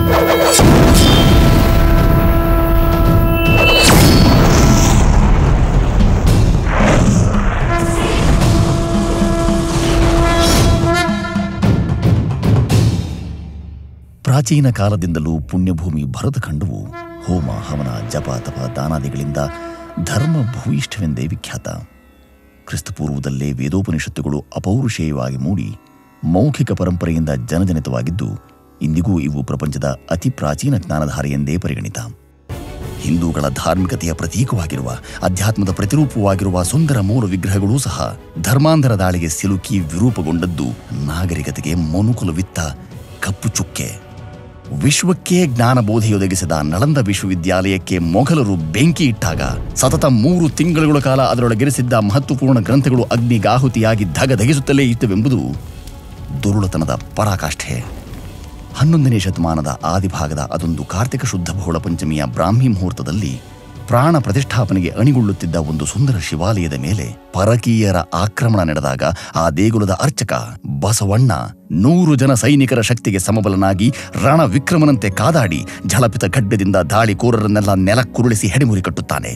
ಪ್ರಾಚೀನ ಕಾಲದಿಂದಲೂ ಪುಣ್ಯಭೂಮಿ ಭರತಖಂಡವು ಹೋಮ ಹವನ ಜಪ ತಪ ದಾನಾದಿಗಳಿಂದ ಧರ್ಮ ಭೂಯಿಷ್ಠವೆಂದೇ ವಿಖ್ಯಾತ ಕ್ರಿಸ್ತಪೂರ್ವದಲ್ಲೇ ವೇದೋಪನಿಷತ್ತುಗಳು ಅಪೌರುಷೇಯವಾಗಿ ಮೂಡಿ ಮೌಖಿಕ ಪರಂಪರೆಯಿಂದ ಜನಜನಿತವಾಗಿದ್ದು ಇಂದಿಗೂ ಇವು ಪ್ರಪಂಚದ ಅತಿ ಪ್ರಾಚೀನ ಜ್ಞಾನಧಾರೆ ಎಂದೇ ಪರಿಗಣಿತ ಹಿಂದೂಗಳ ಧಾರ್ಮಿಕತೆಯ ಪ್ರತೀಕವಾಗಿರುವ ಅಧ್ಯಾತ್ಮದ ಪ್ರತಿರೂಪವಾಗಿರುವ ಸುಂದರ ಮೂಲ ವಿಗ್ರಹಗಳೂ ಸಹ ಧರ್ಮಾಂಧರ ದಾಳಿಗೆ ಸಿಲುಕಿ ವಿರೂಪಗೊಂಡದ್ದು ನಾಗರಿಕತೆಗೆ ಮನುಕುಲವಿತ್ತ ಕಪ್ಪು ಚುಕ್ಕೆ ವಿಶ್ವಕ್ಕೆ ಜ್ಞಾನಬೋಧೆಯೊದಗಿಸಿದ ನಳಂದ ವಿಶ್ವವಿದ್ಯಾಲಯಕ್ಕೆ ಮೊಘಲರು ಬೆಂಕಿ ಇಟ್ಟಾಗ ಸತತ ಮೂರು ತಿಂಗಳುಗಳ ಕಾಲ ಅದರೊಳಗಿರಿಸಿದ್ದ ಮಹತ್ವಪೂರ್ಣ ಗ್ರಂಥಗಳು ಅಗ್ನಿಗಾಹುತಿಯಾಗಿ ಧಗಧಗಿಸುತ್ತಲೇ ಇತ್ತವೆಂಬುದು ದುರುಳತನದ ಪರಾಕಾಷ್ಠೆ ಹನ್ನೊಂದನೇ ಶತಮಾನದ ಆದಿಭಾಗದ ಅದೊಂದು ಕಾರ್ತಿಕ ಶುದ್ಧ ಬಹುಳ ಪಂಚಮಿಯ ಬ್ರಾಹ್ಮಿ ಮುಹೂರ್ತದಲ್ಲಿ ಪ್ರಾಣ ಪ್ರತಿಷ್ಠಾಪನೆಗೆ ಅಣಿಗೊಳ್ಳುತ್ತಿದ್ದ ಒಂದು ಸುಂದರ ಶಿವಾಲಯದ ಮೇಲೆ ಪರಕೀಯರ ಆಕ್ರಮಣ ನಡೆದಾಗ ಆ ದೇಗುಲದ ಅರ್ಚಕ ಬಸವಣ್ಣ ನೂರು ಜನ ಸೈನಿಕರ ಶಕ್ತಿಗೆ ಸಮಬಲನಾಗಿ ರಣ ವಿಕ್ರಮನಂತೆ ಕಾದಾಡಿ ಝಳಪಿತ ಖಡ್ಗದಿಂದ ದಾಳಿಕೋರರನ್ನೆಲ್ಲ ನೆಲಕ್ಕುರುಳಿಸಿ ಹೆಡೆಮುರಿ ಕಟ್ಟುತ್ತಾನೆ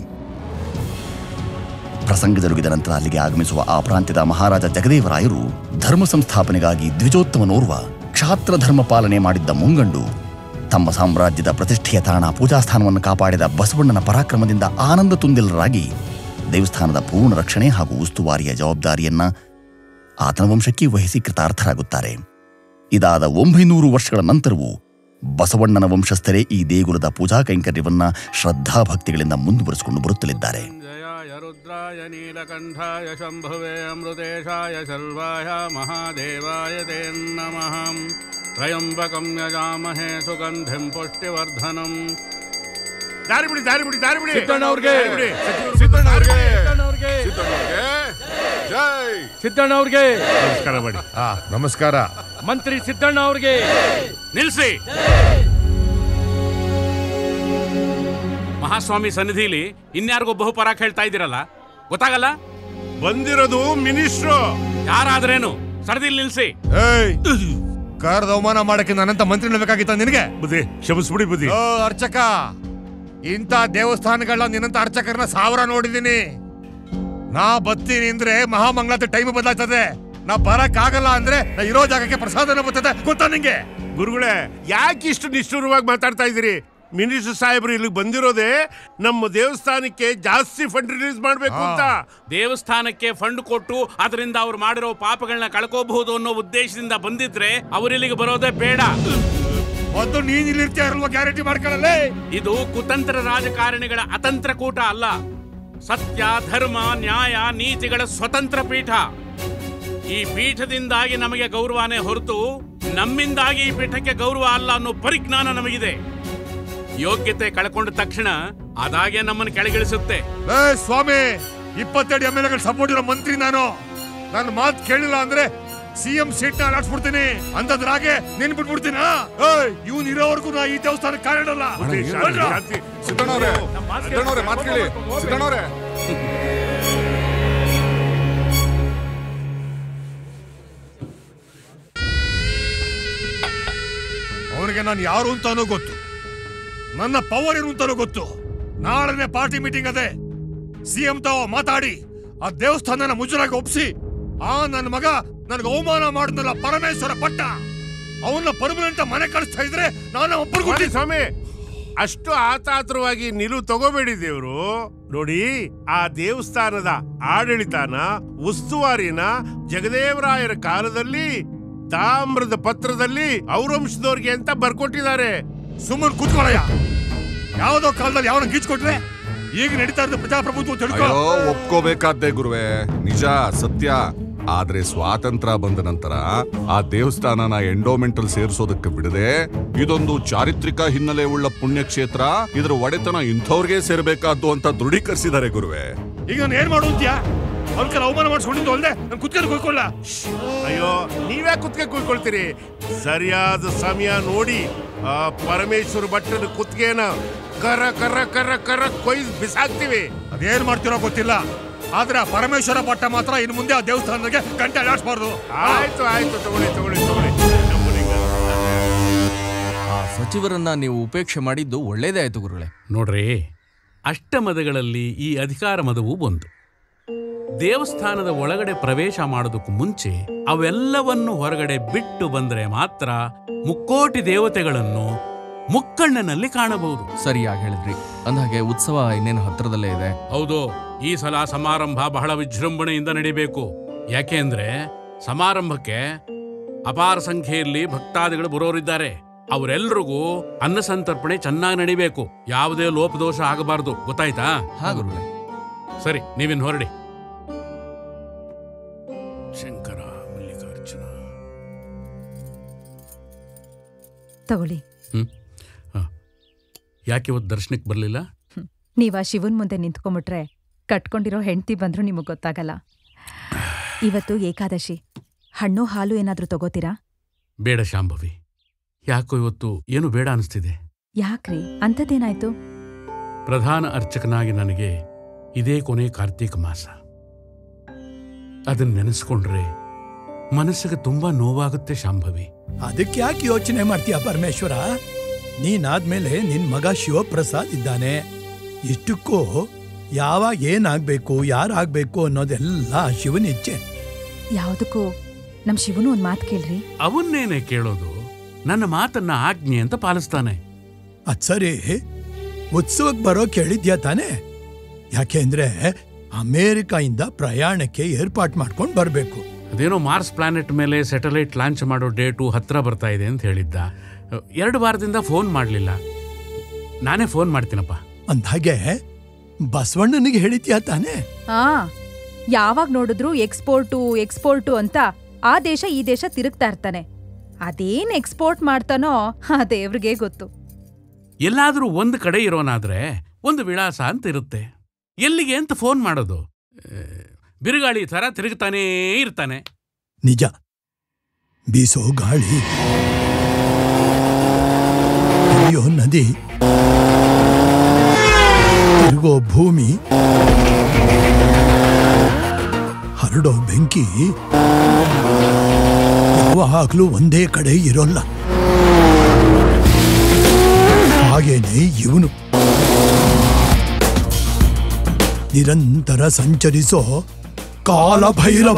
ಪ್ರಸಂಗ ಜರುಗಿದ ನಂತರ ಅಲ್ಲಿಗೆ ಆಗಮಿಸುವ ಆ ಪ್ರಾಂತ್ಯದ ಮಹಾರಾಜ ಜಗದೇವರಾಯರು ಧರ್ಮ ಸಂಸ್ಥಾಪನೆಗಾಗಿ ದ್ವಿಜೋತ್ತಮನೋರ್ವ ಕ್ಷಾತ್ರ ಧರ್ಮ ಪಾಲನೆ ಮಾಡಿದ್ದ ಮುಂಗಂಡು ತಮ್ಮ ಸಾಮ್ರಾಜ್ಯದ ಪ್ರತಿಷ್ಠೆಯ ತಾಣ ಪೂಜಾಸ್ಥಾನವನ್ನು ಕಾಪಾಡಿದ ಬಸವಣ್ಣನ ಪರಾಕ್ರಮದಿಂದ ಆನಂದ ತುಂದಿಲರಾಗಿ ದೇವಸ್ಥಾನದ ಪೂರ್ಣ ರಕ್ಷಣೆ ಹಾಗೂ ಉಸ್ತುವಾರಿಯ ಜವಾಬ್ದಾರಿಯನ್ನ ಆತನ ವಂಶಕ್ಕೆ ವಹಿಸಿ ಕೃತಾರ್ಥರಾಗುತ್ತಾರೆ ಇದಾದ ಒಂಬೈನೂರು ವರ್ಷಗಳ ನಂತರವೂ ಬಸವಣ್ಣನ ವಂಶಸ್ಥರೇ ಈ ದೇಗುಲದ ಪೂಜಾ ಕೈಂಕರ್ಯವನ್ನ ಶ್ರದ್ಧಾಭಕ್ತಿಗಳಿಂದ ಮುಂದುವರಿಸಿಕೊಂಡು ಬರುತ್ತಲಿದ್ದಾರೆ जयाय रुद्राय नीलकण्ठाय शम्भुवे अमृतेशाय शल्वाय महादेवाय ते नमः त्र्यम्बकं यजामहे सुगन्धिं पुष्टिवर्धनम् ದಾರಿ ಬಿಡಿ ದಾರಿ ಬಿಡಿ ದಾರಿ ಬಿಡಿ ಸಿದ್ದಣ್ಣವ್ರಿಗೆ. ದಾರಿ ಬಿಡಿ. ಸಿದ್ದಣ್ಣವ್ರಿಗೆ. ಸಿದ್ದಣ್ಣವ್ರಿಗೆ. ಸಿದ್ದಣ್ಣವ್ರಿಗೆ ಜೈ ಸಿದ್ದಣ್ಣ ಅವ್ರಿಗೆ ನಮಸ್ಕಾರ ಮಾಡಿ ಆ ನಮಸ್ಕಾರ ಮಂತ್ರಿ ಸಿದ್ದಣ್ಣ ಅವ್ರಿಗೆ ನಿಲ್ಸಿ ಮಹಾಸ್ವಾಮಿ ಸನ್ನಿಧಿಲಿ ಇನ್ಯಾರಿಗೋ ಬಹುಪರಾಕ್ ಹೇಳ್ತಾ ಇದ್ದೀರಲ್ಲ ಗೊತ್ತಾಗಲ್ಲ ಬಂದಿರೋದು ಮಿನಿಸ್ಟ್ರು ಯಾರಾದ್ರೇನು ಸರದಿಲ್ ನಿಲ್ಸಿ ಏಯ್ ಕರ್ದ ಅವಮಾನ ಮಾಡಕ್ಕೆ ನನ್ನಂತ ಮಂತ್ರಿನ ಬೇಕಾಗಿತ್ತ ನಿನಗೆ ಬುದ್ಧಿ ಕ್ಷಮಿಸ್ಬಿಡಿ ಬುದ್ಧಿ ಓ ಅರ್ಚಕ ಇಂಥ ದೇವಸ್ಥಾನಗಳನ್ನ ನಿನ್ನಂತ ಅರ್ಚಕರನ್ನ ಸಾವಿರ ನೋಡಿದೀನಿ ನಾ ಬತ್ತೀನಿ ಅಂದ್ರೆ ಮಹಾಮಂಗಳಾದ ಟೈಮ್ ಬದಲಾಗ್ತದೆ ನಾ ಬರಕ್ ಆಗಲ್ಲ ಅಂದ್ರೆ ನಾ ಇರೋ ಜಾಗಕ್ಕೆ ಪ್ರಸಾದನ ಬರ್ತದೆ ಗೊತ್ತಾ ನಿಂಗೆ ಗುರುಗಳೇ ಯಾಕೆ ಇಷ್ಟು ನಿಷ್ಠುರವಾಗಿ ಮಾತಾಡ್ತಾ ಇದ್ದೀರಿ ಮಿನಿಸ್ಟರ್ ಸಾಹೇಬ್ರು ಇಲ್ಲಿಗೆ ಬಂದಿರೋದೇ ನಮ್ಮ ದೇವಸ್ಥಾನಕ್ಕೆ ಜಾಸ್ತಿ ಫಂಡ್ ರಿಲೀಸ್ ಮಾಡ್ಬೇಕು ಅಂತ ದೇವಸ್ಥಾನಕ್ಕೆ ಫಂಡ್ ಕೊಟ್ಟು ಅದರಿಂದ ಅವ್ರು ಮಾಡಿರೋ ಪಾಪಗಳನ್ನ ಕಳ್ಕೋಬಹುದು ಅನ್ನೋ ಉದ್ದೇಶದಿಂದ ಬಂದಿದ್ರೆ ಅವರಿಲ್ಲಿಗೆ ಬರೋದೇ ಬೇಡ ಮೊದಲು ನೀನ್ ಇಲ್ಲಿ ಇರ್ತೀಯ ಇರಲ್ವಾ ಗ್ಯಾರಂಟಿ ಮಾಡ್ಕೊಳ್ಳಲೇ ಇದು ಕುತಂತ್ರ ರಾಜಕಾರಣಿಗಳ ಅತಂತ್ರ ಕೂಟ ಅಲ್ಲ ಸತ್ಯ ಧರ್ಮ ನ್ಯಾಯ ನೀತಿಗಳ ಸ್ವತಂತ್ರ ಪೀಠ ಈ ಪೀಠದಿಂದಾಗಿ ನಮಗೆ ಗೌರವನೇ ಹೊರತು ನಮ್ಮಿಂದಾಗಿ ಈ ಪೀಠಕ್ಕೆ ಗೌರವ ಅಲ್ಲ ಅನ್ನೋ ಪರಿಜ್ಞಾನ ನಮಗಿದೆ ಯೋಗ್ಯತೆ ಕಳ್ಕೊಂಡ ತಕ್ಷಣ ಅದಾಗೆ ನಮ್ಮನ್ನು ಕೆಳಗಿಳಿಸುತ್ತೆ ಏ ಸ್ವಾಮಿ ಇಪ್ಪತ್ತೆರಡು ಎಮ್ ಎಲ್ ಎಗಳ ಸಪೋರ್ಟ್ ಇರೋ ಮಂತ್ರಿ ನಾನು ನನ್ನ ಮಾತು ಕೇಳಿಲ್ಲ ಅಂದ್ರೆ ಸಿಎಂ ಸೀಟ್ ನ ಅಲಾಡ್ಸ್ಬಿಡ್ತೀನಿ ಅಂತದ್ರಾಗೆ ನೀನ್ ಬಿಟ್ಬಿಡ್ತೀನ ಇವ್ನ್ ಇರೋವರೆಗೂ ನಾ ಈ ದೇವಸ್ಥಾನಕ್ಕೆ ಕಾರಣಲ್ಲ ಬುದ್ಧಿ, ಶಾಂತಿ, ಶಾಂತಿ. ಸಿದ್ದಣ್ಣವ್ರೆ ಸಿದ್ದಣ್ಣವ್ರೆ ಮಾತು ಕೇಳಿ ಸಿದ್ದಣ್ಣವ್ರೆ ಅವನಿಗೆ ನಾನು ಯಾರು ಅಂತಾನೂ ಗೊತ್ತು ನನ್ನ ಪವರ್ ಏನು ಅಂತಾನೂ ಗೊತ್ತು ನಾಳೆನೆ ಪಾರ್ಟಿ ಮೀಟಿಂಗ್ ಅದೇ ಸಿಎಂ ತಾವ ಮಾತಾಡಿ ಆ ದೇವಸ್ಥಾನನ ಮುಜರಾಗಿ ಒಪ್ಸಿ ಆ ನನ್ನ ಮಗ ನನಗೆ ಅವಮಾನ ಮಾಡಿದ್ನಲ್ಲ ಪರಮೇಶ್ವರ ಪಟ್ಟ ಅವನ್ನ ಪರ್ಮನೆಂಟ್ ಮನೆ ಕಳಿಸ್ತಾ ಇದ್ರೆ ನಾನು ಒಬ್ಬರಿಗೂ ನೋಡಿ ಸ್ವಾಮಿ ಅಷ್ಟು ಆತಾತ್ರವಾಗಿ ನಿಲುವು ತಗೋಬೇಡಿ ದೇವ್ರು ನೋಡಿ ಆ ದೇವಸ್ಥಾನದ ಆಡಳಿತನ ಉಸ್ತುವಾರಿನ ಜಗದೇವರಾಯರ ಕಾಲದಲ್ಲಿ ತಾಮ್ರದ ಪತ್ರದಲ್ಲಿ ಅವ್ರ ವಂಶದವ್ರಿಗೆ ಅಂತ ಬರ್ಕೊಟ್ಟಿದ್ದಾರೆ ಸುಮ್ಮನೆ ಕೂತ್ಕೊಳ್ಳಯ್ಯ ಯಾವ್ದೋ ಕಾಲದಲ್ಲಿ ಯಾವನ ಗೀಚ್ಕೊಟ್ರೆ ಈಗ ನಡೀತಾ ಇರೋದು ಪ್ರಜಾಪ್ರಭುತ್ವ ತಿಳ್ಕೊ ಅಯ್ಯೋ ಒಪ್ಕೋಬೇಕಾದ್ದೆ ಗುರುವೆ ನಿಜ ಸತ್ಯ ಆದ್ರೆ ಸ್ವಾತಂತ್ರ್ಯ ಬಂದ ನಂತರ ಆ ದೇವಸ್ಥಾನನ ಎಂಡೋಮೆಂಟಲ್ ಸೇರಿಸೋದಕ್ಕೆ ಬಿಡದೆ ಇದೊಂದು ಚಾರಿತ್ರಿಕ ಹಿನ್ನೆಲೆ ಉಳ್ಳ ಪುಣ್ಯಕ್ಷೇತ್ರ ಇದರ ಒಡೆತನ ಇಂಥವ್ರಿಗೆ ಸೇರ್ಬೇಕಾದ್ದು ಅಂತ ದೃಢೀಕರಿಸಿದ್ದಾರೆ ಗುರುವೆ ಈಗ ನಾನು ಏನ್ ಮಾಡು ಅಂತ್ಯಾ ಅವ್ರ ಕೈಲಿ ಅವಮಾನ ಮಾಡಿಸ್ಕೊಂಡಿದ್ದು ಅಲ್ದೆ ನಾನು ಕುತ್ಕೊಂಡು ಕೂತ್ಕೊಳ್ಳ ಅಯ್ಯೋ ನೀವೇ ಕುತ್ಕೆ ಕೂತ್ಕೊಳ್ತೀರಿ ಸರಿಯಾದ ಸಮಯ ನೋಡಿ ಆ ಪರಮೇಶ್ವರ ಭಟ್ಟನ ಕುತ್ತಿಗೆನ ಕರ ಕರ ಕರ ಕರ ಕೊಯ್ದು ಬಿಸಾಕ್ತಿವಿ ಅದೇನ್ ಮಾಡ್ತಿರೋ ಗೊತ್ತಿಲ್ಲ ಆದ್ರೆ ಆ ಪರಮೇಶ್ವರ ಭಟ್ಟ ಮಾತ್ರ ಇನ್ನು ಮುಂದೆ ಆ ದೇವಸ್ಥಾನಕ್ಕೆ ಗಂಟೆ ಅಲ್ಲಾಡ್ಸ್ಬಾರ್ದು ಆಯ್ತು ಆಯ್ತು ತಗೊಳ್ಳಿ ತಗೊಳ್ಳಿ ತಗೊಳ್ಳಿ ನಮ್ಮನೆಗೆ. ಆ ಸಚಿವರನ್ನ ನೀವು ಉಪೇಕ್ಷೆ ಮಾಡಿದ್ದು ಒಳ್ಳೇದೇ ಆಯ್ತು ಗುರುಗಳೇ ನೋಡ್ರಿ ಅಷ್ಟಮದಗಳಲ್ಲಿ ಈ ಅಧಿಕಾರ ಮದವು ಒಂದು ದೇವಸ್ಥಾನದ ಒಳಗಡೆ ಪ್ರವೇಶ ಮಾಡೋದಕ್ಕೂ ಮುಂಚೆ ಅವೆಲ್ಲವನ್ನು ಹೊರಗಡೆ ಬಿಟ್ಟು ಬಂದ್ರೆ ಮಾತ್ರ ಮುಕ್ಕೋಟಿ ದೇವತೆಗಳನ್ನು ಮುಕ್ಕಣ್ಣನಲ್ಲಿ ಕಾಣಬಹುದು ಸರಿಯಾಗಿ ಹೇಳಿದ್ರಿ ಅಂದಹಾಗೆ ಉತ್ಸವ ಇನ್ನೇನು ಹತ್ರದಲ್ಲೇ ಇದೆ ಹೌದು ಈ ಸಲ ಸಮಾರಂಭ ಬಹಳ ವಿಜೃಂಭಣೆಯಿಂದ ನಡಿಬೇಕು ಯಾಕೆ ಅಂದ್ರೆ ಸಮಾರಂಭಕ್ಕೆ ಅಪಾರ ಸಂಖ್ಯೆಯಲ್ಲಿ ಭಕ್ತಾದಿಗಳು ಬರೋರಿದ್ದಾರೆ ಅವರೆಲ್ರಿಗೂ ಅನ್ನ ಸಂತರ್ಪಣೆ ಚೆನ್ನಾಗಿ ನಡಿಬೇಕು ಯಾವುದೇ ಲೋಪದೋಷ ಆಗಬಾರದು ಗೊತ್ತಾಯ್ತಾ ಹಾ ಗುರುಗಳೇ ಸರಿ ನೀವಿನ್ ಹೊರಡಿ ಶಂಕರ ಮಲ್ಲಿಕಾರ್ಜುನ ತಗೊಳ್ಳಿ ಹ್ಮ್ ಹ. ಯಾಕೆ ಇವತ್ತು ದರ್ಶನಕ್ಕೆ ಬರಲಿಲ್ಲ ನೀವ್ ಆ ಶಿವನ್ ಮುಂದೆ ನಿಂತ್ಕೊಂಬಿಟ್ರೆ ಕಟ್ಕೊಂಡಿರೋ ಹೆಂಡ್ತಿ ಬಂದ್ರೂ ನಿಮಗ್ ಗೊತ್ತಾಗಲ್ಲ ಇವತ್ತು ಏಕಾದಶಿ ಹಣ್ಣು ಹಾಲು ಏನಾದ್ರೂ ತಗೋತೀರಾ ಬೇಡ ಶಾಂಭವಿ ಯಾಕೋ ಇವತ್ತು ಏನು ಬೇಡ ಅನಿಸ್ತಿದೆ ಯಾಕ್ರಿ ಅಂಥದ್ದೇನಾಯ್ತು ಪ್ರಧಾನ ಅರ್ಚಕನಾಗಿ ನನಗೆ ಇದೇ ಕೊನೆ ಕಾರ್ತೀಕ ಮಾಸ ಅದನ್ನ ನೆನೆಸ್ಕೊಂಡ್ರೆ ಮನಸ್ಸಿಗೆ ತುಂಬಾ ನೋವಾಗುತ್ತೆ ಶಾಂಭವಿ ಅದಕ್ಕೆ ಯಾಕೆ ಯೋಚನೆ ಮಾಡ್ತೀಯ ಪರಮೇಶ್ವರ ನೀನಾದ್ಮೇಲೆ ನಿನ್ ಮಗ ಶಿವಪ್ರಸಾದ್ ಇದ್ದಾನೆ ಇಷ್ಟಕ್ಕೂ ಯಾವಾಗ ಏನಾಗ್ಬೇಕು ಯಾರಾಗ್ಬೇಕು ಅನ್ನೋದೆಲ್ಲ ಆ ಶಿವನ ಇಚ್ಛೆ ಯಾವ್ದಕ್ಕೂ ನಮ್ ಶಿವನು ಒಂದ್ ಮಾತ್ ಕೇಳ್ರಿ ಅವನ್ನೇನೆ ಕೇಳೋದು ನನ್ನ ಮಾತನ್ನ ಆಜ್ಞೆ ಅಂತ ಪಾಲಿಸ್ತಾನೆ ಅದ್ ಸರಿ ಉತ್ಸವಕ್ ಬರೋ ಕೇಳಿದ್ಯಾ ತಾನೆ ಯಾಕೆಂದ್ರೆ ಅಮೇರಿಕಾಯಿಂದ ಪ್ರಯಾಣಕ್ಕೆ ಏರ್ಪಾಟ್ ಮಾಡ್ಕೊಂಡ್ ಬರ್ಬೇಕು ಅದೇನೋ ಮಾರ್ಸ್ ಪ್ಲಾನೆಟ್ ಮೇಲೆ ಸ್ಯಾಟಲೈಟ್ ಲಾಂಚ್ ಮಾಡೋ ಡೇಟು ಹತ್ರ ಬರ್ತಾ ಇದೆ ಅಂತ ಹೇಳಿದ್ದ ಎರಡು ವಾರದಿಂದ ಫೋನ್ ಮಾಡಲಿಲ್ಲ ನಾನೇ ಫೋನ್ ಮಾಡ್ತೀನಪ್ಪ ಅಂದ್ಹಾಗೆ ಬಸವಣ್ಣನಿಗೆ ಹೇಳಿದ್ಯಾ ತಾನೆ ಆ ಯಾವಾಗ ನೋಡಿದ್ರು ಎಕ್ಸ್ಪೋರ್ಟು ಎಕ್ಸ್ಪೋರ್ಟು ಅಂತ ಆ ದೇಶ ಈ ದೇಶ ತಿರುಗ್ತಾ ಇರ್ತಾನೆ ಅದೇನ್ ಎಕ್ಸ್ಪೋರ್ಟ್ ಮಾಡ್ತಾನೋ ಆ ದೇವ್ರಿಗೆ ಗೊತ್ತು ಎಲ್ಲಾದರೂ ಒಂದು ಕಡೆ ಇರೋನಾದ್ರೆ ಒಂದು ವಿಳಾಸ ಅಂತ ಇರುತ್ತೆ ಎಲ್ಲಿಗೆ ಅಂತ ಫೋನ್ ಮಾಡೋದು ಆ, ಬಿರುಗಾಳಿ ಥರ ತಿರುಗ್ತಾನೇ ಇರ್ತಾನೆ ನಿಜ ಬೀಸೋ ಗಾಳಿ ಹರಿಯೋ ನದಿ ತಿರುಗೋ ಭೂಮಿ ಹರಡೋ ಬೆಂಕಿ ಯಾವಾಗ್ಲೂ ಒಂದೇ ಕಡೆ ಇರೋಲ್ಲ ಹಾಗೇನೆ ಇವನು ನಿರಂತರ ಸಂಚರಿಸೋ ಕಾಲಭೈರವ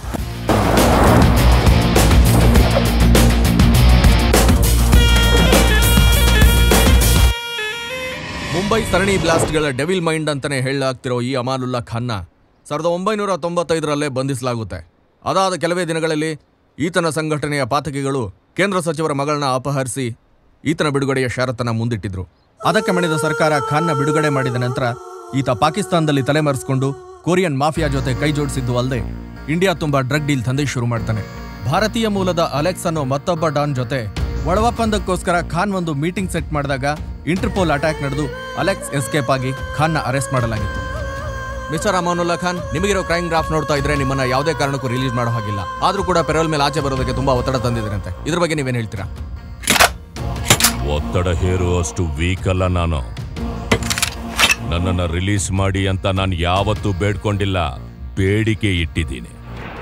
ಮುಂಬೈ ಸರಣಿ ಬ್ಲಾಸ್ಟ್ಗಳ ಡೆವಿಲ್ ಮೈಂಡ್ ಅಂತಾನೆ ಹೇಳಲಾಗ್ತಿರೋ ಈ ಅಮಾನುಲ್ಲಾ ಖಾನ್ನ ಸಾವಿರದ ಒಂಬೈನೂರ ತೊಂಬತ್ತೈದರಲ್ಲೇ ಬಂಧಿಸಲಾಗುತ್ತೆ ಅದಾದ ಕೆಲವೇ ದಿನಗಳಲ್ಲಿ ಈತನ ಸಂಘಟನೆಯ ಪಾತಕಿಗಳು ಕೇಂದ್ರ ಸಚಿವರ ಮಗಳನ್ನ ಅಪಹರಿಸಿ ಈತನ ಬಿಡುಗಡೆಯ ಷರತ್ತನ್ನ ಮುಂದಿಟ್ಟಿದ್ರು ಅದಕ್ಕೆ ಮಣಿದ ಸರ್ಕಾರ ಖಾನ್ನ ಬಿಡುಗಡೆ ಮಾಡಿದ ನಂತರ ಈತ ಪಾಕಿಸ್ತಾನದಲ್ಲಿ ತಲೆಮರೆಸಿಕೊಂಡು ಕೊರಿಯನ್ ಮಾಫಿಯಾ ಜೊತೆ ಕೈ ಜೋಡಿಸಿದ್ದು ಅಲ್ಲದೆ ಇಂಡಿಯಾ ತುಂಬಾ ಡ್ರಗ್ ಡೀಲ್ ದಂಧೆ ಶುರು ಮಾಡ್ತಾನೆ ಭಾರತೀಯ ಮೂಲದ ಅಲೆಕ್ಸ್ ಅನ್ನೋ ಮತ್ತೊಬ್ಬ ಡಾನ್ ಜೊತೆ ಒಳವಪ್ಪಂದಕ್ಕೋಸ್ಕರ ಖಾನ್ ಒಂದು ಮೀಟಿಂಗ್ ಸೆಟ್ ಮಾಡಿದಾಗ ಇಂಟರ್ಪೋಲ್ ಅಟ್ಯಾಕ್ ನಡೆದು ಅಲೆಕ್ಸ್ ಎಸ್ಕೇಪ್ ಆಗಿ ಖಾನ್ನ ಅರೆಸ್ಟ್ ಮಾಡಲಾಗಿತ್ತು ಮಿಸ್ಟರ್ ಅಮಾನುಲ್ಲಾ ಖಾನ್ ನಿಮಗಿರೋ ಕ್ರೈಮ್ ಗ್ರಾಫ್ ನೋಡ್ತಾ ಇದ್ರೆ ನಿಮ್ಮನ್ನ ಯಾವುದೇ ಕಾರಣಕ್ಕೂ ರಿಲೀಸ್ ಮಾಡೋ ಹಾಗಿಲ್ಲ ಆದ್ರೂ ಕೂಡ ಪೆರೋಲ್ ಮೇಲೆ ಆಚೆ ಬರೋದಕ್ಕೆ ತುಂಬಾ ಒತ್ತಡ ತಂದಿದ್ರಂತೆ ಇದ್ರ ಬಗ್ಗೆ ನೀವೇನ್ ಹೇಳ್ತೀರಾ ಒತ್ತಡ ಹೇರುವಷ್ಟು ವೀಕ್ ಅಲ್ಲ ನಾನು ನನ್ನನ್ನು ರಿಲೀಸ್ ಮಾಡಿ ಅಂತ ನಾನು ಯಾವತ್ತೂ ಬೇಡ್ಕೊಂಡಿಲ್ಲ ಬೇಡಿಕೆ ಇಟ್ಟಿದ್ದೀನಿ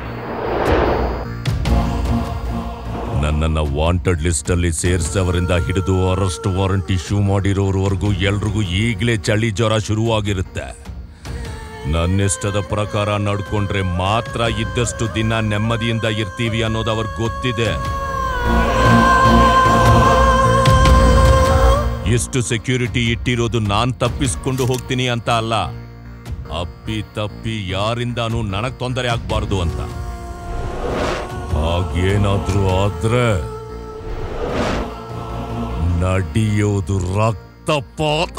ನನ್ನನ್ನ ವಾಂಟೆಡ್ ಲಿಸ್ಟ್ ಅಲ್ಲಿ ಸೇರಿಸವರಿಂದ ಹಿಡಿದು ಅರೆಸ್ಟ್ ವಾರಂಟ್ ಇಶ್ಯೂ ಮಾಡಿರೋರ್ವರೆಗೂ ಎಲ್ರಿಗೂ ಈಗಲೇ ಚಳಿ ಜ್ವರ ಶುರುವಾಗಿರುತ್ತೆ ನನ್ನಿಷ್ಟದ ಪ್ರಕಾರ ನಡ್ಕೊಂಡ್ರೆ ಮಾತ್ರ ಇದ್ದಷ್ಟು ದಿನ ನೆಮ್ಮದಿಯಿಂದ ಇರ್ತೀವಿ ಅನ್ನೋದು ಅವ್ರಿಗೆ ಗೊತ್ತಿದೆ ಎಷ್ಟು ಸೆಕ್ಯೂರಿಟಿ ಇಟ್ಟಿರೋದು ನಾನ್ ತಪ್ಪಿಸ್ಕೊಂಡು ಹೋಗ್ತೀನಿ ಅಂತ ಅಲ್ಲ ಅಪ್ಪಿ ತಪ್ಪಿ ಯಾರಿಂದಾನೂ ನನಗ್ ತೊಂದರೆ ಆಗ್ಬಾರ್ದು ಅಂತ ಹಾಗೇನಾದ್ರೂ ಆದ್ರೆ ನಡೆಯೋದು ರಕ್ತಪಾತ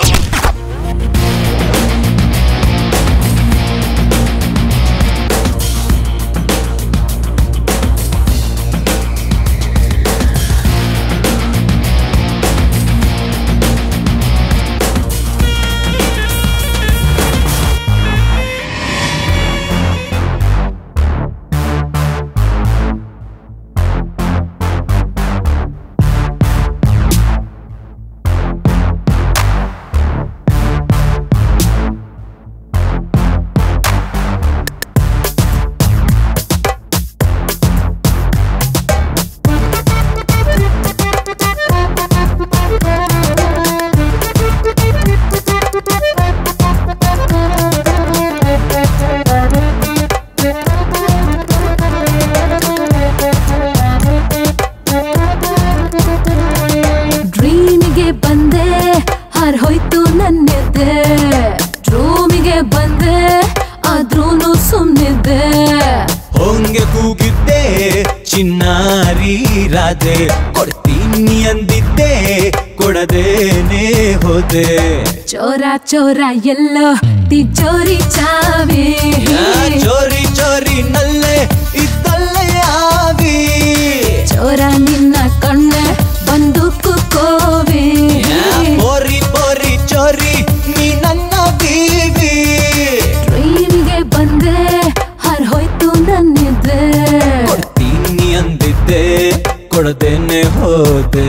ಬಂದೆ ಹಾರ್ ಹೋಯ್ತು ನನ್ನೆದೆ ರೂಮಿಗೆ ಬಂದೆ ಆದ್ರೂನು ಸುಮ್ನಿದ್ದೆ ಹೊಂಗೆ ಕೂಗಿದ್ದೆ ಚಿನ್ನಾರಿ ರಾಧೆ ಕೊಡ್ತೀನಿ ಅಂದಿದ್ದೆ ಕೊಡದೇನೆ ಹೋದೆ ಚೋರ ಚೋರ ಎಲ್ಲೋ ತಿಜೋರಿ ಚಾವಿ ಯಾ ಚೋರಿ ಚೋರಿ ನಲ್ಲೆ ಇದ್ದಲ್ಲೇ ಆವಿ ಚೋರ ನಿನ್ನ ಕಣ್ಣೆ ಬಂದು ಕೋವಿ ಯಾ ಪೋರಿ ಪೋರಿ ಚೋರಿ ನೀ ನನ್ನ ಬೀವಿ ಟ್ರೈನಿಗೆ ಬಂದೆ ಹಾರ್ ಹೋಯ್ತು ನನ್ನಿದ್ದೆ ಕೊಡ್ತೀನಿ ಅಂದಿದ್ದೆ ಕೊಡದೇನೆ ಹೋದೆ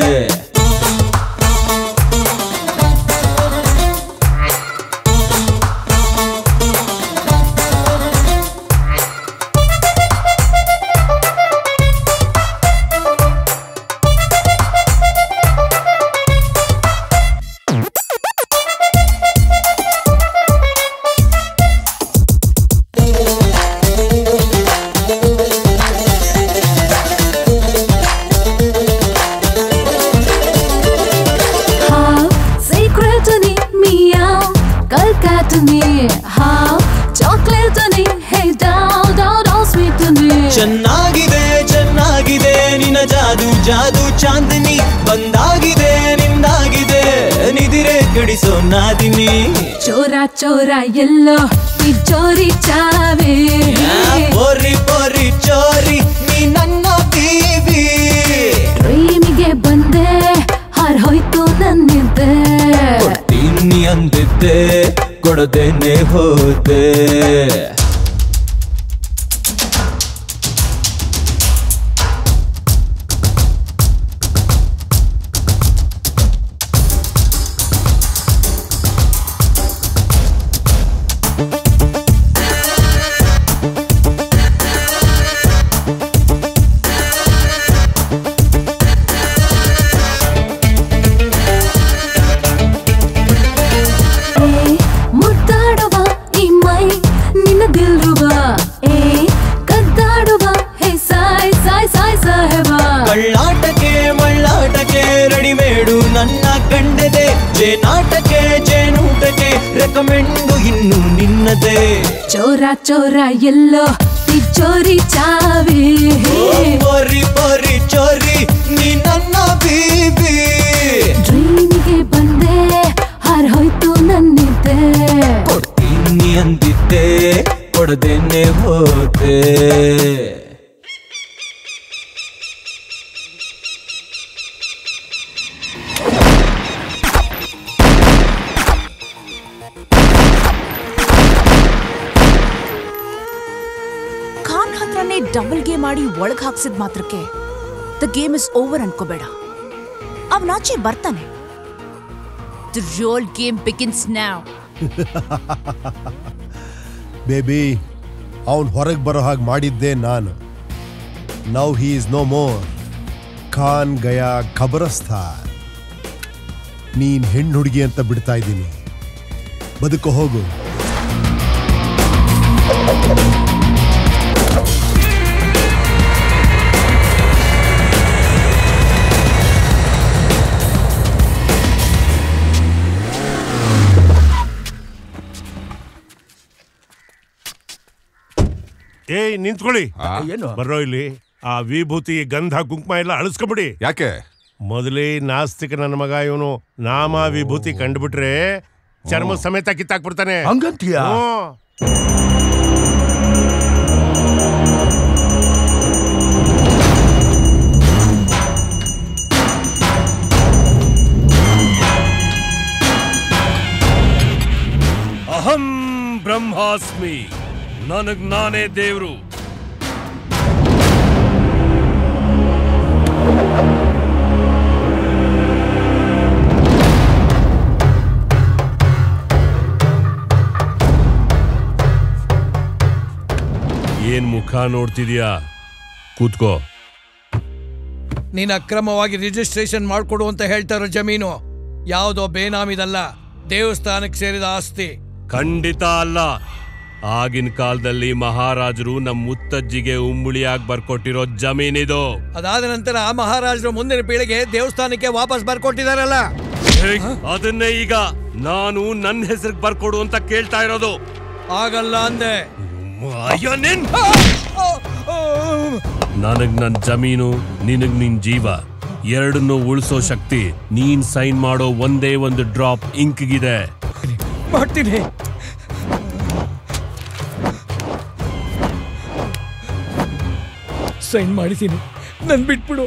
How secret to me, meow, cut to me. How chocolate to me, hey down, down, down, sweet to me. ಚೆನ್ನಾಗಿದೆ ಚೆನ್ನಾಗಿದೆ ನಿನ್ನ ಜಾದು ಜಾದು ಚಾಂದಿನಿ ಬಂದಾಗಿದೆ ನಿಂದಾಗಿದೆ ನಿದಿರೆ ಕಡಿಸೋ ನಾದಿನಿ ಚೋರ ಚೋರ ಎಲ್ಲೋ ತಿಜೋರಿ ಚಾವಿ ಪೋರಿ ಪೋರಿ ಚೋರಿ ನೀ ನನ್ನ ಬೀವಿ ಟ್ರೈನಿಗೆ ಬಂದೆ ಹಾರ್ ಹೋಯ್ತು ನನ್ನಿದ್ದೆ ಕೊಡ್ತೀನಿ ಅಂದಿದ್ದೆ ಕೊಡದೇನೆ ಹೋದೆ ಏ ಮುದ್ದಾಡುವ ಈ ಮೈ ನಿನ್ನ ದಿಲ್ರುವ ಏ ಕದ್ದಾಡುವ ಹೇ ಸಾಯ್ ಸಾಯ್ ಸಾಯ್ ಸಾಹೇಬ ಕಳ್ಳಾಟಕ್ಕೆ ಮಳ್ಳಾಟಕ್ಕೆ ರೆಡಿಮೇಡು ನನ್ನ ಕಂಡದೆ ಜೇನಾಟಕ್ಕೆ ಜೇನೂಟಕ್ಕೆ ರೆಕಮೆಂಡು ಇನ್ನು ನಿನ್ನದೇ ಚೋರ ಚೋರ ಎಲ್ಲೋ ತಿಜೋರಿ ಚಾವಿ ಪೋರಿ ಪೋರಿ ಚೋರಿ ನೀ ನನ್ನ ಬೀಬಿ ಡ್ರೀಮಿಗೆ ಬಂದೆ ಹಾರ್ ಹೋಯ್ತು ನನ್ನಿದ್ದೆ ಕೊಡ್ತೀನಿ ಅಂದಿದ್ದೆ ಕೊಡದೇನೆ ಹೋದೆ ಖಾನ್ ಹತ್ರನೇ ಡಬಲ್ ಗೇಮ್ ಮಾಡಿ ಒಳಗ್ ಹಾಕ್ಸಿದ್ ಮಾತ್ರಕ್ಕೆ ದ ಗೇಮ್ ಇಸ್ ಓವರ್ ಅನ್ಕೋಬೇಡ ಅವನಾಚೆ ಬರ್ತಾನೆ ದ ರೋಲ್ ಗೇಮ್ ಬಿಗಿನ್ಸ್ ನಾವ್ ಬೇಬಿ ಅವನ್ ಹೊರಗೆ ಬರೋ ಹಾಗೆ ಮಾಡಿದ್ದೆ ನಾನು now he is no more Khan ಗಯಾ ಖಬರಸ್ಥಾನ್ ನೀನ್ ಹೆಣ್ಣು ಹುಡುಗಿ ಅಂತ ಬಿಡ್ತಾ ಇದ್ದೀನಿ ಬದುಕು ಹೋಗು ಏಯ್ ನಿಂತ್ಕೊಳ್ಳಿ ಏನು? ಬರ್ರೋ ಇಲ್ಲಿ ಆ ವಿಭೂತಿ ಗಂಧ ಕುಂಕುಮ ಎಲ್ಲ ಅಳಿಸ್ಕೊಬಿಡಿ ಯಾಕೆ ಮೊದಲೇ ನಾಸ್ತಿಕ ನನ್ನ ಮಗ ಇವನು ನಾಮ ವಿಭೂತಿ ಕಂಡುಬಿಟ್ರೆ ಚರ್ಮ ಸಮೇತ ಕಿತ್ತಾಕ್ಬಿಡ್ತಾನೆ ಹಂಗಂತೀಯಾ? ಹ್ಞೂ. ಅಹಂ ಬ್ರಹ್ಮಾಸ್ಮಿ ನನಗ್ ನಾನೇ ದೇವ್ರು ಏನ್ ಮುಖ ನೋಡ್ತಿದ್ಯಾ ಕೂತ್ಕೋ ನೀನು ಅಕ್ರಮವಾಗಿ ರಿಜಿಸ್ಟ್ರೇಷನ್ ಮಾಡಿಕೊಡು ಅಂತ ಹೇಳ್ತಾ ಇರೋ ಜಮೀನು ಯಾವುದೋ ಬೇನಾಮಿದಲ್ಲ ದೇವಸ್ಥಾನಕ್ಕೆ ಸೇರಿದ ಆಸ್ತಿ ಖಂಡಿತ ಅಲ್ಲ ಆಗಿನ ಕಾಲದಲ್ಲಿ ಮಹಾರಾಜರು ನಮ್ಮ ಮುತ್ತಜ್ಜಿಗೆ ಉಂಬುಳಿಯಾಗಿ ಬರ್ಕೊಟ್ಟಿರೋ ಜಮೀನಿದು ಅದಾದ ನಂತರ ಆ ಮಹಾರಾಜರು ಮುಂದಿನ ಪೀಳಿಗೆ ದೇವಸ್ಥಾನಕ್ಕೆ ವಾಪಸ್ ಬರ್ಕೊಟ್ಟಿದಾರಲ್ಲ ಹೇ, ಅದನ್ನೇ ಈಗ ನಾನು ನನ್ನ ಹೆಸರಿಗೆ ಬರ್ಕೊಡು ಅಂತ ಕೇಳ್ತಾ ಇರೋದು ಆಗಲ್ಲ ಅಂದೆ ಅಯ್ಯೋ ನಿನ್ ನನಗ್ ನನ್ ಜಮೀನು ನಿನಗ್ ನಿನ್ ಜೀವ ಎರಡನ್ನೂ ಉಳಿಸೋ ಶಕ್ತಿ ನೀನ್ ಸೈನ್ ಮಾಡೋ ಒಂದೇ ಒಂದು ಡ್ರಾಪ್ ಇಂಕ್ಗಿದೆ ಮಾಡ್ತೀನಿ ಸೈನ್ ಮಾಡಿದ್ದೀನಿ ನನ್ ಬಿಟ್ಬಿಡು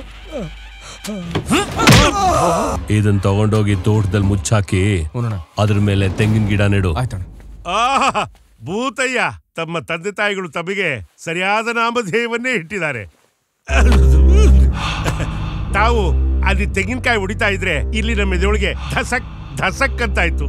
ಇದನ್ ತಗೊಂಡೋಗಿ ತೋಟದಲ್ಲಿ ಮುಚ್ಚಾಕಿ ಅದ್ರ ಮೇಲೆ ತೆಂಗಿನ ಗಿಡ ನೆಡು ಆಹಾ ಭೂತಯ್ಯ ತಮ್ಮ ತಂದೆ ತಾಯಿಗಳು ತಮಗೆ ಸರಿಯಾದ ನಾಮಧೇಯವನ್ನೇ ಇಟ್ಟಿದ್ದಾರೆ ತಾವು ಅಲ್ಲಿ ತೆಂಗಿನಕಾಯಿ ಹೊಡಿತಾ ಇದ್ರೆ ಇಲ್ಲಿ ನಮ್ಮ ಮೆದುಳಿಗೆ ಧಸಕ್ ಧಸಕ್ ಅಂತಾಯ್ತು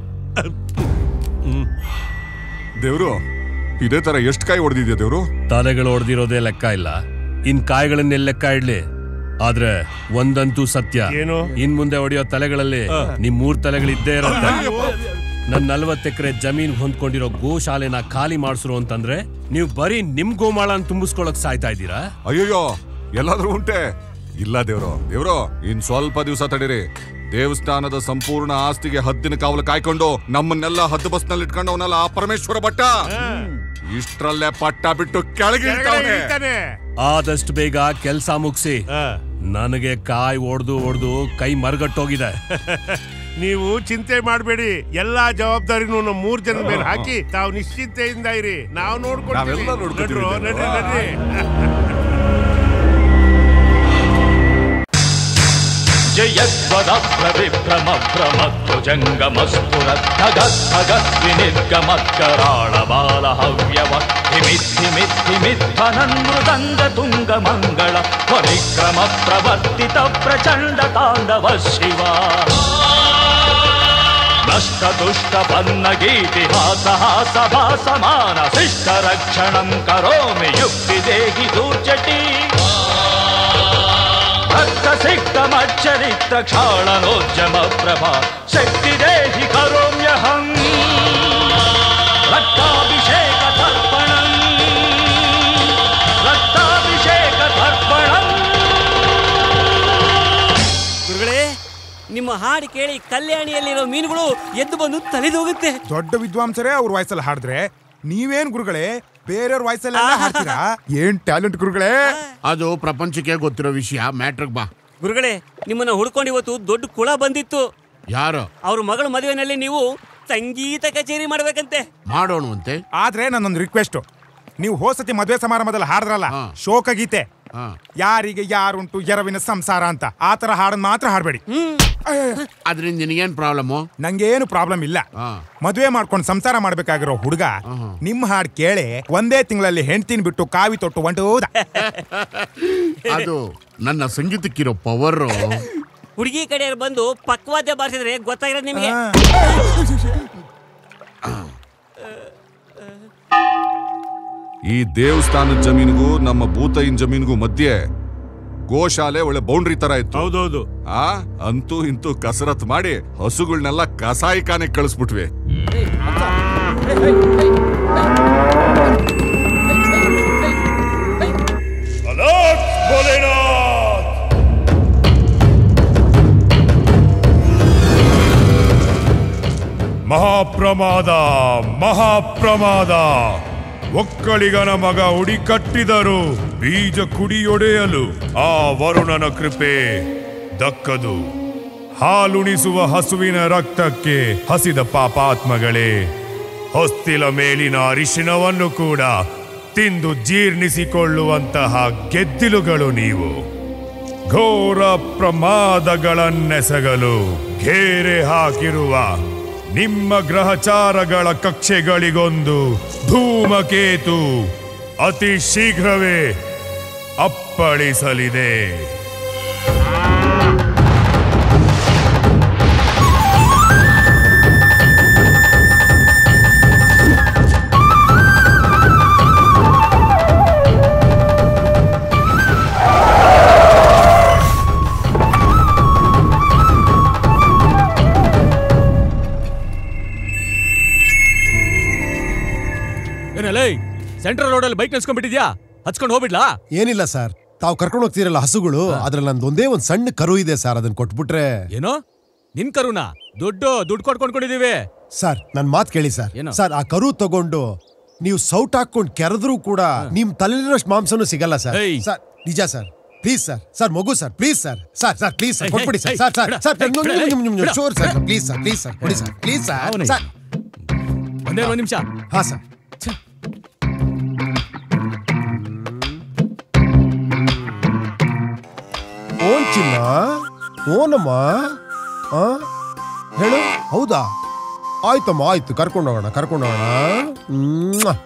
ದೇವ್ರು ಇದೇ ತರ ಎಷ್ಟು ಕಾಯಿ ಹೊಡೆದಿದ್ಯಾ ದೇವ್ರು ತಲೆಗಳು ಹೊಡೆದಿರೋದೇ ಲೆಕ್ಕ ಇಲ್ಲ ಇನ್ ಕಾಯಿಗಳನ್ನೆಲ್ಲ ಲೆಕ್ಕ ಇಡ್ಲಿ ಆದ್ರೆ ಒಂದಂತೂ ಸತ್ಯ ಏನು? ಇನ್ ಮುಂದೆ ಹೊಡೆಯೋ ತಲೆಗಳಲ್ಲಿ ನಿಮ್ ಮೂರ್ ತಲೆಗಳಿದ್ದೇ ಇರುತ್ತೆ ನನ್ ನಲ್ವತ್ತು ಎಕರೆ ಜಮೀನ್ ಹೊಂದ್ಕೊಂಡಿರೋ ಗೋಶಾಲೆನ ಖಾಲಿ ಮಾಡಿಸ್ರು ಅಂತಂದ್ರೆ ನೀವು ಬರೀ ನಿಮ್ ಗೋಮಾಳನ್ ತುಂಬಿಸ್ಕೊಳಕ್ ಸಾಯ್ತಾ ಇದ್ದೀರಾ ಅಯ್ಯಯ್ಯೋ ಎಲ್ಲಾದ್ರೂ ಉಂಟೆ ಇಲ್ಲ ದೇವ್ರು ದೇವ್ರು ಇನ್ ಸ್ವಲ್ಪ ದಿವಸ ತಡೀರಿ ದೇವಸ್ಥಾನದ ಸಂಪೂರ್ಣ ಆಸ್ತಿಗೆ ಹದ್ದಿನ ಕಾವಲು ಕಾಯ್ಕೊಂಡು ನಮ್ಮನ್ನೆಲ್ಲ ಹದ್ದು ಬಸ್ನಲ್ಲಿ ಇಟ್ಕೊಂಡು ಅವನಲ್ಲ ಆ ಪರಮೇಶ್ವರ ಭಟ್ಟ ಇಷ್ಟ್ರಲ್ಲೇ ಪಟ್ಟ ಬಿಟ್ಟು ಕೆಳಗೆ ಇಳ್ತಾವ್ನೆ. ಆದಷ್ಟು ಬೇಗ ಕೆಲ್ಸ ಮುಗಿಸಿ ನನಗೆ ಕಾಯಿ ಒಡ್ದು ಒಡ್ದು ಕೈ ಮರಗಟ್ಟೋಗಿದೆ ನೀವು ಚಿಂತೆ ಮಾಡಬೇಡಿ ಎಲ್ಲಾ ಜವಾಬ್ದಾರಿನೂ ನಮ್ಮ ಮೂರ್ ಜನ ಮೇಲೆ ಹಾಕಿ ತಾವು ನಿಶ್ಚಿಂತೆಯಿಂದ ಇರಿ ನಾವು ನೋಡ್ಕೊಳ್ತೀವಿ ನಾವೆಲ್ಲ ನೋಡ್ಕೊತೀವಿ ನಡ್ರು, ದೇವ್ರು. ನಡ್ರಿ ನಡ್ರಿ ಧಿಮಿದ್ಧಿಮಿದ್ಧಿಮಿದ್ಧನನ್ಮೃದಂಗ ತುಂಗ ಮಂಗಳ ಪರಿಕ್ರಮ ಪ್ರವರ್ತಿತ ಪ್ರಚಂಡ ತಾಂಡವ ಶಿವ ನಷ್ಟ ದುಷ್ಟ ಪನ್ನ ಗೀತಿಹಾಸ ಹಾಸ ಭಾಸಮಾನ ಶಿಷ್ಟ ರಕ್ಷಣಂ ಕರೋಮಿ ಯುಕ್ತಿ ದೇಹಿ ದುರ್ಜಟಿ ರಕ್ತ ಸಿಕ್ತ ಮಚ್ಚರಿತ್ತ ಕ್ಷಾಳನೋಜ್ಜಮ ಪ್ರಭಾ ಶಕ್ತಿ ದೇಹಿ ಕರೋಮ್ಯಹಂ ರಕ್ತಾಭಿಷೇಕ ತರ್ಪಣಂ ರಕ್ತಾಭಿಷೇಕ ತರ್ಪಣಂ ಗುರುಗಳೇ ನಿಮ್ಮ ಹಾಡು ಕೇಳಿ ಕಲ್ಯಾಣಿಯಲ್ಲಿರೋ ಮೀನುಗಳು ಎದ್ದು ಬಂದು ತಲೆದೋಗುತ್ತೆ ದೊಡ್ಡ ವಿದ್ವಾಂಸರೇ ಅವ್ರ ವಾಯ್ಸಲ್ಲಿ ಹಾಡಿದ್ರೆ ನೀವೇನ್ ಗುರುಗಳೇ ಬೇರೆಯವ್ರ ವಾಯ್ಸಲ್ಲಿ ಹಾಡ್ತೀರಾ ಏನ್ ಟ್ಯಾಲೆಂಟ್ ಗುರುಗಳೇ ಅದು ಪ್ರಪಂಚಕ್ಕೆ ಗೊತ್ತಿರೋ ವಿಷಯ ಮ್ಯಾಟ್ರಿಕ್ ಬಾ ಗುರುಗಳೇ ನಿಮ್ಮನ್ನ ಹುಡ್ಕೊಂಡು ಇವತ್ತು ದೊಡ್ಡ ಕುಳ ಬಂದಿತ್ತು ಯಾರು ಅವ್ರ ಮಗಳ ಮದುವೆನಲ್ಲಿ ನೀವು ಸಂಗೀತ ಕಚೇರಿ ಮಾಡ್ಬೇಕಂತೆ ಮಾಡೋಣವಂತೆ ಆದ್ರೆ ನನ್ನೊಂದು ರಿಕ್ವೆಸ್ಟ್ ನೀವು ಹೋಸತಿ ಮದುವೆ ಸಮಾರಂಭದಲ್ಲಿ ಹಾಡ್ರಲ್ಲ ಶೋಕ ಗೀತೆ ಯಾರಿಗೆ ಯಾರುಂಟು ಎರವಿನ ಸಂಸಾರ ಅಂತ ಆ ತರ ಹಾಡನ್ ಮಾತ್ರ ಹಾಡ್ಬೇಡಿ ಅದರಿಂದ ನಿನಗೇನ್ ಪ್ರಾಬ್ಲಮ್ಮು ನಂಗೇನು ಪ್ರಾಬ್ಲಮ್ ಇಲ್ಲ ಮದುವೆ ಮಾಡ್ಕೊಂಡು ಸಂಸಾರ ಮಾಡ್ಬೇಕಾಗಿರೋ ಹುಡುಗ ನಿಮ್ ಹಾಡ್ ಕೇಳಿ ಒಂದೇ ತಿಂಗಳಲ್ಲಿ ಹೆಂಡ್ತಿನ ಬಿಟ್ಟು ಕಾವಿ ತೊಟ್ಟು ಹೊಂಟೋದ ಅದು ನನ್ನ ಸಂಗೀತಕ್ಕಿರೋ ಪವರ್ ಹುಡುಗಿ ಕಡೆಯವ್ರು ಬಂದು ಪಕ್ವಾದ್ಯ ಬಾರಿಸಿದ್ರೆ ಗೊತ್ತಾಗಿರೋದು ನಿಮಗೆ ಈ ದೇವಸ್ಥಾನದ ಜಮೀನಿಗೂ ನಮ್ಮ ಭೂತೈನ್ ಜಮೀನಿಗೂ ಮಧ್ಯೆ ಗೋಶಾಲೆ ಒಳ್ಳೆ ಬೌಂಡ್ರಿ ತರ ಇತ್ತು ಹೌದೌದು ಆ ಅಂತೂ ಇಂತೂ ಕಸರತ್ ಮಾಡಿ ಹಸುಗಳನ್ನೆಲ್ಲ ಕಸಾಯಿಖಾನೆ ಕಳಿಸ್ಬಿಟ್ವಿ ಮಹಾಪ್ರಮಾದ ಮಹಾಪ್ರಮಾದ ಒಕ್ಕಳಿಗನ ಮಗ ಉಡಿ ಕಟ್ಟಿದರು ಬೀಜ ಕುಡಿಯೊಡೆಯಲು ಆ ವರುಣನ ಕೃಪೆ ದಕ್ಕದು ಹಾಲುಣಿಸುವ ಹಸುವಿನ ರಕ್ತಕ್ಕೆ ಹಸಿದ ಪಾಪಾತ್ಮಗಳೇ ಹೊಸ್ತಿಲ ಮೇಲಿನ ಅರಿಶಿನವನ್ನು ಕೂಡ ತಿಂದು ಜೀರ್ಣಿಸಿಕೊಳ್ಳುವಂತಹ ಗೆದ್ದಿಲುಗಳು ನೀವು ಘೋರ ಪ್ರಮಾದಗಳನ್ನೆಸಗಲು ಘೇರೆ ಹಾಕಿರುವ ನಿಮ್ಮ ಗ್ರಹಚಾರಗಳ ಕಕ್ಷೆಗಳಿಗೊಂದು ಧೂಮಕೇತು ಅತಿ ಶೀಘ್ರವೇ ಅಪ್ಪಳಿಸಲಿದೆ ಸೆಂಟ್ರಲ್ ರೋಡಲ್ಲಿ ಬೈಕ್ ನಿಲ್ಸ್ಕೊಂಡ್ಬಿಟ್ಟಿದ್ಯಾ ಹಚ್ಕೊಂಡು ಹೋಗ್ಬಿಡ್ಲಾ ಏನಿಲ್ಲ ಸರ್ ತಾವು ಕರ್ಕೊಂಡು ಹೋಗ್ತೀರಲ್ಲ ಹಸುಗಳು ಅದ್ರಲ್ಲಿ ನಂದು ಒಂದೇ ಒಂದು ಸಣ್ಣ ಕರು ಇದೆ ಸರ್ ಅದನ್ನ ಕೊಟ್ಬಿಟ್ರೆ ಏನೋ ನಿನ್ ಕರುನ ದುಡ್ಡು ದುಡ್ಡು ಕೊಟ್ಕೊಂಡ್ಕೊಂಡಿದೀವಿ ಸರ್ ನನ್ ಮಾತ್ ಕೇಳಿ ಸರ್ ಸರ್ ಆ ಕರು ತಗೊಂಡು ನೀವು ಸೌಟ್ ಹಾಕೊಂಡು ಕೆರೆದ್ರೂ ಕೂಡ ನಿಮ್ ತಲೆಲಿರೋಷ್ಟು ಮಾಂಸನೂ ಸಿಗಲ್ಲ ಸರ್ ಸರ್ ನಿಜ ಸರ್ ಪ್ಲೀಸ್ ಸರ್ ಸರ್ ಮಗು sir please sir sir sir please sir ಏಯ್, ಕೊಟ್ಬಿಡಿ ಸರ್ ಏಯ್, ಸರ್ ಸರ್ ಬಿಡ, ಸರ್ ಏಯ್, ಬಿಡ, ಏಯ್, ಬಿಡ. Sure sir please sir please sir ಕೊಡಿ ಸರ್ ಪ್ಲೀಸ್ ಸರ್ ಅವನೇ. ಸರ್ ಒಂದೇ ಒಂದ್ ನಿಮಿಷ ಹಾ ಸರ್ ಓನ್ ಚಿನ್ನ ಓನಮ್ಮ ಆ? ಹೇಳು ಹೌದಾ ಆಯ್ತಮ್ಮ ಆಯ್ತು ಕರ್ಕೊಂಡು ಹೋಗೋಣ ಕರ್ಕೊಂಡು ಹೋಗೋಣ ಮ್ವಾ.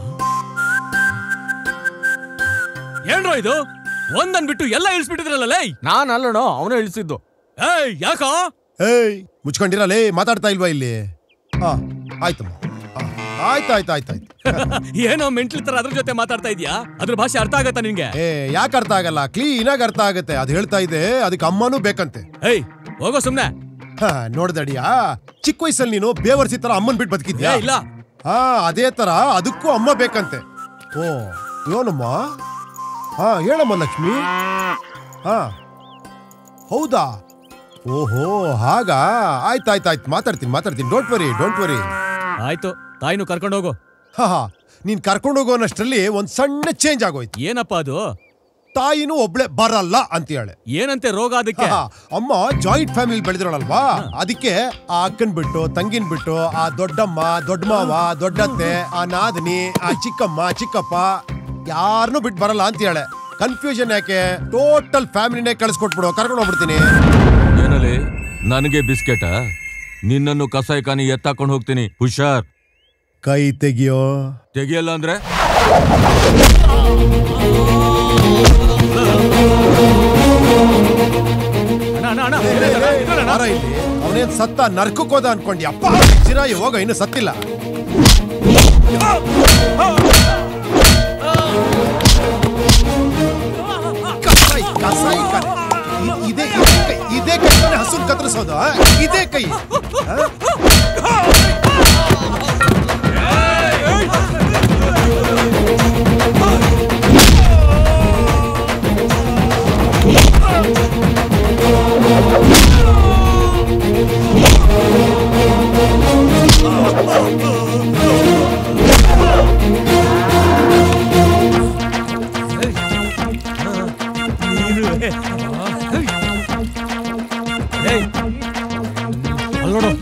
ಏನ್ರೋ ಇದು ಒಂದನ್ ಬಿಟ್ಟು ಎಲ್ಲ ಇಳಿಸ್ಬಿಟ್ಟಿದ್ರಲ್ಲ ಲೈ ನಾನ್ ಅಲ್ಲಣೋ ಅವನೇ ಇಳಿಸಿದ್ದು ಏಯ್ ಯಾಕೋ ಏಯ್ ಮುಚ್ಕೊಂಡಿರಲೇ ಮಾತಾಡ್ತಾ ಇಲ್ವಾ ಇಲ್ಲಿ ಹಾ ಆಯ್ತಮ್ಮ ಆ, ಆಯ್ತು ಆಯ್ತು ಆಯ್ತು ಆಯ್ತು ಏನೋ ಮೆಂಟ್ಲ್ ತರ ಅದ್ರ ಜೊತೆ ಮಾತಾಡ್ತಾ ಇದೀಯಾ ಅದ್ರ ಭಾಷೆ ಅರ್ಥ ಆಗತ್ತಾ ನಿನ್ಗೆ ಏ ಯಾಕೆ ಅರ್ಥ ಆಗಲ್ಲ ಕ್ಲೀನ್ ಆಗಿ ಅರ್ಥ ಆಗತ್ತೆ ಅದು ಹೇಳ್ತಾ ಇದೆ ಅದಕ್ಕೆ ಅಮ್ಮನೂ ಬೇಕಂತೆ ಏಯ್ ಹೋಗೋ ಸುಮ್ನೆ ಹಾ, ನೋಡ್ದಡಿಯಾ ಚಿಕ್ಕ ವಯಸ್ಸಲ್ಲಿ ನೀನು ಬೇವರ್ಸಿ ತರ ಅಮ್ಮನ್ ಬಿಟ್ಟು ಬದುಕಿದ್ಯಾ ಏ, ಇಲ್ಲ. ಹಾ ಅದೇ ತರ ಅದಕ್ಕೂ ಅಮ್ಮ ಬೇಕಂತೆ ಓ ಏನಮ್ಮ ಹಾ ಹೇಳಮ್ಮ ಲಕ್ಷ್ಮಿ ಹಾ ಹೌದಾ ಓಹೋ ಹಾಗಾ ಆಯ್ತಾಯ್ತಾಯ್ತು ಮಾತಾಡ್ತೀನಿ ಮಾತಾಡ್ತೀನಿ ಡೋಂಟ್ ವರಿ ಡೋಂಟ್ ವರಿ ಆಯ್ತು ತಾಯಿನೂ ಕರ್ಕೊಂಡು ಹೋಗು ಹಾ ಹಾ ನೀನ್ ಕರ್ಕೊಂಡು ಹೋಗೋನಷ್ಟರಲ್ಲಿ ಒಂದ್ ಸಣ್ಣ ಚೇಂಜ್ ಆಗೋಯ್ತು ಏನಪ್ಪ ಅದು ತಾಯಿನೂ ಒಬ್ಳೆ ಬರಲ್ಲ ಅಂತ ಹೇಳೆ ಏನಂತೆ ರೋಗ ಅದಕ್ಕೆ ಹಾ, ಅಮ್ಮ ಜಾಯಿಂಟ್ ಫ್ಯಾಮಿಲಿ ಬೆಳೆದಿರೋಳಲ್ವಾ ಅದಕ್ಕೆ ಆ ಅಕ್ಕನ್ ಬಿಟ್ಟು ತಂಗಿನ್ ಬಿಟ್ಟು ಆ ದೊಡ್ಡಮ್ಮ ದೊಡ್ಡ ಮಾವ ದೊಡ್ಡತ್ತೆ ಆ ನಾದಿನಿ ಆ ಚಿಕ್ಕಮ್ಮ ಚಿಕ್ಕಪ್ಪ ಯಾರನ್ನೂ ಬಿಟ್ಟು ಬರಲ್ಲ ಅಂತ ಹೇಳೆ ಕನ್ಫ್ಯೂಷನ್ ಯಾಕೆ ಟೋಟಲ್ ಫ್ಯಾಮಿಲಿನೇ ಕಳಿಸ್ಕೊಟ್ಬಿಡು ಕರ್ಕೊಂಡು ಹೋಗ್ಬಿಡ್ತೀನಿ ಏನಲ್ಲಿ ನನಗೆ ಬಿಸ್ಕೆಟ ನಿನ್ನನ್ನು ಕಸಾಯಿಖಾನಿ ಎತ್ತಾಕೊಂಡು ಹೋಗ್ತೀನಿ ಹುಷಾರ್ ಕೈ ತೆಗಿಯೋ ತೆಗಿಯಲ್ಲ ಅಂದ್ರೆ ಬಾರ ಇಲ್ಲಿ ಅವನೇನ್ ಸತ್ತ ನರ್ಕಕ್ಕೆ ಹೋದ ಅನ್ಕೊಂಡಿ ಅಪ್ಪ ಚಿರಾಯಿ ಹೋಗ ಇನ್ನು ಸತ್ತಿಲ್ಲ ಕಸಾಯಿ ಕಸಾಯಿ ಕಣೆ. ಇ- ಇದೇ ಇದೇ ಕೈ ಇದೇ ಕೈ ತಾನೇ ಹಸುನ್ ಕತ್ತರಿಸೋದು ಆ? ಇದೇ ಕೈ ಆ? ಅಲ್ಲೋಡು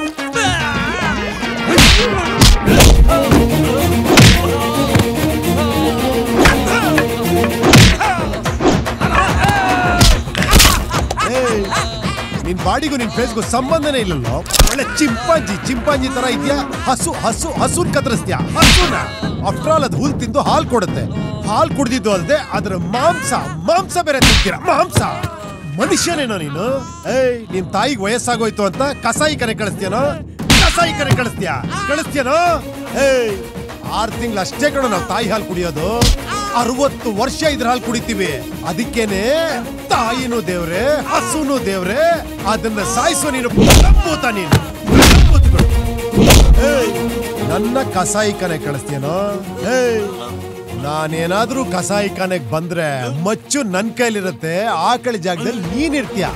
ಏಯ್, ನಿನ್ ಬಾಡಿಗೂ ನಿನ್ ಫೇಸ್ಗೂ ಸಂಬಂಧನೇ ಇಲ್ಲಲ್ಲೋ ಒಳ್ಳೆ ಚಿಂಪಾಂಜಿ ಚಿಂಪಾಂಜಿ ತರ ಇದೆಯಾ ಹಸು ಹಸು ಹಸುನ್ ಕತ್ತರಿಸ್ತೀಯಾ ಹಸುನ ಆಫ್ಟರ್ ಆಲ್ ಅದು ಹುಲ್ ತಿಂದು ಹಾಲ್ ಕೊಡುತ್ತೆ ಹಾಲ್ ಕುಡ್ದಿದ್ದು ಅಲ್ಲದೆ ಅದರ ಮಾಂಸ ಮಾಂಸ ಬೇರೆ ತಿಂತೀರ ಮಾಂಸ ಮನುಷ್ಯನೇನೋ ನೀನು ಏಯ್ ನಿನ್ ತಾಯಿಗೆ ವಯಸ್ಸಾಗೋಯ್ತು ಅಂತ ಕಸಾಯಿ ಕರೆ ಕಳಿಸ್ತೀಯನೋ ಕಸಾಯಿ ಕರೆ ಕಳಿಸ್ತೀಯ ಕಳಿಸ್ತೀಯನೋ ಏಯ್ ಆರ್ ತಿಂಗಳು ಅಷ್ಟೇ ಕಣ ನಾವು ತಾಯಿ ಹಾಲು ಕುಡಿಯೋದು ಅರವತ್ತು ವರ್ಷ ಇದ್ರ ಹಾಲು ಕುಡಿತೀವಿ ಅದಕ್ಕೇನೆ ತಾಯಿನೂ ದೇವ್ರೆ ಹಸುನು ದೇವ್ರೆ ಅದನ್ನ ಸಾಯಿಸೋ ನೀನು ಭೂತ ನೀನು ಭೂತಗಳು. ಏಯ್, ನನ್ನ ಕಸಾಯಿ ಕನೆ ಕಳಿಸ್ತೀನೋ ಏಯ್ ನಾನೇನಾದ್ರೂ ಕಸಾಯಿ ಕನೆಗ್ ಬಂದ್ರೆ ಮಚ್ಚು ನನ್ ಕೈಲಿರುತ್ತೆ ಆಕಳಿ ಜಾಗದಲ್ಲಿ ನೀನಿರ್ತೀಯ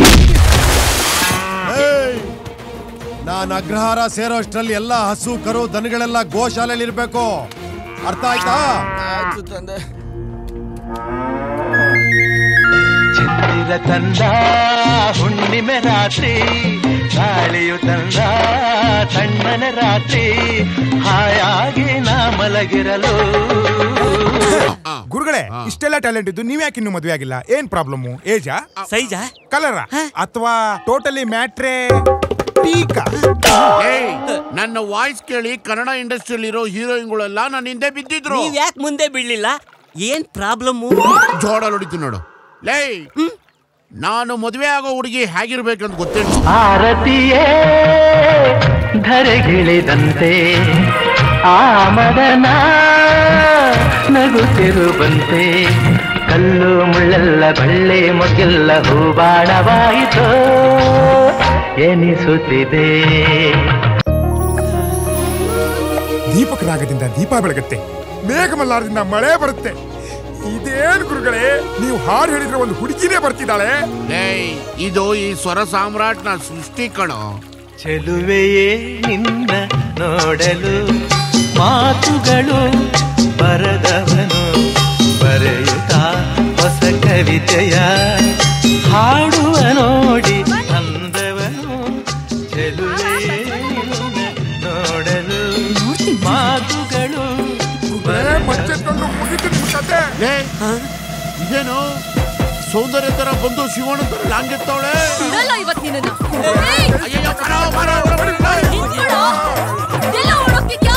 ಏಯ್ ನಾನ್ ಅಗ್ರಹಾರ ಸೇರೋಷ್ಟ್ರಲ್ಲಿ ಎಲ್ಲ ಹಸು ಕರು ದನಗಳೆಲ್ಲ ಗೋಶಾಲೆಯಲ್ಲಿ ಇರ್ಬೇಕು ಅರ್ಥ ಆಯ್ತಾ ಚಂದಿರ ತಂದ ಹುಣ್ಣಿಮೆ ರಾತ್ರಿ ಗಾಳಿಯು ತಂದ ತಣ್ಣನೆ ರಾತ್ರಿ ಹಾಯಾಗಿ ನಾ ಮಲಗಿರಲು ಗುರುಗಳೇ ಇಷ್ಟೆಲ್ಲ ಟ್ಯಾಲೆಂಟ್ ಇದ್ದು ನೀವ್ ಯಾಕೆ ಇನ್ನು ಮದುವೆ ಆಗಿಲ್ಲ ಏನ್ ಪ್ರಾಬ್ಲಮ್ ಏಜಾ ಸೈಜಾ ಕಲರ ಅಥವಾ ಟೋಟಲಿ ಮ್ಯಾಟ್ರೇ ಟೀಕಾ ಏಯ್, ನನ್ನ ವಾಯ್ಸ್ ಕೇಳಿ ಕನ್ನಡ ಇಂಡಸ್ಟ್ರಿಯಲ್ಲಿ ಇರೋ ಹೀರೋಯಿನ್ಗಳೆಲ್ಲ ನನ್ನ ಹಿಂದೆ ಬಿದ್ದಿದ್ರು ನೀವ್ ಯಾಕೆ ಮುಂದೆ ಬೀಳ್ಲಿಲ್ಲ ಏನ್ ಪ್ರಾಬ್ಲಮ್ ಜೋಡ ಹೊಡಿತು ನೋಡು ಲೇ ನಾನು ಮದುವೆ ಆಗೋ ಹುಡುಗಿ ಹೇಗಿರ್ಬೇಕಂತ ಗೊತ್ತೇನು ಆರತಿಯೇ ಧರೆಗಿಳಿದಂತೆ ಆ ಮದನ ನಗುತ್ತಿರುವಂತೆ ಕಲ್ಲು ಮುಳ್ಳೆಲ್ಲ ಬಳ್ಳೆ ಮೊಗ್ಗೆಲ್ಲ ಹೂಬಾಣವಾಯಿತೋ ಎನಿಸುತ್ತಿದೆ ದೀಪಕ ರಾಗದಿಂದ ದೀಪ ಬೆಳಗುತ್ತೆ ಮೇಘಮಲ್ಲಾರದಿಂದ ಮಳೆ ಬರುತ್ತೆ ಇದೇನ್ ಗುರುಗಳೇ ನೀವು ಹಾಡು ಹೇಳಿದ್ರೆ ಒಂದು ಹುಡುಗಿನೇ ಬರ್ತಿದ್ದಾಳೆ ಏಯ್ ಇದು ಈ ಸ್ವರ ಸಾಮ್ರಾಟ್ನ ಸೃಷ್ಟಿ ಕಣೋ ಚೆಲುವೆಯೇ ನಿನ್ನ ನೋಡಲು ಮಾತುಗಳು ಬರದವನು ಬರೆಯುತ್ತ ಹೊಸ ಕವಿತೆಯ ಹಾಡುವ ನೋಡಿ ಅಂದವನು ಚೆಲುವೆಯೇ ನಿನ್ನ ನೋಡಲು ಮಾತುಗಳು ಲೇ, ಇದೇನು ಸೌಂದರ್ಯ ತರ ಬಂದು ಶಿವಣ್ಣ ತರ ಲಾಂಗೆತ್ತವಳೆ ಬಿಡಲ್ಲ ಇವತ್ತು ನಿನ್ನನ್ನ ಅಯ್ಯಯ್ಯೋ, ಬರೋ, ಬರೋ, ಬರೋ, ಬರೋ, ಬರೋ. ನಿಂತ್ಕೊಳ್ಳೋ. ಎಲ್ಲ ಓಡೋಗ್ತಿದ್ಯಾ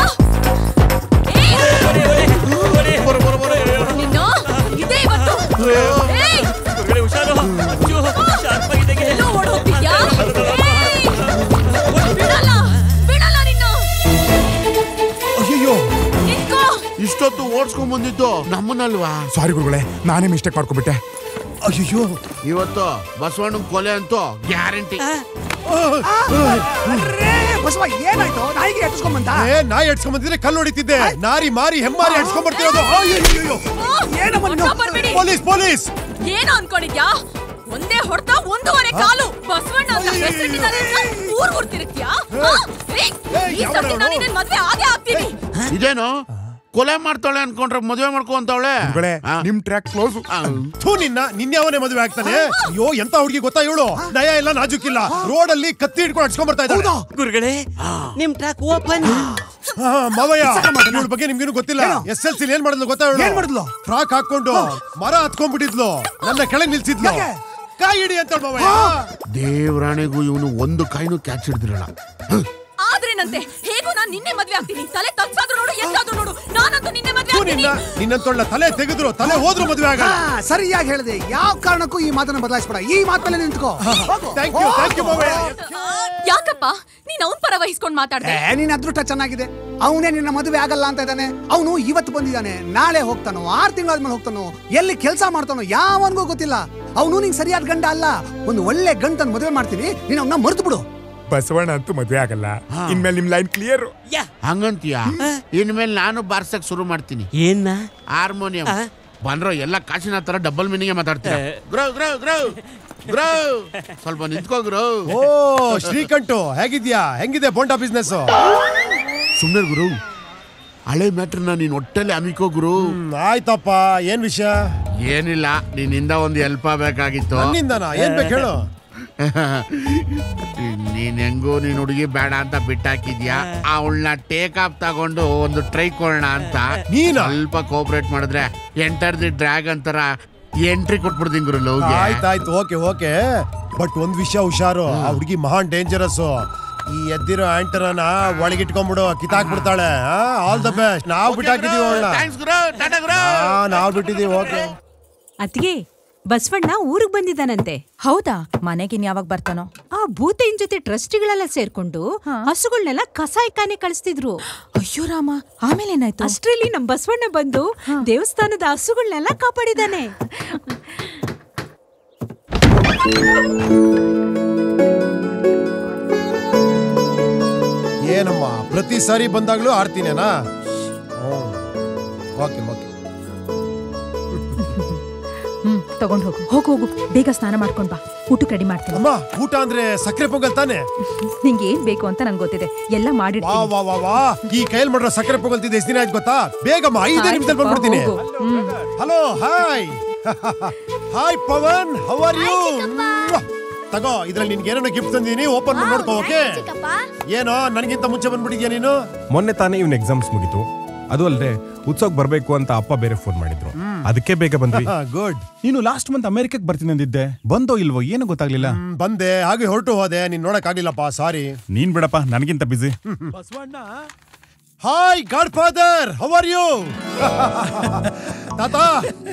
ನಿನ್ನ ಇದೇ ಇವತ್ತು ಏಯ್! ಎಲ್ಲೋ ಓಡೋಗ್ತಿದ್ಯಾ ಏಯ್! ಬಿಡಲ್ಲ ಬಿಡಲ್ಲ ನಿನ್ನ ಅಯ್ಯೋ ನಿಂತ್ಕೋ ಇಷ್ಟೊತ್ತು ಓಡಿಸ್ಕೊಂಡ್ ಬಂದಿದ್ದು ನಮ್ಮನ್ನಲ್ವಾ ಸಾರಿ ಗುರುಗಳೇ ನಾನೇ ಮಿಸ್ಟೇಕ್ ಮಾಡ್ಕೊಬಿಟ್ಟೆ ಅಯ್ಯೋ ಇವತ್ತು ಬಸವಣ್ಣನ ಕೊಲೆ ಅಂತೂ ಗ್ಯಾರಂಟಿ ಬಸವ ಏನಾಯ್ತು ನಾಯಿಗೆ ಎಟ್ಸ್ಕೊಂಡ್ ಬಂದ ಏ ನಾಯಿ ಎಡ್ಸ್ಕೊಂಡ್ ಬಂದಿದ್ರೆ ಕಲ್ಲು ಹೊಡಿತಿದ್ದೆ ನಾರಿ ಮಾರಿ ಹೆಮ್ಮಾರಿ ಎಡ್ಸ್ಕೊಂಡ್ ಬರ್ತಿರೋದು ಅಯ್ಯಯ್ಯಯ್ಯೋ. ಪೊಲೀಸ್ ಪೊಲೀಸ್ ಏನು ಅನ್ಕೊಂಡಿದ್ಯಾ ಒಂದೇ ಹೊಡ್ತ ಒಂದೂವರೆ ಕಾಲು ಬಸವಣ್ಣ ಅಂತ ಹೆಸರಿಟ್ಟಿದ್ದಾರೆ ಅಂತ ಊರ್ ಊರ್ ತಿರುಗ್ತೀಯಾ ಆ? ಏಯ್, ಈ ಸರ್ತಿ ನಾನು ನಿನ್ನ ಮದ್ವೆ ಆಗೇ ಆಗ್ತೀನಿ ಇದೇನು ಕೊಲೆ ಮಾಡ್ತಾಳೆ ಅನ್ಕೊಂಡ್ರೆ ಮದುವೆ ಮಾಡ್ಕೊಂತವಳೆ ಗುರುಗಳೇ ನಿಮ್ ಟ್ರ್ಯಾಕ್ ಕ್ಲೋಸ್ ಥೂ ನಿನ್ನ ನಿನ್ಯಾವನೇ ಮದುವೆ ಆಗ್ತಾನೆ ಅಯ್ಯೋ ಎಂತ ಹುಡುಗಿ ಗೊತ್ತಾ ಇವಳು ನಯ ಇಲ್ಲ ನಾಜುಕಿಲ್ಲ ರೋಡ್ ಅಲ್ಲಿ ಕತ್ತಿ ಹಿಡ್ಕೊಂಡು ಅಡ್ಸ್ಕೊಂಡ್ ಬರ್ತಾ ಇದ್ದಾಳೆ ಗುರುಗಳೇ ನಿಮ್ ಟ್ರ್ಯಾಕ್ ಓಪನ್ ಹಾ, ಮಾವಯ್ಯ ಇವಳ ಬಗ್ಗೆ ನಿಮ್ಗೇನು ಗೊತ್ತಿಲ್ಲ ಎಸ್ ಎಲ್ ಸಿ ಏನ್ ಮಾಡಿದ್ಲು ಗೊತ್ತಾ ಇವಳು ಏನ್ ಮಾಡಿದ್ಲು? ಫ್ರಾಕ್ ಹಾಕೊಂಡು ಮರ ಹತ್ಕೊಂಡ್ಬಿಟ್ಟಿದ್ಲು ನನ್ನ ಕೆಳಗ್ ನಿಲ್ಸಿದ್ಲು ಯಾಕೆ? ಕಾಯಿ ಹಿಡಿ ಅಂತ ಮಾವಯ್ಯ ದೇವ್ರಾಣೆಗೂ ಇವನು ಒಂದು ಕಾಯಿನೂ ಕ್ಯಾಚ್ ಹಿಡಿದಿರಲ್ಲ ಆದ್ರೇನಂತೆ ಹೇಗೂ ನಾನ್ ನಿನ್ನೆ ಮದ್ವೆ ಆಗ್ತೀನಿ ತಲೆ ತಗ್ಸಾದ್ರು ನೋಡು ಎಂತಾದ್ರು ನೋಡು ನಾನಂತೂ ನಿನ್ನೆ ಮದ್ವೆ ಥೂ ಆಗ್ತೀನಿ ನಿನ್ನ ನಿನ್ನಂತೊಳ್ಳ ತಲೆ ತೆಗೆದ್ರು ತಲೆ ಹೋದ್ರು ಮದುವೆ ಆಗಲ್ಲ ಆ, ಸರಿಯಾಗಿ ಹೇಳಿದೆ ಯಾವ ಕಾರಣಕ್ಕೂ ಈ ಮಾತನ್ನ ಬದಲಾಯಿಸ್ಬೇಡ ಈ ಮಾತ್ ಮೇಲೆ ನಿಂತ್ಕೋ ಥ್ಯಾಂಕ್ ಯು ಥ್ಯಾಂಕ್ ಯು ಮಾವಯ್ಯ ಯಾಕಪ್ಪ ನೀನ್ ಅವನ್ ಪರ ವಹಿಸ್ಕೊಂಡ್ ಮಾತಾಡ್ದೆ ಏ ನಿನ್ನ ಅದೃಷ್ಟ ಚೆನ್ನಾಗಿದೆ ಅವನೇ ನಿನ್ನ ಮದುವೆ ಆಗಲ್ಲ ಅಂತ ಇದ್ದಾನೆ ಅವನು ಇವತ್ತು ಬಂದಿದ್ದಾನೆ ನಾಳೆ ಹೋಗ್ತಾನೋ ಆರು ತಿಂಗಳಾದ್ಮೇಲೆ ಹೋಗ್ತಾನೋ ಎಲ್ಲಿ ಕೆಲಸ ಮಾಡ್ತಾನೋ ಯಾವನ್ಗೂ ಗೊತ್ತಿಲ್ಲ ಅವನು ನಿಂಗೆ ಸರಿಯಾದ ಗಂಡ ಅಲ್ಲ ಒಂದು ಒಳ್ಳೆ ಗಂಟನ್ ಮದುವೆ ಮಾಡ್ತೀನಿ ನೀನು ಅವನ್ನ ಮರ್ತು ಬಿಡು ಬಸವಣ್ಣ ಅಂತೂ ಮದ್ವೆ ಆಗಲ್ಲ ಇನ್ಮೇಲೆ ನಿಮ್ ಲೈನ್ ಕ್ಲಿಯರ್ ಹಂಗಂತೀಯ ಇನ್ಮೇಲೆ ನಾನು ಬಾರ್ಸಕ್ ಶುರು ಮಾಡ್ತೀನಿ ಏನ್ನ ಹಾರ್ಮೋನಿಯಂ ಬಂದ್ರೋ ಎಲ್ಲ ಕಾಸಿನ ತರ ಡಬಲ್ ಮೀನಿಂಗ್ ಮಾತಾಡ್ತೀರ ಗ್ರೋ ಗ್ರೋ ಗ್ರೋ ಗ್ರೋ ಸ್ವಲ್ಪ ನಿಂತ್ಕೋ ಗ್ರೋ ಓ ಶ್ರೀಕಂಠು ಹೇಗಿದ್ಯಾ ಹೆಂಗಿದೆ ಬೋಂಡಾ ಬಿಸ್ನೆಸ್ ಸುಮ್ನೆ ಗುರು ಹಳೆ ಮ್ಯಾಟ್ರನ್ನ ನೀನ್ ಹೊಟ್ಟೆಲಿ ಅಮಿಕೋ ಗುರು ಆಯ್ತಪ್ಪ ಏನ್ ವಿಷಯ ಏನಿಲ್ಲ ನಿನ್ನಿಂದ ಒಂದು ಹೆಲ್ಪ್ ಆಗ್ಬೇಕಾಗಿತ್ತು ನನ್ನಿಂದನಾ? ಏನ್ ಬೇಕು ಹೇಳು? ನೀನ್ ಹೆಂಗೋ ನೀನ್ ಹುಡುಗಿ ಬೇಡ ಅಂತ ಬಿಟ್ಟಾಕಿದ್ಯಾ ಅವಳನ್ನ ಟೇಕ್ ಆಫ್ ತಗೊಂಡು ಒಂದು ಟ್ರೈ ಕೊಡೋಣ ಅಂತ ನೀನ ಸ್ವಲ್ಪ ಕೋಪರೇಟ್ ಮಾಡಿದ್ರೆ ಎಂಟರ್ ದಿ ಡ್ರ್ಯಾಗನ್ ತರ ಎಂಟ್ರಿ ಕೊಟ್ಬಿಡ್ತೀನಿ ಗುರು ಲವ್ಗೆ ಆಯ್ತಾಯ್ತು ಓಕೆ ಓಕೆ ಬಟ್ ಒಂದ್ ವಿಷಯ ಹುಷಾರು ಆ ಹುಡುಗಿ ಮಹಾನ್ ಡೇಂಜರಸ್ ಈ ಎದ್ದಿರೋ ಆಂಟರನ ಒಳಗಿಟ್ಕೊಂಡ್ಬಿಡು ಕಿತ್ತಾಕ್ಬಿಡ್ತಾಳೆ ಆಲ್ ದ ಬೆಸ್ಟ್ ನಾವ್ ಬಿಟ್ಟಾಕಿದೀವಿ ಅವಳನ್ನ ಥ್ಯಾಂಕ್ಸ್ ಗುರು ಟಾಟಾ ಗುರು ನಾವ್ ಬಿಟ್ಟಿದೀವಿ ಓಕೆ ಅತ್ಗೆ ಬಸವಣ್ಣ ಊರಿಗೆ ಬಂದಿದ್ದಾನಂತೆ ಹೌದಾ ಮನೆಗಿನ್ ಯಾವಾಗ ಬರ್ತಾನೋ ಆ ಭೂತೈನ್ ಜೊತೆ ಟ್ರಸ್ಟಿಗಳೆಲ್ಲ ಸೇರ್ಕೊಂಡು ಹಸುಗಳನ್ನೆಲ್ಲ ಕಸಾಯಿಖಾನೆ ಕಳಿಸ್ತಿದ್ರು ಅಯ್ಯೋ ರಾಮ ಆಮೇಲೆ ಏನಾಯ್ತು ಅಷ್ಟ್ರಲ್ಲಿ ನಮ್ ಬಸವಣ್ಣ ಬಂದು ದೇವಸ್ಥಾನದ ಹಸುಗಳನ್ನೆಲ್ಲ ಕಾಪಾಡಿದಾನೆ ಏನಮ್ಮ ಪ್ರತಿ ಸಾರಿ ಬಂದಾಗ್ಲೂ ಆಡ್ತೀನೇನಾ ಓಕೆ ಓಕೆ ಹ್ಮ್ ತಗೊಂಡ್ ಹೋಗು ಹೋಗು ಹೋಗು ಬೇಗ ಸ್ನಾನ ಮಾಡ್ಕೊಂಡ್ ಬಾ ಊಟಕ್ಕೆ ರೆಡಿ ಮಾಡ್ತೀನಿ ಅಮ್ಮ ಊಟ ಅಂದ್ರೆ ಸಕ್ಕರೆ ಪೊಂಗಲ್ ತಾನೆ ನಿಂಗೆ ಏನ್ ಬೇಕು ಅಂತ ನಂಗೆ ಗೊತ್ತಿದೆ ಎಲ್ಲ ವಾ ಮಾಡಿರ್ತೀನಿ ವಾ ವಾ ವಾ ಈ ಕೈಯಲ್ಲಿ ಮಾಡಿರೋ ಸಕ್ಕರೆ ಪೊಂಗಲ್ ತಿಂದ ಎಷ್ಟು ದಿನ ಆಯ್ತು ಗೊತ್ತಾ ಬೇಗಮ್ಮ ಐದೇ ಆಯ್ತು, ನಿಮಿಷದಲ್ಲಿ ಬಾ, ಬಂದ್ಬಿಡ್ತೀನಿ ಹೋಗು. ಹ್ಮ್. Hello hi hi Pawan how are you ತಗೋ ಇದ್ರಲ್ಲಿ ನಿನ್ಗೆ ಏನೋ ಗಿಫ್ಟ್ ತಂದೀನಿ ಓಪನ್ ಮಾಡಿ ನೋಡ್ಕೋ ಓಕೆ ಏನೋ ನನಗಿಂತ ಮುಂಚೆ ಬಂದ್ಬಿಟ್ಟಿದ್ಯಾ ನೀನು ಮೊನ್ನೆ ತಾನೇ ಇವ್ನ ಎಕ್ಸಾಮ್ಸ್ ಮುಗೀತು ಅದು ಅಲ್ಲದೆ ಉತ್ಸವಕ್ಕೆ ಬರ್ಬೇಕು ಅಂತ ಅಪ್ಪ ಬೇರೆ ಫೋನ್ ಮಾಡಿದ್ರು ಅದಕ್ಕೆ ಬೇಗ ಬಂದ್ವಿ ಗುಡ್ ನೀನು ಲಾಸ್ಟ್ ಮಂತ್ ಅಮೆರಿಕಕ್ಕೆ ಬರ್ತೀನಿ ಅಂದಿದ್ದೆ ಬಂದೋ ಇಲ್ವೋ ಏನು ಗೊತ್ತಾಗ್ಲಿಲ್ಲ ಬಂದೆ ಹಾಗೆ ಹೊರಟು ಹೋದೆ ನೀನ್ ನೋಡಕ್ ಆಗ್ಲಿಲ್ಲಪ್ಪ ಸಾರಿ ನೀನ್ ಬಿಡಪ್ಪ ನನಗಿಂತ busy Basavanna hi god father how are you ತಾತ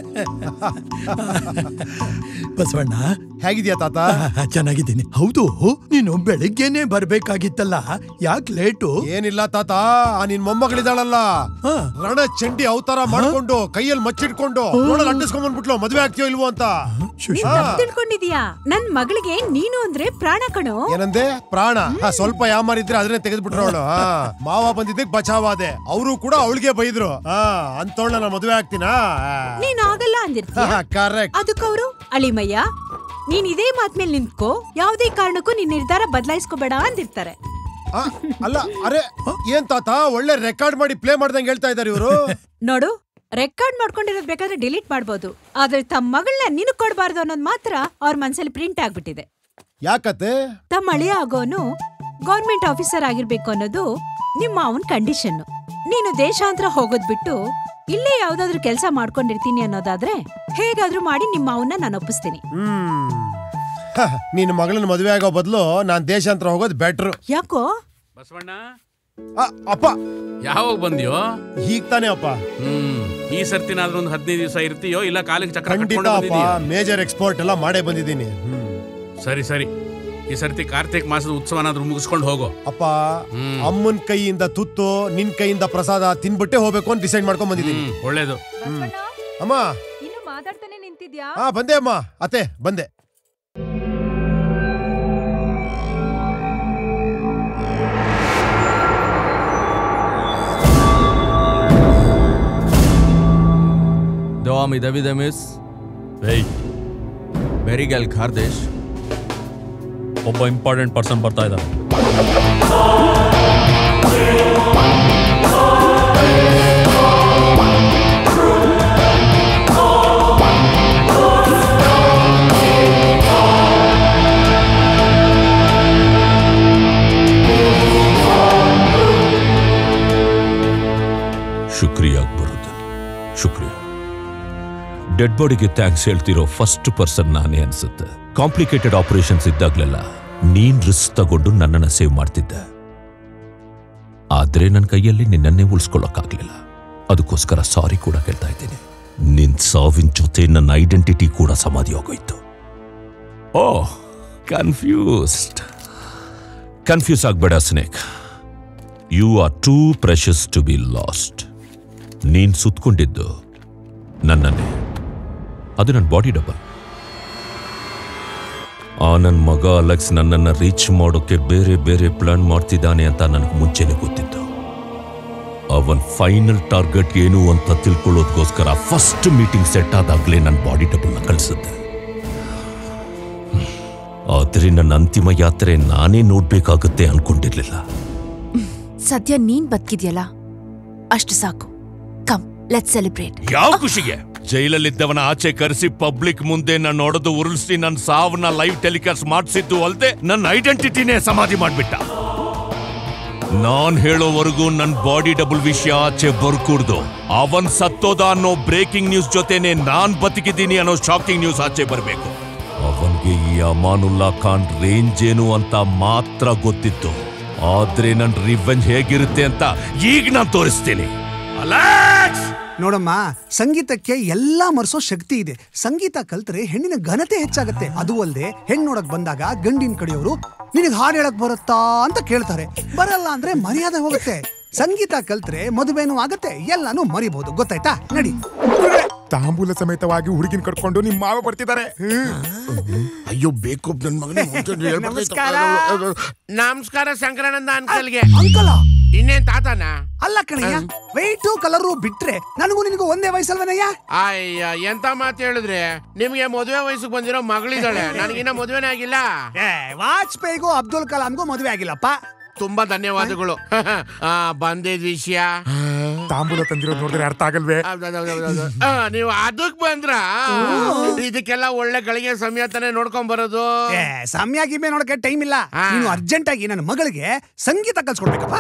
ಬಸವಣ್ಣ ಹೇಗಿದ್ಯಾ ತಾತ ಚೆನ್ನಾಗಿದ್ದೀನಿ ಹೌದು ನೀನು ಬೆಳಿಗ್ಗೆನೆ ಬರ್ಬೇಕಾಗಿತ್ತಲ್ಲ ಯಾಕೆ ಲೇಟು ಏನಿಲ್ಲ ತಾತ ಆ ನಿನ್ ಮೊಮ್ಮಗಳಿದಾಳಲ್ಲ ರಣ ಚಂಡಿ ಅವತಾರ ಮಾಡ್ಕೊಂಡು ಕೈಯಲ್ಲಿ ಮಚ್ಚಿಟ್ಕೊಂಡು ನೋಡಲ್ ಅಂಟಿಸ್ಕೊಂಡ್ ಬಂದ್ಬಿಟ್ಲು ಮದ್ವೆ ಆಗ್ತೀಯೋ ಇಲ್ವೋ ಅಂತ ನೀನ್ ತಪ್ಪು ತಿಳ್ಕೊಂಡಿದ್ಯಾ ನನ್ ಮಗಳಿಗೆ ನೀನು ಅಂದ್ರೆ ಪ್ರಾಣ ಕಣೋ ಏನಂದೆ ಪ್ರಾಣ ಹಾ, ಸ್ವಲ್ಪ ಯಾಮಾರಿದ್ರೆ ಅದನ್ನೇ ತೆಗೆದ್ಬಿಟ್ರು ಅವಳು ಮಾವ ಬಂದಿದ್ದಕ್ಕೆ ಬಚಾವಾದೆ ಅವರು ಕೂಡ ಅವಳಿಗೆ ಬೈದ್ರು ಹಾ ಅಂತವಳ ನಾನು ಮದುವೆ ಆಗ್ತೀನಾ ನೀನ್ ಆಗಲ್ಲ ಅಂದಿರ್ತೀಯ ಕರೆಕ್ಟ್ ಅದಕ್ಕವರು ಅಳಿಮಯ್ಯ ನೀನ್ ಇದೇ ಮಾತ್ಮೇಲೆ ನಿಂತ್ಕೋ ಯಾವ್ದೇ ಕಾರಣಕ್ಕೂ ನಿನ್ ನಿರ್ಧಾರ ಬದಲಾಯಿಸ್ಕೋಬೇಡ ಅಂದಿರ್ತಾರೆ ಅಲ್ಲ ಅರೆ ಏನ್ ತಾತ ಒಳ್ಳೆ ರೆಕಾರ್ಡ್ ಮಾಡಿ ಪ್ಲೇ ಮಾಡ್ದಂಗೆ ಹೇಳ್ತಾ ಇದಾರೆ ಇವರು ನೋಡು ರೆಕಾರ್ಡ್ ಮಾಡ್ಕೊಂಡಿರೋದ್ ಬೇಕಾದ್ರೆ ಡಿಲೀಟ್ ಮಾಡ್ಬೋದು ಆದ್ರೆ ತಮ್ಮ ಮಗಳನ್ನ ನಿನಗ್ ಕೊಡ್ಬಾರ್ದು ಅನ್ನೋದು ಮಾತ್ರ ಅವ್ರ ಮನ್ಸಲ್ಲಿ ಪ್ರಿಂಟ್ ಆಗ್ಬಿಟ್ಟಿದೆ ಯಾಕತ್ತೆ ತಮ್ಮ ಅಳಿಯ ಆಗೋನು ಗೌರ್ಮೆಂಟ್ ಆಫೀಸರ್ ಆಗಿರ್ಬೇಕು ಅನ್ನೋದು ನಿಮ್ಮ ಅವನ್ ಕಂಡೀಷನ್ ನೀನು ದೇಶಾಂತರ ಹೋಗೋದ್ ಬಿಟ್ಟು ಇಲ್ಲೇ ಯಾವ್ದಾದ್ರು ಕೆಲಸ ಮಾಡ್ಕೊಂಡಿರ್ತೀನಿ ಅನ್ನೋದಾದ್ರೆ ಹೇಗಾದ್ರೂ ಮಾಡಿ ನಿಮ್ಮ ಅವನ್ನ ನಾನು ಒಪ್ಪಿಸ್ತೀನಿ ಹ್ಮ್ ಹ, ನಿನ್ನ ಮಗಳನ್ನ ಮದುವೆ ಆಗೋ ಬದಲು ನಾನ್ ದೇಶಾಂತರ ಹೋಗೋದು ಬೆಟ್ರು ಯಾಕೋ ಬಸವಣ್ಣ ಅಪ್ಪ ಯಾವಾಗ ಬಂದ್ಯೋ ಈಗ ತಾನೇ ಅಪ್ಪ ಹ್ಮ್ ಈ ಸರ್ತಿನಾದ್ರೂ ಒಂದು ಹದಿನೈದು ದಿವಸ ಇರ್ತೀಯೋ ಇಲ್ಲ ಕಾಲಿಗೆ ಚಕ್ರ ಖಂಡಿತ ಕಟ್ಕೊಂಡು ಅಪ್ಪ ಬಂದಿದೀಯೋ? ಮೇಜರ್ ಎಕ್ಸ್ಪೋರ್ಟ್ ಎಲ್ಲ ಮಾಡೇ ಬಂದಿದ್ದೀನಿ ಹ್ಮ್. ಸರಿ ಸರಿ ಈ ಸರ್ತಿ ಕಾರ್ತಿಕ್ ಮಾಸದ ಉತ್ಸವನಾದ್ರೂ ಮುಗಿಸ್ಕೊಂಡು ಹೋಗೋ ಅಪ್ಪ ಅಮ್ಮನ್ ಕೈಯಿಂದ ತುತ್ತು ನಿನ್ ಕೈಯಿಂದ ಪ್ರಸಾದ ತಿನ್ಬಿಟ್ಟೆ ಹೋಗ್ಬೇಕು ಅಂತ ಡಿಸೈಡ್ ಮಾಡ್ಕೊಂಡ್ ಬಂದಿದ್ದೀನಿ ಒಳ್ಳೇದು ಅಮ್ಮ ಇನ್ನು ಮಾತಾಡ್ತಾನೆ ನಿಂತಿದ್ಯಾ ಹಾ ಬಂದೆ ಅಮ್ಮ ಅತ್ತೆ ಬಂದೆ ದವಾಮಿ ದವಿದೆ ಮಿಸ್ ಮೆರಿಗಲ್ ಖಾರ್ದೇಶ್ ಒಬ್ಬ ಇಂಪಾರ್ಟೆಂಟ್ ಪರ್ಸನ್ ಬರ್ತಾ ಇದ್ದಾನೆ ಶುಕ್ರಿಯಾಗಿ ಬರುತ್ತೆ ಶುಕ್ರಿಯಾ ಡೆಡ್ ಬಾಡಿಗೆ ಥ್ಯಾಂಕ್ಸ್ ಹೇಳ್ತಿರೋ ಫಸ್ಟ್ ಪರ್ಸನ್ ನಾನೇ ಅನ್ಸುತ್ತೆ ಕಾಂಪ್ಲಿಕೇಟೆಡ್ ಆಪರೇಷನ್ಸ್ ಇದ್ದಾಗ್ಲೆಲ್ಲ ನೀನ್ ರಿಸ್ಕ್ ತಗೊಂಡು ನನ್ನನ್ನ ಸೇವ್ ಮಾಡ್ತಿದ್ದೆ ಆದ್ರೆ ನನ್ನ ಕೈಯಲ್ಲಿ ನಿನ್ನನ್ನೇ ಉಳಿಸ್ಕೊಳ್ಳೋಕ್ಕಾಗ್ಲಿಲ್ಲ ಅದಕ್ಕೋಸ್ಕರ ಸಾರಿ ಕೂಡ ಕೇಳ್ತಾ ಇದ್ದೀನಿ ನಿನ್ ಸಾವಿನ ಜೊತೆ ನನ್ನ ಐಡೆಂಟಿಟಿ ಕೂಡ ಸಮಾಧಿ ಹೋಗೋಯ್ತು ಓ ಕನ್ಫ್ಯೂಸ್ಡ್ ಕನ್ಫ್ಯೂಸ್ ಆಗ್ಬೇಡ snake you are too precious to be lost ನೀನ್ ಸುತ್ಕೊಂಡಿದ್ದು ನನ್ನನ್ನೇ ಅದು ನನ್ನ ಬಾಡಿ ಡಬಲ್ ಆ ನನ್ನ ಮಗ ಅಲೆಕ್ಸ್ ನನ್ನನ್ನ ರೀಚ್ ಮಾಡೋಕೆ ಬೇರೆ ಬೇರೆ ಪ್ಲಾನ್ ಮಾಡ್ತಿದ್ದಾನೆ ಅಂತ ನನಗೆ ಮುಂಚೆನೆ ಗೊತ್ತಿತ್ತು ಅವನ್ ಫೈನಲ್ ಟಾರ್ಗೆಟ್ ಏನು ಅಂತ ತಿಳ್ಕೊಳ್ಳೋದಕ್ಕೋಸ್ಕರ ಫಸ್ಟ್ ಮೀಟಿಂಗ್ ಸೆಟ್ ಆದಾಗ್ಲೇ ನನ್ನ ಬಾಡಿ ಡಬಲ್ನ ಕಳಿಸುತ್ತೆ ಆದ್ರೆ ನನ್ನ ಅಂತಿಮ ಯಾತ್ರೆ ನಾನೇ ನೋಡ್ಬೇಕಾಗತ್ತೆ ಅನ್ಕೊಂಡಿರ್ಲಿಲ್ಲ ಸದ್ಯ ನೀನ್ ಬದುಕಿದ್ಯಲ್ಲ ಅಷ್ಟು ಸಾಕು ಕಮ್ ಲೆಟ್ ಸೆಲೆಬ್ರೇಟ್ ಯಾವ ಖುಷಿಗೆ ಜೈಲಲ್ಲಿದ್ದವನ ಆಚೆ ಕರೆಸಿ ಪಬ್ಲಿಕ್ ಮುಂದೆ ನನ್ನ ಹೊಡೆದು ಉರುಳಿಸಿ ನನ್ನ ಸಾವನ್ನ ಲೈವ್ ಟೆಲಿಕಾಸ್ಟ್ ಮಾಡಿಸಿದ್ದು ಅಲ್ಲದೆ ನನ್ನ ಐಡೆಂಟಿಟಿನೇ ಸಮಾಧಿ ಮಾಡ್ಬಿಟ್ಟ ನಾನ್ ಹೇಳೋವರೆಗೂ ನನ್ನ ಬಾಡಿ ಡಬಲ್ ವಿಷಯ ಆಚೆ ಬರ್ಕೂಡ್ದು ಅವನ್ ಸತ್ತೋದ ಅನ್ನೋ ಬ್ರೇಕಿಂಗ್ ನ್ಯೂಸ್ ಜೊತೆನೆ ನಾನ್ ಬದುಕಿದ್ದೀನಿ ಅನ್ನೋ ಶಾಕಿಂಗ್ ನ್ಯೂಸ್ ಆಚೆ ಬರ್ಬೇಕು ಅವನ್ಗೆ ಈ ಅಮಾನುಲ್ಲಾ ಖಾನ್ ರೇಂಜ್ ಏನು ಅಂತ ಮಾತ್ರ ಗೊತ್ತಿತ್ತು ಆದ್ರೆ ನನ್ ರಿವೆಂಜ್ ಹೇಗಿರುತ್ತೆ ಅಂತ ಈಗ ನಾನ್ ತೋರಿಸ್ತೀನಿ ನೋಡಮ್ಮ ಸಂಗೀತಕ್ಕೆ ಎಲ್ಲಾ ಮರ್ಸೋ ಶಕ್ತಿ ಇದೆ ಸಂಗೀತ ಕಲ್ತ್ರೆ ಹೆಣ್ಣಿನ ಘನತೆ ಹೆಚ್ಚಾಗತ್ತೆ ಅದು ಅಲ್ಲದೆ ಹೆಣ್ಣು ನೋಡಕ್ ಬಂದಾಗ ಗಂಡಿನ ಕಡೆಯವರು ನಿನಗೆ ಹಾಡು ಹೇಳಕ್ ಬರುತ್ತಾ ಅಂತ ಕೇಳ್ತಾರೆ ಬರಲ್ಲ ಅಂದ್ರೆ ಮರ್ಯಾದೆ ಹೋಗುತ್ತೆ ಸಂಗೀತ ಕಲ್ತ್ರೆ ಮದುವೆನೂ ಆಗತ್ತೆ ಎಲ್ಲಾನು ಮರಿಬಹುದು ಗೊತ್ತಾಯ್ತಾ ನಡಿ ತಾಂಬೂಲ ಸಮೇತವಾಗಿ ಹುಡುಗಿನ ಕಟ್ಕೊಂಡು ನಿಮ್ಮ ಮಾವ ಬರ್ತಿದ್ದಾರೆ ಅಯ್ಯೋ ಬೇಕು ನನ್ ಮಗನೇ ನಮಸ್ಕಾರ. ನಮಸ್ಕಾರ ಶಂಕರಾನಂದ ಅಂಕಲ್ಗೆ ಅಂಕಲ ಇನ್ನೇನ್ ತಾತನ ಅಲ್ಲ ಕಣಯ್ಯ ವೈಟು ಕಲರು ಬಿಟ್ರೆ ನನಗೂ ನಿನಗೂ ಒಂದೇ ವಯಸ್ಸಲ್ವನಯ್ಯ ಅಯ್ಯ ಎಂತ ಮಾತು ಹೇಳಿದ್ರೆ ನಿಮ್ಗೆ ಮದುವೆ ವಯಸ್ಸಿಗೆ ಬಂದಿರೋ ಮಗಳಿದ್ದಾಳೆ ನನಗಿನ್ನ ಮದುವೆನೇ ಆಗಿಲ್ಲ ವಾಜಪೇಯಿಗೂ ಅಬ್ದುಲ್ ಕಲಾಂಗೂ ಮದುವೆ ಆಗಿಲ್ಲಪ್ಪ ತುಂಬಾ ಧನ್ಯವಾದಗಳು ಆ, ಬಂದಿದ್ ವಿಷಯ ತಾಂಬೂಲ ತಂದಿರೋದು ನೋಡಿದ್ರೆ ಅರ್ಥ ಆಗಲ್ವೇ ಆ, ನೀವು ಅದಕ್ ಬಂದ್ರ ಇದಕ್ಕೆಲ್ಲ ಒಳ್ಳೆ ಗಳಿಗೆ ಸಮಯ ತಾನೇ ನೋಡ್ಕೊಂಡ್ ಬರೋದು ಏ, ಸಮಯ ಗಿಮ್ಮೆ ನೋಡಕ್ಕೆ ಟೈಮ್ ಇಲ್ಲ ನೀನು ಅರ್ಜೆಂಟ್ ಆಗಿ ನನ್ನ ಮಗಳಿಗೆ ಸಂಗೀತ ಕಲ್ಸ್ಕೊಡ್ಬೇಕಪ್ಪ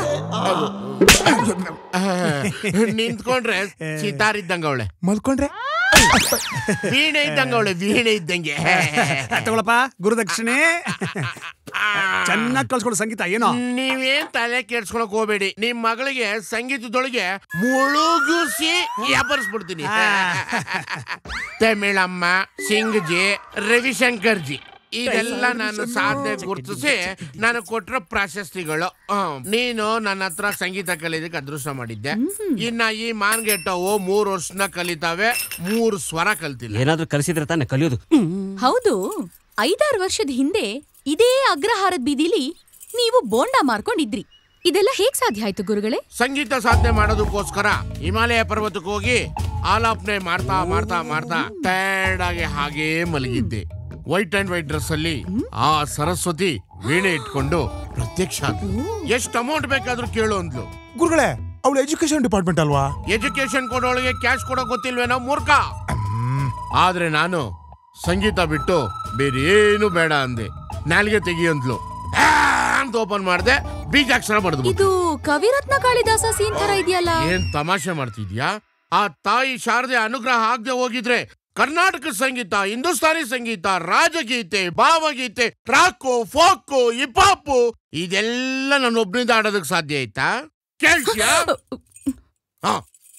ನಿಂತ್ಕೊಂಡ್ರೆ ಸಿತಾರ್ ಇದ್ದಂಗ ಅವಳೆ ಮಲ್ಕೊಂಡ್ರೆ ವೀಣೆ ಇದ್ದಂಗ ಅವಳೆ ವೀಣೆ ಇದ್ದಂಗೆ ತಗೊಳಪ್ಪ ಗುರುದಕ್ಷಿಣೆ ಚೆನ್ನಾಗಿ ಕಲ್ಸ್ಕೊಡು ಸಂಗೀತ ಏನೋ ನೀವೇನ್ ತಲೆ ಕೆಡ್ಸ್ಕೊಳಕ್ ಹೋಗ್ಬೇಡಿ ನಿಮ್ ಮಗಳಿಗೆ ಸಂಗೀತದೊಳಗೆ ಮುಳುಗಿಸಿ ವ್ಯಾಪರಿಸ್ಬಿಡ್ತೀನಿ ತಮಿಳಮ್ಮ ಸಿಂಗ್ಜಿ ರವಿಶಂಕರ್ ಜಿ ಇದೆಲ್ಲ ನಾನು ಸಾಧನೆ ಗುರುತಿಸಿ ನಾನು ಕೊಟ್ಟಿರೋ ಪ್ರಾಶಸ್ತಿಗಳು ಹ್ಮ್. ನೀನು ನನ್ನ ಹತ್ರ ಸಂಗೀತ ಕಲಿಯೋದಕ್ಕೆ ಅದೃಷ್ಟ ಮಾಡಿದ್ದೆ ಇನ್ನ ಈ ಮಾನ್ಗೆಟ್ಟವು ಮೂರು ವರ್ಷನ ಕಲಿತಾವೆ ಮೂರು ಸ್ವರ ಕಲ್ತಿಲ್ಲ ಏನಾದ್ರೂ ಕಲಿಸಿದ್ರೆ ತಾನೆ ಕಲಿಯೋದು ಹೌದು ಐದಾರು ವರ್ಷದ ಹಿಂದೆ ಇದೇ ಅಗ್ರಹಾರದ ಬೀದಿಲಿ ನೀವು ಬೋಂಡ ಮಾರ್ಕೊಂಡಿದ್ರಿ ಇದೆಲ್ಲ ಹೇಗ್ ಸಾಧ್ಯ ಆಯ್ತು ಗುರುಗಳೇ ಸಂಗೀತ ಸಾಧನೆ ಮಾಡೋದಕ್ಕೋಸ್ಕರ ಹಿಮಾಲಯ ಪರ್ವತಕ್ಕೆ ಹೋಗಿ ಆಲಾಪನೆ ಮಾಡ್ತಾ ಮಾಡ್ತಾ ಮಾಡ್ತಾ ಟೈರ್ಡ್ ಆಗಿ ಹಾಗೇ ಮಲಗಿದ್ದೆ ವೈಟ್ ಅಂಡ್ ವೈಟ್ ಡ್ರೆಸ್ ಅಲ್ಲಿ ಆ ಸರಸ್ವತಿ ವೀಣೆ ಇಟ್ಕೊಂಡು ಪ್ರತ್ಯಕ್ಷ ಆದ್ಲು ಎಷ್ಟು ಅಮೌಂಟ್ ಬೇಕಾದ್ರೂ ಕೇಳು ಅಂದ್ಲು ಗುರುಗಳೇ ಅವಳು ಎಜುಕೇಶನ್ ಡಿಪಾರ್ಟ್ಮೆಂಟ್ ಅಲ್ವಾ ಎಜುಕೇಶನ್ ಕೊಡೋಳಿಗೆ ಕ್ಯಾಶ್ ಕೊಡೋ ಗೊತ್ತಿಲ್ವೇನೋ ಮೂರ್ಖ ಆದ್ರೆ ನಾನು ಸಂಗೀತ ಬಿಟ್ಟು ಬೇರೆ ಏನು ಬೇಡ ಅಂದೆ ನಾಲ್ಗೆ ತೆಗಿ ಅಂದ್ಲು ಆ ಅಂತ ಓಪನ್ ಮಾಡ್ದೆ ಬೀಜಾಕ್ಷರ ಬಡ್ದು ಇದು ಕವಿರತ್ನ ಕಾಳಿದಾಸ ಸೀನ್ ತರ ಇದೆಯಲ್ಲ ಏನ್ ತಮಾಷೆ ಮಾಡ್ತಿದ್ಯಾ ಆ ತಾಯಿ ಶಾರದೆ ಅನುಗ್ರಹ ಆಗದೆ ಹೋಗಿದ್ರೆ ಕರ್ನಾಟಕ ಸಂಗೀತ ಹಿಂದೂಸ್ತಾನಿ ಸಂಗೀತ ರಾಜಗೀತೆ ಭಾವಗೀತೆ ರಾಕು ಫೋಕು ಹಿಪಾಪು ಇದೆಲ್ಲ ನನ್ನ ಒಬ್ನಿಂದ ಆಡೋದಕ್ ಸಾಧ್ಯ ಆಯ್ತಾ ಕೇಳ್ತ್ಯಾ ಹಾ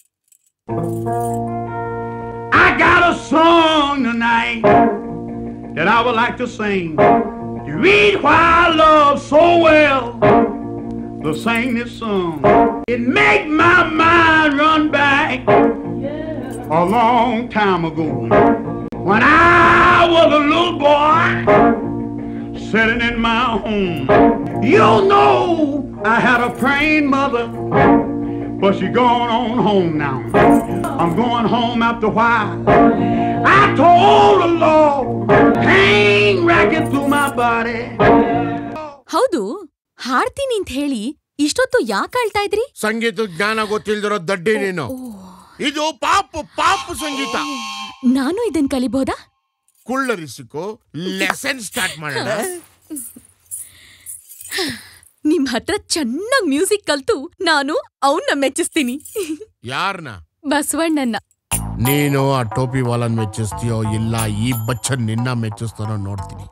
I got a song tonight that I would like to sing. To read why I love so well to sing this song. It make my mind run back a long time ago when I was a little boy sitting in my home. You know I had a praying mother, but she gone on home now. I'm going home after a while. I told the Lord, hang racket through my body. ಹೌದು ಹಾಡ್ತೀನಿ ಅಂತ ಹೇಳಿ ಇಷ್ಟೊತ್ತು ಯಾಕೆ ಆಳ್ತಾ ಇದ್ರಿ ಸಂಗೀತ ಜ್ಞಾನ ಗೊತ್ತಿಲ್ದಿರೋ ದಡ್ಡಿ ನೀನು ಇದು ಪಾಪು ಪಾಪು ಸಂಗೀತ ನಾನು ಇದನ್ ಕಲಿಬೋದಾ ಕುಳ್ಳರಿಸಿಕೋ ಲೆಸನ್ ಸ್ಟಾರ್ಟ್ ಮಾಡೋಣ ನಿಮ್ ಹತ್ರ ಚೆನ್ನಾಗ್ ಮ್ಯೂಸಿಕ್ ಕಲ್ತು ನಾನು ಅವನ್ನ ಮೆಚ್ಚಿಸ್ತೀನಿ ಯಾರನ್ನ ಬಸವಣ್ಣನ್ನ ನೀನು ಆ ಟೋಪಿ ವಾಲನ್ ಮೆಚ್ಚಿಸ್ತೀಯೋ ಇಲ್ಲ ಈ ಬಚ್ಚನ್ ನಿನ್ನ ಮೆಚ್ಚಿಸ್ತಾನೋ ನೋಡ್ತೀನಿ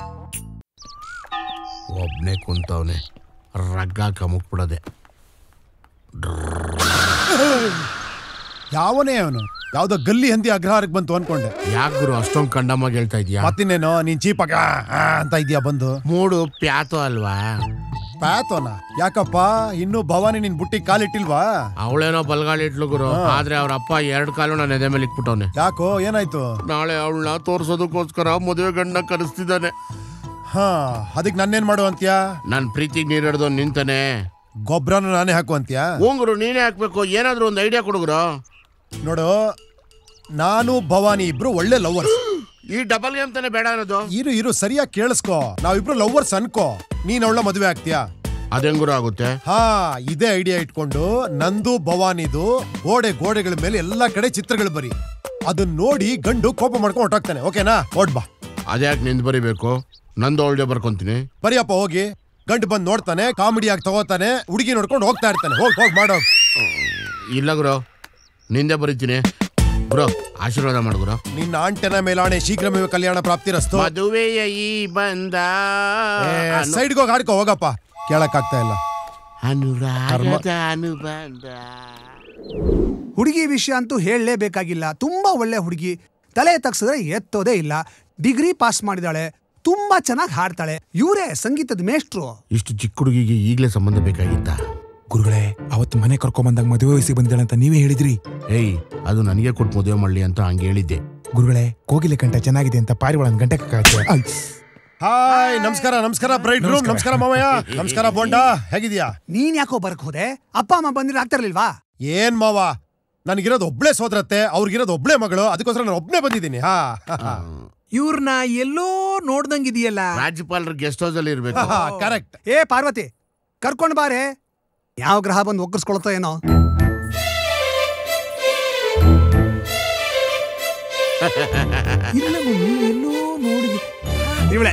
ಒಬ್ನೇ ಕುಂತವನೆ ರಗ್ಗ ಕಮುಕ್ಬಿಡದೆ ಯಾವನೇ ಅವನು ಯಾವ್ದೋ ಗಲ್ಲಿ ಹಂದಿ ಅಗ್ರಹಾರಕ್ಕೆ ಬಂತು ಅನ್ಕೊಂಡೆ ಯಾಕೆ ಗುರು ಅಷ್ಟೊಂದು ಕಂಡಮ್ಮಾಗಿ ಹೇಳ್ತಾ ಇದೀಯಾ ಮತ್ತಿನ್ನೇನೋ ನೀನ್ ಚೀಪಾಗ ಅಂತ ಇದೀಯಾ ಬಂದು ಮೂಡು ಪ್ಯಾತು ಅಲ್ವಾ ಪ್ಯಾತೋನ ಯಾಕಪ್ಪ ಇನ್ನು ಭವಾನಿ ನಿನ್ ಬುಟ್ಟಿ ಕಾಲಿಟ್ಟಿಲ್ವಾ ಅವಳೇನೋ ಬಲ್ಗಾಳಿ ಇಟ್ಲು ಗುರು ಆದ್ರೆ ಅವ್ರ ಅಪ್ಪ ಎರಡ್ ಕಾಲು ನನ್ನ ಎದೆ ಮೇಲೆ ಇಟ್ಬಿಟ್ಟವನೆ ಯಾಕೋ ಏನಾಯ್ತು ನಾಳೆ ಅವಳನ್ನ ತೋರ್ಸೋದಕ್ಕೋಸ್ಕರ ಮದುವೆ ಗಂಡ ಕರೆಸ್ತಿದ್ದಾನೆ ಹಾ ಅದಕ್ ನನ್ನೇನ್ ಮಾಡು ಅಂತ್ಯಾ ನನ್ ಪ್ರೀತಿಗೆ ನೀರ್ ಹಿಡ್ದು ನಿಂತಾನೆ ಗೊಬ್ಬರನ ನಾನೇ ಹಾಕು ಅಂತ್ಯಾ ಹೋಗ್ರು ನೀನೇ ಹಾಕ್ಬೇಕು ಏನಾದ್ರೂ ಒಂದು ಐಡಿಯಾ ಕೊಡುಗ್ರು ನೋಡು ನಾನು ಭವಾನಿ ಇಬ್ರು ಒಳ್ಳೆ ಲವರ್ಸ್ ಈ ಡಬಲ್ ಗೇಮ್ ತಾನೆ ಬೇಡ ಅನ್ನೋದು ಇರು ಇರು ಸರಿಯಾಗಿ ಕೇಳಿಸ್ಕೋ ನಾವಿಬ್ರು ಲವರ್ಸ್ ಅನ್ಕೋ ನೀನ್ ಅವಳ ಮದುವೆ ಆಗ್ತೀಯಾ ಅದೆಂಗುರು ಆಗುತ್ತೆ ಹಾ ಇದೇ ಐಡಿಯಾ ಇಟ್ಕೊಂಡು ನಂದು ಭವಾನಿದು ಗೋಡೆ ಗೋಡೆಗಳ ಮೇಲೆ ಎಲ್ಲಾ ಕಡೆ ಚಿತ್ರಗಳು ಬರಿ ಅದನ್ನ ನೋಡಿ ಗಂಡು ಕೋಪ ಮಾಡ್ಕೊಂಡು ಹೊರಟಾಗ್ತಾನೆ ಓಕೆನಾ ಓಡ್ ಬಾ ಅದ್ಯಾಕೆ ನಿಂದ್ ಬರಿಬೇಕು ನಂದು ಅವಳದೇ ಬರ್ಕೊಂತೀನಿ ಬರಿಯಪ್ಪ ಹೋಗಿ ಗಂಡು ಬಂದ್ ನೋಡ್ತಾನೆ ಕಾಮಿಡಿ ಆಗಿ ತಗೋತಾನೆ ಹುಡುಗಿ ನೋಡ್ಕೊಂಡು ಹೋಗ್ತಾ ಇರ್ತಾನೆ ಹೋಗ್ ಹೋಗ್ ಮಾಡೋ ಇಲ್ಲ ಗುರು ನಿಂದೆ ಬರೀತೀನಿ ಗುರು ಆಶೀರ್ವಾದ ಮಾಡು ಗುರು ನಿನ್ನ ಆಂಟೆನ ಮೇಲಾಣೆ ಶೀಘ್ರವೇ ಕಲ್ಯಾಣ ಪ್ರಾಪ್ತಿರಸ್ತು ಮದುವೆಯ ಈ ಬಂದ ಸೈಡ್ಗೆ ಹೋಗಿ ಹಾಡ್ಕೋ ಹೋಗಪ್ಪ ಕೇಳಕ್ ಆಗ್ತಾ ಇಲ್ಲ ಅನುರಾಗದ ಅನುಬಂಧ ಹುಡುಗಿ ವಿಷಯ ಅಂತೂ ಹೇಳಲೇಬೇಕಾಗಿಲ್ಲ ತುಂಬಾ ಒಳ್ಳೆ ಹುಡುಗಿ ತಲೆ ತಗ್ಸಿದ್ರೆ ಎತ್ತೋದೇ ಇಲ್ಲ ಡಿಗ್ರಿ ಪಾಸ್ ಮಾಡಿದಾಳೆ ತುಂಬಾ ಚೆನ್ನಾಗಿ ಹಾಡ್ತಾಳೆ ಇವರೇ ಸಂಗೀತದ ಮೇಷ್ಟ್ರು ಇಷ್ಟು ಚಿಕ್ಕ ಹುಡುಗಿಗೆ ಈಗಲೇ ಸಂಬಂಧ ಬೇಕಾಗಿತ್ತಾ ಗುರುಗಳೇ ಅವತ್ತು ಮನೆ ಕರ್ಕೊಂಬಂದಾಗ ಮದುವೆ ವಯಸ್ಸಿಗೆ ಬಂದಿದ್ದಾಳೆ ಅಂತ ನೀವೇ ಹೇಳಿದ್ರಿ ಏಯ್ ಅದು ನನಗೆ ಕೊಟ್ಟು ಮದುವೆ ಮಾಡ್ಲಿ ಅಂತ ಹಂಗೆ ಹೇಳಿದ್ದೆ ಗುರುಗಳೇ ಕೋಗಿಲೆ ಕಂಠ ಚೆನ್ನಾಗಿದೆ ಅಂತ ಪಾರಿವಾಳ ಒಂದ್ ಗಂಟೆ ಕಕ್ಕಾಯ್ತು. ಐ, ಹಾಯ್ ನಮಸ್ಕಾರ ನಮಸ್ಕಾರ ಬ್ರೈಟ್ ರೂಮ್ ನಮಸ್ಕಾರ ಮಾವಯ್ಯ ನಮಸ್ಕಾರ ಬೋಂಡಾ ಹೇಗಿದ್ಯಾ ನೀನ್ ಯಾಕೋ ಬರಕ್ ಹೋದೆ ಅಪ್ಪ ಅಮ್ಮ ಬಂದಿರ ಆಗ್ತಿರ್ಲಿಲ್ವಾ ಏನ್ ಮಾವ ನನಗಿರೋದು ಒಬ್ಳೆ ಸೋದರತ್ತೆ ಅವ್ರಿಗಿರೋದು ಒಬ್ಳೆ ಮಗಳು ಅದಕ್ಕೋಸ್ಕರ ನಾನು ಒಬ್ನೇ ಬಂದಿದ್ದೀನಿ ಹಾ ಇವ್ರನ್ನ ಎಲ್ಲೋ ನೋಡ್ದಂಗಿದೆಯಲ್ಲ ರಾಜ್ಯಪಾಲರ ಗೆಸ್ಟ್ ಹೌಸ್ ಅಲ್ಲಿ ಇರ್ಬೇಕು ಕರೆಕ್ಟ್ ಏ ಪಾರ್ವತಿ ಕರ್ಕೊಂಡ್ ಬಾರೆ ಯಾವ ಗ್ರಹ ಬಂದು ಒಕ್ಕರ್ಸ್ಕೊಳತ್ತೋ ಏನೋ ಇಲ್ಲ ಮಮ್ಮಿ ಎಲ್ಲೋ ನೋಡಿದೆ ಇವಳೆ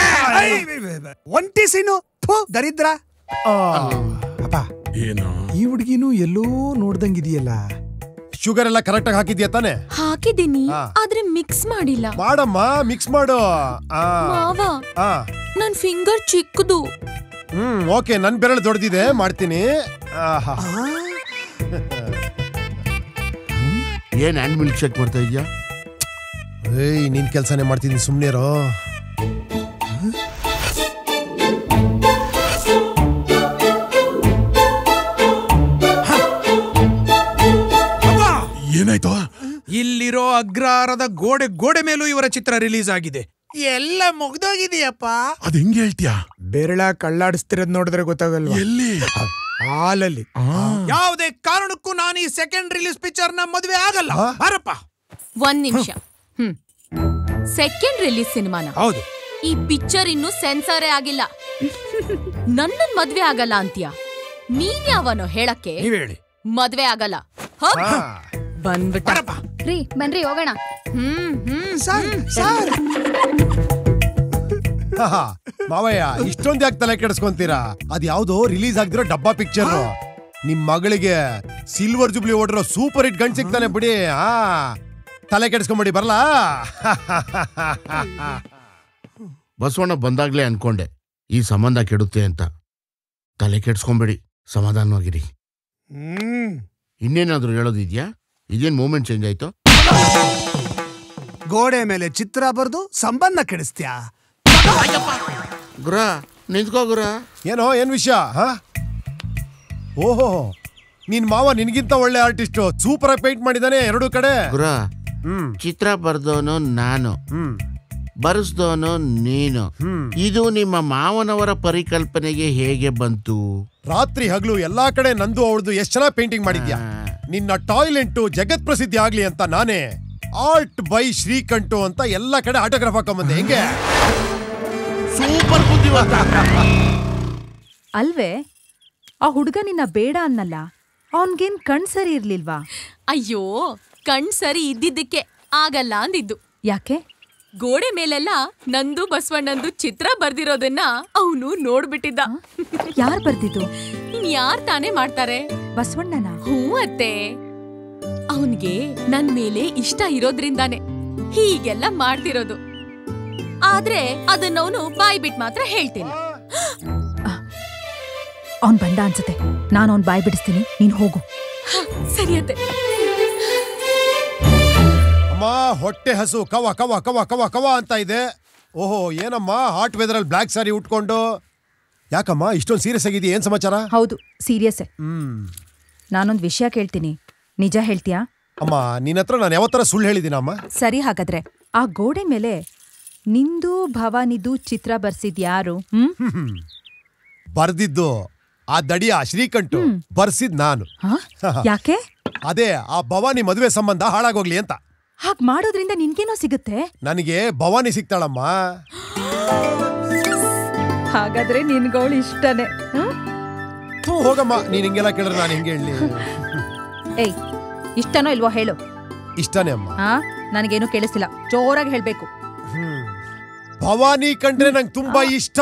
ಒಂಟಿ ಸೀನು ಥು, ದರಿದ್ರ ಅಪ್ಪ ಏನು ಈ ಹುಡುಗಿನೂ ಎಲ್ಲೋ ನೋಡ್ದಂಗಿದೆಯಲ್ಲ ಶುಗರ್ ಎಲ್ಲ ಕರೆಕ್ಟ್ ಆಗಿ ಹಾಕಿದ್ಯಾ ತಾನೆ ಹಾಕಿದ್ದೀನಿ ಆದ್ರೆ ಮಿಕ್ಸ್ ಮಾಡಿಲ್ಲ ಮಾಡಮ್ಮ ಮಿಕ್ಸ್ ಮಾಡು ಆ, ಮಾವ ಆ. ನನ್ ಫಿಂಗರ್ ಚಿಕ್ಕದು ಹ್ಮ್ ಓಕೆ ನನ್ ಬೆರಳು ದೊಡ್ಡದಿದೆ ಮಾಡ್ತೀನಿ ಆಹಾ. ಏನ್ ಹ್ಯಾಂಡ್ ಮಿಲ್ಕ್ ಶೇಕ್ ಮಾಡ್ತಾ ಇದೀಯಾ ಏಯ್ ನಿನ್ ಕೆಲ್ಸನೇ ಮಾಡ್ತಿದ್ದೀನಿ ಸುಮ್ನಿರೋ ಅಗ್ರಹಾರದ ಗೋಡೆ ಗೋಡೆ ಮೇಲೂ ಇವರ ಚಿತ್ರ ರಿಲೀಸ್ ಆಗಿದೆ ಎಲ್ಲ ಮುಗ್ದೋಗಿದೆಯಪ್ಪ ಅದ್ ಹೆಂಗ್ ಹೇಳ್ತೀಯಾ ಬೆರಳ ಕಳ್ಳಾಡಿಸ್ತಿರೋದ್ ನೋಡಿದ್ರೆ ಗೊತ್ತಾಗಲ್ವಾ ಎಲ್ಲಿ ಹಾಲಲ್ಲಿ ಯಾವುದೇ ಕಾರಣಕ್ಕೂ ನಾನು ಈ ಸೆಕೆಂಡ್ ರಿಲೀಸ್ ಪಿಕ್ಚರ್ ನ ಮದುವೆ ಆಗಲ್ಲ ಬಾರಪ್ಪ ಒಂದ್ ನಿಮಿಷ ಹ್ಮ್ ಸೆಕೆಂಡ್ ರಿಲೀಸ್ ಸಿನಿಮಾನ ಹೌದು ಈ ಪಿಕ್ಚರ್ ಇನ್ನು ಸೆನ್ಸಾರೇ ಆಗಿಲ್ಲ ನನ್ನ ಮದ್ವೆ ಆಗಲ್ಲ ಅಂತೀಯ ನೀನ್ ಯಾವನೋ ಹೇಳಕ್ಕೆ ನೀವ್ ಹೇಳಿ ಮದ್ವೆ ಆಗಲ್ಲ ಹೋಗ್. ಬಂದ್ಬಿಟ್ಟ ರೀ ಬನ್ರಿ ಹೋಗೋಣ ಹ್ಮ್ ಹ್ಮ್ ಸರ್ ಹಾ, ಮಾವಯ್ಯ ಇಷ್ಟೊಂದು ಯಾಕೆ ತಲೆ ಕೆಡಿಸ್ಕೊಂತೀರಾ ಅದ್ ಯಾವ್ದೋ ರಿಲೀಸ್ ಆಗಿರೋ ಡಬ್ಬಾ ಪಿಕ್ಚರ್ ನಿಮ್ ಮಗಳಿಗೆ ಸಿಲ್ವರ್ ಜುಬ್ಲಿ ಓಡಿರೋ ಸೂಪರ್ ಹಿಟ್ ಗಂಡ್ ಸಿಗ್ತಾನೆ ಬಿಡಿ ಹಾ ತಲೆ ಕೆಡಿಸ್ಕೊಂಬಿಡಿ ಬರ್ಲಾ ಬಸವಣ್ಣ ಬಂದಾಗ್ಲೇ ಅನ್ಕೊಂಡೆ ಈ ಸಂಬಂಧ ಕೆಡುತ್ತೆ ಅಂತ ತಲೆ ಕೆಡ್ಸ್ಕೊಂಬೇಡಿ ಸಮಾಧಾನವಾಗಿರಿ ಇನ್ನೇನಾದ್ರೂ ಹೇಳೋದಿದ್ಯಾ ಇದೇನ್ ಮೂಮೆಂಟ್ ಚೇಂಜ್ ಆಯ್ತು ಗೋಡೆ ಮೇಲೆ ಚಿತ್ರ ಬರೆದು ಸಂಬಂಧ ಕೆಡಿಸ್ತ್ಯಾ ಗುರ ನಿಂತ್ಕೋ ಗುರ ಏನೋ ಏನ್ ವಿಷಯ ಹಾ ಓಹೋ ನಿನ್ ಮಾವ ನಿನ್ಗಿಂತ ಒಳ್ಳೆ ಆರ್ಟಿಸ್ಟ್ ಸೂಪರ್ ಆಗಿ ಪೇಂಟ್ ಮಾಡಿದಾನೆ ಎರಡು ಕಡೆ ಗುರ ಚಿತ್ರ ಬರ್ದವನು ನಾನು ಬರೆಸ್ದವನು ನೀನು ಇದು ನಿಮ್ಮ ಮಾವನವರ ಪರಿಕಲ್ಪನೆಗೆ ಹೇಗೆ ಬಂತು ರಾತ್ರಿ ಹಗಲು ಎಲ್ಲಾ ಕಡೆ ನಂದು ಅವಳದು ಎಷ್ಟ್ ಚೆನ್ನಾಗಿ ಪೇಂಟಿಂಗ್ ಮಾಡಿದ್ಯಾ ನಿನ್ನ ಟಾಯ್ಲೆಂಟು ಜಗತ್ ಪ್ರಸಿದ್ಧಿ ಆಗ್ಲಿ ಅಂತ ನಾನೇ ಆರ್ಟ್ ಬೈ ಶ್ರೀಕಂಠು ಅಂತ ಎಲ್ಲಾ ಕಡೆ ಆಟೋಗ್ರಾಫ್ ಹಾಕೊಂಬಂದೆ ಹೆಂಗೆ ಸೂಪರ್ ಬುದ್ಧಿವಂತ ಅಲ್ವೇ ಆ ಹುಡುಗ ನಿನ್ನ ಬೇಡ ಅನ್ನಲ್ಲ ಅವನ್ಗೇನ್ ಕಣ್ ಸರಿ ಇರ್ಲಿಲ್ವಾ ಅಯ್ಯೋ ಕಣ್ ಸರಿ ಇದ್ದಿದ್ದಕ್ಕೆ ಆಗಲ್ಲ ಅಂದಿದ್ದು ಯಾಕೆ ಗೋಡೆ ಮೇಲೆಲ್ಲ ನಂದು ಬಸವಣ್ಣಂದು ಚಿತ್ರ ಬರ್ದಿರೋದನ್ನ ಅವನು ನೋಡ್ಬಿಟ್ಟಿದ್ದ ಯಾರ್ ಬರ್ದಿದ್ದು ಇನ್ ಯಾರ್ ತಾನೇ ಮಾಡ್ತಾರೆ ಬಸವಣ್ಣನ ಹ್ಞೂ ಅತ್ತೆ ಅವನ್ಗೆ ನನ್ ಮೇಲೆ ಇಷ್ಟ ಇರೋದ್ರಿಂದಾನೆ ಹೀಗೆಲ್ಲ ಮಾಡ್ತಿರೋದು ಆದ್ರೆ ಅದನ್ನವನು ಬಾಯ್ ಬಿಟ್ ಮಾತ್ರ ಹೇಳ್ತೀನಿ ಅವ್ನ್ ಬಂದ ಅನ್ಸುತ್ತೆ ನಾನು ಅವ್ನ್ ಬಾಯ್ ಬಿಡಿಸ್ತೀನಿ ನೀನ್ ಹೋಗು ಹ, ಸರಿ ಅತ್ತೆ ಅಮ್ಮ ಹೊಟ್ಟೆ ಹಸು ಕವ ಕವ ಕವ ಕವ ಕವ ಅಂತ ಇದೆ ಓಹೋ ಏನಮ್ಮ ಹಾಟ್ ವೆದರ್ ಅಲ್ಲಿ ಬ್ಲ್ಯಾಕ್ ಸಾರಿ ಉಟ್ಕೊಂಡು ಯಾಕಮ್ಮ ಇಷ್ಟೊಂದು ಸೀರಿಯಸ್ ಆಗಿದೆಯಾ ಏನ್ ಸಮಾಚಾರ ಹೌದು ಸೀರಿಯಸ್ ಹ್ಮ್ ನಾನೊಂದ್ ವಿಷಯ ಕೇಳ್ತೀನಿ ನಿಜ ಹೇಳ್ತೀಯಾ ಅಮ್ಮ ನಿನ್ನ ಹತ್ರ ನಾನು ಯಾವತ್ತರ ಸುಳ್ಳು ಹೇಳಿದ್ದೀನಮ್ಮ ಸರಿ ಹಾಗಾದ್ರೆ ಆ ಗೋಡೆ ಮೇಲೆ ನಿಂದು ಭವಾನಿದು ಚಿತ್ರ ಬರ್ಸಿದ್ ಯಾರು ಹ್ಮ್ ಬರ್ದಿದ್ದು ಆ ದಡಿಯ ಶ್ರೀಕಂಠು ಬರ್ಸಿದ್ ನಾನು ಯಾಕೆ ಅದೇ ಆ ಭವಾನಿ ಮದುವೆ ಸಂಬಂಧ ಹಾಳಾಗೋಗ್ಲಿ ಅಂತ ಹಾಗ್ ಮಾಡೋದ್ರಿಂದ ನಿನ್ಗೇನೋ ಸಿಗುತ್ತೆ ನನಗೆ ಭವಾನಿ ಸಿಗ್ತಾಳಮ್ಮ ಹಾಗಾದ್ರೆ ನಿನ್ಗೋಳು ಇಷ್ಟನೇ ಹ್ಮ್? ಥು, ಹೋಗಮ್ಮ ನೀನ್ ಹಿಂಗೆಲ್ಲ ಕೇಳಿದ್ರೆ ನಾನು ಹಿಂಗೆ ಹೇಳಿ ಏಯ್ ಇಷ್ಟನೋ ಇಲ್ವೋ ಹೇಳು ಇಷ್ಟನೇ ಅಮ್ಮ ಹಾ ನನಗೇನು ಕೇಳಿಸ್ತಿಲ್ಲ ಜೋರಾಗಿ ಹೇಳ್ಬೇಕು ಭವಾನಿ ಕಂಡ್ರೆ ನಂಗೆ ತುಂಬಾ ಇಷ್ಟ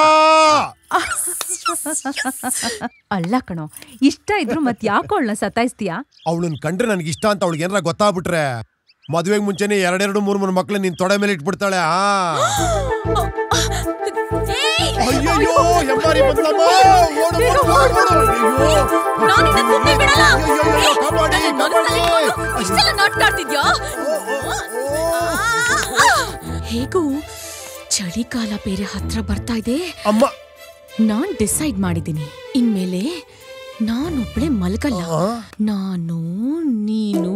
ಅಲ್ಲ ಕಣೋ ಇಷ್ಟ ಇದ್ರು ಮತ್ ಯಾಕೋ ಅವಳನ್ನ ಸತಾಯಿಸ್ತೀಯಾ ಅವಳನ್ನ ಕಂಡ್ರೆ ನನಗೆ ಇಷ್ಟ ಅಂತ ಅವಳಿಗೆ ಏನಾರ ಗೊತ್ತಾಗ್ಬಿಟ್ರೆ ಮದುವೆಗೆ ಮುಂಚೆನೆ ಎರಡೆರಡು ಮೂರು ಮೂರು ಮಕ್ಳು ನಿನ್ ತೊಡೆ ಮೇಲೆ ಇಟ್ಬಿಡ್ತಾಳೆ ಆ ಅಯ್ಯಯ್ಯೋ ಹೆಮ್ಮಾರಿ ಬಂದ್ಲಮ್ಮ ಓಡು, ಓಡು, ಓಡು, ಓಡು. ಅಯ್ಯೋ. ಕಾಪಾಡಿ, ಕಾಪಾಡಿ. ಇಷ್ಟೆಲ್ಲ ನಾಟ್ಕಾಡ್ತಿದ್ಯಾ ಹೇಗೂ ಚಳಿಗಾಲ ಬೇರೆ ಹತ್ರ ಬರ್ತಾ ಇದೆ ಅಮ್ಮ ನಾನ್ ಡಿಸೈಡ್ ಮಾಡಿದ್ದೀನಿ ಇನ್ಮೇಲೆ ನಾನೊಬ್ಳೆ ಮಲ್ಗಲ್ಲ ನಾನು ನೀನು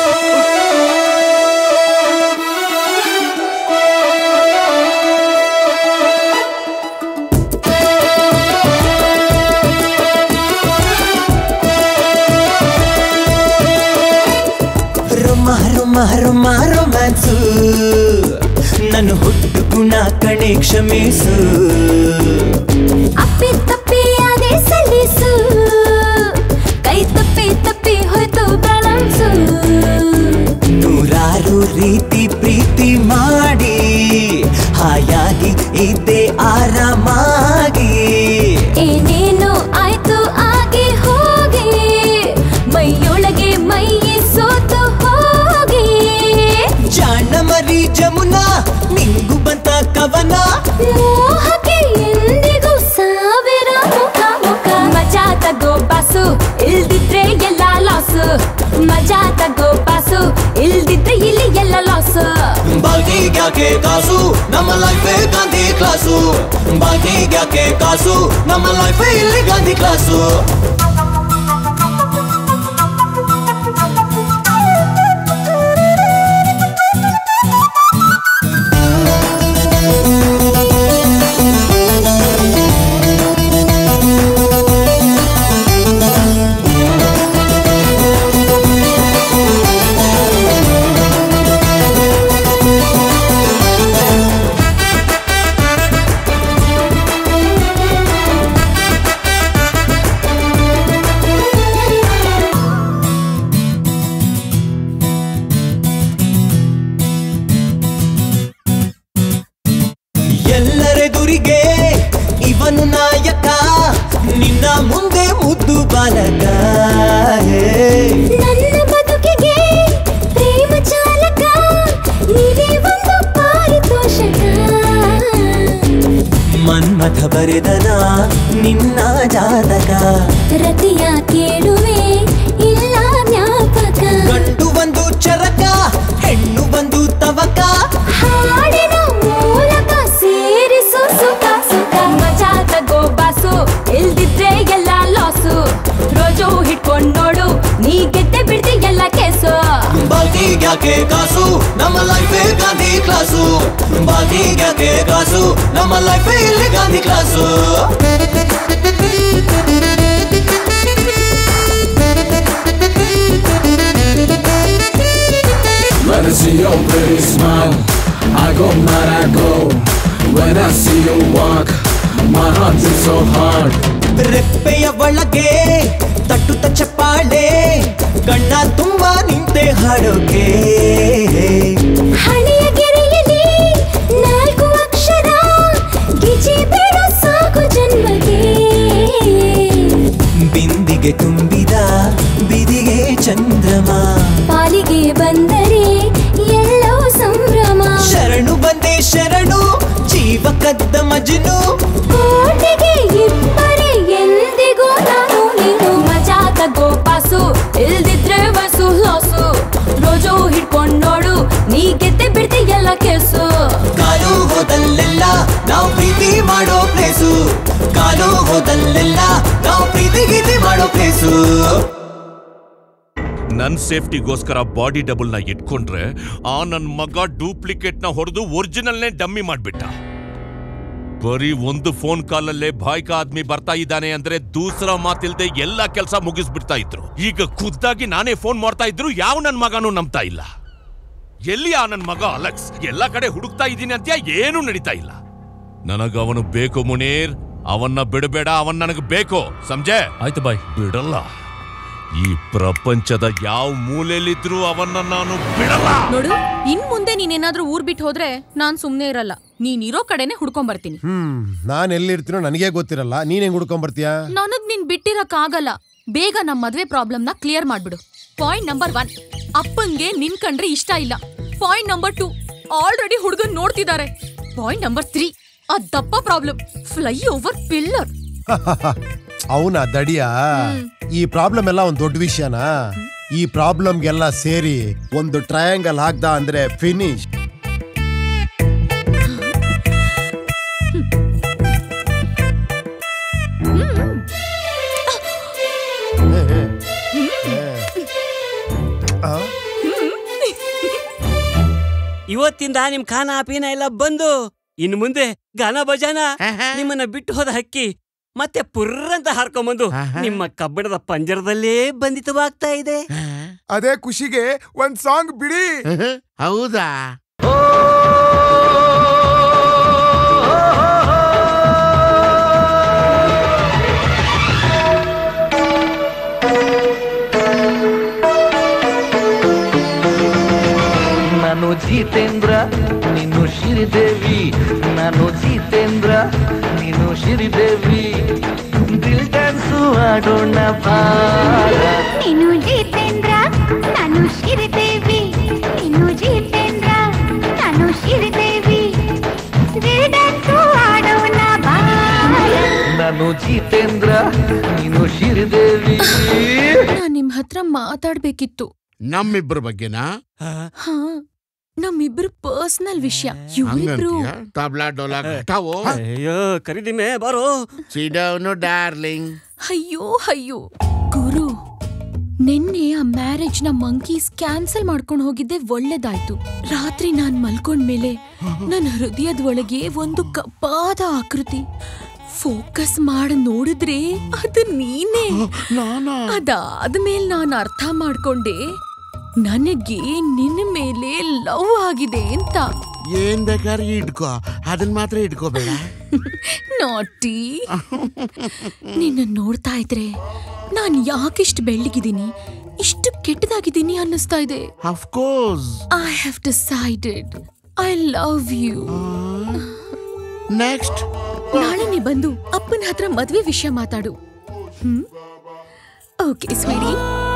ರೊಮ್ಮ ರೊಮ್ಮ ರೊಮ್ಮ ರೊಮ್ಯಾನ್ಸು ನನ್ನ ಹುಟ್ಟು ಗುಣ ಕಣೆ ಕ್ಷಮಿಸು ಅಪ್ಪಿ ತಪ್ಪಿ ಅದೇ ಸಲ್ಲಿಸು ಕೈ ತಪ್ಪಿ ತಪ್ಪಿ ಹೋಯ್ತು ಬ್ಯಾಲೆನ್ಸು ನೂರಾರು ರೀತಿ ಪ್ರೀತಿ ಮಾಡಿ ಹಾಯಾಗಿ ಇದ್ದೆ ಆರಾಮಾಗಿ ಏನೇನು ಆಯ್ತು ಆಗಿ ಹೋಗಿ ಮೈಯೊಳಗೆ ಮೈ ಸೋತು ಹೋಗಿ ಜಾಣ ಮರಿ ಜಮುನಾ ನಿಂಗು ಬಂತ ಕವನ ಮೋಹಕ್ಕೆ ಎಂದಿಗೂ ಸಾವಿರ ಮುಖ ಮುಖ ಮಜಾ ತಗೋ ಬಾಸು ಇಲ್ದಿದ್ರೆ ಎಲ್ಲ ಲಾಸು ಮಜಾ ತಗೋ ಬಾಸು ಇಲ್ದಿದ್ರೆ ಇಲ್ಲಿ ಎಲ್ಲ ಲಾಸು ಬಾಗಿಗ್ಯಾಕೆ ಕಾಸು ನಮ್ಮ ಲೈಫೇ ಗಾಂಧಿ ಕ್ಲಾಸು ಬಾಗಿಗ್ಯಾಕೆ ಕಾಸು ನಮ್ಮ ಲೈಫೇ ಇಲ್ಲಿ ಗಾಂಧಿ ಕ್ಲಾಸು ನಾಯಕ ನಿನ್ನ ಮುಂದೆ ಮುದ್ದು ಬಾಲಕ ಹೇ. ನನ್ನ ಬದುಕಿಗೆ ಪ್ರೇಮ ಚಾಲಕ ನೀವೇ ಒಂದು ಪಾರಿತೋಷಕ ಮನ್ಮಥ ಬರೆದನ ನಿನ್ನ ಜಾತಕ ರತಿಯ ಕೇಳುವೆ ಇಲ್ಲ ಜ್ಞಾಪಕ ಗಂಡು ಒಂದು ಚರಕ ಹೆಣ್ಣು ಬಂದು ತವಕ ಹಾಡಿನ ಮೂಲಕ ಸೇರಿಸು ಸುಖ ಸುಖ ಮಜಾ ತಗೋ ಬಾಸು ಇಲ್ದಿದ್ರೆ ಎಲ್ಲ ಲಾಸು ರೋಜು ಹಿಡ್ಕೊಂಡ್ ನೋಡು ನೀ ಗೆದ್ದೆ ಬಿಡ್ತಿ ಎಲ್ಲ ಕೇಸು ಬಾಕಿಗ್ಯಾಕೆ ಕಾಸು ನಮ್ಮ ಲೈಫೇ ಗಾಂಧಿ ಕ್ಲಾಸು ಬಾಕಿಗ್ಯಾಕೆ ಕಾಸು ನಮ್ಮ ಲೈಫೇ ಇಲ್ಲಿ Gandhi class When I see your pretty smile, I go mad, I go. When I see you walk, my heart beats so hard. ರೆಪ್ಪೆಯ ಒಳಗೆ ತಟ್ಟುತ್ತ ಚಪ್ಪಾಳೆ ಕಣ್ಣ ತುಂಬ ನಿಂತೆ ಹಾಡೋಕೆ ಹಣೆಯ ಗೆರೆಯಲ್ಲಿ ನಾಲ್ಕು ಅಕ್ಷರ ಗಿಜಿ ಬೇಡ ಸಾಕು ಜನ್ಮಕ್ಕೆ ಬಿಂದಿಗೆ ತುಂಬಿದ ಬಿದಿಗೆ ಚಂದ್ರಮ ಪಾಲಿಗೆ ಬಂದರೆ ಎಲ್ಲೋ ಸಂಭ್ರಮ ಶರಣು ಬಂದೆ ಶರಣು ಜೀವ ಕದ್ದ ಮಜನು ಕೋಟೆಗೆ ಇಬ್ಬರೇ ಎಂದಿಗೂ ನಾನು ನೀನು ಮಜಾ ತಗೋ ಪಾಸು ಇಲ್ದಿದ್ರೆ ವಸು ಲಾಸು ರೋಜು ಹಿಡ್ಕೊಂಡ್ ನೋಡು ನೀ ಗೆದ್ದೆ ಬಿಡ್ತಿ ಎಲ್ಲ ಕೇಸು ಕಾಲು ಹೋದಲ್ಲೆಲ್ಲ ನಾವು ಪ್ರೀತಿ ಮಾಡೋ ಪ್ಲೇಸು ಕಾಲು ಹೋದಲ್ಲೆಲ್ಲ ನಾವು ಪ್ರೀತಿ ಗೀತಿ ಮಾಡೋ ಪ್ಲೇಸು ನನ್ ಸೇಫ್ಟಿಗೋಸ್ಕರ ಬಾಡಿ ಡಬಲ್ ನ ಇಟ್ಕೊಂಡ್ರೆ ಆ ನನ್ ಮಗ ಡೂಪ್ಲಿಕೇಟ್ ನ ಹೊಡೆದು ಒರಿಜಿನಲ್ನೇ ಡಮ್ಮಿ ಮಾಡ್ಬಿಟ್ಟ ಬರೀ ಒಂದು ಫೋನ್ ಕಾಲಲ್ಲೇ ಬಾಯ್ಕ ಆದ್ಮಿ ಬರ್ತಾ ಇದ್ದಾನೆ ಅಂದ್ರೆ ದೂಸರ ಮಾತಿಲ್ದೆ ಎಲ್ಲಾ ಕೆಲಸ ಮುಗಿಸ್ಬಿಡ್ತಾ ಇದ್ರು ಈಗ ಖುದ್ದಾಗಿ ನಾನೇ ಫೋನ್ ಮಾಡ್ತಾ ಇದ್ರು ಯಾವ ನನ್ ಮಗನೂ ನಂಬ್ತಾ ಇಲ್ಲ ಎಲ್ಲಿ ಆ ನನ್ ಮಗ ಅಲೆಕ್ಸ್ ಎಲ್ಲಾ ಕಡೆ ಹುಡುಕ್ತಾ ಇದ್ದೀನಿ ಅಂತ ಏನೂ ನಡೀತಾ ಇಲ್ಲ ನನಗ ಅವನು ಬೇಕು ಮುನೀರ್ ಅವನ್ನ ಬಿಡಬೇಡ ಅವನ್ ನನಗ್ ಬೇಕು ಸಂಜೆ ಆಯ್ತು ಬಾಯ್ ಬಿಡಲ್ಲ ಈ ಪ್ರಪಂಚದ ಯಾವ ಮೂಲೆಯಲ್ಲಿದ್ರು ಅವನ್ನ ನಾನು ಬಿಡಲ್ಲ ನೋಡು ಇನ್ ಮುಂದೆ ನೀನೇನಾದ್ರೂ ಊರ್ ಬಿಟ್ಟು ಹೋದ್ರೆ ನಾನ್ ಸುಮ್ನೆ ಇರಲ್ಲ ನೀನ್ ಇರೋ ಕಡೆನೆ ಹುಡ್ಕೊಂಡ್ ಬರ್ತೀನಿ ಹ್ಮ್ ನಾನ್ ಎಲ್ಲಿರ್ತೀನೋ ನನಗೆ ಗೊತ್ತಿರಲ್ಲ ನೀನ್ ಹೆಂಗ್ ಹುಡ್ಕೊಂಡ್ ಬರ್ತೀಯಾ ನನಗ್ ನೀನ್ ಬಿಟ್ಟಿರಕ್ ಆಗಲ್ಲ ಬೇಗ ನಮ್ ಮದ್ವೆ ಪ್ರಾಬ್ಲಮ್ ನ ಕ್ಲಿಯರ್ ಮಾಡ್ಬಿಡು ಪಾಯಿಂಟ್ ನಂಬರ್ ಒನ್ ಅಪ್ಪಂಗೆ ನಿನ್ ಕಂಡ್ರೆ ಇಷ್ಟ ಇಲ್ಲ ಪಾಯಿಂಟ್ ನಂಬರ್ ಟೂ ಆಲ್ರೆಡಿ ಹುಡುಗನ್ ನೋಡ್ತಿದ್ದಾರೆ ಪಾಯಿಂಟ್ ನಂಬರ್ ತ್ರೀ ಆ ದಪ್ಪ ಪ್ರಾಬ್ಲಮ್ ಫ್ಲೈ ಓವರ್ ಪಿಲ್ಲರ್ ಅವನ ದಡಿಯ ಈ ಪ್ರಾಬ್ಲಮ್ ಎಲ್ಲ ಒಂದ್ ದೊಡ್ಡ ವಿಷಯನಾ ಈ ಪ್ರಾಬ್ಲಮ್ಗೆಲ್ಲ ಸೇರಿ ಒಂದು ಟ್ರಯಾಂಗಲ್ ಹಾಕ್ದ ಅಂದ್ರೆ ಫಿನಿಶ್ ಇವತ್ತಿಂದ ನಿಮ್ ಖಾನ ಪೀನ ಎಲ್ಲ ಬಂದು ಇನ್ನು ಮುಂದೆ ಗಾನ ಭಜಾನ ನಿಮ್ಮನ್ನ ಬಿಟ್ಟು ಹೋದ ಹಕ್ಕಿ ಮತ್ತೆ ಪುರ್ರಂತ ಹಾರ್ಕೊಂಬಂದು ನಿಮ್ಮ ಕಬ್ಬಿಣದ ಪಂಜರದಲ್ಲೇ ಬಂಧಿತವಾಗ್ತಾ ಇದೆ ಅದೇ ಖುಷಿಗೆ ಒಂದ್ ಸಾಂಗ್ ಬಿಡಿ ಹೌದಾ ನಾನು ಜಿತೇಂದ್ರ ನೀನು ಶ್ರೀದೇವಿ ನಾನು ಜಿತೇಂದ್ರ ನೀನು ಶ್ರೀದೇವಿ ದಿಲ್ ಡ್ಯಾನ್ಸು ಆಡೋಣ ಬಾರ ನೀನು ಜಿತೇಂದ್ರ ನಾನು ಶ್ರೀದೇವಿ ನೀನು ಜಿತೇಂದ್ರ ನಾನು ಶ್ರೀದೇವಿ ಡ್ಯಾನ್ಸು ಆಡೋಣ ನಾನು ಜಿತೇಂದ್ರ ನೀನು ಶ್ರೀದೇವಿ ನಾನ್ ನಿಮ್ ಹತ್ರ ಮಾತಾಡ್ಬೇಕಿತ್ತು ನಮ್ಮಿಬ್ಬರ ಬಗ್ಗೆನಾ ಹಾ ನಮ್ಮಿಬ್ರು ಪರ್ಸನಲ್ ವಿಷಯ ಇವ್ರಿಬ್ರು ಹಂಗಂತೀಯ ತಬ್ಲಾ ಡೋಲಾ ಘಟಾವೋ ಅಯ್ಯೋ ಕರಿದಿಮೆ ಬಾರೋ ಸಿಡೌನು ಡಾರ್ಲಿಂಗ್ ಅಯ್ಯೋ ಅಯ್ಯೋ ಗುರು ನಿನ್ನೆ ಆ ಮ್ಯಾರೇಜ್ ನ ಮಂಕೀಸ್ ಕ್ಯಾನ್ಸಲ್ ಮಾಡ್ಕೊಂಡು ಹೋಗಿದ್ದೆ ಒಳ್ಳೇದಾಯ್ತು ರಾತ್ರಿ ನಾನ್ ಮಲ್ಕೊಂಡ್ಮೇಲೆ ನನ್ನ ಹೃದಯದ ಒಳಗೆ ಒಂದು ಕಪ್ಪಾದ ಆಕೃತಿ ಫೋಕಸ್ ಮಾಡಿ ನೋಡಿದ್ರೆ ಅದು ನೀನೇ ಅದಾದ್ಮೇಲೆ ನಾನು ಅರ್ಥ ಮಾಡ್ಕೊಂಡೆ ನನಗೆ ನಿನ್ನ ಮೇಲೆ ಲವ್ ಆಗಿದೆ ಅಂತ ಏನ್ ಬೇಕಾದ್ರೆ ಇಟ್ಕೋ ಅದನ್ನ ಮಾತ್ರ ಇಟ್ಕೋಬೇಡ ನಾಟಿ ನಿನ್ನ ನೋಡ್ತಾ ಇದ್ರೆ ನಾನು ಯಾಕಿಷ್ಟು ಬೆಳ್ಳಗಿದ್ದೀನಿ ಇಷ್ಟು ಕೆಟ್ಟದಾಗಿದ್ದೀನಿ ಅನ್ನಿಸ್ತಾ ಇದೆ of course I have decided I love you next ನಾಳೆನೆ ಬಂದು ಅಪ್ಪನ ಹತ್ರ ಮದ್ವೆ ವಿಷಯ ಮಾತಾಡು ಹ್ಮ್ ಓಕೆ ಸ್ವೀಡಿ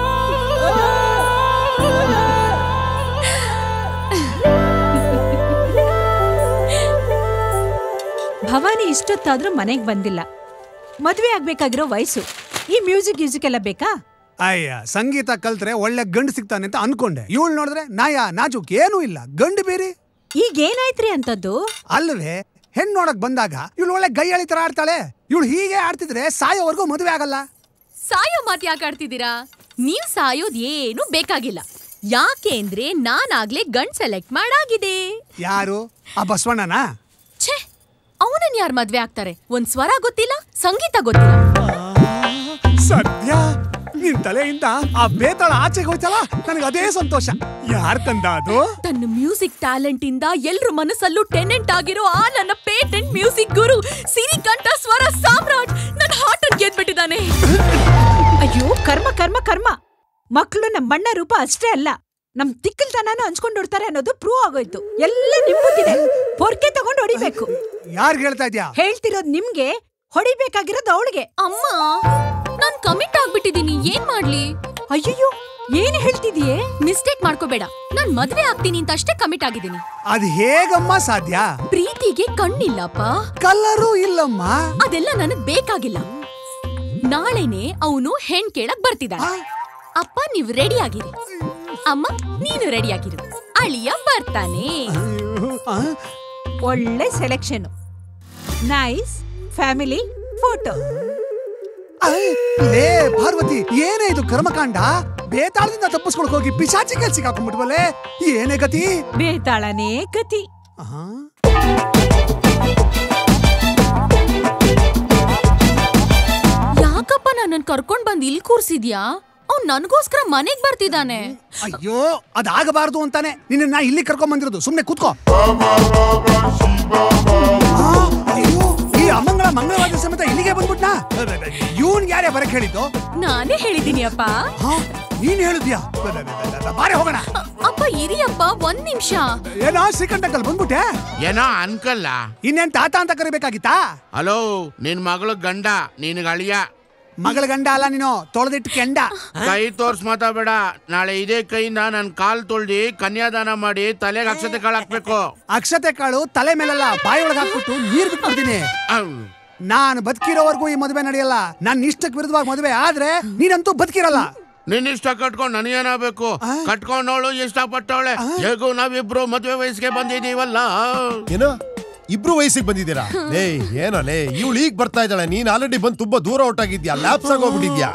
ಭವಾನಿ ಇಷ್ಟೊತ್ತಾದ್ರೂ ಮನೆಗ್ ಬಂದಿಲ್ಲ ಮದ್ವೆ ಆಗ್ಬೇಕಾಗಿರೋ ವಯಸ್ಸು ಈ ಮ್ಯೂಸಿಕ್ ಗ್ಯೂಸಿಕ್ ಎಲ್ಲ ಬೇಕಾ ಅಯ್ಯ ಸಂಗೀತ ಕಲ್ತ್ರೆ ಒಳ್ಳೆ ಗಂಡು ಸಿಗ್ತಾನೆ ಅಂತ ಅನ್ಕೊಂಡೆ ಇವಳು ನೋಡಿದ್ರೆ ನಾಯ ನಾಜುಕ್ ಏನೂ ಇಲ್ಲ ಗಂಡು ಬೇರೆ ಈಗ ಏನಾಯ್ತ್ರಿ ಅಂತದ್ದು ಅಲ್ವೇ ಹೆಣ್ ನೋಡಕ್ ಬಂದಾಗ ಇವಳು ಒಳ್ಳೆ ಗೈಯಾಳಿ ತರ ಆಡ್ತಾಳೆ ಇವಳು ಹೀಗೆ ಆಡ್ತಿದ್ರೆ ಸಾಯೋವರೆಗೂ ಮದುವೆ ಆಗಲ್ಲ ಸಾಯೋ ಮಾತು ಯಾಕೆ ಆಡ್ತಿದ್ದೀರಾ ನೀವ್ ಸಾಯೋದ್ ಏನು ಬೇಕಾಗಿಲ್ಲ ಯಾಕೆ ಅಂದ್ರೆ ನಾನಾಗ್ಲೇ ಗಂಡ್ ಸೆಲೆಕ್ಟ್ ಮಾಡಾಗಿದೆ ಯಾರು ಆ ಬಸವಣ್ಣನ ಛೇ ಅವನನ್ನ ಯಾರ್ ಮದ್ವೆ ಆಗ್ತಾರೆ ಒಂದ್ ಸ್ವರ ಗೊತ್ತಿಲ್ಲ ಸಂಗೀತ ಗೊತ್ತಿಲ್ಲ ಸದ್ಯ ನಿನ್ ತಲೆಯಿಂದ ಆ ಬೇತಾಳ ಆಚೆಗೆ ಹೋಯ್ತಲ್ಲ ನನಗೆ ಅದೇ ಸಂತೋಷ ಯಾರ್ ತಂದ ಅದು ತನ್ನ ಮ್ಯೂಸಿಕ್ ಟ್ಯಾಲೆಂಟ್ ಇಂದ ಎಲ್ರ ಮನಸ್ಸಲ್ಲೂ ಟೆನೆಂಟ್ ಆಗಿರೋ ಆ ನನ್ನ ಪೇಟೆಂಟ್ ಮ್ಯೂಸಿಕ್ ಗುರು ಸಿರಿಕಂಠ ಸ್ವರ ಸಾಮ್ರಾಟ್ ನನ್ನ ಹಾರ್ಟ್ ಗೆದ್ಬಿಟ್ಟಿದ್ದಾನೆ ಅಯ್ಯೋ ಕರ್ಮ ಕರ್ಮ ಕರ್ಮ ಮಕ್ಕಳು ನಮ್ಮ ಬಣ್ಣ ರೂಪ ಅಷ್ಟೇ ಅಲ್ಲ ನಮ್ ತಿಕ್ಕಲ್ತನಾನು ಹಂಚ್ಕೊಂಡು ಹೊಡ್ತಾರೆ ಅನ್ನೋದು ಪ್ರೂವ್ ಆಗೋಯ್ತು ಎಲ್ಲ ನಿಮ್ಮದಿದೆ ಪೊರ್ಕೆ ತಗೊಂಡು ಹೊಡಿಬೇಕು ಯಾರ್ಗ್ ಹೇಳ್ತಾ ಇದ್ಯಾ ಹೇಳ್ತಿರೋದ್ ನಿಮ್ಗೆ ಹೊಡಿಬೇಕಾಗಿರೋದು ಅವಳಿಗೆ ಅಮ್ಮ ನಾನ್ ಕಮಿಟ್ ಆಗ್ಬಿಟ್ಟಿದೀನಿ ಏನ್ ಮಾಡ್ಲಿ ಅಯ್ಯಯ್ಯೋ ಏನ್ ಹೇಳ್ತಿದೀಯೇ ಮಿಸ್ಟೇಕ್ ಮಾಡ್ಕೋಬೇಡ ನಾನ್ ಮದ್ವೆ ಆಗ್ತೀನಿ ಅಂತ ಅಷ್ಟೇ ಕಮಿಟ್ ಆಗಿದ್ದೀನಿ ಅದ್ ಹೇಗಮ್ಮ ಸಾಧ್ಯ ಪ್ರೀತಿಗೆ ಕಣ್ಣಿಲ್ಲಪ್ಪ ಕಲ್ಲರೂ ಇಲ್ಲಮ್ಮ ಅದೆಲ್ಲ ನನಗ್ ಬೇಕಾಗಿಲ್ಲ ನಾಳೆನೆ ಅವನು ಹೆಣ್ ಕೇಳಕ್ ಬರ್ತಿದ್ದಾನೆ ಅಪ್ಪ ನೀವ್ ರೆಡಿ ಆಗಿರಿ ಅಮ್ಮ ನೀನು ರೆಡಿ ಆಗಿರು ಅಳಿಯ ಬರ್ತಾನೆ ಒಳ್ಳೆ ಸೆಲೆಕ್ಷನ್ ನೈಸ್ ಫ್ಯಾಮಿಲಿ ಫೋಟೋ ಲೇ ಪಾರ್ವತಿ ಏನೇ ಇದು ಕರ್ಮಕಾಂಡ ಬೇತಾಳದಿಂದ ತಪ್ಪಿಸ್ಕೊಳಕ್ ಹೋಗಿ ಪಿಶಾಚಿ ಕೆಲ್ಸಿಗೆ ಹಾಕೊಂಡ್ಬಿಟ್ವಲ್ಲೇ ಏನೇ ಗತಿ ಬೇತಾಳನೇ ಗತಿ ಯಾಕಪ್ಪ ನನ್ನನ್ ಕರ್ಕೊಂಡ್ ಬಂದ್ ಇಲ್ಲಿ ಕೂರ್ಸಿದ್ಯಾ ಅವ್ನ್ ನನ್ಗೋಸ್ಕರ ಮನೆಗ್ ಬರ್ತಿದ್ದಾನೆ ಅಯ್ಯೋ ಅದಾಗಬಾರ್ದು ಅಂತಾನೆ ನಿನ್ನ ಇಲ್ಲಿ ಕರ್ಕೊಂಡ್ ಬಂದಿರೋದು ಸುಮ್ನೆ ಕೂತ್ಕೋ ಆ, ಅಯ್ಯೋ ಈ ಅಮಂಗಳ ಮಂಗಳವಾದ ಸಮೇತ ಇಲ್ಲಿಗೆ ಬಂದ್ಬಿಟ್ನಾ ಇವನ್ ಯಾರೇ ಬರಕ್ ಹೇಳಿದ್ದು ನಾನೇ ಹೇಳಿದೀನಿ ಅಪ್ಪ ನೀನ್ ಹೇಳಿದ್ಯಾ ಬಾರೆ ಹೋಗೋಣ ಅಪ್ಪ ಇರಿಯಪ್ಪ ಒಂದ್ ನಿಮಿಷ ಏನೋ ಶ್ರೀಕಂಠಕಲ್ ಬಂದ್ಬಿಟ್ಟೆ ಏನೋ ಅನ್ಕಲ್ಲ ಇನ್ನೇನ್ ತಾತ ಅಂತ ಕರಿಬೇಕಾಗಿತ್ತಾ ಹಲೋ ನಿನ್ ಮಗಳು ಗಂಡ ನಿನ್ಗ ಅಳಿಯ ಮಗಳ ಗಂಡ ಅಲ್ಲ ನೀನು ತೊಳೆದಿಟ್ಟು ಕೆಂಡ ಕೈ ತೋರ್ಸ್ ಮಾತಾಬೇಡ ನಾಳೆ ಇದೇ ಕೈಯಿಂದ ನನ್ ಕಾಲ್ ತೊಳ್ದಿ ಕನ್ಯಾದಾನ ಮಾಡಿ ತಲೆಗೆ ಅಕ್ಷತೆ ಕಾಳು ಹಾಕ್ಬೇಕು ಅಕ್ಷತೆ ಕಾಳು ತಲೆ ಮೇಲಲ್ಲ ಬಾಯಿ ಒಳಗೆ ಹಾಕ್ಬಿಟ್ಟು ನೀರ್ ಬಿಟ್ಬಿಡ್ತೀನಿ ನಾನು ಬದುಕಿರೋವರೆಗೂ ಈ ಮದುವೆ ನಡೆಯಲ್ಲ ನನ್ನ ಇಷ್ಟಕ್ಕೆ ವಿರುದ್ಧವಾಗಿ ಮದುವೆ ಆದ್ರೆ ನೀನಂತೂ ಬದುಕಿರಲ್ಲ ನಿನ್ ಇಷ್ಟ ಕಟ್ಕೊಂಡ್ ನನಗೇನಾಗಬೇಕು ಕಟ್ಕೊಂಡವಳು ಇಷ್ಟಪಟ್ಟವಳೆ ಹೇಗೂ ನಾವಿಬ್ರು ಮದ್ವೆ ವಯಸ್ಸಿಗೆ ಬಂದಿದೀವಲ್ಲ ಏನೋ ಇಬ್ರು ವಯಸ್ಸಿಗೆ ಬಂದಿದ್ದೀರಾ ಲೇ ಏನೋ ಲೇ ಇವಳು ಈಗ ಬರ್ತಾ ಇದ್ದಾಳೆ ನೀನ್ ಆಲ್ರೆಡಿ ಬಂದು ತುಂಬಾ ದೂರ ಹೊರಟಾಗಿದ್ಯಾ ಲ್ಯಾಪ್ಸ್ ಆಗೋಗ್ಬಿಟ್ಟಿದ್ಯಾ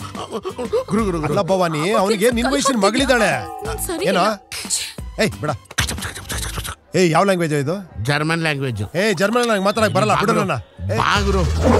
ಅಲ್ಲ ಭವಾನಿ ಅವನಿಗೆ ನಿನ್ ವಯಸ್ಸಿನ ಮಗಳಿದ್ದಾಳೆ ಸರಿ ಏನೋ ಏಯ್ ಬಿಡ ಏಯ್ ಯಾವ ಲ್ಯಾಂಗ್ವೇಜ್ ಇದು ಜರ್ಮನ್ ಲ್ಯಾಂಗ್ವೇಜ್ ಏ ಜರ್ಮನ್ ನಂಗೆ ಮಾತಾಡಕ್ ಬರಲ್ಲ ಬಿಡು ನನ್ನ ಗುರು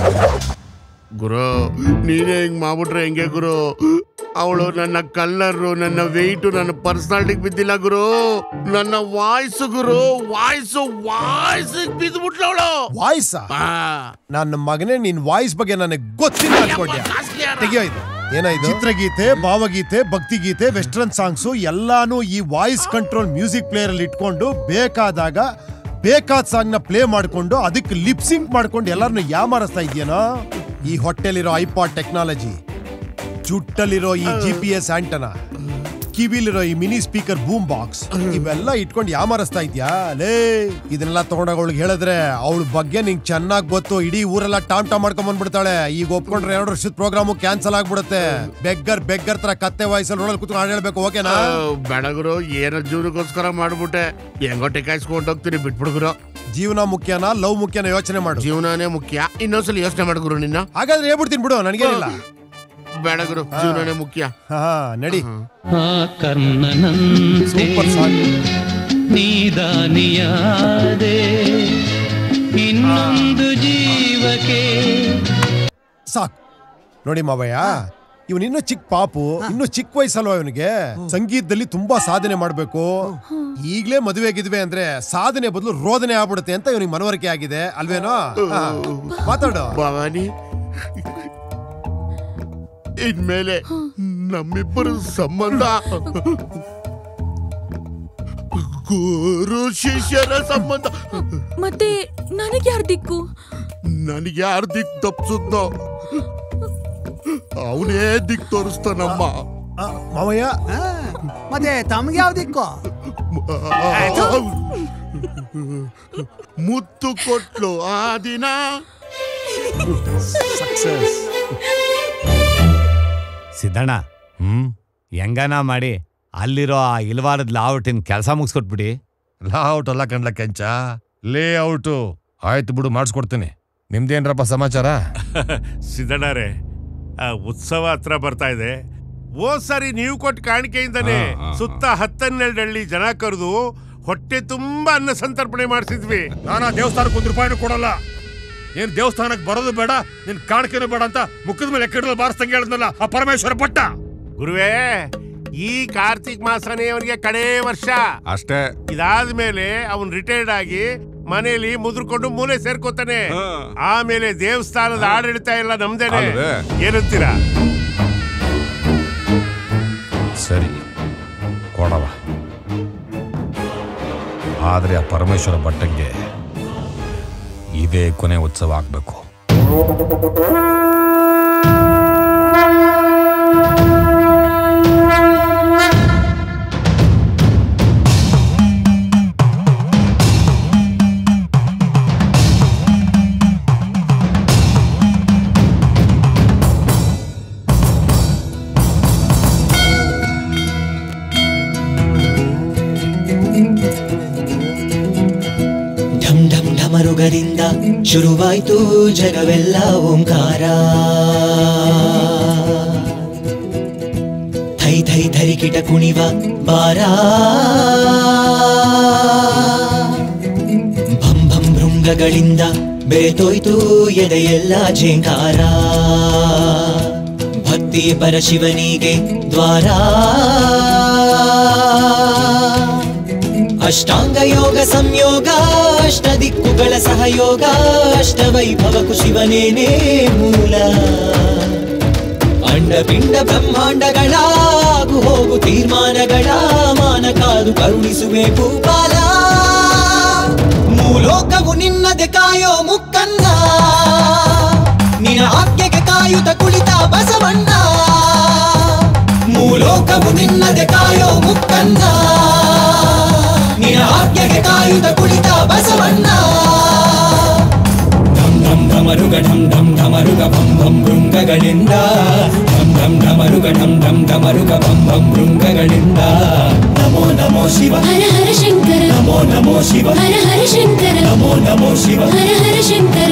ಗುರು ನೀನೇ ಹಿಂಗ್ ಮಾಡ್ಬಿಟ್ರೆ ಹೆಂಗೆ ಗುರು ಅವಳು ನನ್ನ ಕಲ್ಲರು ನನ್ನ ವೆಯ್ಟು ನನ್ನ ಪರ್ಸನಾಲಿಟಿಗೆ ಬಿದ್ದಿಲ್ಲ ಗುರು ನನ್ನ ವಾಯ್ಸ್ ಗುರು ವಾಯ್ಸ್ ವಾಯ್ಸ್ ಬಿದ್ದ್ಬಿಟ್ಲು ಅವಳು ವಾಯ್ಸ್ ನನ್ನ ಮಗನೇ ನಿನ್ ವಾಯ್ಸ್ ಬಗ್ಗೆ ನನಗೆ ಗೊತ್ತಿಲ್ಲ ಅನ್ಕೊಂಡ್ಯ ತೆಗಿಯೋ ಇದು ಏನಾಯ್ತು ಚಿತ್ರಗೀತೆ ಭಾವಗೀತೆ ಭಕ್ತಿಗೀತೆ ವೆಸ್ಟರ್ನ್ ಸಾಂಗ್ಸು ಎಲ್ಲಾನು ಈ ವಾಯ್ಸ್ ಕಂಟ್ರೋಲ್ ಮ್ಯೂಸಿಕ್ ಪ್ಲೇಯರ್ ಅಲ್ಲಿ ಇಟ್ಕೊಂಡು ಬೇಕಾದಾಗ ಬೇಕಾದ ಸಾಂಗ್ ನ ಪ್ಲೇ ಮಾಡ್ಕೊಂಡು ಅದಕ್ಕೆ ಲಿಪ್ಸಿಂಕ್ ಮಾಡ್ಕೊಂಡು ಎಲ್ಲರನ್ನು ಯಾಮಾರಿಸ್ತಾ ಇದೆಯೇನೋ ಈ ಹೊಟ್ಟೆಲಿರೋ ಐಪಾಡ್ ಟೆಕ್ನಾಲಜಿ ಜುಟ್ಟಲ್ಲಿರೋ ಈ ಜಿ ಪಿ ಎಸ್ ಆಂಟನ ಕಿವಿಲಿರೋ ಈ ಮಿನಿ ಸ್ಪೀಕರ್ ಬೂಮ್ ಬಾಕ್ಸ್ ಇವೆಲ್ಲ ಇಟ್ಕೊಂಡು ಯಾಮಾರಿಸ್ತಾ ಇದ್ಯಾ ಲೇ ಇದನ್ನೆಲ್ಲ ತಗೊಂಡಾಗ ಅವಳಿಗೆ ಹೇಳಿದ್ರೆ ಅವಳ ಬಗ್ಗೆ ನಿಂಗೆ ಚೆನ್ನಾಗಿ ಗೊತ್ತು ಇಡೀ ಊರೆಲ್ಲ ಟಾಮ್ ಟಾಮ್ ಮಾಡ್ಕೊಂಡ್ ಬಂದ್ಬಿಡ್ತಾಳೆ ಈಗ ಒಪ್ಕೊಂಡ್ರೆ ಎರಡು ವರ್ಷದ ಪ್ರೋಗ್ರಾಮು ಕ್ಯಾನ್ಸಲ್ ಆಗ್ಬಿಡುತ್ತೆ ಬೆಗ್ಗರ್ ಬೆಗ್ಗರ್ ತರ ಕತ್ತೆ ವಯಸ್ಸಲ್ಲಿ ರೋಡಲ್ಲಿ ಕೂತ್ಕೊಂಡು ಹಾಡು ಹೇಳ್ಬೇಕು ಓಕೆನಾ ಬೆಳಗುರು ಏನೋ ಜೀವನಕ್ಕೋಸ್ಕರ ಮಾಡ್ಬಿಟ್ಟೆ ಹೆಂಗೋ ಟೆಕಾಯಿಸ್ಕೊಂಡು ಹೋಗ್ತೀನಿ ಬಿಟ್ಬಿಡ್ಗುರು ಜೀವನ ಮುಖ್ಯನಾ ಲವ್ ಮುಖ್ಯನ ಯೋಚನೆ ಮಾಡು ಜೀವನನೇ ಮುಖ್ಯ ಇನ್ನೊಂದ್ಸಲ ಯೋಚನೆ ಮಾಡ್ಗುರು ನಿನ್ನ ಹಾಗಾದ್ರೆ ಹೇಳ್ಬಿಡ್ತೀನಿ ಬಿಡು ನನಗೇನಿಲ್ಲ ಬೇಡಗುರು ಜೀವನನೇ ಮುಖ್ಯ ಹಾ ನಡಿ ಆ ಕರ್ಣನಂತೆ ನೀದಾನಿಯಾದೆ ಇನ್ನೊಂದು ಜೀವಕ್ಕೆ ಸಾಕ್ ನೋಡಿ ಮಾವಯ್ಯ ಇವನ್ ಇನ್ನೂ ಚಿಕ್ಕ ಪಾಪು ಇನ್ನು ಚಿಕ್ಕ ವಯಸ್ಸಲ್ವಾ ಇವನಿಗೆ ಸಂಗೀತದಲ್ಲಿ ತುಂಬಾ ಸಾಧನೆ ಮಾಡ್ಬೇಕು ಈಗ್ಲೇ ಮದುವೆ ಗಿದ್ವೆ ಅಂದ್ರೆ ಸಾಧನೆ ಬದಲು ರೋದನೆ ಆಗ್ಬಿಡುತ್ತೆ ಅಂತ ಇವನಿಗೆ ಮನವರಿಕೆ ಆಗಿದೆ ಅಲ್ವೇನೋ ಹಾ, ಮಾತಾಡು ಭವಾನಿ ಇನ್ಮೇಲೆ ನಮ್ಮಿಬ್ಬರ ಸಂಬಂಧ ಗುರು ಶಿಷ್ಯರ ಸಂಬಂಧ ಮತ್ತೆ ನನಗೆ ಯಾರ್ ದಿಕ್ಕು ನನಗೆ ಯಾರು ದಿಕ್ ತಪ್ಪಿಸುದ್ನೋ ಅವನೇ ದಿಕ್ ತೋರಿಸ್ತಾನಮ್ಮ ಮಾವಯ್ಯ ಮತ್ತೆ ತಮ್ಗೆ ಯಾವ ದಿಕ್ಕು ಮುತ್ತು ಕೊಟ್ಲು ಆ ದಿನ ಸಕ್ಸಸ್ ಸಿದ್ದಣ್ಣ ಹ್ಮ್ ಹೆಂಗನ ಮಾಡಿ ಅಲ್ಲಿರೋ ಆ ಇಲ್ವಾರದ ಲಾಔಟಿನ ಕೆಲಸ ಮುಗಿಸ್ಕೊಟ್ಬಿಡಿ ಲಾಔಟ್ ಅಲ್ಲ ಕಣ್ಲ ಕೆಂಚ ಲೇ ಔಟು ಆಯ್ತು ಬಿಡು ಮಾಡಿಸ್ಕೊಡ್ತೀನಿ ನಿಮ್ದೇನ್ರಪ್ಪ ಸಮಾಚಾರ ಸಿದ್ದಣ್ಣರೇ ಆ ಉತ್ಸವ ಹತ್ರ ಬರ್ತಾ ಇದೆ ಓ ಸರಿ ನೀವು ಕೊಟ್ಟ ಕಾಣಿಕೆಯಿಂದನೇ ಹಾ, ಹಾ, ಹಾ. ಸುತ್ತ ಹತ್ತನ್ನೆರಡು ಹಳ್ಳಿ ಜನ ಕರೆದು ಹೊಟ್ಟೆ ತುಂಬಾ ಅನ್ನ ಸಂತರ್ಪಣೆ ಮಾಡಿಸಿದ್ವಿ ನಾನಾ ದೇವಸ್ಥಾನಕ್ಕೆ ಒಂದು ರೂಪಾಯಿನೂ ಕೊಡಲ್ಲ ಏನ್ ದೇವಸ್ಥಾನಕ್ಕೆ ಬರೋದು ಬೇಡ ನಿನ್ ಕಾಣಿಕೆನೂ ಬೇಡ ಅಂತ ಮುಖದ ಮೇಲೆ ಎಕ್ಕಡಲು ಬಾರಿಸ್ದಂಗೆ ಹೇಳಿದ್ನಲ್ಲ ಆ ಪರಮೇಶ್ವರ ಪಟ್ಟ ಗುರುವೇ ಈ ಕಾರ್ತಿಕ್ ಮಾಸನೇ ಅವನಿಗೆ ಕಡೇ ವರ್ಷ ಅಷ್ಟೇ ಇದಾದ್ಮೇಲೆ ಅವನ್ ರಿಟೈರ್ಡ್ ಆಗಿ ಮನೆಯಲ್ಲಿ ಮುದ್ರಕೊಂಡು ಮೂಲೆ ಸೇರ್ಕೋತಾನೆ ಆಮೇಲೆ ದೇವಸ್ಥಾನದ ಆಡಳಿತ ಎಲ್ಲ ನಮ್ದೇನೆ ಅಲ್ವೇ? ಏನಂತೀರಾ ಸರಿ ಕೊಡವ ಆದ್ರೆ ಆ ಪರಮೇಶ್ವರ ಭಟ್ಟಂಗೆ ಇದೇ ಕೊನೆ ಉತ್ಸವ ಆಗ್ಬೇಕು ಢಂ ಢಂ ಢಮರುಗರಿಂದ ಶುರುವಾಯ್ತು ಜಗವೆಲ್ಲ ಓಂಕಾರ ಥೈ ಥೈ ಧರಿಕಿಟ ಕುಣಿವ ಬಾರ ಭಂ ಭಂ ಭೃಂಗಗಳಿಂದ ಬೆರೆತೋಯ್ತು ಎದೆಯೆಲ್ಲ ಝೇಂಕಾರ ಭಕ್ತಿ ಪರಶಿವನಿಗೆ ದ್ವಾರ ಅಷ್ಟಾಂಗ ಯೋಗ ಸಂಯೋಗ ಅಷ್ಟ ದಿಕ್ಕುಗಳ ಸಹಯೋಗ ಅಷ್ಟ ವೈಭವಕು ಶಿವನೇನೇ ಮೂಲ ಅಂಡಪಿಂಡ ಬ್ರಹ್ಮಾಂಡಗಳ ಆಗು ಹೋಗು ತೀರ್ಮಾನಗಳ ಮಾನ ಕಾದು ಕರುಣಿಸುವೆ ಭೂಪಾಲ ಮೂಲೋಕವು ನಿನ್ನದೆ ಕಾಯೋ ಮುಕ್ಕನ್ನ ನಿನ ಆಜ್ಞೆಗೆ ಕಾಯುತ್ತ ಕುಳಿತ ಬಸವಣ್ಣ ಮೂಲೋಕವು ನಿನ್ನದೆ ಕಾಯೋ ಮುಕ್ಕನ್ನ ನಿನ ಆಜ್ಞೆಗೆ ಕಾಯುತ್ತ ಕುಳಿತ ಬಸವಣ್ಣ ಢಂ ಢಂ ಢಮರುಗ ಢಂ ಢಂ ಢಮರುಗ ಭಂ ಭಂ ಭೃಂಗಗಳಿಂದ ಢಂ ಢಂ ಢಮರುಗ ಢಂ ಢಂ ಢಮರುಗ ಭಂ ಭಂ ಭೃಂಗಗಳಿಂದ ನಮೋ ನಮೋ ಶಿವ ಹರ ಹರ ಶಂಕರ ನಮೋ ನಮೋ ಶಿವ ಹರ ಹರ ಶಂಕರ ನಮೋ ನಮೋ ಶಿವ ಹರ ಹರ ಶಂಕರ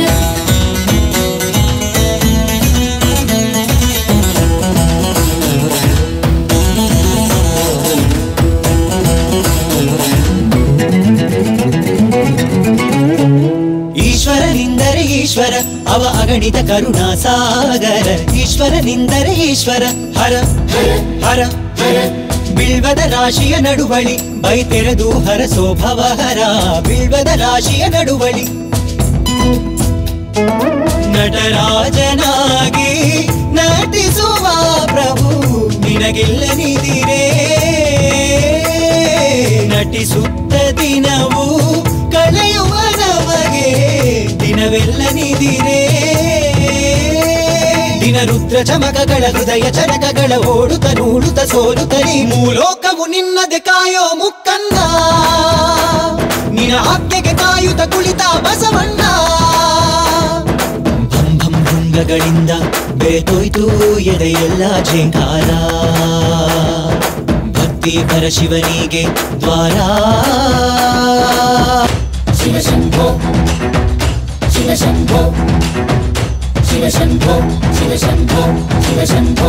ಈಶ್ವರನಿಂದರೆ ಈಶ್ವರ ಅವ ಅಗಣಿತ ಕರುಣಾ ಸಾಗರ ಈಶ್ವರನಿಂದರೆ ಈಶ್ವರ ಹರ ಹರ ಹರ ಹರ ಬಿಳ್ವದ ರಾಶಿಯ ನಡುವಳಿ ಬೈ ತೆರೆದು ಹರಸೋ ಭವಹರ ಬಿಳ್ವದ ರಾಶಿಯ ನಡುವಳಿ ನಟರಾಜನಾಗಿ ನಟಿಸುವ ಪ್ರಭು ನಿನಗೆಲ್ಲ ನಿದಿರೇ ನಟಿಸುತ್ತ ದಿನವು ಕಳೆಯುವ ನಮಗೆ ದಿನವೆಲ್ಲ ನಿದಿರೇ ದಿನ ರುದ್ರ ಚಮಕಗಳ ಹೃದಯ ಚರಕಗಳ ಓಡುತ್ತ ನೂಡುತ್ತ ಸೋಲುತ್ತಲಿ ಮೂಲೋಕವು ನಿನ್ನದೆ ಕಾಯೋ ಮುಕ್ಕನ್ನ ನಿನ ಆಜ್ಞೆಗೆ ಕಾಯುತ್ತ ಕುಳಿತ ಬಸವಣ್ಣ ಭಂ ಭಂ ಭೃಂಗಗಳಿಂದ ಬೆರೆತೋಯ್ತು ಎದೆಯೆಲ್ಲ ಝೇಂಕಾರ ಭಕ್ತಿ ಪರ ಶಿವನಿಗೆ ದ್ವಾರ ಶಿವಶಂಭೋ ಶಿವಶಂಭೋ ಶಿವಶಂಭೋ ಶಿವಶಂಭೋ ಶಿವಶಂಭೋ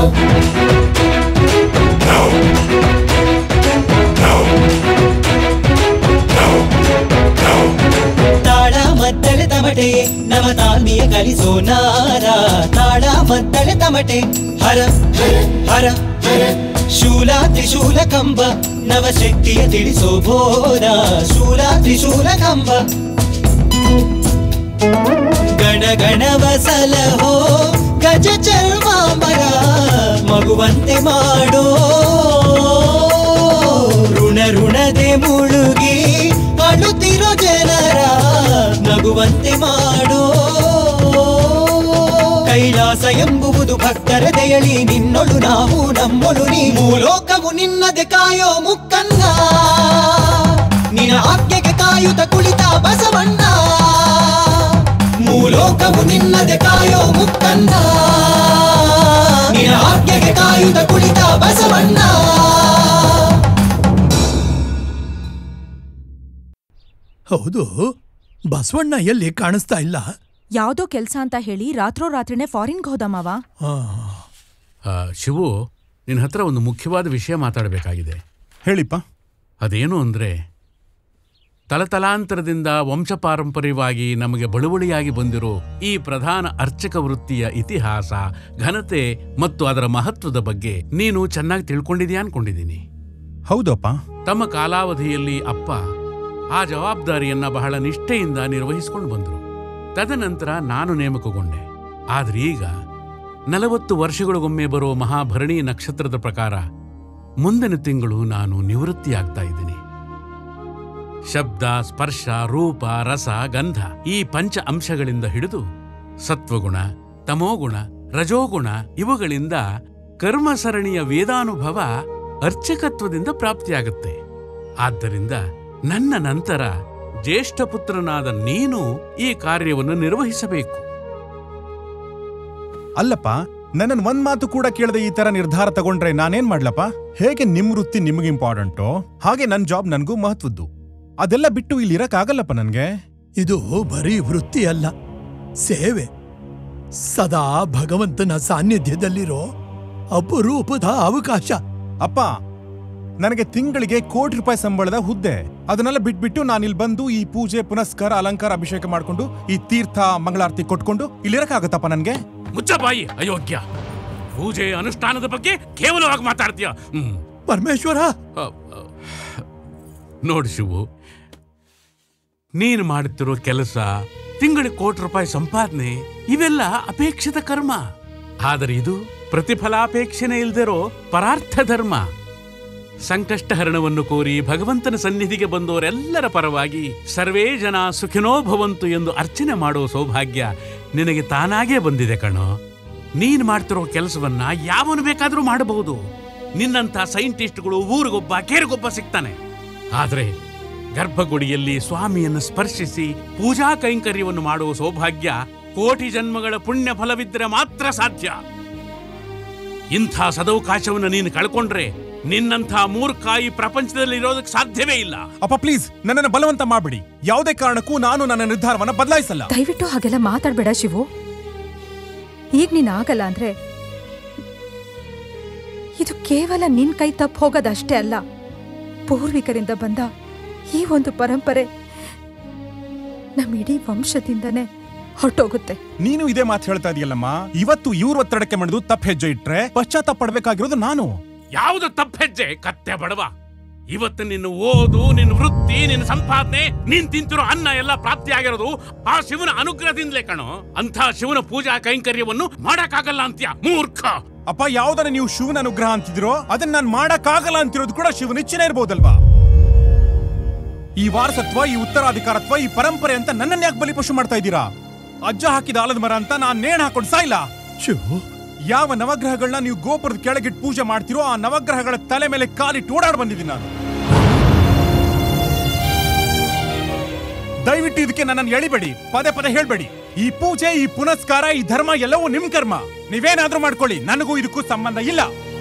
ತಾಳ ಮದ್ದಳೆ ತಮಟೆ ನವ ತಾಳ್ಮೆಯ ಕಲಿಸೋ ನಾರ ತಾಳ ಮದ್ದಳೆ ತಮಟೆ ಹರ ಹರ ಹರ ಹರ ಶೂಲ ತ್ರಿಶೂಲ ಕಂಬ ನವ ಶಕ್ತಿಯ ತಿಳಿಸೋ ಬೋರ ಶೂಲ ತ್ರಿಶೂಲ ಕಂಬ ಗಣ ಗಣವ ಸಲಹೋ ಗಜ ಚರ್ಮಾಂಬರ ಮಗುವಂತೆ ಮಾಡೋ ಋಣ ಋಣದೆ ಮುಳುಗಿ ಅಳುತ್ತಿರೋ ಜನರ ನಗುವಂತೆ ಮಾಡೋ ವಿಶ್ವಾಸ ಎಂಬುವುದು ಭಕ್ತರ ದಯಳಿ ನಿನ್ನೊಳು ನಾವು ನಮ್ಮೊಳು ನೀ ಮೂಲೋಕವು ನಿನ್ನದೆ ಕಾಯೋ ಮುಕ್ಕನ್ನ ನಿನ ಆಜ್ಞೆಗೆ ಕಾಯುತ ಕುಳಿತ ಬಸವಣ್ಣ ಮೂಲೋಕವು ನಿನ್ನದೆ ಕಾಯೋ ಮುಕ್ಕನ್ನ ನಿನ ಆಜ್ಞೆಗೆ ಕಾಯುತ ಕುಳಿತ ಬಸವಣ್ಣ ಹೌದು ಬಸವಣ್ಣ ಎಲ್ಲಿ ಕಾಣಿಸ್ತಾ ಇಲ್ಲ ಯಾವ್ದೋ ಕೆಲ್ಸ ಅಂತ ಹೇಳಿ ರಾತ್ರೋರಾತ್ರಿನೇ ಫಾರಿನ್ಗೆ ಹೋದ ಮಾವ ಆ, ಶಿವು ನಿನ್ನ ಹತ್ರ ಒಂದು ಮುಖ್ಯವಾದ ವಿಷಯ ಮಾತಾಡಬೇಕಾಗಿದೆ ಹೇಳಿಪ್ಪ ಅದೇನು ಅಂದರೆ ತಲತಲಾಂತರದಿಂದ ವಂಶಪಾರಂಪರ್ಯವಾಗಿ ನಮಗೆ ಬಳುವಳಿಯಾಗಿ ಬಂದಿರೋ ಈ ಪ್ರಧಾನ ಅರ್ಚಕ ವೃತ್ತಿಯ ಇತಿಹಾಸ ಘನತೆ ಮತ್ತು ಅದರ ಮಹತ್ವದ ಬಗ್ಗೆ ನೀನು ಚೆನ್ನಾಗಿ ತಿಳ್ಕೊಂಡಿದ್ಯಾ ಅನ್ಕೊಂಡಿದ್ದೀನಿ ಹೌದಪ್ಪ ತಮ್ಮ ಕಾಲಾವಧಿಯಲ್ಲಿ ಅಪ್ಪ ಆ ಜವಾಬ್ದಾರಿಯನ್ನ ಬಹಳ ನಿಷ್ಠೆಯಿಂದ ನಿರ್ವಹಿಸಿಕೊಂಡು ಬಂದರು ತದನಂತರ ನಾನು ನೇಮಕಗೊಂಡೆ ಆದ್ರೆ ಈಗ ನಲವತ್ತು ವರ್ಷಗಳಿಗೊಮ್ಮೆ ಬರೋ ಮಹಾಭರಣಿ ನಕ್ಷತ್ರದ ಪ್ರಕಾರ ಮುಂದಿನ ತಿಂಗಳು ನಾನು ನಿವೃತ್ತಿಯಾಗ್ತಾ ಇದ್ದೀನಿ ಶಬ್ದ ಸ್ಪರ್ಶ ರೂಪ ರಸ ಗಂಧ ಈ ಪಂಚ ಅಂಶಗಳಿಂದ ಹಿಡಿದು ಸತ್ವಗುಣ ತಮೋಗುಣ ರಜೋಗುಣ ಇವುಗಳಿಂದ ಕರ್ಮ ಸರಣಿಯ ವೇದಾನುಭವ ಅರ್ಚಕತ್ವದಿಂದ ಪ್ರಾಪ್ತಿಯಾಗುತ್ತೆ ಆದ್ದರಿಂದ ನನ್ನ ನಂತರ ಜ್ಯೇಷ್ಠ ಪುತ್ರನಾದ ನೀನು ಈ ಕಾರ್ಯವನ್ನು ನಿರ್ವಹಿಸಬೇಕು ಅಲ್ಲಪ್ಪ ನನ್ನನ್ ಒಂದ್ ಮಾತು ಕೂಡ ಕೇಳದೆ ಈ ತರ ನಿರ್ಧಾರ ತಗೊಂಡ್ರೆ ನಾನೇನ್ ಮಾಡ್ಲಪ್ಪ ಹೇಗೆ ನಿಮ್ ವೃತ್ತಿ ನಿಮ್ಗೆ ಇಂಪಾರ್ಟೆಂಟೋ ಹಾಗೆ ನನ್ ಜಾಬ್ ನನ್ಗೂ ಮಹತ್ವದ್ದು ಅದೆಲ್ಲ ಬಿಟ್ಟು ಇಲ್ಲಿ ಇರಕ್ಕಾಗಲ್ಲಪ್ಪ ನನ್ಗೆ ಇದು ಬರೀ ವೃತ್ತಿ ಅಲ್ಲ ಸೇವೆ ಸದಾ ಭಗವಂತನ ಸಾನ್ನಿಧ್ಯದಲ್ಲಿರೋ ಅಪರೂಪದ ಅವಕಾಶ ಅಪ್ಪ ನನಗೆ ತಿಂಗಳಿಗೆ ಕೋಟಿ ರೂಪಾಯಿ ಸಂಬಳದ ಹುದ್ದೆ ಅದನ್ನೆಲ್ಲ ಬಿಟ್ಬಿಟ್ಟು ನಾನು ಇಲ್ಲಿ ಬಂದು ಈ ಪೂಜೆ ಪುನಸ್ಕಾರ ಅಲಂಕಾರ ಅಭಿಷೇಕ ಮಾಡ್ಕೊಂಡು ಈ ತೀರ್ಥ ಮಂಗಳಾರತಿ ಕೊಟ್ಕೊಂಡು ಇಲ್ಲಿರಕ್ಕಾಗತ್ತಪ್ಪ ನನ್ಗೆ ಮುಚ್ಚ ಬಾಯಿ ಅಯೋಗ್ಯ ಪೂಜೆ ಅನುಷ್ಠಾನದ ಬಗ್ಗೆ ಕೇವಲವಾಗಿ ಮಾತಾಡ್ತೀಯ ಹ್ಮ್ ಪರಮೇಶ್ವರ ನೋಡು ಶಿವು ನೀನು ಮಾಡುತ್ತಿರೋ ಕೆಲಸ ತಿಂಗಳಿಗೆ ಕೋಟಿ ರೂಪಾಯಿ ಸಂಪಾದನೆ ಇವೆಲ್ಲ ಅಪೇಕ್ಷಿತ ಕರ್ಮ ಆದರೆ ಇದು ಪ್ರತಿಫಲಾಪೇಕ್ಷೆನೇ ಇಲ್ದಿರೋ ಪರಾರ್ಥ ಧರ್ಮ ಸಂಕಷ್ಟ ಹರಣವನ್ನು ಕೋರಿ ಭಗವಂತನ ಸನ್ನಿಧಿಗೆ ಬಂದವರೆಲ್ಲರ ಪರವಾಗಿ ಸರ್ವೇ ಜನ ಸುಖಿನೋ ಭವಂತು ಎಂದು ಅರ್ಚನೆ ಮಾಡೋ ಸೌಭಾಗ್ಯ ನಿನಗೆ ತಾನಾಗೇ ಬಂದಿದೆ ಕಣೋ ನೀನ್ ಮಾಡ್ತಿರೋ ಕೆಲಸವನ್ನ ಯಾವನು ಬೇಕಾದರೂ ಮಾಡಬಹುದು ನಿನ್ನಂಥ ಸೈಂಟಿಸ್ಟ್ಗಳು ಊರಿಗೊಬ್ಬ ಕೇರಿಗೊಬ್ಬ ಸಿಗ್ತಾನೆ ಆದ್ರೆ ಗರ್ಭಗುಡಿಯಲ್ಲಿ ಸ್ವಾಮಿಯನ್ನು ಸ್ಪರ್ಶಿಸಿ ಪೂಜಾ ಕೈಂಕರ್ಯವನ್ನು ಮಾಡುವ ಸೌಭಾಗ್ಯ ಕೋಟಿ ಜನ್ಮಗಳ ಪುಣ್ಯ ಫಲವಿದ್ದರೆ ಮಾತ್ರ ಸಾಧ್ಯ ಇಂಥ ಸದವಕಾಶವನ್ನು ನೀನು ಕಳ್ಕೊಂಡ್ರೆ ನಿನ್ನಂಥ ಮೂರ್ಖ ಈ ಪ್ರಪಂಚದಲ್ಲಿ ಇರೋದಕ್ಕೆ ಸಾಧ್ಯವೇ ಇಲ್ಲ ಅಪ್ಪ ಪ್ಲೀಸ್ ನನ್ನನ್ನು ಬಲವಂತ ಮಾಡ್ಬಿಡಿ ಯಾವುದೇ ಕಾರಣಕ್ಕೂ ನಾನು ನನ್ನ ನಿರ್ಧಾರವನ್ನ ಬದಲಾಯಿಸಲ್ಲ ದಯವಿಟ್ಟು ಹಾಗೆಲ್ಲ ಮಾತಾಡ್ಬೇಡ ಶಿವು ಈಗ ನೀನ್ ಆಗಲ್ಲ ಅಂದ್ರೆ ಇದು ಕೇವಲ ನಿನ್ ಕೈ ತಪ್ಪು ಹೋಗೋದಷ್ಟೇ ಅಲ್ಲ ಪೂರ್ವಿಕರಿಂದ ಬಂದ ಈ ಒಂದು ಪರಂಪರೆ ನಮ್ಮ ಇಡೀ ವಂಶದಿಂದನೇ ಹೊರಟೋಗುತ್ತೆ ನೀನು ಇದೇ ಮಾತು ಹೇಳ್ತಾ ಇದೆಯಲ್ಲಮ್ಮ ಇವತ್ತು ಇವ್ರ ಒತ್ತಡಕ್ಕೆ ಮಾಡಿದು ತಪ್ಪು ಹೆಜ್ಜೆ ಇಟ್ರೆ ಪಶ್ಚಾತ್ತಾಪ ಪಡ್ಬೇಕಾಗಿರೋದು ನಾನು ಯಾವುದು ತಪ್ಪೆಜ್ಜೆ ಕತ್ತೆ ಬಡವ ಇವತ್ತು ನಿನ್ನ ಓದು ನಿನ್ನ ವೃತ್ತಿ ನಿನ್ನ ಸಂಪಾದನೆ ನೀನ್ ತಿಂತಿರೋ ಅನ್ನ ಎಲ್ಲ ಪ್ರಾಪ್ತಿಯಾಗಿರೋದು ಆ ಶಿವನ ಅನುಗ್ರಹದಿಂದಲೇ ಕಣೋ ಅಂತ ಶಿವನ ಪೂಜಾ ಕೈಂಕರ್ಯವನ್ನು ಮಾಡಕ್ಕಾಗಲ್ಲ ಅಂತ್ಯ ಮೂರ್ಖ ಅಪ್ಪ ಯಾವ್ದನ್ನ ನೀವು ಶಿವನ ಅನುಗ್ರಹ ಅಂತಿದ್ರೋ ಅದನ್ನ ನಾನು ಮಾಡಕ್ಕಾಗಲ್ಲ ಅಂತಿರೋದು ಕೂಡ ಶಿವನ ಇಚ್ಛೆನೇ ಇರ್ಬೋದಲ್ವಾ ಈ ವಾರಸತ್ವ ಈ ಉತ್ತರಾಧಿಕಾರತ್ವ ಈ ಪರಂಪರೆ ಅಂತ ನನ್ನನ್ನ ಯಾಕೆ ಬಲಿಪಶು ಮಾಡ್ತಾ ಇದ್ದೀರಾ ಅಜ್ಜ ಹಾಕಿದ ಆಲದ ಮರ ಅಂತ ನಾನ್ ನೇಣ್ ಹಾಕೊಂಡು ಸಾಯ್ಲ ಶಿವು ಯಾವ ನವಗ್ರಹಗಳನ್ನ ನೀವು ಗೋಪುರದ ಕೆಳಗಿಟ್ಟು ಪೂಜೆ ಮಾಡ್ತಿರೋ ಆ ನವಗ್ರಹಗಳ ತಲೆ ಮೇಲೆ ಕಾಲಿಟ್ಟು ಓಡಾಡ್ ಬಂದಿದ್ದೀನಿ ನಾನು ದಯವಿಟ್ಟು ಇದಕ್ಕೆ ನನ್ನನ್ನು ಎಳಿಬೇಡಿ ಪದೇ ಪದೇ ಹೇಳ್ಬೇಡಿ ಈ ಪೂಜೆ ಈ ಪುನಸ್ಕಾರ ಈ ಧರ್ಮ ಎಲ್ಲವೂ ನಿಮ್ ಕರ್ಮ ನೀವೇನಾದ್ರೂ ಮಾಡ್ಕೊಳ್ಳಿ ನನಗೂ ಇದಕ್ಕೂ ಸಂಬಂಧ ಇಲ್ಲ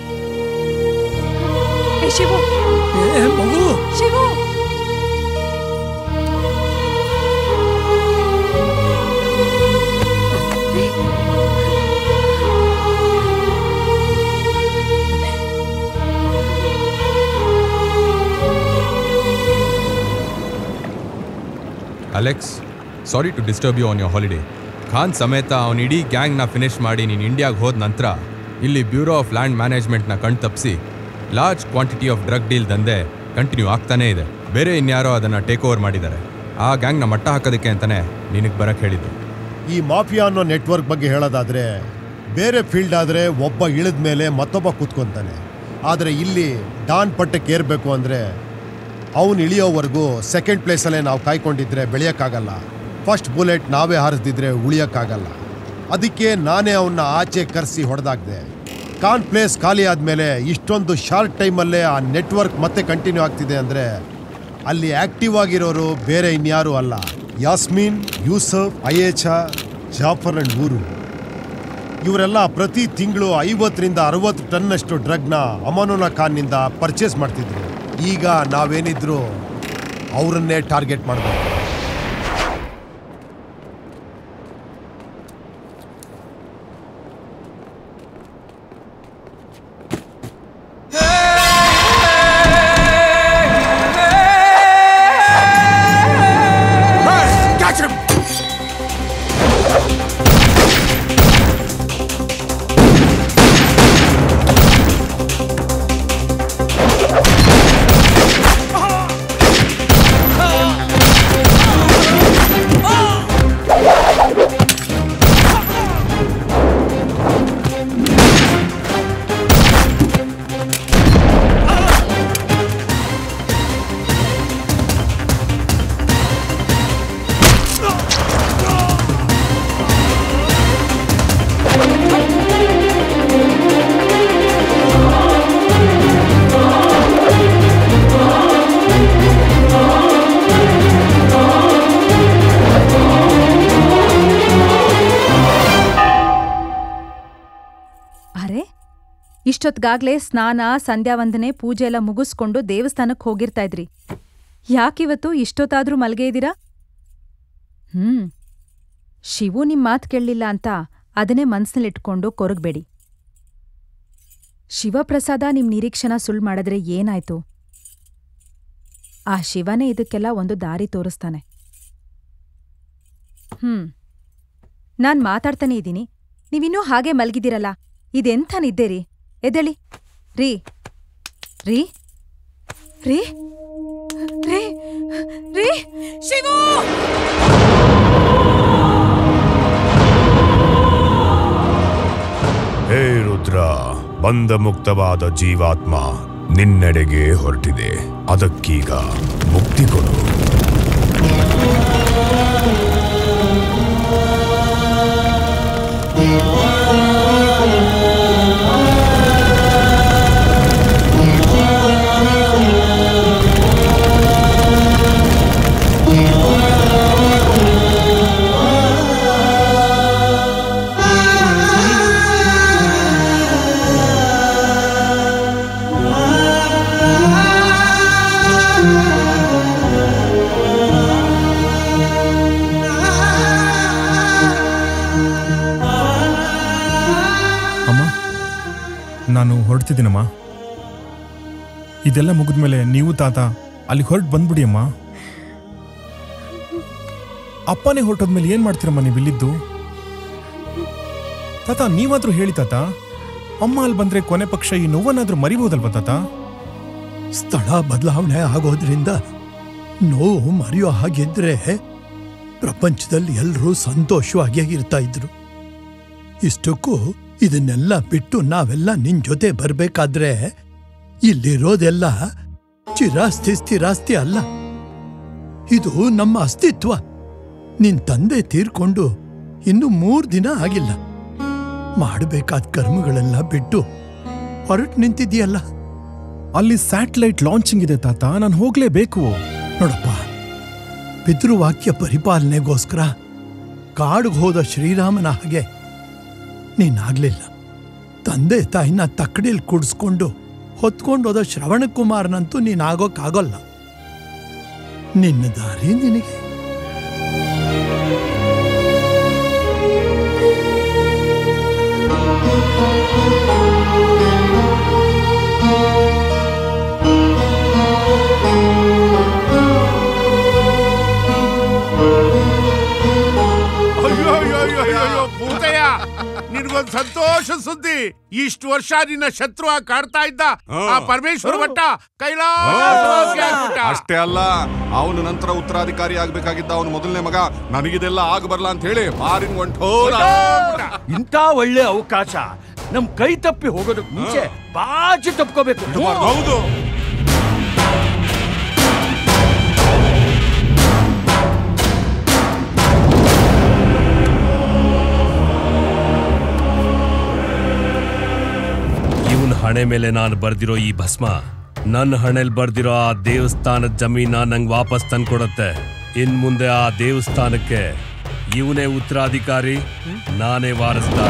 ಏ ಶಿವು ಏ ಮಗು Shivu Alex sorry to disturb you on your holiday Khan ಸಮೇತ ಅವನ ಇಡೀ ಗ್ಯಾಂಗ್ನ ಫಿನಿಶ್ ಮಾಡಿ ನೀನು ಇಂಡಿಯಾಗೆ ಹೋದ ನಂತರ ಇಲ್ಲಿ ಬ್ಯೂರೋ ಆಫ್ ಲ್ಯಾಂಡ್ ಮ್ಯಾನೇಜ್ಮೆಂಟ್ನ ಕಣ್ ತಪ್ಪಿಸಿ large quantity of drug deal ದಂಧೆ ಕಂಟಿನ್ಯೂ ಆಗ್ತಾನೇ ಇದೆ ಬೇರೆ ಇನ್ಯಾರೋ ಅದನ್ನು ಟೇಕ್ ಓವರ್ ಮಾಡಿದ್ದಾರೆ ಆ ಗ್ಯಾಂಗ್ನ ಮಟ್ಟ ಹಾಕೋದಕ್ಕೆ ಅಂತಲೇ ನಿನಗೆ ಬರಕ್ಕೆ ಹೇಳಿದ್ದು ಈ ಮಾಫಿಯಾ ಅನ್ನೋ ನೆಟ್ವರ್ಕ್ ಬಗ್ಗೆ ಹೇಳೋದಾದ್ರೆ ಬೇರೆ ಫೀಲ್ಡ್ ಆದರೆ ಒಬ್ಬ ಇಳಿದ ಮೇಲೆ ಮತ್ತೊಬ್ಬ ಕೂತ್ಕೊಂತಾನೆ ಆದರೆ ಇಲ್ಲಿ ಡಾನ್ ಪಟ್ಟಕ್ಕೆ ಏರಬೇಕು ಅಂದರೆ ಅವನು ಇಳಿಯೋವರೆಗೂ ಸೆಕೆಂಡ್ ಪ್ಲೇಸಲ್ಲೇ ನಾವು ಕಾಯ್ಕೊಂಡಿದ್ರೆ ಬೆಳೆಯೋಕ್ಕಾಗಲ್ಲ ಫಸ್ಟ್ ಬುಲೆಟ್ ನಾವೇ ಹಾರಿಸ್ದಿದ್ರೆ ಉಳಿಯೋಕ್ಕಾಗಲ್ಲ ಅದಕ್ಕೆ ನಾನೇ ಅವನ್ನ ಆಚೆ ಕರೆಸಿ ಹೊಡೆದಾಕ್ದೆ ಕಾನ್ ಪ್ಲೇಸ್ ಖಾಲಿ ಆದಮೇಲೆ ಇಷ್ಟೊಂದು ಶಾರ್ಟ್ ಟೈಮಲ್ಲೇ ಆ ನೆಟ್ವರ್ಕ್ ಮತ್ತೆ ಕಂಟಿನ್ಯೂ ಆಗ್ತಿದೆ ಅಂದರೆ ಅಲ್ಲಿ ಆಕ್ಟಿವ್ ಆಗಿರೋರು ಬೇರೆ ಇನ್ಯಾರೂ ಅಲ್ಲ ಯಾಸ್ಮೀನ್ ಯೂಸಫ್ ಅಯೇಚಾ ಜಾಫರ್ ಅಂಡ್ ಊರು ಇವರೆಲ್ಲ ಪ್ರತಿ ತಿಂಗಳು ಐವತ್ತರಿಂದ ಅರವತ್ತು ಟನ್ನಷ್ಟು ಡ್ರಗ್ನ ಅಮಾನುಲ್ಲಾ ಖಾನ್ನಿಂದ ಪರ್ಚೇಸ್ ಮಾಡ್ತಿದ್ರು ಈಗ ನಾವೇನಿದ್ರು ಅವರನ್ನೇ ಟಾರ್ಗೆಟ್ ಮಾಡಬೇಕು Catch him! ಅರೆ ಇಷ್ಟೊತ್ಗಾಗ್ಲೇ ಸ್ನಾನ ಸಂಧ್ಯಾ ವಂದನೆ ಪೂಜೆ ಎಲ್ಲ ಮುಗಿಸ್ಕೊಂಡು ದೇವಸ್ಥಾನಕ್ಕೆ ಹೋಗಿರ್ತಾ ಇದ್ರಿ ಯಾಕಿವತ್ತು ಇಷ್ಟೊತ್ತಾದ್ರೂ ಮಲ್ಗೆ ಇದ್ದೀರಾ ಹ್ಮ್ ಶಿವು ನಿಮ್ ಮಾತ್ ಕೇಳಲಿಲ್ಲ ಅಂತ ಅದನ್ನೇ ಮನ್ಸ್ನಲ್ಲಿಟ್ಕೊಂಡು ಕೊರಗ್ಬೇಡಿ ಶಿವಪ್ರಸಾದ ನಿಮ್ ನಿರೀಕ್ಷಣ ಸುಳ್ಳು ಮಾಡಿದ್ರೆ ಏನಾಯ್ತು ಆ ಶಿವನೇ ಇದಕ್ಕೆಲ್ಲ ಒಂದು ದಾರಿ ತೋರಿಸ್ತಾನೆ ಹ್ಮ್ ನಾನ್ ಮಾತಾಡ್ತಾನೆ ಇದ್ದೀನಿ ನೀವಿನ್ನೂ ಹಾಗೆ ಮಲ್ಗಿದ್ದೀರಲ್ಲ ಇದೆಂಥ ನಿದ್ದೆ ರೀ ಎದ್ದೇಳಿ ರೀ ರೀ ರೀ ರೀ ರೀ ಶಿವು ಹೇ ರುದ್ರ ಬಂಧ ಮುಕ್ತವಾದ ಜೀವಾತ್ಮ ನಿನ್ನೆಡೆಗೆ ಹೊರಟಿದೆ ಅದಕ್ಕೀಗ ಮುಕ್ತಿ ಕೊಡು ಅಮ್ಮ ನಾನು ಹೊರಡ್ತಿದ್ದೀನಮ್ಮ ಇದೆಲ್ಲ ಮುಗಿದ್ಮೇಲೆ ನೀವು ತಾತ ಅಲ್ಲಿ ಹೊರಟು ಬಂದ್ಬಿಡಿ ಅಮ್ಮ ಅಪ್ಪನೇ ಹೊರಟೋದ್ಮೇಲೆ ಏನ್ ಮಾಡ್ತೀರಮ್ಮ ನೀವು ಇಲ್ಲಿದ್ದು ತಾತ ನೀವಾದ್ರೂ ಹೇಳಿ ತಾತ ಅಮ್ಮ ಅಲ್ಲಿ ಬಂದ್ರೆ ಕೊನೆ ಪಕ್ಷ ಈ ನೋವನ್ನಾದ್ರೂ ಮರಿಬಹುದಲ್ವಾ ತಾತ ಸ್ಥಳ ಬದಲಾವಣೆ ಆಗೋದ್ರಿಂದ ನೋವು ಮರೆಯೋ ಹಾಗಿದ್ರೆ ಪ್ರಪಂಚದಲ್ಲಿ ಎಲ್ಲರೂ ಸಂತೋಷವಾಗಿ ಇರ್ತಾ ಇದ್ರು ಇಷ್ಟಕ್ಕೂ ಇದನ್ನೆಲ್ಲ ಬಿಟ್ಟು ನಾವೆಲ್ಲ ನಿನ್ ಜೊತೆ ಬರ್ಬೇಕಾದ್ರೆ ಇಲ್ಲಿರೋದೆಲ್ಲ ಚಿರಾಸ್ತಿ ಸ್ಥಿರಾಸ್ತಿ ಅಲ್ಲ ಇದು ನಮ್ಮ ಅಸ್ತಿತ್ವ ನಿನ್ ತಂದೆ ತೀರ್ಕೊಂಡು ಇನ್ನು ಮೂರ್ ದಿನ ಆಗಿಲ್ಲ ಮಾಡಬೇಕಾದ ಕರ್ಮಗಳೆಲ್ಲ ಬಿಟ್ಟು ಹೊರಟು ನಿಂತಿದ್ಯಲ್ಲ ಅಲ್ಲಿ ಸ್ಯಾಟಲೈಟ್ ಲಾಂಚಿಂಗ್ ಇದೆ ತಾತ ನಾನು ಹೋಗ್ಲೇಬೇಕು ನೋಡಪ್ಪ ಪಿತೃವಾಕ್ಯ ಪರಿಪಾಲನೆಗೋಸ್ಕರ ಕಾಡಿಗೆ ಹೋದ ಶ್ರೀರಾಮನ ಹಾಗೆ ನೀನಾಗ್ಲಿಲ್ಲ ತಂದೆ ತಾಯಿನ ತಕ್ಕಡಿಲ್ ಕುಡಿಸ್ಕೊಂಡು ಹೊತ್ಕೊಂಡೋದ ಶ್ರವಣಕುಮಾರನಂತೂ ನೀನಾಗೋಕ್ಕಾಗೋಲ್ಲ ನಿನ್ನ ದಾರಿ ನಿನಗೆ ಅಯ್ಯೋ ಅಯ್ಯೋ ಅಯ್ಯೋ ಅಯ್ಯೋ, ಅಯ್ಯೋ ಭೂತಯ್ಯ ನಿನ್ಗೊಂದ್ ಸಂತೋಷ ಸುದ್ದಿ ಇಷ್ಟು ವರ್ಷ ನಿನ್ನ ಶತ್ರು ಆಗಿ ಕಾಡ್ತಾ ಇದ್ದ ಆ ಪರಮೇಶ್ವರ ಭಟ್ಟ ಕೈಲಾಸ ಅಷ್ಟೇ ಅಲ್ಲ ಅವನು ನಂತರ ಉತ್ತರಾಧಿಕಾರಿ ಆಗ್ಬೇಕಾಗಿದ್ದ ಅವನು ಮೊದಲನೇ ಮಗ ನನಗಿದೆಲ್ಲ ಆಗಬರ್ಲ ಅಂತ ಹೇಳಿ ಮಾರಿನ ಒಂಟೋರ ಇಂಥ ಒಳ್ಳೆ ಅವಕಾಶ ನಮ್ ಕೈ ತಪ್ಪಿ ಹೋಗೋದಕ್ಕೆ ಮುಂಚೆ ಬಾಜಿ ತಪ್ಕೋಬೇಕು ಹೌದು ಹಣೆ ಮೇಲೆ ನಾನು ಬರ್ದಿರೋ ಈ ಭಸ್ಮ ನನ್ನ ಹಣೆಲ್ ಬರ್ದಿರೋ ಆ ದೇವಸ್ಥಾನದ ಜಮೀನ ನಂಗೆ ವಾಪಸ್ ತಂದ್ಕೊಡತ್ತೆ ಇನ್ ಮುಂದೆ ಆ ದೇವಸ್ಥಾನಕ್ಕೆ ಇವನೇ ಉತ್ತರಾಧಿಕಾರಿ ನಾನೇ ವಾರಸ್ದಾರ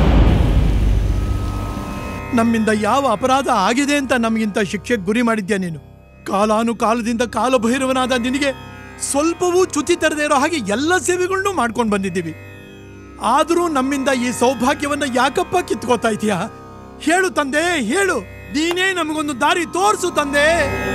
ನಮ್ಮಿಂದ ಯಾವ ಅಪರಾಧ ಆಗಿದೆ ಅಂತ ನಮಗಿಂತ ಶಿಕ್ಷೆಗೆ ಗುರಿ ಮಾಡಿದ್ಯಾ ನೀನು ಕಾಲಾನುಕಾಲದಿಂದ ಕಾಲಭೈರವನಾದ ನಿನಗೆ ಸ್ವಲ್ಪವೂ ಚ್ಯುತಿ ತರದೇ ಇರೋ ಹಾಗೆ ಎಲ್ಲ ಸೇವೆಗಳನ್ನೂ ಮಾಡ್ಕೊಂಡು ಬಂದಿದ್ದೀವಿ ಆದರೂ ನಮ್ಮಿಂದ ಈ ಸೌಭಾಗ್ಯವನ್ನ ಯಾಕಪ್ಪ ಕಿತ್ಕೋತಾ ಇದೀಯಾ ಹೇಳು ತಂದೆ ಹೇಳು ನೀನೇ ನಮಗೊಂದು ದಾರಿ ತೋರಿಸು ತಂದೆ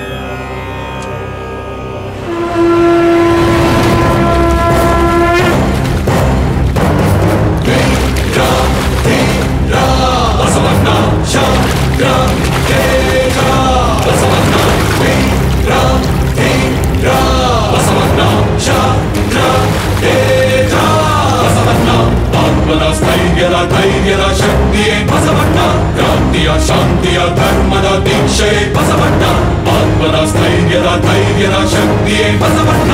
ಆತ್ಮದ ಸ್ಥೈರ್ಯದ ಧೈರ್ಯದ ಶಕ್ತಿಯೇ ಬಸವಣ್ಣ ಕ್ರಾಂತಿಯ ಶಾಂತಿಯ ಧರ್ಮದ ದೀಕ್ಷೆ ಬಸವಣ್ಣ ಆತ್ಮದ ಸ್ಥೈರ್ಯದ ಧೈರ್ಯದ ಶಕ್ತಿಯೇ ಬಸವಣ್ಣ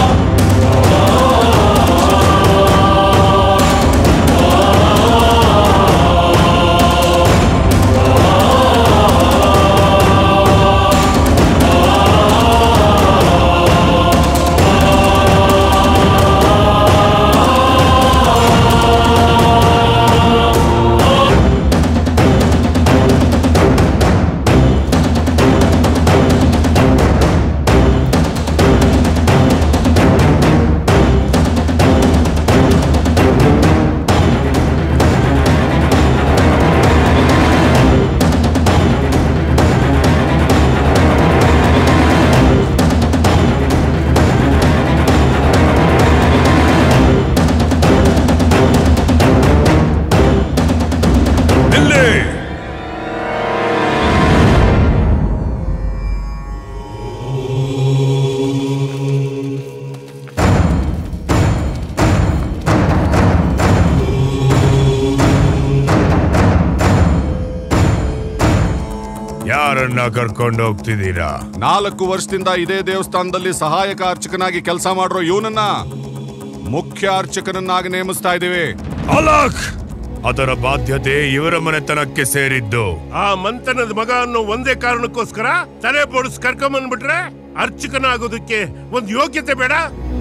ಯಾರನ್ನ ಕರ್ಕೊಂಡು ಹೋಗ್ತಿದ್ದೀರಾ ನಾಲ್ಕು ವರ್ಷದಿಂದ ಇದೇ ದೇವಸ್ಥಾನದಲ್ಲಿ ಸಹಾಯಕ ಅರ್ಚಕನಾಗಿ ಕೆಲಸ ಮಾಡಿರೋ ಇವನನ್ನ ಮುಖ್ಯ ಅರ್ಚಕನನ್ನಾಗಿ ನೇಮಿಸ್ತಾ ಇದ್ದೀವಿ ಅಲಾಕ್ ಅದರ ಬಾಧ್ಯತೆ ಇವರ ಮನೆತನಕ್ಕೆ ಸೇರಿದ್ದು ಆ ಮಂತನದ ಮಗ ಅನ್ನೋ ಒಂದೇ ಕಾರಣಕ್ಕೋಸ್ಕರ ತಲೆ ಬೋಡಿಸ್ ಕರ್ಕೊಂಬಂದ್ಬಿಟ್ರೆ ಅರ್ಚಕನಾಗೋದಕ್ಕೆ ಒಂದ್ ಯೋಗ್ಯತೆ ಬೇಡ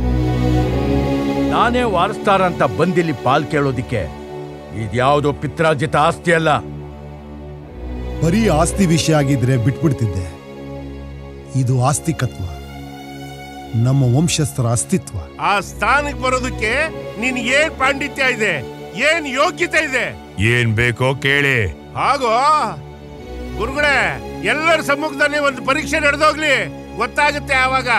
ನಾನೇ ವಾರಸ್ತಾರ ಅಂತ ಬಂದಿಲ್ಲಿ ಪಾಲ್ ಕೇಳೋದಿಕ್ಕೆ ಇದ್ಯಾವುದೋ ಪಿತ್ರಾರ್ಜಿತ ಆಸ್ತಿ ಅಲ್ಲ ಬರೀ ಆಸ್ತಿ ವಿಷಯ ಆಗಿದ್ರೆ ಬಿಟ್ಬಿಡ್ತಿದ್ದೆ ಇದು ಆಸ್ತಿಕತ್ವ ನಮ್ಮ ವಂಶಸ್ಥರ ಅಸ್ತಿತ್ವ ಆ ಸ್ಥಾನಕ್ಕೆ ಬರೋದಕ್ಕೆ ನಿನ್ ಏನ್ ಪಾಂಡಿತ್ಯ ಇದೆ ಏನ್ ಯೋಗ್ಯತೆ ಇದೆ ಏನ್ ಬೇಕೋ ಕೇಳಿ ಹಾಗೋ ಗುರುಗಳೇ ಎಲ್ಲರ ಸಮ್ಮುಖದಲ್ಲಿ ಒಂದು ಪರೀಕ್ಷೆ ನಡೆದೋಗ್ಲಿ ಗೊತ್ತಾಗುತ್ತೆ ಆವಾಗ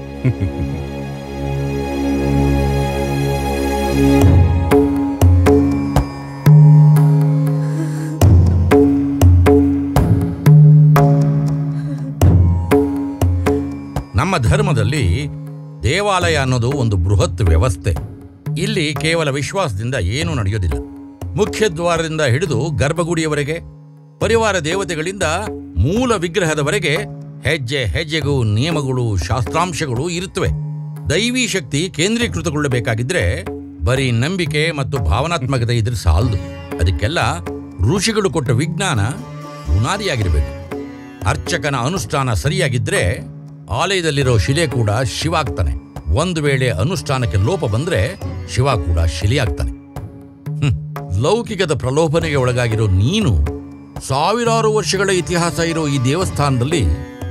ನಮ್ಮ ಧರ್ಮದಲ್ಲಿ ದೇವಾಲಯ ಅನ್ನೋದು ಒಂದು ಬೃಹತ್ ವ್ಯವಸ್ಥೆ ಇಲ್ಲಿ ಕೇವಲ ವಿಶ್ವಾಸದಿಂದ ಏನೂ ನಡೆಯೋದಿಲ್ಲ ಮುಖ್ಯ ದ್ವಾರದಿಂದ ಹಿಡಿದು ಗರ್ಭಗುಡಿಯವರೆಗೆ ಪರಿವಾರ ದೇವತೆಗಳಿಂದ ಮೂಲ ವಿಗ್ರಹದವರೆಗೆ ಹೆಜ್ಜೆ ಹೆಜ್ಜೆಗೂ ನಿಯಮಗಳು ಶಾಸ್ತ್ರಾಂಶಗಳು ಇರುತ್ತವೆ ದೈವಿ ಶಕ್ತಿ ಕೇಂದ್ರೀಕೃತಗೊಳ್ಳಬೇಕಾಗಿದ್ರೆ ಬರೀ ನಂಬಿಕೆ ಮತ್ತು ಭಾವನಾತ್ಮಕತೆ ಇದ್ರೆ ಸಾಲದು ಅದಕ್ಕೆಲ್ಲ ಋಷಿಗಳು ಕೊಟ್ಟ ವಿಜ್ಞಾನ ಬುನಾದಿಯಾಗಿರಬೇಕು ಅರ್ಚಕನ ಅನುಷ್ಠಾನ ಸರಿಯಾಗಿದ್ರೆ ಆಲಯದಲ್ಲಿರೋ ಶಿಲೆ ಕೂಡ ಶಿವ ಆಗ್ತಾನೆ ಒಂದು ವೇಳೆ ಅನುಷ್ಠಾನಕ್ಕೆ ಲೋಪ ಬಂದ್ರೆ ಶಿವ ಕೂಡ ಶಿಲೆಯಾಗ್ತಾನೆ ಹ್ಮ್. ಲೌಕಿಕದ ಪ್ರಲೋಭನೆಗೆ ಒಳಗಾಗಿರೋ ನೀನು ಸಾವಿರಾರು ವರ್ಷಗಳ ಇತಿಹಾಸ ಇರೋ ಈ ದೇವಸ್ಥಾನದಲ್ಲಿ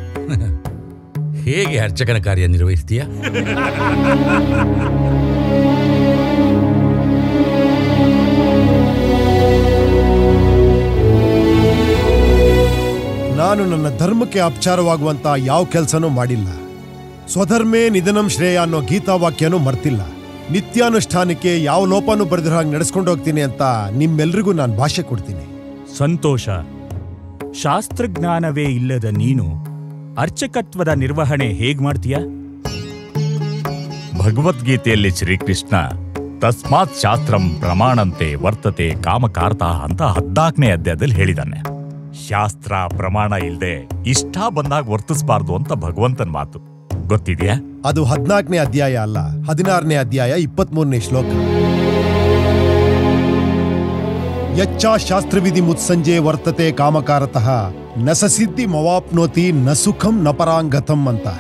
ಹೇಗೆ ಅರ್ಚಕನ ಕಾರ್ಯ ನಿರ್ವಹಿಸ್ತೀಯ ನಾನು ನನ್ನ ಧರ್ಮಕ್ಕೆ ಅಪಚಾರವಾಗುವಂತ ಯಾವ ಕೆಲಸನೂ ಮಾಡಿಲ್ಲ ಸ್ವಧರ್ಮೇ ನಿಧನಂ ಶ್ರೇಯ ಅನ್ನೋ ಗೀತಾವಾಕ್ಯನೂ ಮರ್ತಿಲ್ಲ ನಿತ್ಯಾನುಷ್ಠಾನಕ್ಕೆ ಯಾವ ಲೋಪನೂ ಬರೆದಿರೋ ಹಾಗೆ ನಡೆಸ್ಕೊಂಡು ಹೋಗ್ತೀನಿ ಅಂತ ನಿಮ್ಮೆಲ್ರಿಗೂ ನಾನು ಭಾಷೆ ಕೊಡ್ತೀನಿ ಸಂತೋಷ ಶಾಸ್ತ್ರಜ್ಞಾನವೇ ಇಲ್ಲದ ನೀನು ಅರ್ಚಕತ್ವದ ನಿರ್ವಹಣೆ ಹೇಗ್ ಮಾಡ್ತೀಯ ಭಗವದ್ಗೀತೆಯಲ್ಲಿ ಶ್ರೀಕೃಷ್ಣ ತಸ್ಮಾತ್ ಶಾಸ್ತ್ರಂ ಪ್ರಮಾಣಂತೆ ವರ್ತತೆ ಕಾಮಕಾರ್ತ ಅಂತ ಹದ್ನಾಲ್ಕನೇ ಅಧ್ಯಾಯದಲ್ಲಿ ಹೇಳಿದಾನೆ ಶಾಸ್ತ್ರ ಪ್ರಮಾಣ ಇಲ್ದೆ ಇಷ್ಟ ಬಂದಾಗ ವರ್ತಿಸಬಾರ್ದು ಅಂತ ಭಗವಂತನ ಮಾತು ಗೊತ್ತಿದ್ಯಾ ಅದು ಹದಿನಾಲ್ಕನೇ ಅಧ್ಯಾಯ ಅಲ್ಲ ಹದಿನಾರನೇ ಅಧ್ಯಾಯ ಇಪ್ಪತ್ಮೂರನೇ ಶ್ಲೋಕ ಯಚ್ಚಾ ಶಾಸ್ತ್ರವಿಧಿ ಮುತ್ಸಂಜೆ ವರ್ತತೆ ಕಾಮಕಾರತಃ ನ ಸಸಿದ್ಧಿ ಮವಾಪ್ನೋತಿ ನ ಸುಖಂ ನ ಪರಾಂಗತಂ ಅಂತ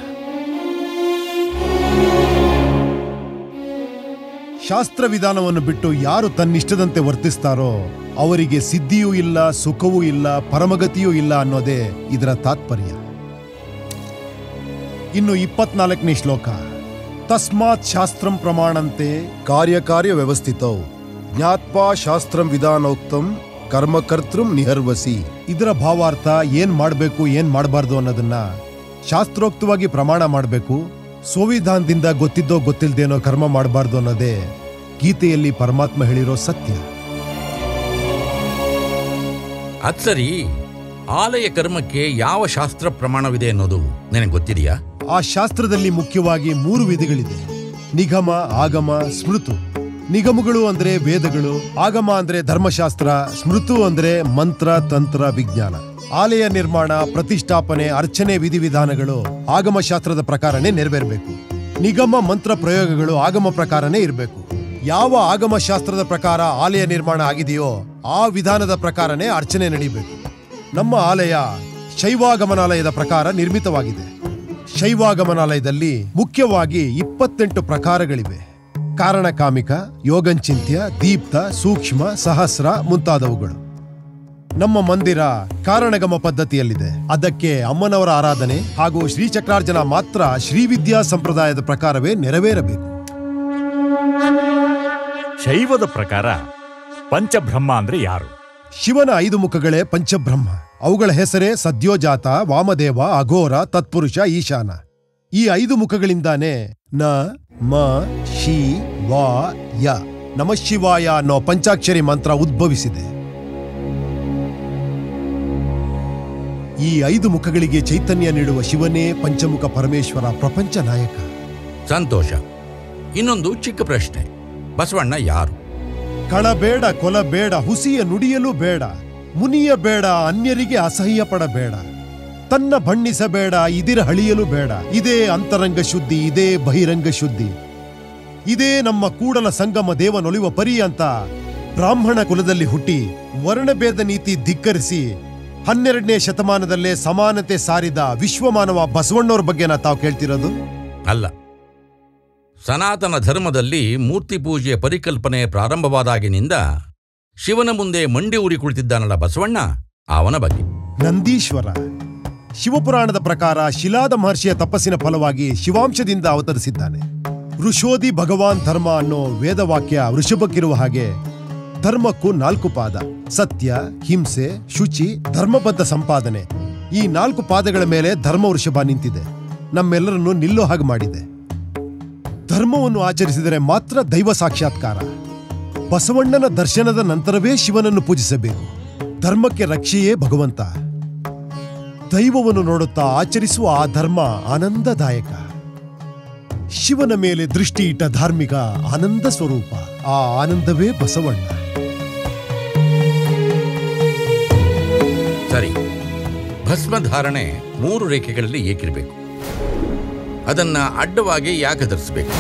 ಶಾಸ್ತ್ರ ವಿಧಾನವನ್ನು ಬಿಟ್ಟು ಯಾರು ತನ್ನಿಷ್ಟದಂತೆ ವರ್ತಿಸ್ತಾರೋ ಅವರಿಗೆ ಸಿದ್ಧಿಯೂ ಇಲ್ಲ ಸುಖವೂ ಇಲ್ಲ ಪರಮಗತಿಯೂ ಇಲ್ಲ ಅನ್ನೋದೇ ಇದರ ತಾತ್ಪರ್ಯ ಇನ್ನು ಇಪ್ಪತ್ನಾಲ್ಕನೇ ಶ್ಲೋಕ ತಸ್ಮಾತ್ ಶಾಸ್ತ್ರಂ ಪ್ರಮಾಣಂತೆ ಕಾರ್ಯಕಾರ್ಯ ವ್ಯವಸ್ಥಿತೌ ಜ್ಞಾತ್ವಾ ಶಾಸ್ತ್ರಂ ವಿಧಾನೋಕ್ತಂ ಕರ್ಮಕರ್ತೃಂ ನಿಹರ್ವಸಿ ಇದರ ಭಾವಾರ್ಥ ಏನ್ ಮಾಡಬೇಕು ಏನ್ ಮಾಡಬಾರ್ದು ಅನ್ನೋದನ್ನ ಶಾಸ್ತ್ರೋಕ್ತವಾಗಿ ಪ್ರಮಾಣ ಮಾಡಬೇಕು ಸಂವಿಧಾನದಿಂದ ಗೊತ್ತಿದ್ದೋ ಗೊತ್ತಿಲ್ದೇನೋ ಕರ್ಮ ಮಾಡಬಾರ್ದು ಅನ್ನೋದೇ ಗೀತೆಯಲ್ಲಿ ಪರಮಾತ್ಮ ಹೇಳಿರೋ ಸತ್ಯ ಅದ್ ಸರಿ ಆಲಯ ಕರ್ಮಕ್ಕೆ ಯಾವ ಶಾಸ್ತ್ರ ಪ್ರಮಾಣವಿದೆ ಅನ್ನೋದು ನಿನಗೆ ಗೊತ್ತಿದೆಯಾ ಆ ಶಾಸ್ತ್ರದಲ್ಲಿ ಮುಖ್ಯವಾಗಿ ಮೂರು ವಿಧಿಗಳಿದೆ ನಿಗಮ ಆಗಮ ಸ್ಮೃತು ನಿಗಮಗಳು ಅಂದ್ರೆ ವೇದಗಳು ಆಗಮ ಅಂದ್ರೆ ಧರ್ಮಶಾಸ್ತ್ರ ಸ್ಮೃತು ಅಂದ್ರೆ ಮಂತ್ರ ತಂತ್ರ ವಿಜ್ಞಾನ ಆಲಯ ನಿರ್ಮಾಣ ಪ್ರತಿಷ್ಠಾಪನೆ ಅರ್ಚನೆ ವಿಧಿವಿಧಾನಗಳು ಆಗಮ ಶಾಸ್ತ್ರದ ಪ್ರಕಾರನೇ ನೆರವೇರಬೇಕು ನಿಗಮ ಮಂತ್ರ ಪ್ರಯೋಗಗಳು ಆಗಮ ಪ್ರಕಾರನೇ ಇರಬೇಕು ಯಾವ ಆಗಮ ಶಾಸ್ತ್ರದ ಪ್ರಕಾರ ಆಲಯ ನಿರ್ಮಾಣ ಆಗಿದೆಯೋ ಆ ವಿಧಾನದ ಪ್ರಕಾರನೇ ಅರ್ಚನೆ ನಡೀಬೇಕು ನಮ್ಮ ಆಲಯ ಶೈವಾಗಮನಾಲಯದ ಪ್ರಕಾರ ನಿರ್ಮಿತವಾಗಿದೆ ಶೈವಾಗಮನಾಲಯದಲ್ಲಿ ಮುಖ್ಯವಾಗಿ ಇಪ್ಪತ್ತೆಂಟು ಪ್ರಕಾರಗಳಿವೆ ಕಾರಣಕಾಮಿಕ ಯೋಗಂಚಿಂತ್ಯ ದೀಪ್ತ ಸೂಕ್ಷ್ಮ ಸಹಸ್ರ ಮುಂತಾದವುಗಳು ನಮ್ಮ ಮಂದಿರ ಕಾರಣಗಮ ಪದ್ಧತಿಯಲ್ಲಿದೆ ಅದಕ್ಕೆ ಅಮ್ಮನವರ ಆರಾಧನೆ ಹಾಗೂ ಶ್ರೀಚಕ್ರಾರ್ಜನ ಮಾತ್ರ ಶ್ರೀವಿದ್ಯಾ ಸಂಪ್ರದಾಯದ ಪ್ರಕಾರವೇ ನೆರವೇರಬೇಕು ಶೈವದ ಪ್ರಕಾರ ಪಂಚಬ್ರಹ್ಮ ಅಂದ್ರೆ ಯಾರು ಶಿವನ ಐದು ಮುಖಗಳೇ ಪಂಚಬ್ರಹ್ಮ ಅವುಗಳ ಹೆಸರೇ ಸದ್ಯೋಜಾತ ವಾಮದೇವ ಅಘೋರ ತತ್ಪುರುಷ ಈಶಾನ ಈ ಐದು ಮುಖಗಳಿಂದಾನೇ ನ ಮ ಶಿ ವಾ ಯ ನಮಃಶಿವಾಯ ಅನ್ನೋ ಪಂಚಾಕ್ಷರಿ ಮಂತ್ರ ಉದ್ಭವಿಸಿದೆ ಈ ಐದು ಮುಖಗಳಿಗೆ ಚೈತನ್ಯ ನೀಡುವ ಶಿವನೇ ಪಂಚಮುಖ ಪರಮೇಶ್ವರ ಪ್ರಪಂಚ ನಾಯಕ ಸಂತೋಷ ಇನ್ನೊಂದು ಚಿಕ್ಕ ಪ್ರಶ್ನೆ ಬಸವಣ್ಣ ಯಾರು ಕಳಬೇಡ ಕೊಲಬೇಡ ಹುಸಿಯ ನುಡಿಯಲು ಬೇಡ ಮುನಿಯ ಬೇಡ ಅನ್ಯರಿಗೆ ಅಸಹ್ಯ ಪಡಬೇಡ ತನ್ನ ಬಣ್ಣಿಸಬೇಡ ಇದಿರ ಹಳಿಯಲು ಬೇಡ ಇದೇ ಅಂತರಂಗ ಶುದ್ಧಿ ಇದೇ ಬಹಿರಂಗ ಶುದ್ಧಿ ಇದೇ ನಮ್ಮ ಕೂಡಲ ಸಂಗಮ ದೇವನೊಲಿವ ಪರಿ ಅಂತ ಬ್ರಾಹ್ಮಣ ಕುಲದಲ್ಲಿ ಹುಟ್ಟಿ ವರ್ಣಭೇದ ನೀತಿ ಧಿಕ್ಕರಿಸಿ ಹನ್ನೆರಡನೇ ಶತಮಾನದಲ್ಲೇ ಸಮಾನತೆ ಸಾರಿದ ವಿಶ್ವಮಾನವ ಬಸವಣ್ಣವ್ರ ಬಗ್ಗೆ ನಾ ತಾವು ಕೇಳ್ತಿರೋದು ಅಲ್ಲ ಸನಾತನ ಧರ್ಮದಲ್ಲಿ ಮೂರ್ತಿ ಪೂಜೆಯ ಪರಿಕಲ್ಪನೆ ಪ್ರಾರಂಭವಾದಾಗಿನಿಂದ ಶಿವನ ಮುಂದೆ ಮಂಡಿ ಊರಿ ಕುಳಿತಿದ್ದಾನಲ್ಲ ಬಸವಣ್ಣ ಅವನ ಬಗ್ಗೆ ನಂದೀಶ್ವರ ಶಿವಪುರಾಣದ ಪ್ರಕಾರ ಶಿಲಾದ ಮಹರ್ಷಿಯ ತಪಸ್ಸಿನ ಫಲವಾಗಿ ಶಿವಾಂಶದಿಂದ ಅವತರಿಸಿದ್ದಾನೆ ಋಷೋದಿ ಭಗವಾನ್ ಧರ್ಮ ಅನ್ನೋ ವೇದವಾಕ್ಯ ವೃಷಭಕ್ಕಿರುವ ಹಾಗೆ ಧರ್ಮಕ್ಕೂ ನಾಲ್ಕು ಪಾದ ಸತ್ಯ ಹಿಂಸೆ ಶುಚಿ ಧರ್ಮಬದ್ಧ ಸಂಪಾದನೆ ಈ ನಾಲ್ಕು ಪಾದಗಳ ಮೇಲೆ ಧರ್ಮ ವೃಷಭ ನಿಂತಿದೆ ನಮ್ಮೆಲ್ಲರನ್ನು ನಿಲ್ಲೋ ಹಾಗೆ ಮಾಡಿದೆ ಧರ್ಮವನ್ನು ಆಚರಿಸಿದರೆ ಮಾತ್ರ ದೈವ ಸಾಕ್ಷಾತ್ಕಾರ ಬಸವಣ್ಣನ ದರ್ಶನದ ನಂತರವೇ ಶಿವನನ್ನು ಪೂಜಿಸಬೇಕು ಧರ್ಮಕ್ಕೆ ರಕ್ಷೆಯೇ ಭಗವಂತ ದೈವವನ್ನು ನೋಡುತ್ತಾ ಆಚರಿಸುವ ಆ ಧರ್ಮ ಆನಂದದಾಯಕ ಶಿವನ ಮೇಲೆ ದೃಷ್ಟಿ ಇಟ್ಟ ಧಾರ್ಮಿಕ ಆನಂದ ಸ್ವರೂಪ ಆ ಆನಂದವೇ ಬಸವಣ್ಣ ಸರಿ ಭಸ್ಮಧಾರಣೆ ಮೂರು ರೇಖೆಗಳಲ್ಲಿ ಏಕಿರಬೇಕು ಅದನ್ನ ಅಡ್ಡವಾಗಿ ಯಾಕೆ ಧರಿಸಬೇಕು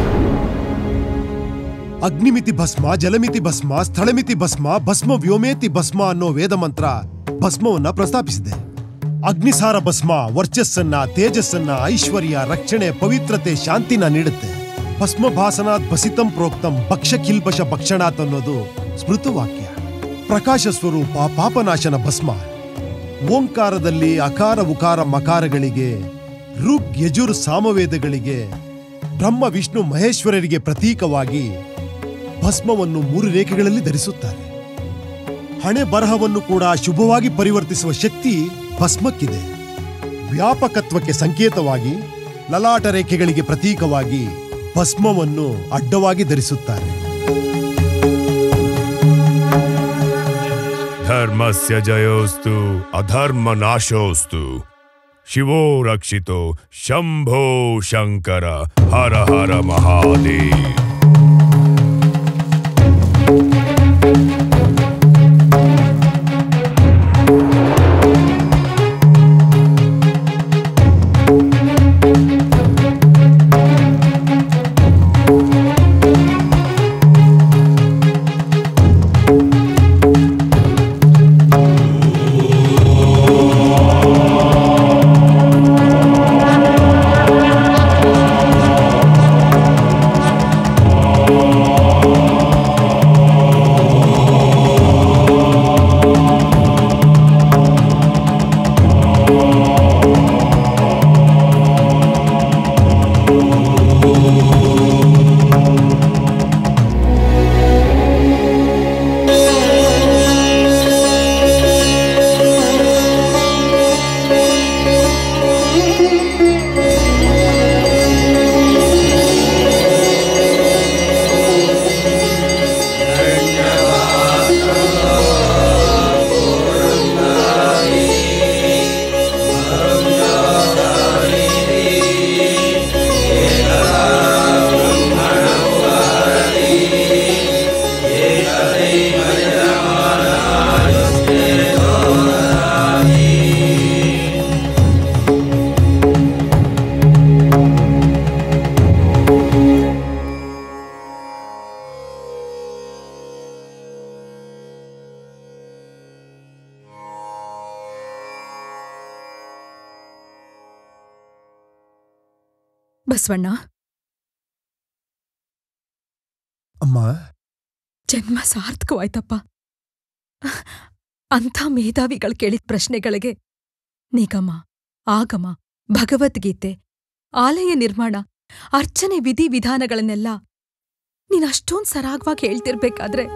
ಅಗ್ನಿಮಿತಿ ಭಸ್ಮ ಜಲಮಿತಿ ಭಸ್ಮ ಸ್ಥಳಮಿತಿ ಭಸ್ಮ ಭಸ್ಮ ವ್ಯೋಮೇತಿ ಭಸ್ಮ ಅನ್ನೋ ವೇದ ಮಂತ್ರ ಭಸ್ಮವನ್ನ ಪ್ರಸ್ತಾಪಿಸಿದೆ ಅಗ್ನಿಸಾರ ಭಸ್ಮ ವರ್ಚಸ್ಸನ್ನ ತೇಜಸ್ಸನ್ನ ಐಶ್ವರ್ಯ ರಕ್ಷಣೆ ಪವಿತ್ರತೆ ಶಾಂತಿನ ನೀಡುತ್ತೆ ಭಸ್ಮ ಭಾಸನಾತ್ ಭಸಿತಂ ಪ್ರೋಕ್ತಂ ಭಕ್ಷ ಕಿಲ್ಬಶ ಭಕ್ಷಣಾತ್ ಅನ್ನೋದು ಸ್ಮೃತವಾಕ್ಯ ಪ್ರಕಾಶ ಸ್ವರೂಪ ಪಾಪನಾಶನ ಭಸ್ಮ ಓಂಕಾರದಲ್ಲಿ ಅಕಾರ ಉಕಾರ ಮಕಾರಗಳಿಗೆ ಋಗ್ ಯಜುರ್ ಸಾಮವೇದಗಳಿಗೆ ಬ್ರಹ್ಮ ವಿಷ್ಣು ಮಹೇಶ್ವರರಿಗೆ ಪ್ರತೀಕವಾಗಿ ಭಸ್ಮವನ್ನು ಮೂರು ರೇಖೆಗಳಲ್ಲಿ ಧರಿಸುತ್ತಾರೆ ಹಣೆ ಬರಹವನ್ನು ಕೂಡ ಶುಭವಾಗಿ ಪರಿವರ್ತಿಸುವ ಶಕ್ತಿ ಭಸ್ಮಕ್ಕಿದೆ ವ್ಯಾಪಕತ್ವಕ್ಕೆ ಸಂಕೇತವಾಗಿ ಲಲಾಟ ರೇಖೆಗಳಿಗೆ ಪ್ರತೀಕವಾಗಿ ಭಸ್ಮವನ್ನು ಅಡ್ಡವಾಗಿ ಧರಿಸುತ್ತಾರೆ ಧರ್ಮಸ್ಯ ಜಯೋಸ್ತು ಅಧರ್ಮ ನಾಶೋಸ್ತು ಶಿವೋ ರಕ್ಷಿತೋ ಶಂಭೋ ಶಂಕರ ಹರ ಹರ ಮಹಾದೇವ್ ಬಸವಣ್ಣ ಅಮ್ಮ ಜನ್ಮ ಸಾರ್ಥಕವಾಯ್ತಪ್ಪ ಅಂಥ ಮೇಧಾವಿಗಳು ಕೇಳಿದ ಪ್ರಶ್ನೆಗಳಿಗೆ ನಿಗಮ ಆಗಮ ಭಗವದ್ಗೀತೆ ಆಲಯ ನಿರ್ಮಾಣ ಅರ್ಚನೆ ವಿಧಿ ವಿಧಾನಗಳನ್ನೆಲ್ಲ ನೀನ್ ಅಷ್ಟೊಂದ್ ಸರಾಗವಾಗಿ ಹೇಳ್ತಿರ್ಬೇಕಾದ್ರೆ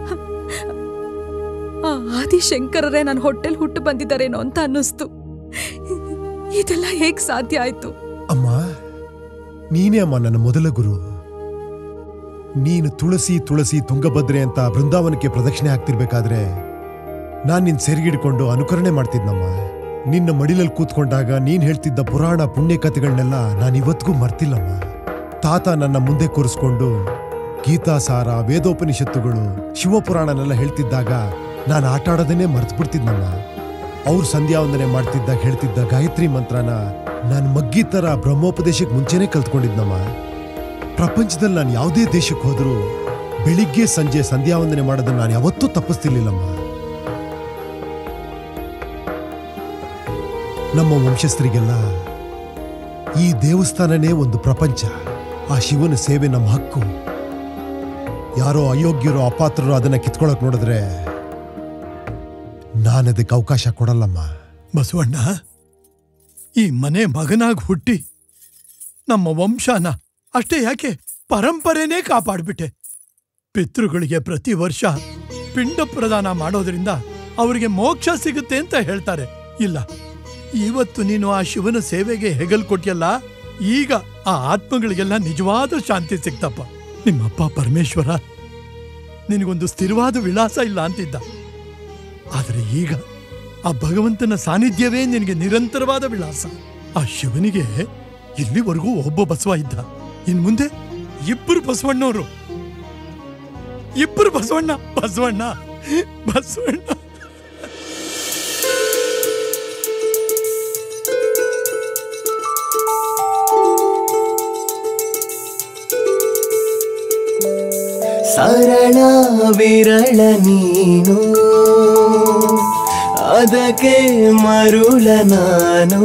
ಆ ಆದಿಶಂಕರರೇ ನನ್ನ ಹೊಟ್ಟೆಲ್ ಹುಟ್ಟು ಬಂದಿದ್ದಾರೇನೋ ಅಂತ ಅನ್ನಿಸ್ತು ಇದೆಲ್ಲ ಹೇಗ್ ಸಾಧ್ಯ ಆಯ್ತು ಅಮ್ಮ ನೀನೇ ಅಮ್ಮ ನನ್ನ ಮೊದಲ ಗುರು ನೀನು ತುಳಸಿ ತುಳಸಿ ತುಂಗಭದ್ರೆ ಅಂತ ಬೃಂದಾವನಕ್ಕೆ ಪ್ರದಕ್ಷಿಣೆ ಹಾಕ್ತಿರ್ಬೇಕಾದ್ರೆ ನಾನ್ ನಿನ್ ಸೆರಗಿಡ್ಕೊಂಡು ಅನುಕರಣೆ ಮಾಡ್ತಿದ್ನಮ್ಮ ನಿನ್ನ ಮಡಿಲಲ್ಲಿ ಕೂತ್ಕೊಂಡಾಗ ನೀನ್ ಹೇಳ್ತಿದ್ದ ಪುರಾಣ ಪುಣ್ಯ ಕಥೆಗಳನ್ನೆಲ್ಲ ನಾನು ಇವತ್ತಿಗೂ ಮರ್ತಿಲ್ಲಮ್ಮ ತಾತ ನನ್ನ ಮುಂದೆ ಕೂರಿಸ್ಕೊಂಡು ಗೀತಾಸಾರ ವೇದೋಪನಿಷತ್ತುಗಳು ಶಿವಪುರಾಣನೆಲ್ಲ ಹೇಳ್ತಿದ್ದಾಗ ನಾನು ಆಟ ಆಡೋದನ್ನೇ ಮರ್ತು ಬಿಡ್ತಿದ್ನಮ್ಮ ಅವ್ರು ಸಂಧ್ಯಾ ವಂದನೆ ಮಾಡ್ತಿದ್ದಾಗ ಹೇಳ್ತಿದ್ದ ಗಾಯತ್ರಿ ಮಂತ್ರನ ನಾನು ಮಗ್ಗಿ ತರ ಬ್ರಹ್ಮೋಪದೇಶಕ್ಕೆ ಮುಂಚೆನೇ ಕಲ್ತ್ಕೊಂಡಿದ್ನಮ್ಮ ಪ್ರಪಂಚದಲ್ಲಿ ನಾನು ಯಾವುದೇ ದೇಶಕ್ಕೆ ಹೋದ್ರೂ ಬೆಳಿಗ್ಗೆ ಸಂಜೆ ಸಂಧ್ಯಾ ವಂದನೆ ಮಾಡೋದನ್ನ ನಾನು ಯಾವತ್ತೂ ತಪ್ಪಿಸ್ತಿರ್ಲಿಲ್ಲಮ್ಮ ನಮ್ಮ ವಂಶಸ್ಥರಿಗೆಲ್ಲ ಈ ದೇವಸ್ಥಾನನೇ ಒಂದು ಪ್ರಪಂಚ ಆ ಶಿವನ ಸೇವೆ ನಮ್ಮ ಹಕ್ಕು ಯಾರೋ ಅಯೋಗ್ಯರು ಅಪಾತ್ರರು ಅದನ್ನ ಕಿತ್ಕೊಳಕ್ ನೋಡಿದ್ರೆ ನಾನದಕ್ಕೆ ಅವಕಾಶ ಕೊಡಲ್ಲಮ್ಮ ಬಸವಣ್ಣ ಈ ಮನೆ ಮಗನಾಗಿ ಹುಟ್ಟಿ ನಮ್ಮ ವಂಶನ ಅಷ್ಟೇ ಯಾಕೆ ಪರಂಪರೆನೇ ಕಾಪಾಡ್ಬಿಟ್ಟೆ ಪಿತೃಗಳಿಗೆ ಪ್ರತಿ ವರ್ಷ ಪಿಂಡ ಪ್ರದಾನ ಮಾಡೋದ್ರಿಂದ ಅವರಿಗೆ ಮೋಕ್ಷ ಸಿಗುತ್ತೆ ಅಂತ ಹೇಳ್ತಾರೆ ಇಲ್ಲ ಇವತ್ತು ನೀನು ಆ ಶಿವನ ಸೇವೆಗೆ ಹೆಗಲ್ ಕೊಟ್ಟಿಯಲ್ಲ ಈಗ ಆ ಆತ್ಮಗಳಿಗೆಲ್ಲ ನಿಜವಾದ ಶಾಂತಿ ಸಿಕ್ತಪ್ಪ ನಿಮ್ಮಪ್ಪ ಪರಮೇಶ್ವರ ನಿನಗೊಂದು ಸ್ಥಿರವಾದ ವಿಳಾಸ ಇಲ್ಲ ಅಂತಿದ್ದ ಆದರೆ ಈಗ ಆ ಭಗವಂತನ ಸಾನ್ನಿಧ್ಯವೇ ನಿನಗೆ ನಿರಂತರವಾದ ವಿಳಾಸ ಆ ಶಿವನಿಗೆ ಇಲ್ಲಿವರೆಗೂ ಒಬ್ಬ ಬಸವ ಇದ್ದ ಇನ್ ಮುಂದೆ ಇಬ್ಬರು ಬಸವಣ್ಣವರು ಇಬ್ಬರು ಬಸವಣ್ಣ ಬಸವಣ್ಣ ಬಸವಣ್ಣ ಸರಳ ವಿರಳ ನೀನು ಅದಕ್ಕೆ ಮರುಳ ನಾನು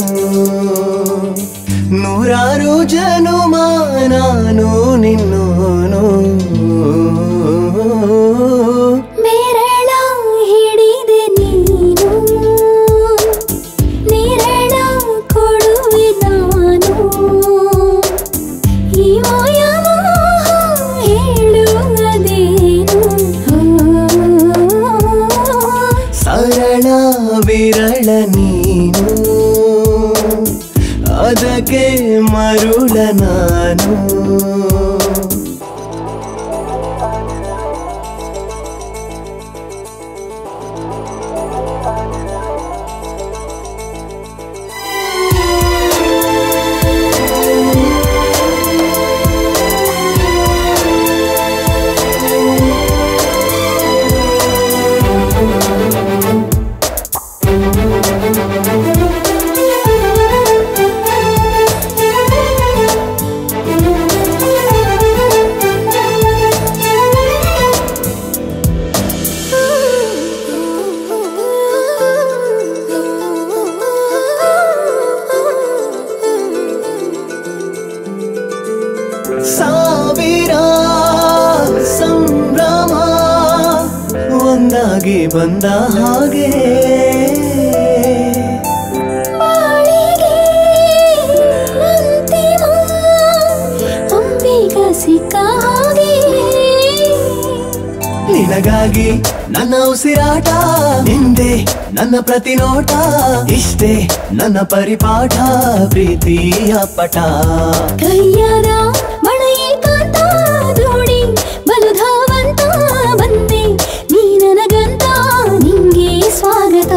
ನೂರಾರು ಜನುಮ ನಾನು ನಿನ್ನೋನು ಬೆರಳ ಹಿಡಿದೆ ನೀನು ನಿರಳ ಕೊಡುವೆ ನಾನು ಈ ಮಾಯ ಹೇಳುವುದೇನು ಸರಳ ವಿರಳ ನೀನು ಅದಕ್ಕೆ ಮರುಳ ನಾನು ಸಾವಿರ ಸಂಭ್ರಮ ಒಂದಾಗಿ ಬಂದ ಹಾಗೆ ಬಾಳಿಗೆ ಅಂತಿಮ ಅಂಬಿಗ ಸಿಕ್ಕ ಹಾಗೆ ನಿನಗಾಗಿ ನನ್ನ ಉಸಿರಾಟ ನಿಂದೆ ನನ್ನ ಪ್ರತಿನೋಟ ಇಷ್ಟೇ ನನ್ನ ಪರಿಪಾಠ ಪ್ರೀತಿಯ ಪಟ ಕೈಯಾದ ಬಣ ಏಕಾಂತ ದೋಡಿ ಬಲು ಧಾವಂತ ಬಂದೆ ನೀ ನನಗಂತ ನಿಂಗೆ ಸ್ವಾಗತ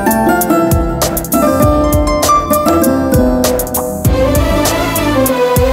ಆ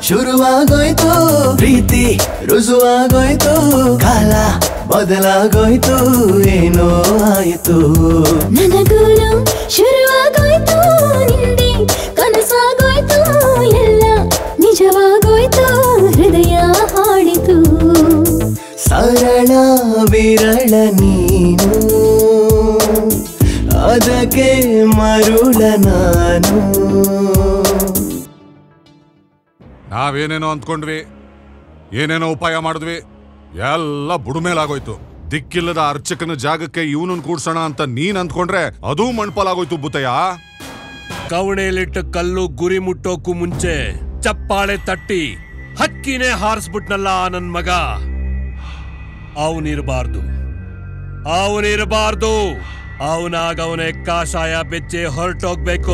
ಶುರುವಾಗೋಯ್ತು ಪ್ರೀತಿ ರುಜುವಾಗೋಯ್ತು ಕಾಲ ಬದಲಾಗೋಯ್ತು ಏನೋ ಆಯಿತು ನನಗೂನು ಶುರುವಾಗೋಯ್ತು ನಿಂದೆ ಕನಸಾಗೋಯ್ತು ಎಲ್ಲ ನಿಜವಾಗೋಯ್ತು ಹೃದಯ ಹಾಡಿತು ಸರಳ ವಿರಳ ನೀನು ಅದಕ್ಕೆ ಮರುಳ ನಾನು ನಾವೇನೇನೋ ಅಂದ್ಕೊಂಡ್ವಿ ಏನೇನೋ ಉಪಾಯ ಮಾಡಿದ್ವಿ ಎಲ್ಲ ಬುಡುಮೇಲಾಗೋಯ್ತು ದಿಕ್ಕಿಲ್ಲದ ಅರ್ಚಕನ ಜಾಗಕ್ಕೆ ಇವನನ್ನ ಕೂಡ್ಸೋಣ ಅಂತ ನೀನ್ ಅಂದ್ಕೊಂಡ್ರೆ ಅದೂ ಮಣ್ಪಾಲಾಗೋಯ್ತು ಬುತ್ತಯ್ಯ ಕವಣೆಯಲ್ಲಿಟ್ಟ ಕಲ್ಲು ಗುರಿ ಮುಟ್ಟೋಕು ಮುಂಚೆ ಚಪ್ಪಾಳೆ ತಟ್ಟಿ ಹಕ್ಕಿನೇ ಹಾರಿಸ್ಬಿಟ್ನಲ್ಲ ಆ ನನ್ ಮಗ ಅವನಿರಬಾರ್ದು ಅವನಿರಬಾರ್ದು ಅವನಾಗವನೇ ಕಾಷಾಯ ಬೆಚ್ಚೆ ಹೊರಟೋಗ್ಬೇಕು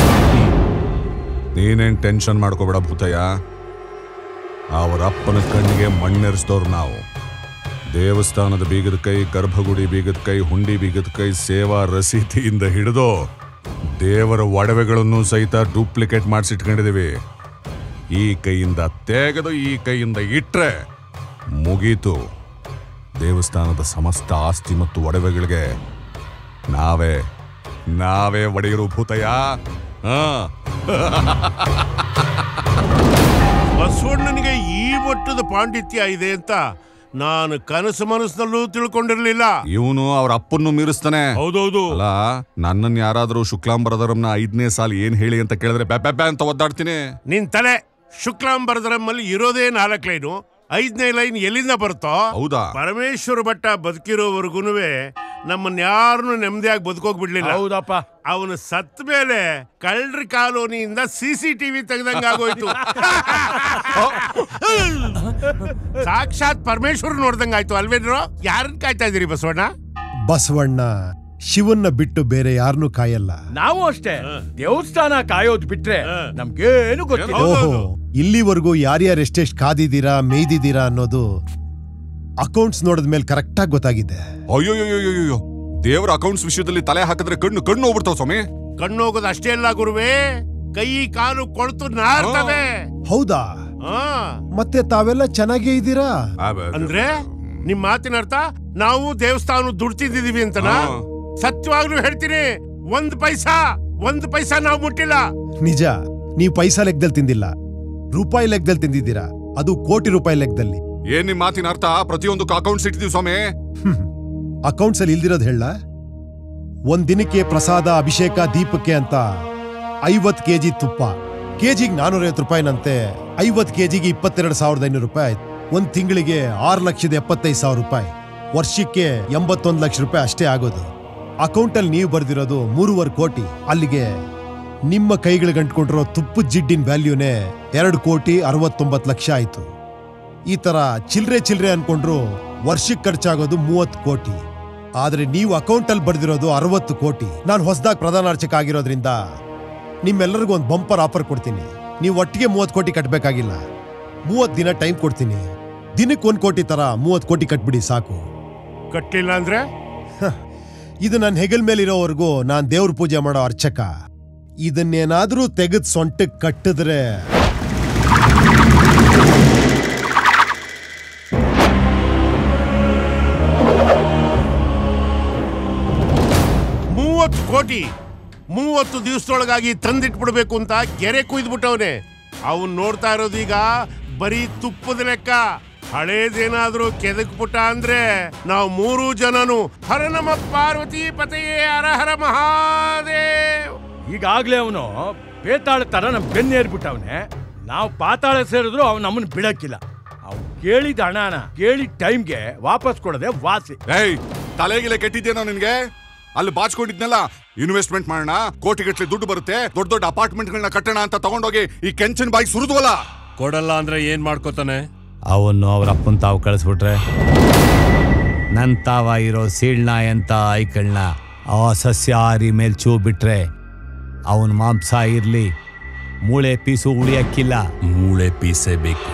ನೀನೇನ್ ಟೆನ್ಷನ್ ಮಾಡ್ಕೋಬೇಡ ಭೂತಯ್ಯ ಅವರ ಅಪ್ಪನ ಕಣ್ಣಿಗೆ ಮಣ್ಣೆರೆಸ್ದವ್ರು ನಾವು ದೇವಸ್ಥಾನದ ಬೀಗದ ಕೈ ಗರ್ಭಗುಡಿ ಬೀಗದ ಕೈ ಹುಂಡಿ ಬೀಗದ ಕೈ ಸೇವಾ ರಸೀದಿಯಿಂದ ಹಿಡಿದು ದೇವರ ಒಡವೆಗಳನ್ನು ಸಹಿತ ಡೂಪ್ಲಿಕೇಟ್ ಮಾಡಿಸಿಟ್ಕೊಂಡಿದ್ದೀವಿ ಈ ಕೈಯಿಂದ ತೆಗೆದು ಈ ಕೈಯಿಂದ ಇಟ್ರೆ ಮುಗೀತು ದೇವಸ್ಥಾನದ ಸಮಸ್ತ ಆಸ್ತಿ ಮತ್ತು ಒಡವೆಗಳಿಗೆ ನಾವೇ ನಾವೇ ಒಡೆಯರು ಭೂತಯ್ಯ ಹಾ ಬಸವಣ್ಣನಿಗೆ ಈ ಮಟ್ಟದ ಪಾಂಡಿತ್ಯ ಇದೆ ಅಂತ ನಾನು ಕನಸು ಮನಸ್ಸಿನಲ್ಲೂ ತಿಳ್ಕೊಂಡಿರ್ಲಿಲ್ಲ ಇವನು ಅವ್ರ ಅಪ್ಪನ್ನು ಮೀರಿಸ್ತಾನೆ ಹೌದೌದು ಅಲ್ಲ ನನ್ನನ್ನು ಯಾರಾದರೂ ಶುಕ್ಲಾಂಬರದರಂನ ಐದನೇ ಸಾಲ ಏನ್ ಹೇಳಿ ಅಂತ ಕೇಳಿದ್ರೆ ಬ್ಯಾ ಬ್ಯಾ ಬ್ಯಾ ಅಂತ ಒದ್ದಾಡ್ತೀನಿ ನಿನ್ ತಲೆ ಶುಕ್ಲಾಂಬರದರಮ್ಮಲ್ಲಿ ಇರೋದೇ ನಾಲ್ಕು ಲೈನು ಐದನೇ ಲೈನ್ ಎಲ್ಲಿಂದ ಬರುತ್ತೋ ಹೌದಾ ಪರಮೇಶ್ವರ ಭಟ್ಟ ಬದುಕಿರೋವರೆಗೂ ನಮ್ಮನ್ನ ಯಾರನ್ನು ನೆಮ್ಮದಿಯಾಗಿ ಬದುಕೋಗ್ಬಿಡ್ಲಿಲ್ಲ ಹೌದಪ್ಪ ಅವನು ಸತ್ತ ಮೇಲೆ ಕಳ್ರ ಕಾಲೋನಿಯಿಂದ ಸಿ ಸಿ ಟಿವಿ ತೆಗ್ದಂಗಾಗೋಯ್ತು ಸಾಕ್ಷಾತ್ ಪರಮೇಶ್ವರ್ ನೋಡ್ದಂಗಾಯ್ತು ಅಲ್ವೇನ್ರೋ ಯಾರನ್ನ ಕಾಯ್ತಾ ಇದೀರಿ ಬಸವಣ್ಣ ಬಸವಣ್ಣ ಶಿವನ್ನ ಬಿಟ್ಟು ಬೇರೆ ಯಾರನ್ನೂ ಕಾಯಲ್ಲ ನಾವು ಅಷ್ಟೇ ದೇವಸ್ಥಾನ ಕಾಯೋದ್ ಬಿಟ್ರೆ ನಮ್ಗೇನು ಗೊತ್ತಿಲ್ಲ ಓಹೋ ಇಲ್ಲಿವರೆಗೂ ಯಾರ್ಯಾರು ಎಷ್ಟೆಷ್ಟು ಕಾದಿದ್ದೀರಾ ಮೇಯ್ದಿದ್ದೀರಾ ಅನ್ನೋದು ಅಕೌಂಟ್ಸ್ ನೋಡಿದ್ಮೇಲೆ ಕರೆಕ್ಟಾಗಿ ಗೊತ್ತಾಗಿದೆ ಅಯ್ಯೋಯ್ಯೋಯ್ಯೋಯ್ಯೋ ದೇವರ ಅಕೌಂಟ್ಸ್ ವಿಷಯದಲ್ಲಿ ತಲೆ ಹಾಕಿದ್ರೆ ಕಣ್ಣು ಕಣ್ಣು ಹೋಗ್ಬಿಡ್ತಾವ ಸ್ವಾಮಿ ಕಣ್ಣು ಹೋಗೋದು ಅಷ್ಟೇ ಅಲ್ಲ ಗುರುವೇ ಕೈ ಕಾಲು ಕೊಳ್ತು ನಾರ್ತವೆ ಹೌದಾ ಆ. ಮತ್ತೆ ತಾವೆಲ್ಲ ಚೆನ್ನಾಗೇ ಇದ್ದೀರಾ ಅಂದ್ರೆ ನಿಮ್ ಮಾತಿನ ಅರ್ಥ ನಾವು ದೇವಸ್ಥಾನ ದುಡ್ಡು ತಿಂದಿದೀವಿ ಅಂತನಾ ಸತ್ಯವಾಗ್ಲೂ ಹೇಳ್ತೀನಿ ಒಂದ್ ಪೈಸಾ ಒಂದ್ ಪೈಸಾ ನಾವು ಮುಟ್ಟಿಲ್ಲ ನಿಜ ನೀವು ಪೈಸಾ ಲೆಕ್ಕದಲ್ಲಿ ತಿಂದಿಲ್ಲ ರೂಪಾಯಿ ಲೆಕ್ಕದಲ್ಲಿ ತಿಂದಿದ್ದೀರಾ ಅದು ಕೋಟಿ ರೂಪಾಯಿ ಲೆಕ್ಕದಲ್ಲಿ ಏನ್ ನಿಮ್ ಮಾತಿನ ಅರ್ಥ ಪ್ರತಿಯೊಂದು ಅಕೌಂಟ್ಸ್ ಇಟ್ಟಿದೀವಿ ಸ್ವಾಮಿ ಅಕೌಂಟ್ಸ್ ಅಲ್ಲಿ ಇಲ್ದಿರೋದು ಹೇಳ ಒಂದ್ ದಿನಕ್ಕೆ ಪ್ರಸಾದ ಅಭಿಷೇಕ ದೀಪಕ್ಕೆ ಅಂತ ಐವತ್ ಕೆಜಿ ತುಪ್ಪ ಕೆಜಿಗೆ ನಾನೂರೈವತ್ತು ರೂಪಾಯಿನಂತೆ ಐವತ್ ಕೆಜಿಗೆ ಇಪ್ಪತ್ತೆರಡು ಸಾವಿರದ ಐನೂರು ರೂಪಾಯಿ ಆಯ್ತು ಒಂದ್ ತಿಂಗಳಿಗೆ ಆರು ಲಕ್ಷದ ಎಪ್ಪತ್ತೈದು ಸಾವಿರ ರೂಪಾಯಿ ವರ್ಷಕ್ಕೆ ಎಂಬತ್ತೊಂದು ಲಕ್ಷ ರೂಪಾಯಿ ಅಷ್ಟೇ ಆಗೋದು ಅಕೌಂಟಲ್ಲಿ ನೀವು ಬರ್ದಿರೋದು ಮೂರುವರೆ ಕೋಟಿ ಅಲ್ಲಿಗೆ ನಿಮ್ಮ ಕೈಗಳಿಗೆ ಗಂಟ್ಕೊಂಡಿರೋ ತುಪ್ಪದ ಜಿಡ್ಡಿನ ವ್ಯಾಲ್ಯೂನೇ ಎರಡು ಕೋಟಿ ಅರವತ್ತೊಂಬತ್ತು ಲಕ್ಷ ಆಯ್ತು ಈ ತರ ಚಿಲ್ರೆ ಚಿಲ್ರೆ ಅನ್ಕೊಂಡ್ರು ವರ್ಷಕ್ಕೆ ಖರ್ಚಾಗೋದು ಮೂವತ್ತು ಕೋಟಿ ಆದ್ರೆ ನೀವು ಅಕೌಂಟಲ್ಲಿ ಬರ್ದಿರೋದು ಅರವತ್ತು ಕೋಟಿ ನಾನು ಹೊಸದಾಗಿ ಪ್ರಧಾನ ಅರ್ಚಕ ಆಗಿರೋದ್ರಿಂದ ನಿಮ್ಮೆಲ್ಲರಿಗೂ ಒಂದು ಬಂಪರ್ ಆಫರ್ ಕೊಡ್ತೀನಿ ನೀವು ಒಟ್ಟಿಗೆ ಮೂವತ್ತು ಕೋಟಿ ಕಟ್ಟಬೇಕಾಗಿಲ್ಲ ಮೂವತ್ತು ದಿನ ಟೈಮ್ ಕೊಡ್ತೀನಿ ದಿನಕ್ಕೆ ಒಂದು ಕೋಟಿ ತರ ಮೂವತ್ತು ಕೋಟಿ ಕಟ್ಬಿಡಿ ಸಾಕು ಕಟ್ಲಿಲ್ಲ ಅಂದ್ರೆ ಇದು ನನ್ನ ಹೆಗಲ್ ಮೇಲಿರೋವರೆಗೂ ನಾನು ದೇವ್ರ ಪೂಜೆ ಮಾಡೋ ಅರ್ಚಕ ಇದನ್ನೇನಾದ್ರೂ ತೆಗೆದು ಸೊಂಟಕ್ಕೆ ಕಟ್ಟಿದ್ರೆ ಮೂವತ್ತು ಕೋಟಿ ಮೂವತ್ತು ದಿವಸದೊಳಗಾಗಿ ತಂದಿಟ್ಬಿಡ್ಬೇಕು ಅಂತ ಗೆರೆ ಕುಯ್ದ್ಬಿಟ್ಟವನೆ ಅವನ್ ನೋಡ್ತಾ ಇರೋದೀಗ ಬರೀ ತುಪ್ಪದ ಲೆಕ್ಕ ಹಳೇದೇನಾದ್ರೂ ಕೆದಕ್ಬಿಟ್ಟ ಅಂದ್ರೆ ನಾವು ಮೂರು ಜನನು ಹರ ನಮ ಪಾರ್ವತಿ ಪತೆಯೇ ಹರ ಹರ ಮಹಾದೇವ್ ಈಗಾಗ್ಲೇ ಅವನು ಬೇತಾಳ ತರ ನಮ್ ಬೆನ್ನೇರ್ಬಿಟ್ಟವನೆ ನಾವು ಪಾತಾಳ ಸೇರಿದ್ರು ಅವ್ನು ನಮ್ಮನ್ನ ಬಿಡಕ್ಕಿಲ್ಲ ಅವ್ನು ಕೇಳಿದ ಹಣನ ಕೇಳಿದ ಟೈಮ್ಗೆ ವಾಪಸ್ ಕೊಡದೆ ವಾಸಿ ಏಯ್ ತಲೆಗಿಲೆ ಕೆಟ್ಟಿದ್ದೇನೋ ನಿನ್ಗೆ ಅಲ್ಲಿ ಬಾಚ್ಕೊಂಡಿದ್ನಲ್ಲ ಇನ್ವೆಸ್ಟ್ಮೆಂಟ್ ಮಾಡೋಣ ಕೋಟಿಗಟ್ಟಲೆ ದುಡ್ಡು ಬರುತ್ತೆ ದೊಡ್ಡ ದೊಡ್ಡ ಅಪಾರ್ಟ್ಮೆಂಟ್ಗಳನ್ನ ಕಟ್ಟೋಣ ಅಂತ ತಗೊಂಡೋಗಿ ಈ ಕೆಂಚನ್ ಬಾಯಿ ಸುರಿದ್ವಲ್ಲ ಕೊಡಲ್ಲ ಅಂದ್ರೆ ಏನ್ ಮಾಡ್ಕೋತಾನೆ ಅವನ್ನು ಅವ್ರ ಅಪ್ಪನ್ ತಾವು ಕಳಿಸ್ಬಿಟ್ರೆ ನನ್ ತಾವ ಇರೋ ಸೀಳ್ನಾಯ್ ಅಂತ ಐಕಳ್ನ ಆ ಸಸ್ಯಾಹಾರಿ ಮೇಲ್ ಚೂ ಬಿಟ್ರೆ ಅವನ್ ಮಾಂಸ ಇರ್ಲಿ ಮೂಳೆ ಪೀಸು ಉಳಿಯಕ್ಕಿಲ್ಲ ಮೂಳೆ ಪೀಸೇ ಬೇಕು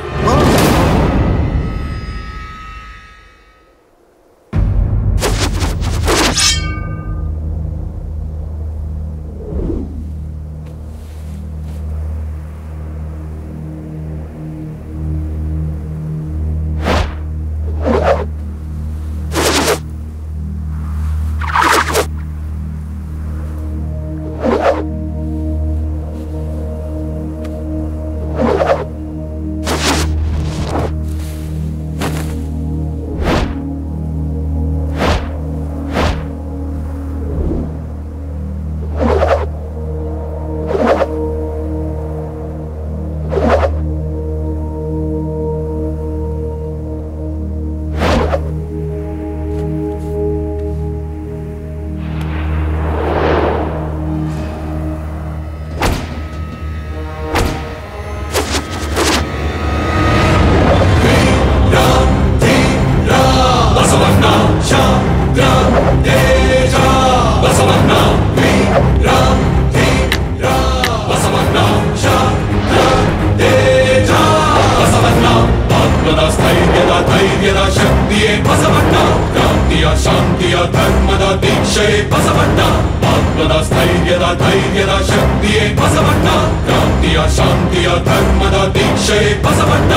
ಬಸವಣ್ಣ ಆತ್ಮದ ಸ್ಥೈರ್ಯದ ಧೈರ್ಯದ ಶಕ್ತಿಯೇ ಬಸವಣ್ಣ ಕ್ರಾಂತಿಯ ಶಾಂತಿಯ ಧರ್ಮದ ದೀಕ್ಷೆಯೇ ಬಸವಣ್ಣ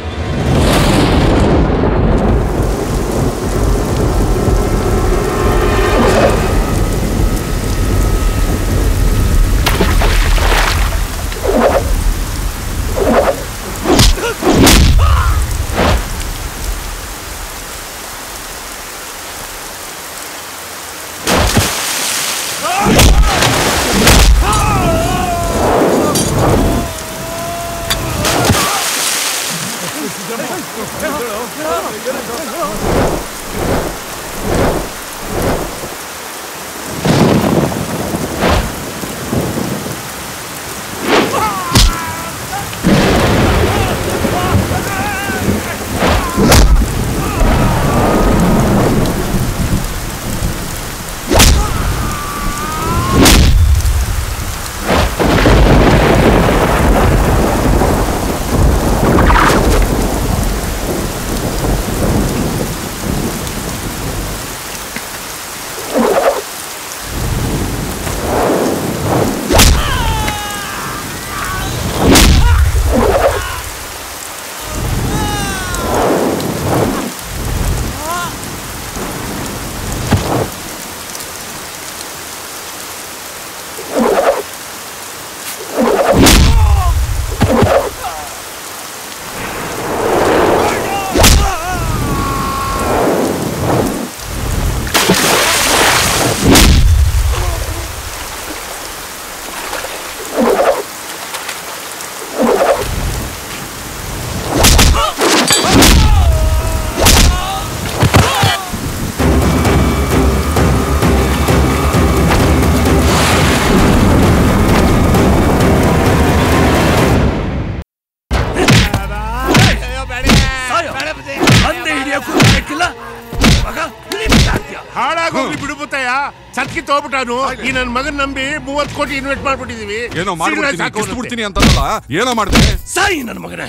ಹಾಳಾಗೋಗ್ಲಿ ಬಿಡು ಬುತ್ತಯ್ಯ ಸತ್ಕಿ ತಗೋಬಿಟ್ಟಾನು ಈ ನನ್ ಮಗನ್ ನಂಬಿ ಮೂವತ್ ಕೋಟಿ ಇನ್ವೆಸ್ಟ್ ಮಾಡ್ಬಿಟ್ಟಿದೀವಿ ಏನೋ ಸಿಗ್ನಲ್ ಮಾಡ್ಬಿಡ್ತೀನಿ ಸಾಕು ಕಿತ್ತು ಬಿಡ್ತೀನಿ ಅಂತಲ್ಲ ಏನೋ ಮಾಡ್ತೀನಿ ಸಾಯಿ ನನ್ನ ಮಗನೇ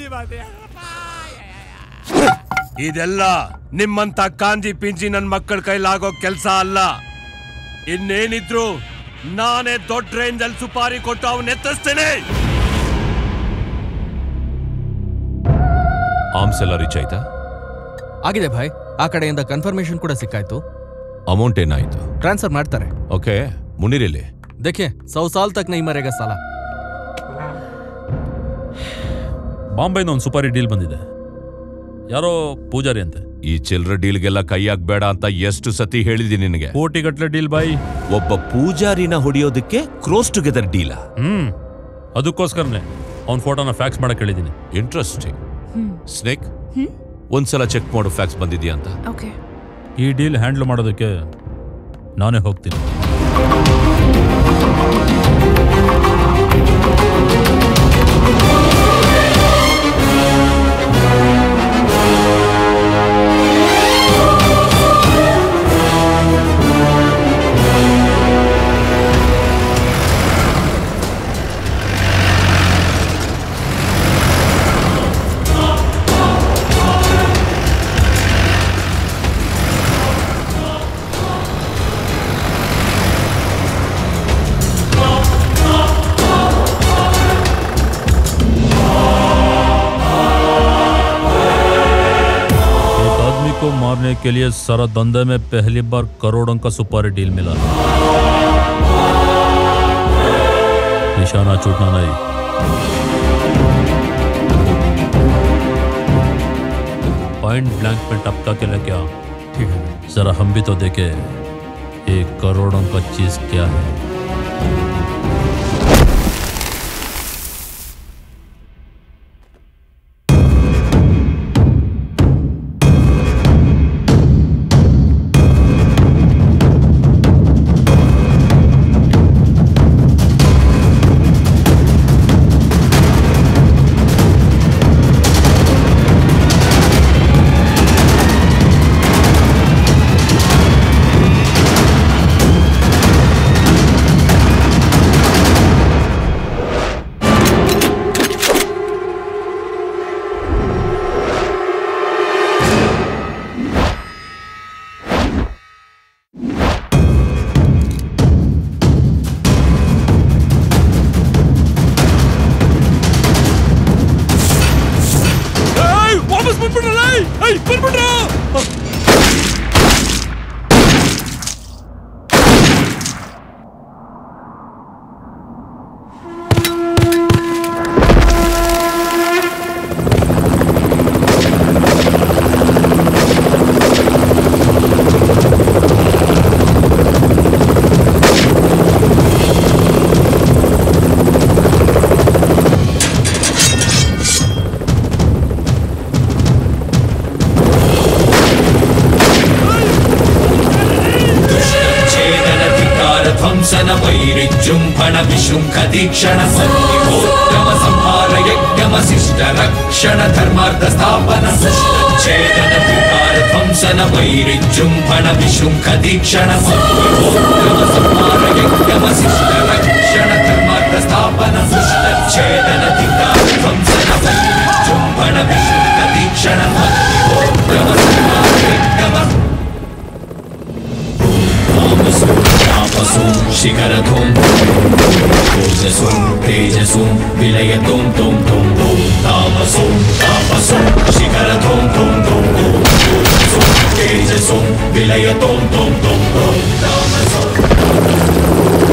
ಇದೆಲ್ಲ ನಿಮ್ಮಂತ ಕಾಂಜಿ ಪಿಂಜಿ ನನ್ನ ಮಕ್ಕಳ ಕೈಲಾಗೋ ಕೆಲಸ ಅಲ್ಲ ಇನ್ನೇನಿದ್ರು ನಾನೇ ದೊಡ್ಡ ರೇಂಜ್ ಅಲ್ಲಿ ಸುಪಾರಿ ಕೊಟ್ಟು ಅವನ್ನ ಎತ್ತಿಸ್ತೇನೆ ಆರ್ಮ್ಸ್ ಎಲ್ಲ ರೀಚ್ ಆಯ್ತಾ ಆಗಿದೆ ಭಾಯ್ ಆ ಕಡೆಯಿಂದ ಕನ್ಫರ್ಮೇಶನ್ ಕೂಡ ಸಿಕ್ಕಾಯ್ತು ಅಮೌಂಟ್ ಏನಾಯ್ತು ಟ್ರಾನ್ಸ್ಫರ್ ಮಾಡ್ತಾರೆ ಓಕೆ ಮುನಿರಿಲ್ಲಿ ದೇಖೆ ಸೌ ಸಾಲ್ ತಕ್ ನೈ ಮರೆಗ ಸಾಲ ಬಾಂಬೆಯಿಂದ ಒಂದು ಸುಪಾರಿ ಡೀಲ್ ಬಂದಿದೆ ಯಾರೋ ಪೂಜಾರಿ ಅಂತೆ ಈ ಚಿಲ್ಡ್ರ ಡೀಲ್ಗೆಲ್ಲ ಕೈ ಹಾಕ್ಬೇಡ ಅಂತ ಎಷ್ಟು ಸತಿ ಹೇಳಿದೀನಿ ನಿನಗೆ ಕೋಟಿಗಟ್ಲೆ ಡೀಲ್ ಬಾಯಿ ಒಬ್ಬ ಪೂಜಾರಿನ ಹೊಡೆಯೋದಕ್ಕೆ ಕ್ರೋಸ್ ಟುಗೆದರ್ ಡೀಲ ಹ್ಮ್ ಅದಕ್ಕೋಸ್ಕರನೇ ಅವ್ನ ಫೋಟೋನ ಫ್ಯಾಕ್ಸ್ ಮಾಡಕ್ ಹೇಳಿದ್ದೀನಿ ಇಂಟ್ರೆಸ್ಟಿಂಗ್ ಸ್ನೇಕ್ ಒಂದ್ಸಲ ಚೆಕ್ ಮಾಡು ಫ್ಯಾಕ್ಸ್ ಬಂದಿದ್ಯಾ ಅಂತ ಓಕೆ ಈ ಡೀಲ್ ಹ್ಯಾಂಡಲ್ ಮಾಡೋದಕ್ಕೆ ನಾನೇ ಹೋಗ್ತೀನಿ एक आदमी को मारने के लिए सारा धंधे में पहली बार करोड़ों का सुपारी डील मिला निशाना छूटना नहीं पॉइंट ब्लैंक में टपका के लग गया ठीक है जरा हम भी तो देखे एक करोड़ों का चीज क्या है ¡Suscríbete ಧ್ವಂಸನ ವೈರಿಜೃಂಭಣ ವಿಶೃಂಖ ದೀಕ್ಷಣ ಸಂಧಿಮೋದ್ಗಮ ಸಂಹಾರ ಯಜ್ಞಮ ಶಿಷ್ಟ ರಕ್ಷಣ ಧರ್ಮಾರ್ಥ ಸ್ಥಾಪನ ಛೇದನ ತ್ರಿಕಾಲ ಧ್ವಂಸನ ವೈರಿಜೃಂಭಣ ವಿಶೃಂಖ ದೀಕ್ಷಣ ಸಂಧಿಮೋದ್ಗಮ ಸಂಹಾರ ಯಜ್ಞಮ ಶಿಷ್ಟ ರಕ್ಷಣ ಧರ್ಮಾರ್ಥ ಸ್ಥಾಪನ ಛೇದನ ತ್ರಿಕಾಲ ಧ್ವಂಸನ ವೈರಿಜೃಂಭಣ ವಿಶೃಂಖ ದೀಕ್ಷಣ ಸಂಧಿಮೋದ್ಗಮ ಸಂಹಾರ ಯಜ್ಞಮ तापसुं शिखरधुं ओजसुं तेजसुं विलयतुं तुं तुं तुं तापसुं तापसुं शिखरधुं तुं तुं तुं ओजसुं तेजसुं विलयतुं तुं तुं तुं तापसुं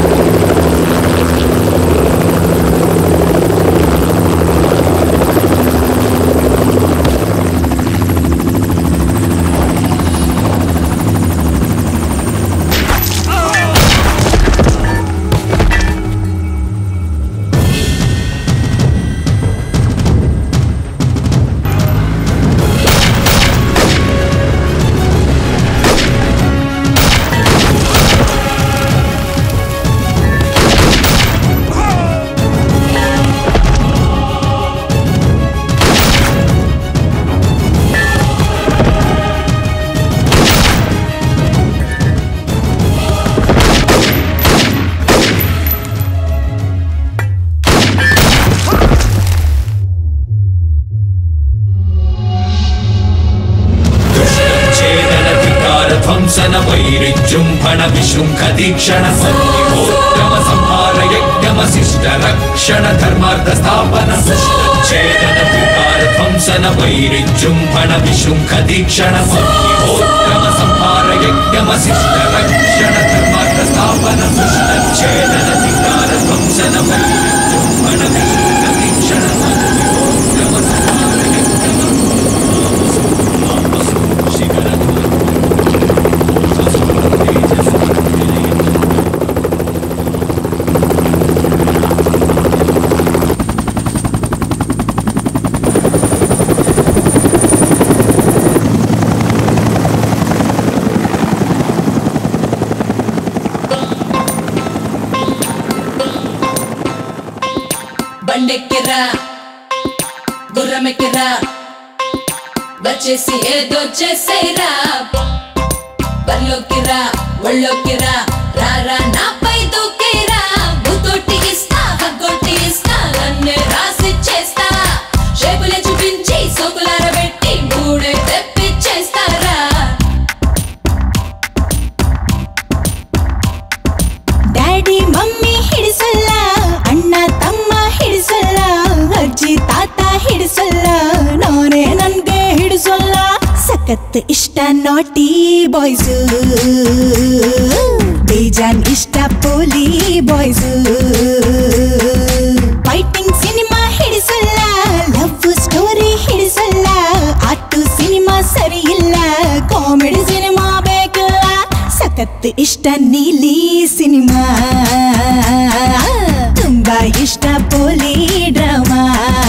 ಛೇದನ ಧ್ವಂಸನ ವೈರಿಜೃಂಭಣ ವಿಶೃಂಖ ದೀಕ್ಷಣ ಸಂಧಿಮೋದ್ಗಮ ಸಂಹಾರ ಯಜ್ಞಮ ಶಿಷ್ಟ ರಕ್ಷಣ ಧರ್ಮಾರ್ಥ ಸ್ಥಾಪನ ಛೇದನ ತ್ರಿಕಾಲ ಧ್ವಂಸನ ವೈರಿಜೃಂಭಣ ವಿಶೃಂಖ ದೀಕ್ಷಣ ಸಂಧಿಮೋದ್ಗಮ ಸಂಹಾರ ಯಜ್ಞಮ ಶಿಷ್ಟ ರಕ್ಷಣ ಧರ್ಮಾರ್ಥ ಸ್ಥಾಪನ ಛೇದನ ತ್ರಿಕಾಲ ಧ್ವಂಸನ ವೈರಿಜೃಂಭಣ ವಿಶೃಂಖ ದೀಕ್ಷಣ ಸಂಧಿಮೋದ್ಗಮ ಸಂಹಾರ ಯಜ್ಞಮ బండెక్కిరా గుర్రమెక్కిరా వచ్చేసి ఏదో చేసేరా బరిలోకిరా ఒళ్ళోకిరా రారా నాపై దూకేరా బుతొట్టి ఇస్తా హగ్గొట్టి ఇస్తా నన్నే రాసి చేస్తా షేపులే చూపించి సోకులార పెట్టి మూడే తెప్పిచ్చేస్తారా ಡ್ಯಾಡಿ ಮಮ್ಮಿ ಹಿಡಿಸಲ್ಲ ಅಣ್ಣ ತಮ್ಮ ಹಿಡಿಸಲ್ಲ ಅಜ್ಜಿ ತಾತ ಹಿಡಿಸಲ್ಲ ನಾನೇ ನನ್ಗೆ ಹಿಡಿಸಲ್ಲ ಸಖತ್ ಇಷ್ಟ ನಾಟಿ ಬಾಯ್ಸು ಬೇಜಾನ್ ಇಷ್ಟ ಪೋಲಿ ಬಾಯ್ಸು ಫೈಟಿಂಗ್ ಸಿನಿಮಾ ಹಿಡಿಸಲ್ಲ ಲವ್ ಸ್ಟೋರಿ ಹಿಡಿಸಲ್ಲ ಆಟು ಸಿನಿಮಾ ಸರಿ ಇಲ್ಲ ಕಾಮಿಡಿ ಸಿನಿಮಾ ಬೇಕಿಲ್ಲ ಸಖತ್ ಇಷ್ಟ ನೀಲಿ ಸಿನಿಮಾ ತುಂಬಾ ಇಷ್ಟ ಪೋಲಿ ಡ್ರಾಮಾ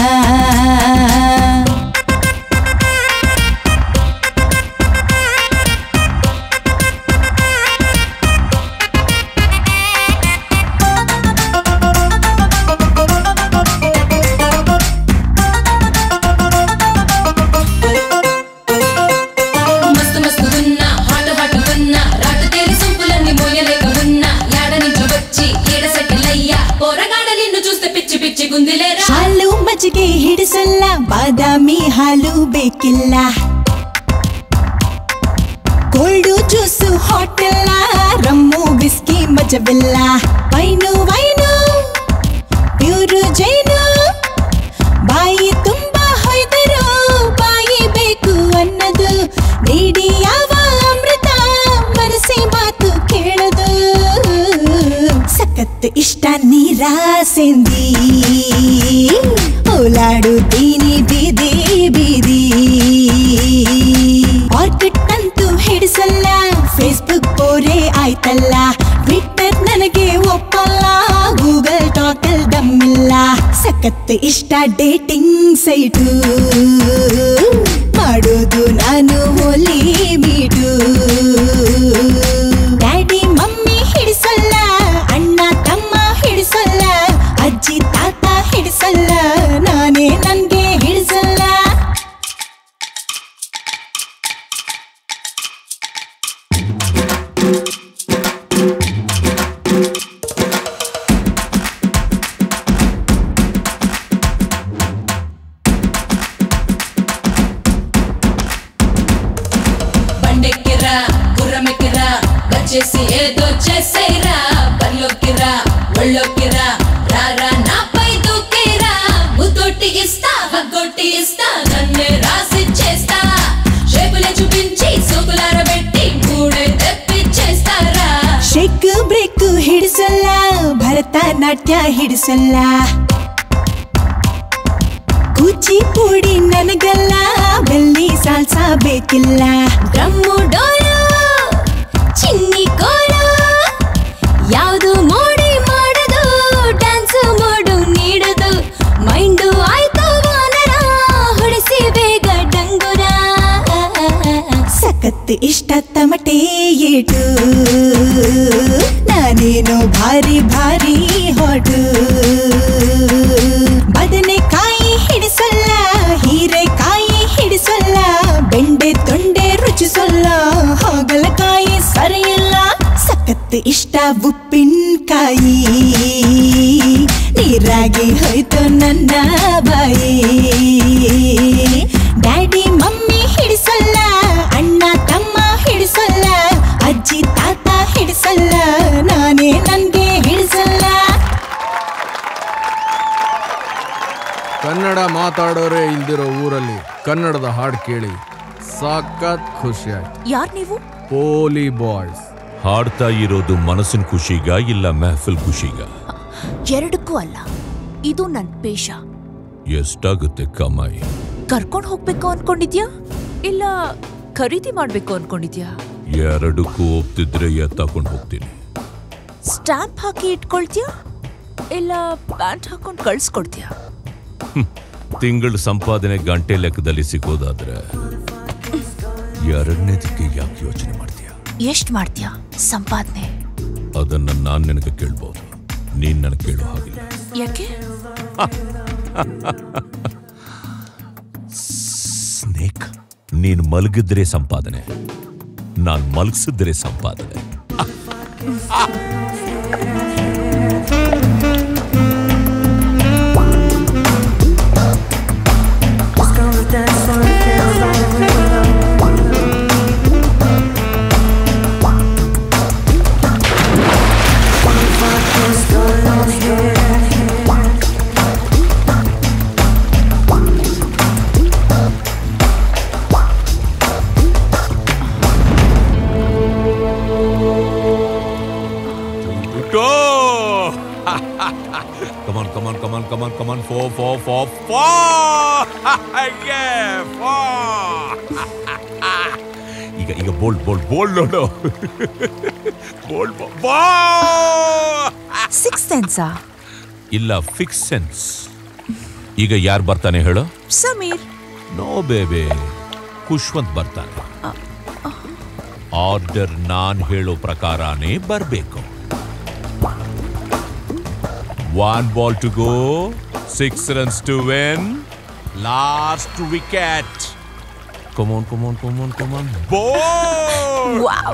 మస్తు మస్తు ఉన్నా హాటు హాటు ఉన్నా రాటు తేలి సొంపులన్నీ మోయలేక ఉన్నా యాడ నుంచి వచ్చి ఈడ సెటిల్ అయ్యా పోరగాడ నిన్ను చూస్తే పిచ్చి పిచ్చి గుందిలేరా ಹಾಲು ಮಜ್ಜಿಗೆ ಹಿಡಿಸಲ್ಲ ಬಾದಾಮಿ ಹಾಲು ಬೇಕಿಲ್ಲ ಕೋಲ್ಡು ಜ್ಯೂಸು ಹಾಟೆಲ್ಲ ರಮ್ಮು ಬಿಸ್ಕಿ ಮಜವಿಲ್ಲ ವೈನು ವೈನು ಪ್ಯೂರು ಜೈನು ಬಾಯಿ ತುಂಬಾ ಹೊಯ್ದರು ಬಾಯಿ ಬೇಕು ಅನ್ನದು ನೀಡಿ ಯಾವ ಅಮೃತ ಮನಸ್ಸಿ ಮಾತು ಕೇಳದು ಸಖತ್ ಇಷ್ಟ ನೀರ ಸೆಂದಿ ಓಲಾಡುತ್ತೀನಿ ಬೀದಿ ಬೀದಿ ಆರ್ಕಿಡ್ ಅಂತೂ ಹಿಡಿಸಲ್ಲ ಫೇಸ್ಬುಕ್ ಬೋರೆ ಆಯ್ತಲ್ಲ ಟ್ವಿಟ್ಟರ್ ನನಗೆ ಒಪ್ಪಲ್ಲ ಗೂಗಲ್ ಟಾಕಲ್ ದಮ್ಮಿಲ್ಲ ಸಖತ್ ಇಷ್ಟ ಡೇಟಿಂಗ್ ಸೈಟು ಮಾಡೋದು ನಾನು ಹೋಲಿ ಮೀಟು ಡ್ಯಾಡಿ ಮಮ್ಮಿ ಹಿಡಿಸಲ್ಲ దొచ్చేసేరా బర్లోకిరా ఒళ్ళోకిరా రారా నాపై దూకేరా ముద్దొట్టి ఇస్తా హగ్గొట్టి ఇస్తా నన్నే రాసి చేస్తా షేపులే చూపించి సోకులార పెట్టి మూడే తెప్పిచ్చేస్తారా ಶೇಕ್ ಬ್ರೇಕ್ ಹಿಡಿಸಲ್ಲ ಭರತನಾಟ್ಯ ಹಿಡಿಸಲ್ಲ ಕೂಚಿಪುಡಿ ನನಗಲ್ಲ ಬೆಲ್ಲಿ ಸಾಲ್ಸ ಬೇಕಿಲ್ಲ ಡ್ರಮ್ಮು ಡೋಲು ಚಿನ್ನಿ ಕೋಲು ಯಾವುದು ಮೋಡಿ ಮಾಡದು ಡ್ಯಾನ್ಸ್ ಮಾಡು ನೀಡದು ಮೈಂಡು ಆಯ್ತು ವಾನರ ಹೊಡಿಸಿ ಬೇಗ ಡಂಗುರ ಸಖತ್ ಇಷ್ಟ ತಮಟೆ ಏಟು ನಾನೇನು ಭಾರಿ ಭಾರಿ ಹೊಡು ಬದನೆಕಾಯಿ ಹಿಡಿಸಲ್ಲ ಹೀರೆಕಾಯಿ ಹಿಡಿಸಲ್ಲ ಬೆಂಡೆ ತೊಂಡೆ ರುಚಿಸಲ್ಲ ಹಾಗಲಕಾಯಿ ಸರಿಯಿಲ್ಲ ಸಖತ್ ಇಷ್ಟ ಉಪ್ಪಿನಕಾಯಿ ನೀರಾಗಿ ಹೋಯ್ತು ನನ್ನ ಬಾಯಿ ಡ್ಯಾಡಿ ಮಮ್ಮಿ ಹಿಡಿಸಲ್ಲ ಅಣ್ಣ ತಮ್ಮ ಹಿಡಿಸಲ್ಲ ಅಜ್ಜಿ ತಾತ ಹಿಡಿಸಲ್ಲ ನಾನೇ ನನ್ಗೆ ಹಿಡಿಸಲ್ಲ ಕನ್ನಡ ಮಾತಾಡೋರೇ ಇಲ್ದಿರೋ ಊರಲ್ಲಿ ಕನ್ನಡದ ಹಾಡು ಕೇಳಿ ಸಖತ್ ಖುಷಿ ಆಯ್ತು ಯಾರ್ ನೀವು ಪೋಲಿ ಬಾಯ್ಸ್ ಹಾಡ್ತಾ ಇರೋದು ಮನಸ್ಸಿನ ಖುಷಿಗ ಇಲ್ಲ ಮೆಹಫಿಲ್ ಖುಷಿಗ ಎರಡಕ್ಕೂ ಅಲ್ಲ ಇದು ನನ್ ಪೇಶ ಎಷ್ಟಾಗುತ್ತೆ ಕಮಾಯಿ ಕರ್ಕೊಂಡ್ ಹೋಗ್ಬೇಕು ಅನ್ಕೊಂಡಿದ್ಯಾ ಇಲ್ಲ ಖರೀದಿ ಮಾಡ್ಬೇಕು ಅನ್ಕೊಂಡಿದ್ಯಾ ಎರಡಕ್ಕೂ ಒಪ್ತಿದ್ರೆ ಎತ್ತಾಕೊಂಡು ಹೋಗ್ತೀನಿ ಸ್ಟ್ಯಾಂಪ್ ಹಾಕಿ ಇಟ್ಕೊಳ್ತೀಯಾ ಇಲ್ಲ ಪ್ಯಾಂಟ್ ಹಾಕೊಂಡ್ ಕಳ್ಸ್ಕೊಡ್ತೀಯಾ ತಿಂಗಳ ಸಂಪಾದನೆ ಗಂಟೆ ಲೆಕ್ಕದಲ್ಲಿ ಸಿಗೋದಾದ್ರೆ ಎರಡನೇದಕ್ಕೆ ಯಾಕೆ ಯೋಚನೆ ಮಾಡ್ತೀಯ ಎಷ್ಟ್ ಮಾಡ್ತೀಯಾ ಸಂಪಾದನೆ ಅದನ್ನ ನಾನ್ ನಿನಗೆ ಕೇಳ್ಬೋದು ನೀನ್ ನನಗೆ ಕೇಳೋ ಹಾಗಿಲ್ಲ ಯಾಕೆ ಸ್ನೇಕ್ ನೀನ್ ಮಲಗಿದ್ರೆ ಸಂಪಾದನೆ ನಾನ್ ಮಲಗಿಸಿದ್ರೆ ಸಂಪಾದನೆ Go! come on, come on, come on, come on, come on. Four, four, four, four! yeah, four! ಈಗ ಈಗ ಬೋಲ್ಡ್ ಬೋಲ್ಡ್ ಬೋಲ್ಡ್ ನೋಡು ಬೋಲ್ಡ್ ಸಿಕ್ಸ್ ಸೆನ್ಸಾ ಇಲ್ಲ ಫಿಕ್ಸ್ ಸೆನ್ಸ್ ಈಗ ಯಾರು ಬರ್ತಾನೆ ಹೇಳು ಸಮೀರ್ ನೋ ಬೇಬೆ ಖುಷ್ವಂತ್ ಬರ್ತಾನೆ ಆರ್ಡರ್ ನಾನ್ ಹೇಳೋ ಪ್ರಕಾರನೇ ಬರಬೇಕು one ball to go six runs to win last wicket come on come on come on come on ಬೋಲ್ Wow.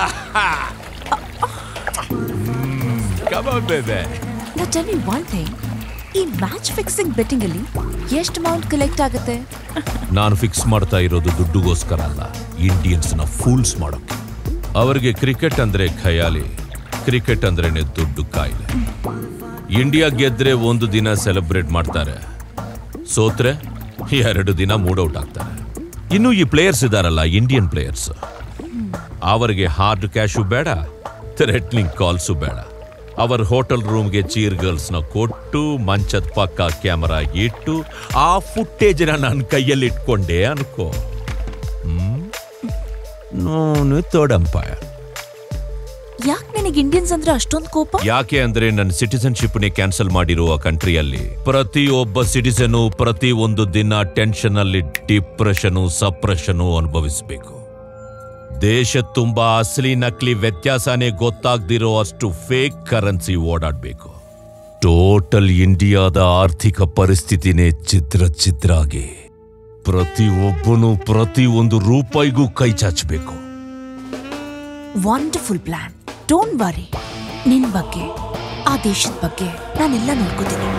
ಕಮೋನ್ ಬೇಬೆ ನಾ ಟೆಲ್ ಮಿ ಒನ್ ಥಿಂಗ್ ಈ ಮ್ಯಾಚ್ ಫಿಕ್ಸಿಂಗ್ ಬೆಟ್ಟಿಂಗ್ ಅಲ್ಲಿ ಎಷ್ಟು ಅಮೌಂಟ್ ಕಲೆಕ್ಟ್ ಆಗುತ್ತೆ ನಾನು ಫಿಕ್ಸ್ ಮಾಡ್ತಾ ಇರೋದು ದುಡ್ಡುಗೋಸ್ಕರ ಅಲ್ಲ ಇಂಡಿಯನ್ಸ್ನ ಫೂಲ್ಸ್ ಮಾಡೋಕೆ ಅವರಿಗೆ ಕ್ರಿಕೆಟ್ ಅಂದ್ರೆ ಖಯಾಲಿ ಕ್ರಿಕೆಟ್ ಅಂದ್ರೇನೆ ದುಡ್ಡು ಕಾಯಿಲೆ ಇಂಡಿಯಾ ಗೆದ್ರೆ ಒಂದು ದಿನ ಸೆಲೆಬ್ರೇಟ್ ಮಾಡ್ತಾರೆ ಸೋತ್ರೆ ಎರಡು ದಿನ ಮೂಡ್ ಔಟ್ ಆಗ್ತಾರೆ ಇನ್ನು ಈ ಪ್ಲೇಯರ್ಸ್ ಇದಾರಲ್ಲ ಇಂಡಿಯನ್ ಪ್ಲೇಯರ್ಸ್ ಅವರಿಗೆ ಹಾರ್ಡ್ ಕ್ಯಾಶು ಬೇಡ ಥ್ರೆಟ್ನಿಂಗ್ ಕಾಲ್ಸು ಬೇಡ ಅವರ ಹೋಟೆಲ್ ರೂಮ್ಗೆ ಚೀರ್ ಗರ್ಲ್ಸ್ನ ಕೊಟ್ಟು ಮಂಚದ ಪಕ್ಕ ಕ್ಯಾಮರಾ ಇಟ್ಟು ಆ ಫುಟೇಜ್ನ ನನ್ನ ಕೈಯಲ್ಲಿ ಇಟ್ಕೊಂಡೆ ಅನ್ಕೋ ಹ್ಮ್ ನೋನು ತೋಡಂಪೈರ್ ಯಾಕೆ ನಿನಗೆ ಇಂಡಿಯನ್ಸ್ ಅಂದ್ರೆ ಅಷ್ಟೊಂದು ಕೋಪ ಯಾಕೆ ಅಂದ್ರೆ ನನ್ನ ಸಿಟಿಸನ್ಶಿಪ್ನೇ ಕ್ಯಾನ್ಸಲ್ ಮಾಡಿರುವ ಕಂಟ್ರಿಯಲ್ಲಿ ಪ್ರತಿಯೊಬ್ಬ ಸಿಟಿಸನು ಪ್ರತಿ ಒಂದು ದಿನ ಟೆನ್ಷನ್ ಅಲ್ಲಿ ಡಿಪ್ರೆಷನು ಸಪ್ರೆಷನು ಅನುಭವಿಸಬೇಕು ದೇಶ ತುಂಬಾ ಅಸಲಿ ನಕಲಿ ವ್ಯತ್ಯಾಸನೇ ಗೊತ್ತಾಗ್ದಿರೋ ಅಷ್ಟು ಫೇಕ್ ಕರೆನ್ಸಿ ಓಡಾಡ್ಬೇಕು ಟೋಟಲ್ ಇಂಡಿಯಾದ ಆರ್ಥಿಕ ಪರಿಸ್ಥಿತಿನೇ ಚಿತ್ರ ಚಿತ್ರ ಆಗಿ ಪ್ರತಿಯೊಬ್ಬನು ಪ್ರತಿ ಒಂದು ರೂಪಾಯಿಗೂ ಕೈ ಚಾಚಬೇಕು ವಂಡರ್ಫುಲ್ ಪ್ಲಾನ್ ಡೋಂಟ್ ವರಿ ನಿನ್ ಬಗ್ಗೆ ಆ ದೇಶದ ಬಗ್ಗೆ ನಾನೆಲ್ಲ ನೋಡ್ಕೋತೀನಿ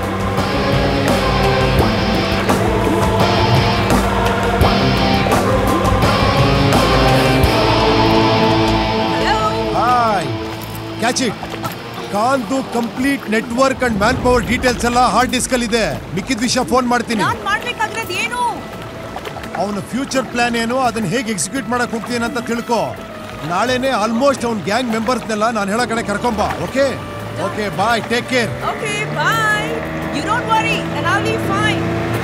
ಹಾಯ್ ಕ್ಯಾಚ್ ಇಟ್ ಕಾಂದು complete network and man power details ಎಲ್ಲ ಹಾರ್ಡ್ ಡಿಸ್ಕ್ ಅಲ್ಲಿ ಇದೆ ಮಿಕ್ಕಿದ ವಿಷಯ ಫೋನ್ ಮಾಡ್ತೀನಿ ನಾನ್ ಮಾಡ್ಬೇಕಾಗಿರೋದು ಏನು ಅವನ ಫ್ಯೂಚರ್ ಪ್ಲಾನ್ ಏನು ಅದನ್ನ ಹೇಗೆ ಎಕ್ಸಿಕ್ಯೂಟ್ ಮಾಡಕ್ ಹೋಗ್ತೀನಿ ಅಂತ ತಿಳ್ಕೊ ನಾಳೆನೆ ಆಲ್ಮೋಸ್ಟ್ ಅವ್ನ ಗ್ಯಾಂಗ್ ಮೆಂಬರ್ಸ್ನೆಲ್ಲ ನಾನು ಹೇಳೋ ಕಡೆ ಕರ್ಕೊಂಬ okay okay bye take care okay bye you don't worry and I will be fine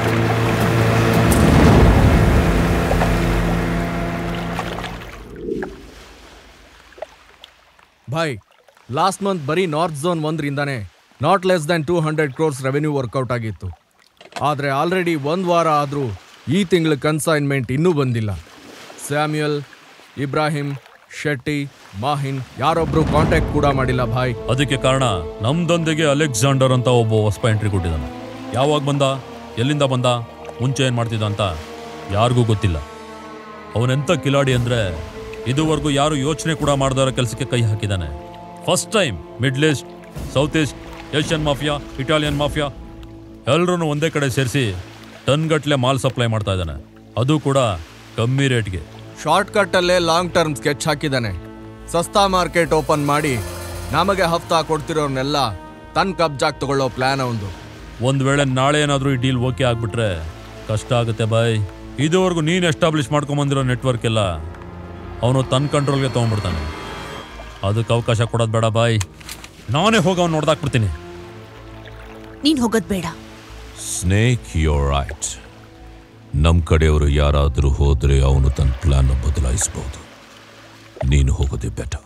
ಭಾಯ್ ಲಾಸ್ಟ್ ಮಂತ್ ಬರೀ ನಾರ್ತ್ ಝೋನ್ ಒಂದರಿಂದಾನೇ not less than two hundred crores revenue work out ಆಗಿತ್ತು ಆದರೆ ಆಲ್ರೆಡಿ ಒಂದು ವಾರ ಆದರೂ ಈ ತಿಂಗಳ ಕನ್ಸೈನ್ಮೆಂಟ್ ಇನ್ನೂ ಬಂದಿಲ್ಲ ಸ್ಯಾಮ್ಯುಯಲ್ ಇಬ್ರಾಹಿಂ ಶೆಟ್ಟಿ ಮಾಹಿನ್ ಯಾರೊಬ್ರು ಕಾಂಟ್ಯಾಕ್ಟ್ ಕೂಡ ಮಾಡಿಲ್ಲ ಭಾಯ್ ಅದಕ್ಕೆ ಕಾರಣ ನಮ್ದೊಂದಿಗೆ ಅಲೆಕ್ಸಾಂಡರ್ ಅಂತ ಒಬ್ಬ ಹೊಸ ಎಂಟ್ರಿ ಕೊಟ್ಟಿದ್ದಾನೆ ಯಾವಾಗ ಬಂದ ಎಲ್ಲಿಂದ ಬಂದ ಮುಂಚೆ ಏನು ಮಾಡ್ತಿದ್ದ ಅಂತ ಯಾರಿಗೂ ಗೊತ್ತಿಲ್ಲ ಅವನೆಂಥ ಕಿಲಾಡಿ ಅಂದರೆ ಇದುವರೆಗೂ ಯಾರು ಯೋಚನೆ ಕೂಡ ಮಾಡದಾರ ಕೆಲಸಕ್ಕೆ ಕೈ ಹಾಕಿದ್ದಾನೆ first time Middle East South East Asian mafia Italian mafia ಎಲ್ಲರೂ ಒಂದೇ ಕಡೆ ಸೇರಿಸಿ ಟನ್ಗಟ್ಲೆ ಮಾಲ್ ಸಪ್ಲೈ ಮಾಡ್ತಾ ಇದ್ದಾನೆ ಅದು ಕೂಡ ಕಮ್ಮಿ ರೇಟ್ಗೆ ಶಾರ್ಟ್ ಕಟ್ಟಲ್ಲೇ ಲಾಂಗ್ ಟರ್ಮ್ ಸ್ಕೆಚ್ ಹಾಕಿದ್ದಾನೆ ಸಸ್ತಾ ಮಾರ್ಕೆಟ್ ಓಪನ್ ಮಾಡಿ ನಮಗೆ ಹಫ್ತಾ ಕೊಡ್ತಿರೋರ್ನೆಲ್ಲ ತನ್ನ ಕಬ್ಜಾಕ್ ತಗೊಳ್ಳೋ ಪ್ಲಾನ್ ಅವಂದು ಒಂದು ವೇಳೆ ನಾಳೆ ಏನಾದರೂ ಈ ಡೀಲ್ ಓಕೆ ಆಗ್ಬಿಟ್ರೆ ಕಷ್ಟ ಆಗುತ್ತೆ ಬಾಯ್ ಇದುವರೆಗೂ ನೀನು ಎಸ್ಟಾಬ್ಲಿಷ್ ಮಾಡ್ಕೊಂಬಂದಿರೋ ನೆಟ್ವರ್ಕ್ ಎಲ್ಲ ಅವನು ತನ್ನ ಕಂಟ್ರೋಲ್ಗೆ ತೊಗೊಂಡ್ಬಿಡ್ತಾನೆ ಅದಕ್ಕೆ ಅವಕಾಶ ಕೊಡೋದು ಬೇಡ ಬಾಯ್ ನಾನೇ ಹೋಗಿ ಅವ್ನು ನೋಡ್ದಾಕ್ಬಿಡ್ತೀನಿ ನೀನ್ ಹೋಗೋದ್ ಬೇಡ ಸ್ನೇಕ್ ಯೋರ್ ರೈಟ್ ನಮ್ಮ ಕಡೆಯವರು ಯಾರಾದರೂ ಹೋದ್ರೆ ಅವನು ತನ್ನ ಪ್ಲಾನ್ ಬದಲಾಯಿಸಬಹುದು ನೀನು ಹೋಗೋದೇ ಬೆಟರ್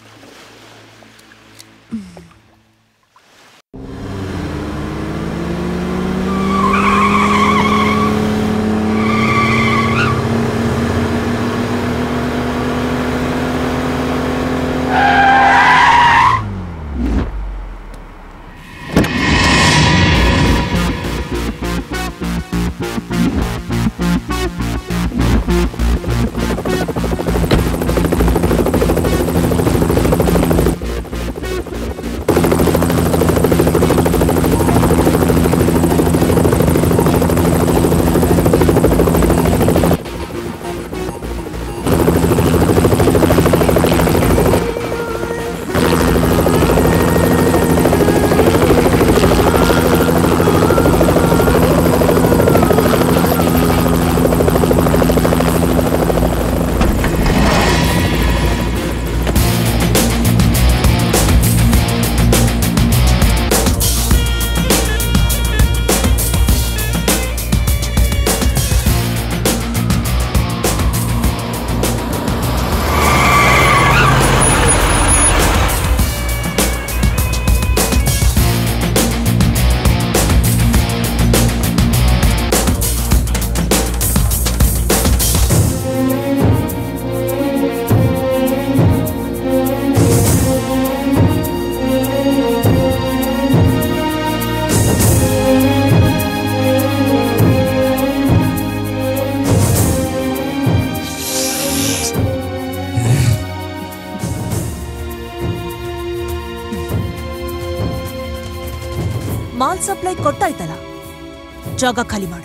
ಮಾಲ್ ಸಪ್ಲೈ ಕೊಟ್ಟಾಯ್ತಲ್ಲ ಜಾಗ ಖಾಲಿ ಮಾಡು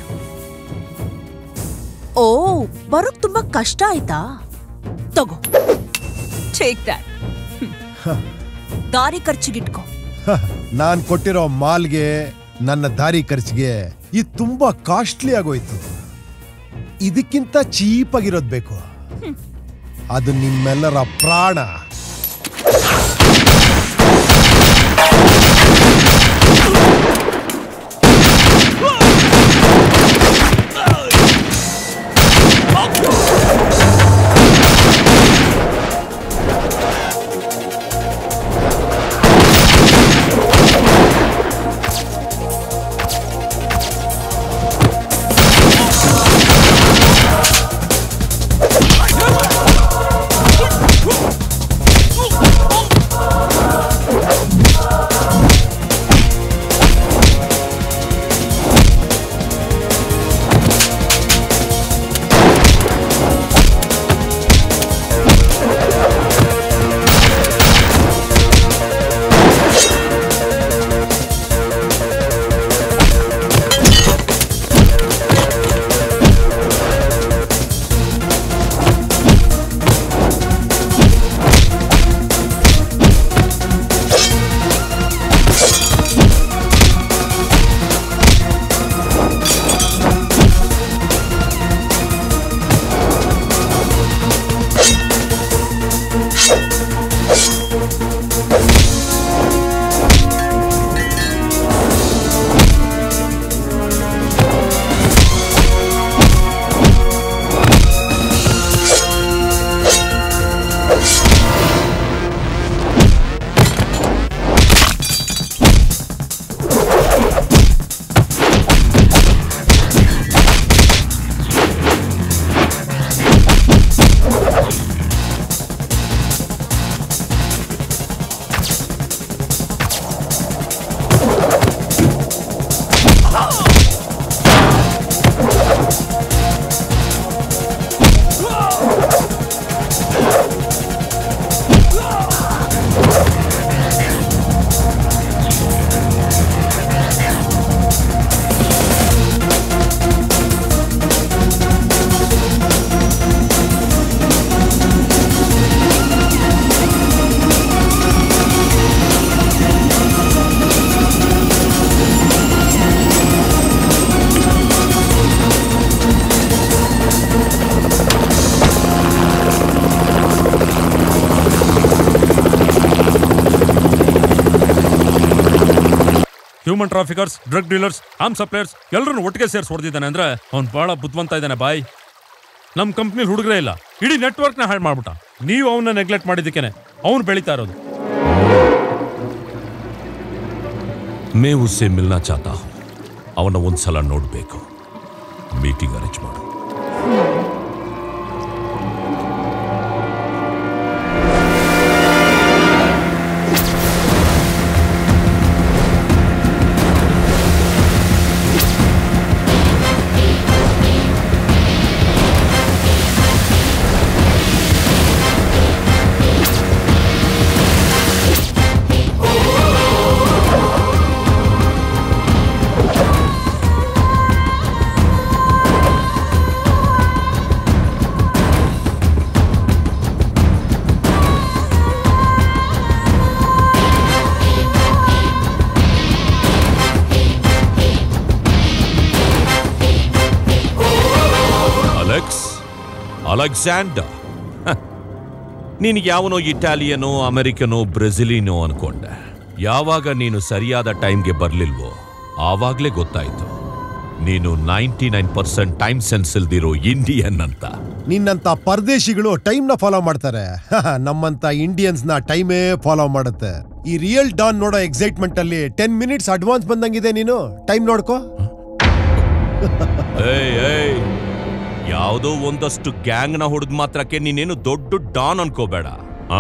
ಓ ಬರೋಕ್ ತುಂಬಾ ಕಷ್ಟ ಆಯ್ತಾ ತಗೋ ಟೇಕ್ ದಟ್ ದಾರಿ ಖರ್ಚಿಗಿಟ್ಕೋ ನಾನ್ ಕೊಟ್ಟಿರೋ ಮಾಲ್ಗೆ ನನ್ನ ದಾರಿ ಖರ್ಚಿಗೆ ಇದು ತುಂಬಾ ಕಾಸ್ಟ್ಲಿ ಆಗೋಯ್ತು ಇದಕ್ಕಿಂತ ಚೀಪ್ ಆಗಿರೋದ್ ಬೇಕು ಅದು ನಿಮ್ಮೆಲ್ಲರ ಪ್ರಾಣ human traffickers drug dealers arm suppliers ಎಲ್ಲರನ್ನು ಒಟ್ಟಿಗೆ ಸೇರಿಸಿ ಹೊಡೆದಿದ್ದಾನೆ ಅಂದ್ರೆ ಅವ್ನು ಬಹಳ ಬುದ್ಧಿವಂತ ಇದ್ದಾನೆ ಬಾಯ್ ನಮ್ಮ ಕಂಪ್ನಿಲಿ ಹುಡುಗರೇ ಇಲ್ಲ ಇಡೀ ನೆಟ್ವರ್ಕ್ನ ಹಾಳು ಮಾಡ್ಬಿಟ್ಟ ನೀವು ಅವನ್ನ ನೆಗ್ಲೆಕ್ಟ್ ಮಾಡಿದ್ದಕ್ಕೇನೆ ಅವ್ನು ಬೆಳೀತಾ ಇರೋದು मैं उससे मिलना चाहता हूं ಅವನ ಒಂದ್ಸಲ ನೋಡ್ಬೇಕು ಮೀಟಿಂಗ್ ಅರೇಂಜ್ ಮಾಡು ಅಲೆಕ್ಸ್ ಅಲೆಕ್ಸಾಂಡರ್ ಹ. ನಿನಗೆ ಯಾವನೋ ಇಟಾಲಿಯನೋ ಅಮೆರಿಕನೋ ಬ್ರೆಜಿಲಿನೋ ಅನ್ಕೊಂಡೆ ಯಾವಾಗ ನೀನು ಸರಿಯಾದ ಟೈಮ್ಗೆ ಬರ್ಲಿಲ್ವೋ ಆವಾಗ್ಲೇ ಗೊತ್ತಾಯ್ತು ನೀನು ninety nine percent time sense ಇಲ್ದಿರೋ ಇಂಡಿಯನ್ ಅಂತ ನಿನ್ನಂತ ಪರದೇಶಿಗಳು ಟೈಮ್ನ ಫಾಲೋ ಮಾಡ್ತಾರೆ ನಮ್ಮಂತ ಇಂಡಿಯನ್ಸ್ ನ ಟೈಮೇ ಫಾಲೋ ಮಾಡುತ್ತೆ ಈ ರಿಯಲ್ ಡಾನ್ ನೋಡೋ ಎಕ್ಸೈಟ್ಮೆಂಟ್ ಅಲ್ಲಿ ಟೆನ್ ಮಿನಿಟ್ಸ್ ಅಡ್ವಾನ್ಸ್ ಬಂದಂಗಿದೆ ನೀನು ಟೈಮ್ ನೋಡ್ಕೋ ಏಯ್ ಏಯ್ ಯಾವುದೋ ಒಂದಷ್ಟು ಗ್ಯಾಂಗ್ನ ಹೊಡೆದ್ ಮಾತ್ರಕ್ಕೆ ನೀನೇನು ದೊಡ್ಡ ಡಾನ್ ಅನ್ಕೋಬೇಡ ಆ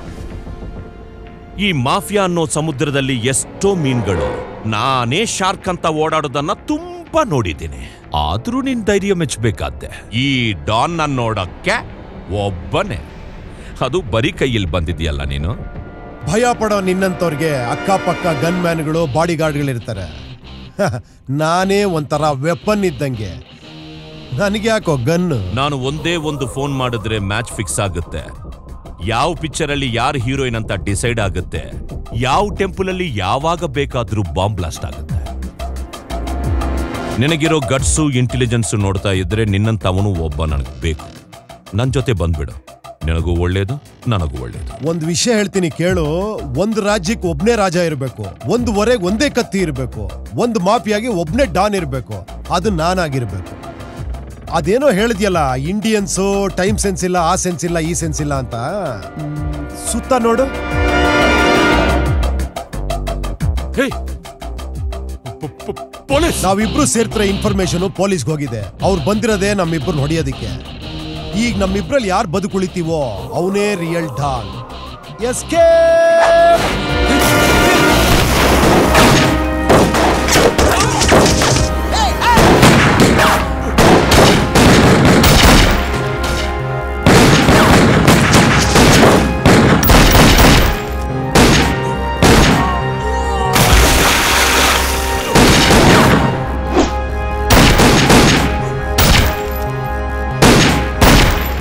ಈ ಮಾಫಿಯಾ ಅನ್ನೋ ಸಮುದ್ರದಲ್ಲಿ ಎಷ್ಟೋ ಮೀನ್ಗಳು ನಾನೇ ಶಾರ್ಕ್ ಅಂತ ಓಡಾಡೋದನ್ನ ತುಂಬಾ ನೋಡಿದ್ದೀನಿ ಆದ್ರೂ ನಿನ್ ಧೈರ್ಯ ಮೆಚ್ಚಬೇಕಾದ್ದೆ ಈ ಡಾನ್ ನೋಡಕ್ಕೆ ಒಬ್ಬನೇ ಅದು ಬರೀ ಕೈಯಲ್ಲಿ ಬಂದಿದ್ಯಲ್ಲ ನೀನು ಭಯ ಪಡೋ ನಿನ್ನಂತವ್ರಿಗೆ ಅಕ್ಕಪಕ್ಕ ಗನ್ ಮ್ಯಾನ್ಗಳು ಬಾಡಿ ಗಾರ್ಡ್ಗಳಿರ್ತಾರೆ ನಾನೇ ಒಂಥರ ವೆಪನ್ ಇದ್ದಂಗೆ ನನಗೆ ಯಾಕೋ ಗನ್ ನಾನು ಒಂದೇ ಒಂದು ಫೋನ್ ಮಾಡಿದ್ರೆ ಮ್ಯಾಚ್ ಫಿಕ್ಸ್ ಆಗುತ್ತೆ ಯಾವ ಪಿಕ್ಚರ್ ಅಲ್ಲಿ ಯಾರು ಹೀರೋಯಿನ್ ಅಂತ ಡಿಸೈಡ್ ಆಗುತ್ತೆ ಯಾವ ಟೆಂಪಲ್ ಅಲ್ಲಿ ಯಾವಾಗ ಬೇಕಾದ್ರೂ ಬಾಂಬ್ ಬ್ಲಾಸ್ಟ್ ಆಗುತ್ತೆ ನಿನಗಿರೋ ಗಟ್ಸು ಇಂಟೆಲಿಜೆನ್ಸ್ ನೋಡ್ತಾ ಇದ್ರೆ ನಿನ್ನಂತವನು ಒಬ್ಬ ನನಗೆ ಬೇಕು ನನ್ ಜೊತೆ ಬಂದ್ಬಿಡು ನಿನಗೂ ಒಳ್ಳೇದು ನನಗೂ ಒಳ್ಳೇದು ಒಂದ್ ವಿಷಯ ಹೇಳ್ತೀನಿ ಕೇಳು ಒಂದು ರಾಜ್ಯಕ್ಕೆ ಒಬ್ನೇ ರಾಜ ಇರಬೇಕು ಒಂದು ಹೊರೆಗೆ ಒಂದೇ ಕತ್ತಿ ಇರಬೇಕು ಒಂದು ಮಾಫಿಯಾಗಿ ಒಬ್ನೇ ಡಾನ್ ಇರಬೇಕು ಅದು ನಾನಾಗಿರ್ಬೇಕು ಅದೇನೋ ಹೇಳಿದ್ಯಲ್ಲ ಇಂಡಿಯನ್ಸು ಟೈಮ್ ಸೆನ್ಸ್ ಇಲ್ಲ ಆ ಸೆನ್ಸ್ ಇಲ್ಲ ಈ ಸೆನ್ಸ್ ಇಲ್ಲ ಅಂತ ಹ್ಮ್, ಸುತ್ತ ನೋಡು ನಾವಿಬ್ರು ಸೇರ್ತಿರೋ ಇನ್ಫಾರ್ಮೇಶನ್ ಪೊಲೀಸ್ಗೆ ಹೋಗಿದೆ ಅವ್ರು ಬಂದಿರೋದೇ ನಮ್ಮಿಬ್ರನ್ನ ಹೊಡೆಯೋದಿಕ್ಕೆ ಈಗ ನಮ್ಮಿಬ್ರಲ್ಲಿ ಯಾರು ಬದುಕುಳಿತೀವೋ ಅವನೇ ರಿಯಲ್ ಡಾನ್ ಎಸ್ಕೇ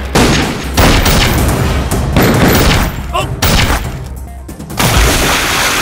ಆ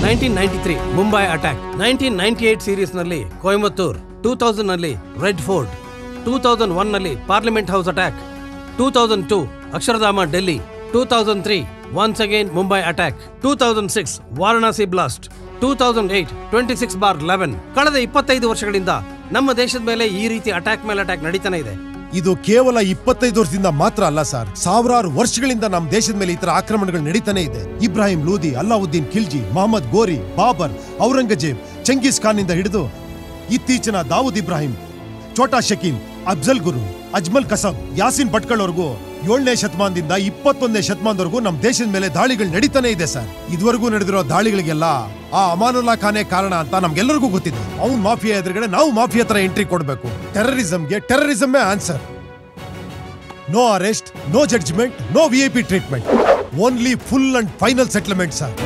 nineteen ninety three Mumbai attack nineteen ninety eight ಸೀರೀಸ್ನಲ್ಲಿ ಕೊಯಮತ್ತೂರ್ ಟೂ ತೌಸಂಡ್ನಲ್ಲಿ ರೆಡ್ ಫೋರ್ಟ್ ಟೂ ತೌಸಂಡ್ ಒನ್ನಲ್ಲಿ Parliament House attack two thousand two Akshardham Delhi two thousand three once again Mumbai attack two thousand six Varanasi blast two thousand eight twenty six bar eleven ಕಳೆದ ಇಪ್ಪತ್ತೈದು ವರ್ಷಗಳಿಂದ ನಮ್ಮ ದೇಶದ ಮೇಲೆ ಈ ರೀತಿ ಅಟ್ಯಾಕ್ ಮೇಲೆ ಅಟ್ಯಾಕ್ ನಡೀತಾನೆ ಇದೆ ಇದು ಕೇವಲ ಇಪ್ಪತ್ತೈದು ವರ್ಷದಿಂದ ಮಾತ್ರ ಅಲ್ಲ ಸರ್ ಸಾವಿರಾರು ವರ್ಷಗಳಿಂದ ನಮ್ಮ ದೇಶದ ಮೇಲೆ ಈ ತರ ಆಕ್ರಮಣಗಳು ನಡೀತಾನೆ ಇದೆ ಇಬ್ರಾಹಿಂ ಲೂದಿ ಅಲ್ಲಾವುದ್ದೀನ್ ಖಿಲ್ಜಿ ಮೊಹಮ್ಮದ್ ಗೋರಿ ಬಾಬರ್ ಔರಂಗಜೇಬ್ ಚಂಗೀಸ್ ಖಾನ್ ನಿಂದ ಹಿಡಿದು ಇತ್ತೀಚಿನ ದಾವೂದ್ ಇಬ್ರಾಹಿಂ ಛೋಟಾ ಶಕೀಲ್ ಅಫ್ಜಲ್ ಗುರು ಅಜ್ಮಲ್ ಕಸಬ್ ಯಾಸಿನ್ ಭಟ್ಕಳ್ವರೆಗೂ ಏಳನೇ ಶತಮಾನದಿಂದ ಇಪ್ಪತ್ತೊಂದನೇ ಶತಮಾನದವರೆಗೂ ನಮ್ಮ ದೇಶದ ಮೇಲೆ ದಾಳಿಗಳು ನಡೀತಾನೆ ಇದೆ ಸರ್ ಇದುವರೆಗೂ ನಡೆದಿರೋ ದಾಳಿಗಳಿಗೆಲ್ಲ ಆ ಅಮಾನುಲ್ಲಾ ಖಾನೇ ಕಾರಣ ಅಂತ ನಮ್ಗೆಲ್ಲರಿಗೂ ಗೊತ್ತಿದೆ ಅವ್ನ್ ಮಾಫಿಯಾ ಎದುರುಗಡೆ ನಾವು ಮಾಫಿಯಾ ತರ ಎಂಟ್ರಿ ಕೊಡಬೇಕು ಟೆರರಿಸಂಗೆ ಟೆರರಿಸಮೇ answer no arrest no judgement no V I P treatment only full and final settlement sir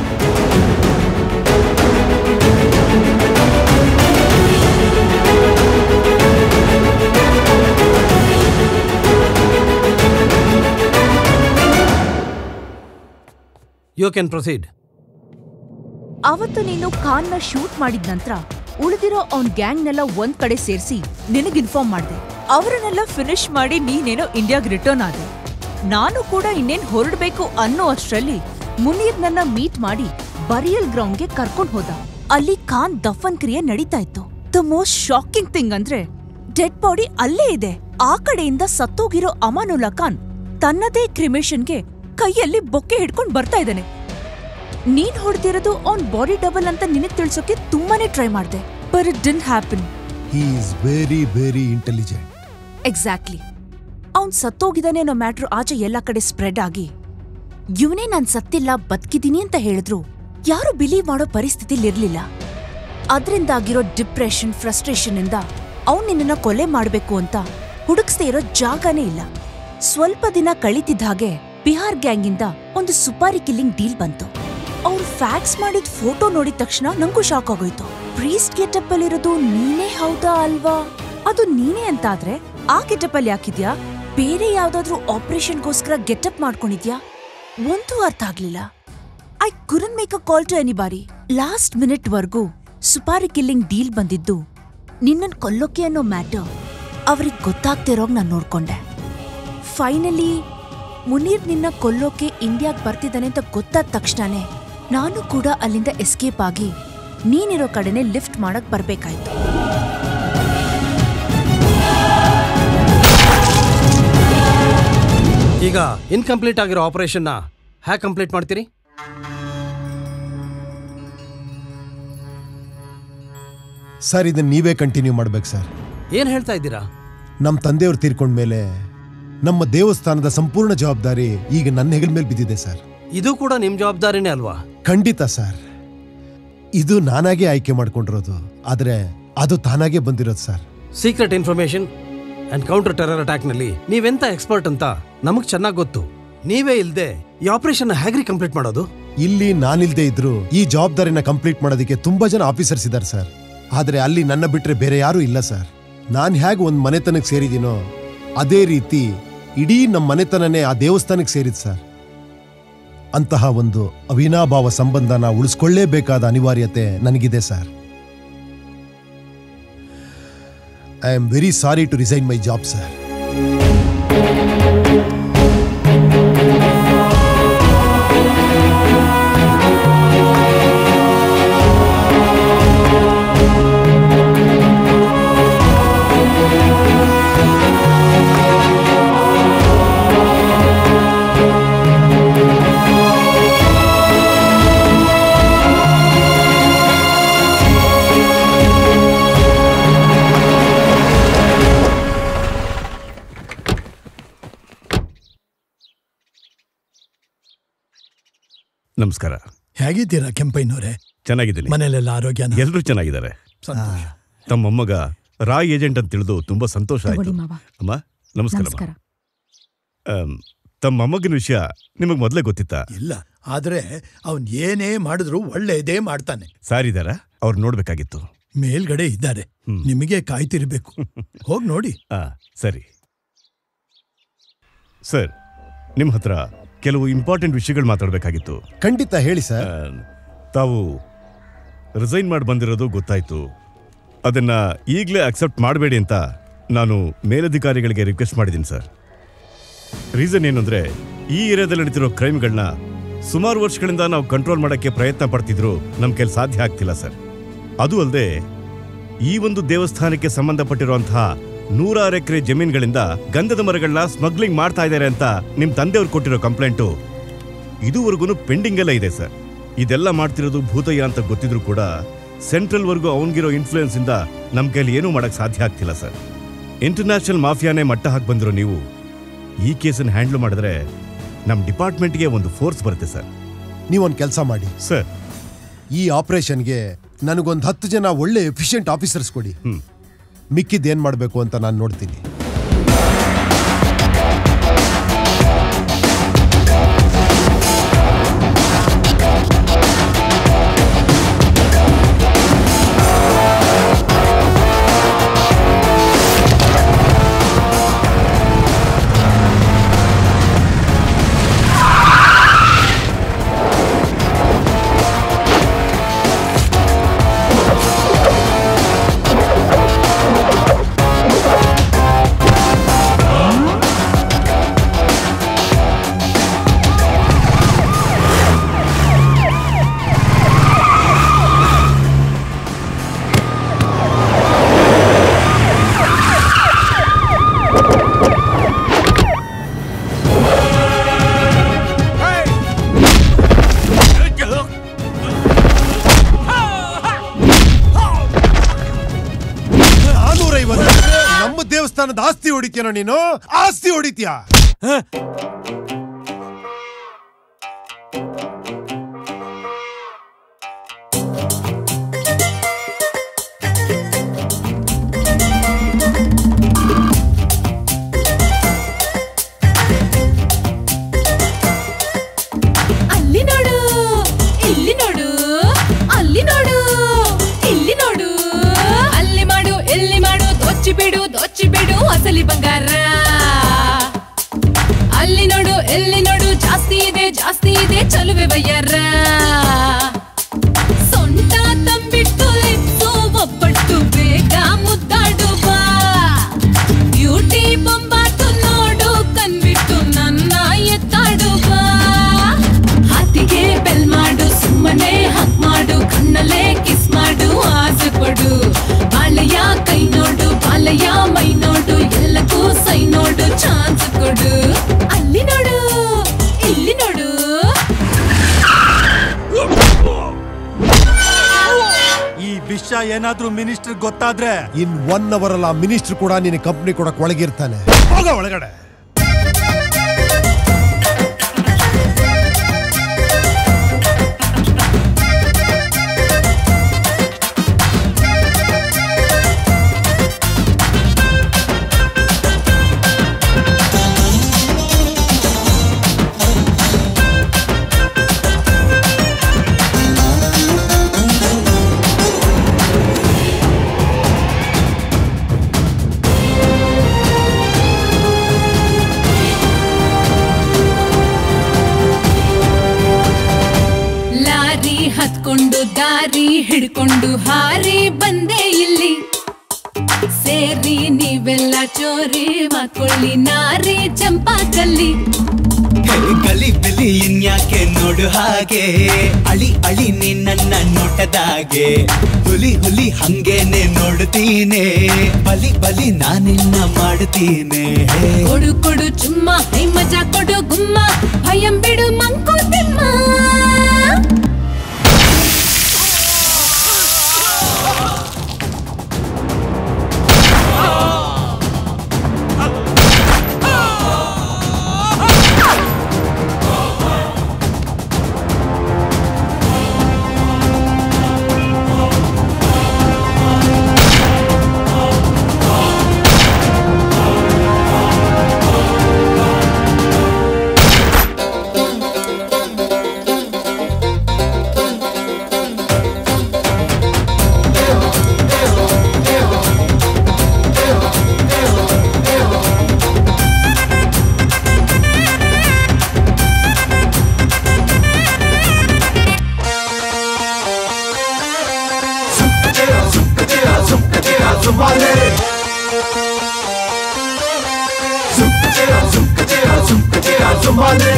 you can proceed ಅವತ್ತು ನೀನು ಖಾನ್ನ ಶೂಟ್ ಮಾಡಿದ ನಂತರ ಉಳಿದಿರೋ ಅವನ್ ಗ್ಯಾಂಗ್ನೆಲ್ಲ ಒಂದ್ ಕಡೆ ಸೇರಿಸಿ ನಿನಗ್ ಇನ್ಫಾರ್ಮ್ ಮಾಡ್ದೆ ಅವರನ್ನೆಲ್ಲ ಫಿನಿಶ್ ಮಾಡಿ ನೀನೇನೋ ಇಂಡಿಯಾಗ್ ರಿಟರ್ನ್ ಆದೆ ನಾನು ಕೂಡ ಇನ್ನೇನ್ ಹೊರಡ್ಬೇಕು ಅನ್ನೋ ಅಷ್ಟ್ರಲ್ಲಿ ಮುನೀರ್ ನನ್ನ ಮೀಟ್ ಮಾಡಿ ಬರಿಯಲ್ ಗ್ರೌಂಡ್ಗೆ ಕರ್ಕೊಂಡ್ ಹೋದ ಅಲ್ಲಿ ಖಾನ್ ದಫನ್ ಕ್ರಿಯೆ ನಡೀತಾ ಇತ್ತು ದ ಮೋಸ್ಟ್ ಶಾಕಿಂಗ್ ಥಿಂಗ್ ಅಂದ್ರೆ ಡೆಡ್ ಬಾಡಿ ಅಲ್ಲೇ ಇದೆ ಆ ಕಡೆಯಿಂದ ಸತ್ತೋಗಿರೋ ಅಮಾನುಲ್ಲಾ ಖಾನ್ ತನ್ನದೇ ಕ್ರಿಮೇಷನ್ಗೆ ಕೈಯಲ್ಲಿ ಬೊಕ್ಕೆ ಹಿಡ್ಕೊಂಡ್ ಬರ್ತಾ ಇದ್ದಾನೆ ನೀನ್ ಹೊಡ್ದಿರೋದು ಅವ್ನ್ ಬಾಡಿ ಡಬಲ್ ಅಂತ ನಿನಗ್ ತಿಳ್ಸೋಕೆ ತುಂಬಾನೇ ಟ್ರೈ ಮಾಡ್ದೆ but it didn't happen he is very very intelligent exactly ಅವ್ನ್ ಸತ್ತೋಗಿದಾನೆ ಅನ್ನೋ ಮ್ಯಾಟ್ರು ಆಚೆ ಎಲ್ಲ ಕಡೆ ಸ್ಪ್ರೆಡ್ ಆಗಿ ಇವನೇ ನಾನ್ ಸತ್ತಿಲ್ಲ ಬದುಕಿದೀನಿ ಅಂತ ಹೇಳಿದ್ರು ಯಾರು ಬಿಲೀವ್ ಮಾಡೋ ಪರಿಸ್ಥಿತಿಲಿರ್ಲಿಲ್ಲ ಅದ್ರಿಂದಾಗಿರೋ ಡಿಪ್ರೆಷನ್ ಫ್ರಸ್ಟ್ರೇಷನ್ ಇಂದ ಅವ್ನ್ ನಿನ್ನನ್ನ ಕೊಲೆ ಮಾಡ್ಬೇಕು ಅಂತ ಹುಡುಕ್ಸ್ದೇ ಇರೋ ಜಾಗನೇ ಇಲ್ಲ ಸ್ವಲ್ಪ ದಿನ ಕಳೀತಿದ್ದ ಹಾಗೆ ಬಿಹಾರ್ ಗ್ಯಾಂಗಿಂದ ಒಂದು ಸುಪಾರಿ ಕಿಲ್ಲಿಂಗ್ ಡೀಲ್ ಬಂತು ಅವ್ರು ಫ್ಯಾಕ್ಸ್ ಮಾಡಿದ ಫೋಟೋ ನೋಡಿದ ತಕ್ಷಣ ನಂಗೂ ಶಾಕ್ ಆಗೋಯ್ತು ಪ್ರೀಸ್ಟ್ ಗೆಟಪ್ ಅಲ್ಲಿರೋದು ನೀನೇ ಹೌದಾ ಅಲ್ವಾ ಅದು ನೀನೇ ಅಂತಾದ್ರೆ ಆ ಗೆಟಪ್ ಅಲ್ಲಿ ಯಾಕಿದ್ಯಾ ಬೇರೆ ಯಾವ್ದಾದ್ರೂ ಆಪರೇಷನ್ಗೋಸ್ಕರ ಗೆಟಪ್ ಮಾಡ್ಕೊಂಡಿದ್ಯಾ ಒಂದು ಅರ್ಥ ಆಗ್ಲಿಲ್ಲ I couldn't make a call to anybody last minute ವರ್ಗೂ ಸುಪಾರಿ ಕಿಲ್ಲಿಂಗ್ ಡೀಲ್ ಬಂದಿದ್ದು ನಿನ್ನನ್ ಕೊಲ್ಲೋಕೆ ಅನ್ನೋ ಮ್ಯಾಟರ್ ಅವ್ರಿಗೆ ಗೊತ್ತಾಗ್ತಿರೋಗ್ ನಾನ್ ನೋಡ್ಕೊಂಡೆ ಫೈನಲಿ ಮುನೀರ್ ನಿನ್ನ ಕೊಲ್ಲೋಕೆ ಇಂಡಿಯಾಗ್ ಬರ್ತಿದ್ದಾನೆ ಅಂತ ಗೊತ್ತಾದ ತಕ್ಷಣನೇ ನಾನು ಕೂಡ ಅಲ್ಲಿಂದ ಎಸ್ಕೇಪ್ ಆಗಿ ನೀನಿರೋ ಕಡೆನೆ ಲಿಫ್ಟ್ ಮಾಡಕ್ ಬರ್ಬೇಕಾಯ್ತು ಈಗ ಇನ್ಕಂಪ್ಲೀಟ್ ಆಗಿರೋ ಆಪರೇಷನ್ನ ಹ್ಯಾಕ್ ಕಂಪ್ಲೀಟ್ ಮಾಡ್ತೀರಿ ಸರ್ ಇದನ್ನ ನೀವೇ ಕಂಟಿನ್ಯೂ ಮಾಡ್ಬೇಕು ಸರ್ ಏನ್ ಹೇಳ್ತಾ ಇದ್ದೀರಾ ನಮ್ಮ ತಂದೆಯವ್ರು ತೀರ್ಕೊಂಡ್ಮೇಲೆ ನಮ್ಮ ದೇವಸ್ಥಾನದ ಸಂಪೂರ್ಣ ಜವಾಬ್ದಾರಿ ಈಗ ನನ್ನ ಹೆಗಲ ಮೇಲೆ ಬಿದ್ದಿದೆ ಸರ್ ಇದು ಕೂಡ ನಿಮ್ ಜವಾಬ್ದಾರಿನೇ ಅಲ್ವಾ ಖಂಡಿತ ಸರ್ ಇದು ನಾನಾಗೆ ಆಯ್ಕೆ ಮಾಡ್ಕೊಂಡಿರೋದು ಆದ್ರೆ ಅದು ತಾನಾಗೆ ಬಂದಿರೋದು sir secret information and counter terror attack ನಲ್ಲಿ ನೀವೆಂತ ಎಕ್ಸ್ಪರ್ಟ್ ಅಂತ ನಮಗ್ ಚೆನ್ನಾಗಿ ಗೊತ್ತು ನೀವೇ ಇಲ್ದೆ ಈ ಆಪರೇಷನ್ ಹೇಗ್ರಿ ಕಂಪ್ಲೀಟ್ ಮಾಡೋದು ಇಲ್ಲಿ ನಾನಿಲ್ದೇ ಇದ್ರು ಈ ಜವಾಬ್ದಾರಿನ ಕಂಪ್ಲೀಟ್ ಮಾಡೋದಕ್ಕೆ ತುಂಬಾ ಜನ ಆಫೀಸರ್ಸ್ ಇದ್ದಾರೆ ಸರ್ ಆದ್ರೆ ಅಲ್ಲಿ ನನ್ನ ಬಿಟ್ರೆ ಬೇರೆ ಯಾರೂ ಇಲ್ಲ ಸರ್ ನಾನು ಹೇಗೆ ಒಂದು ಮನೆತನಕ್ಕೆ ಸೇರಿದ್ದೀನೋ ಅದೇ ರೀತಿ ಇಡೀ ನಮ್ಮ ಮನೆತನನೇ ಆ ದೇವಸ್ಥಾನಕ್ಕೆ ಸೇರಿದ್ ಸರ್ ಅಂತಹ ಒಂದು ಅವಿನಾಭಾವ ಸಂಬಂಧನ ಉಳಿಸ್ಕೊಳ್ಳೇಬೇಕಾದ ಅನಿವಾರ್ಯತೆ ನನಗಿದೆ sir I am very sorry to resign my job sir ನಮಸ್ಕಾರ ಹೇಗಿದ್ದೀರಾ ಕೆಂಪೈನವ್ರೆ ಚೆನ್ನಾಗಿದ್ದೀನಿ ಮನೇಲೆಲ್ಲ ಆರೋಗ್ಯನ ಎಲ್ಲರೂ ಚೆನ್ನಾಗಿದ್ದಾರೆ ಸಂತೋಷ. ತಮ್ಮ ಮೊಮ್ಮಗ ರಾಯ್ ಏಜೆಂಟ್ ಅಂತ ತಿಳಿದು ತುಂಬಾ ಸಂತೋಷ ಆಯ್ತು ತಗೊಳ್ಳಿ ಮಾವ. ಅಮ್ಮ ನಮಸ್ಕಾರ ನಮಸ್ಕಾರ. ತಮ್ಮ ಮೊಮ್ಮಗನ ವಿಷಯ ನಿಮಗೆ ಮೊದಲೇ ಗೊತ್ತಿತ್ತಾ ಇಲ್ಲ ಆದ್ರೆ ಅವನ್ ಏನೇ ಮಾಡಿದ್ರು ಒಳ್ಳೇದೇ ಮಾಡ್ತಾನೆ ಸಾರಿದಾರ ಅವ್ರು ನೋಡ್ಬೇಕಾಗಿತ್ತು ಮೇಲ್ಗಡೆ ಇದ್ದಾರೆ ನಿಮಗೆ ಕಾಯ್ತಿರ್ಬೇಕು ಹೋಗ್ ನೋಡಿ ಆ ಸರಿ ಸರ್ ನಿಮ್ಮ ಹತ್ರ ಕೆಲವು ಇಂಪಾರ್ಟೆಂಟ್ ವಿಷಯಗಳು ಮಾತಾಡಬೇಕಾಗಿತ್ತು ಖಂಡಿತ ಹೇಳಿ ಸರ್ ತಾವು ರಿಸೈನ್ ಮಾಡಿ ಬಂದಿರೋದು ಗೊತ್ತಾಯ್ತು ಅದನ್ನ ಈಗಲೇ ಅಕ್ಸೆಪ್ಟ್ ಮಾಡಬೇಡಿ ಅಂತ ನಾನು ಮೇಲಧಿಕಾರಿಗಳಿಗೆ ರಿಕ್ವೆಸ್ಟ್ ಮಾಡಿದ್ದೀನಿ ಸರ್ ರೀಸನ್ ಏನು ಅಂದರೆ ಈ ಏರಿಯಾದಲ್ಲಿ ನಡೀತಿರೋ ಕ್ರೈಮ್ಗಳನ್ನ ಸುಮಾರು ವರ್ಷಗಳಿಂದ ನಾವು ಕಂಟ್ರೋಲ್ ಮಾಡೋಕ್ಕೆ ಪ್ರಯತ್ನ ಪಡ್ತಿದ್ರು ನಮ್ಮ ಕೈಲಿ ಸಾಧ್ಯ ಆಗ್ತಿಲ್ಲ ಸರ್ ಅದು ಅಲ್ಲದೆ ಈ ಒಂದು ದೇವಸ್ಥಾನಕ್ಕೆ ಸಂಬಂಧಪಟ್ಟಿರುವಂತಹ ನೂರಾರು ಎಕರೆ ಜಮೀನುಗಳಿಂದ ಗಂಧದ ಮರಗಳನ್ನ ಸ್ಮಗ್ಲಿಂಗ್ ಮಾಡ್ತಾ ಇದ್ದಾರೆ ಅಂತ ನಿಮ್ಮ ತಂದೆಯವ್ರು ಕೊಟ್ಟಿರೋ ಕಂಪ್ಲೇಂಟು ಇದುವರೆಗೂ ಪೆಂಡಿಂಗ್ ಎಲ್ಲ ಇದೆ ಸರ್ ಇದೆಲ್ಲ ಮಾಡ್ತಿರೋದು ಭೂತಯ್ಯ ಅಂತ ಗೊತ್ತಿದ್ರು ಕೂಡ ಸೆಂಟ್ರಲ್ ವರ್ಗೂ ಅವನಿಗಿರೋ ಇನ್ಫ್ಲೂಯೆನ್ಸ್ ಇಂದ ನಮ್ಮ ಕೈಲಿ ಏನೂ ಮಾಡಕ್ ಸಾಧ್ಯ ಆಗ್ತಿಲ್ಲ ಸರ್ ಇಂಟರ್ನ್ಯಾಷನಲ್ ಮಾಫಿಯಾನೇ ಮಟ್ಟ ಹಾಕಿ ಬಂದಿರೋ ನೀವು ಈ ಕೇಸನ್ನು ಹ್ಯಾಂಡಲ್ ಮಾಡಿದ್ರೆ ನಮ್ಮ ಡಿಪಾರ್ಟ್ಮೆಂಟ್ಗೆ ಒಂದು ಫೋರ್ಸ್ ಬರುತ್ತೆ ಸರ್ ನೀವೊಂದು ಕೆಲಸ ಮಾಡಿ ಸರ್ ಈ ಆಪರೇಷನ್ಗೆ ನನಗೊಂದು ಹತ್ತು ಜನ ಒಳ್ಳೆ ಎಫಿಷಿಯಂಟ್ ಆಫೀಸರ್ಸ್ ಕೊಡಿ ಮಿಕ್ಕಿದ್ದೇನು ಮಾಡಬೇಕು ಅಂತ ನಾನು ನೋಡ್ತೀನಿ ನಾನೂರೈವತ್ತು ನಮ್ಮ ದೇವಸ್ಥಾನದ ಆಸ್ತಿ ಹೊಡಿತೀಯನೋ ನೀನು ಆಸ್ತಿ ಹೊಡಿತೀಯ ಅಲ್ಲಿ ನೋಡು ಇಲ್ಲಿ ನೋಡು ಅಲ್ಲಿ ನೋಡು ಇಲ್ಲಿ ನೋಡು ಅಲ್ಲಿ ಮಾಡು ಇಲ್ಲಿ ಮಾಡು ದೊಚ್ಚಿ ಬಿಡು ದೊಚ್ಚಿ ಬಿಡು ಅಸಲಿ ಬಂಗಾರ ಅಲ್ಲಿ ನೋಡು ಇಲ್ಲಿ ನೋಡು ಜಾಸ್ತಿ ಇದೆ ಜಾಸ್ತಿ ಇದೆ ಚಲುವೆ ಬಯ್ಯಾರ ಸೊಂಟ ತಂಬಿಟ್ಟು ಲಿಪ್ಸು ಒಬ್ಬಟ್ಟು ಬೇಗ ಮುದ್ದಾಡುವ ಬ್ಯೂಟಿ ಬೊಂಬಾಟು ನೋಡು ಕಣ್ಬಿಟ್ಟು ನನ್ನ ಎತ್ತಾಡುವ ಹಾತಿಗೆ ಬೆಲ್ ಮಾಡು ಸುಮ್ಮನೆ ಹಕ್ ಮಾಡು ಕಣ್ಣಲ್ಲೇ ಕಿಸ್ ಮಾಡು ಆಸೆ ಪಡು ಬಾಳೆಯ ಕೈ ನೋಡು ಬಾಲೆಯ ಮೈ ನೋಡು ಎಲ್ಲಕ್ಕೂ ಸೈ ನೋಡು ಚಾನ್ಸ್ ಕೊಡು ಅಲ್ಲಿ ನೋಡು ಇಲ್ಲಿ ನೋಡು ಈ ವಿಷಯ ಏನಾದ್ರೂ ಮಿನಿಸ್ಟರ್ ಗೊತ್ತಾದ್ರೆ ಇನ್ ಒನ್ ಅವರ್ ಅಲ್ಲ ಮಿನಿಸ್ಟರ್ ಕೂಡ ನಿನ್ನ ಕಂಪ್ನಿ ಕೊಡಕ್ ಒಳಗಿರ್ತಾನೆ ಹೋಗ ಒಳಗಡೆ ಲಾರಿ ಹತ್ಕೊಂಡು ದಾರಿ ಹಿಡ್ಕೊಂಡು ಹಾರಿ ಬಂದೆ ಇಲ್ಲಿ ಸೇರಿ ನೀವೆಲ್ಲ ಚೋರಿ ಮಾಡ್ಕೊಳ್ಳಿ ನಾರಿ ಚಂಪಾಕಲ್ಲಿ ಗಲಿ ಬಿಲಿ ಇನ್ಯಾಕೆ ನೋಡು ಹಾಗೆ ಅಳಿ ಅಳಿ ನೀ ನನ್ನ ನೋಟದಾಗೆ ಹುಲಿ ಹುಲಿ ಹಂಗೇನೆ ನೋಡ್ತೀನಿ ಬಲಿ ಬಲಿ ನಾನಿನ್ನ ಮಾಡ್ತೀನಿ ಕೊಡು ಕೊಡು ಚುಮ್ಮ ಹೈ ಮಜಾ ಕೊಡು ಗುಮ್ಮ ಭಯಂ ಬಿಡು ಮಂಕುತಿಮ್ಮ ಮಾಲೆ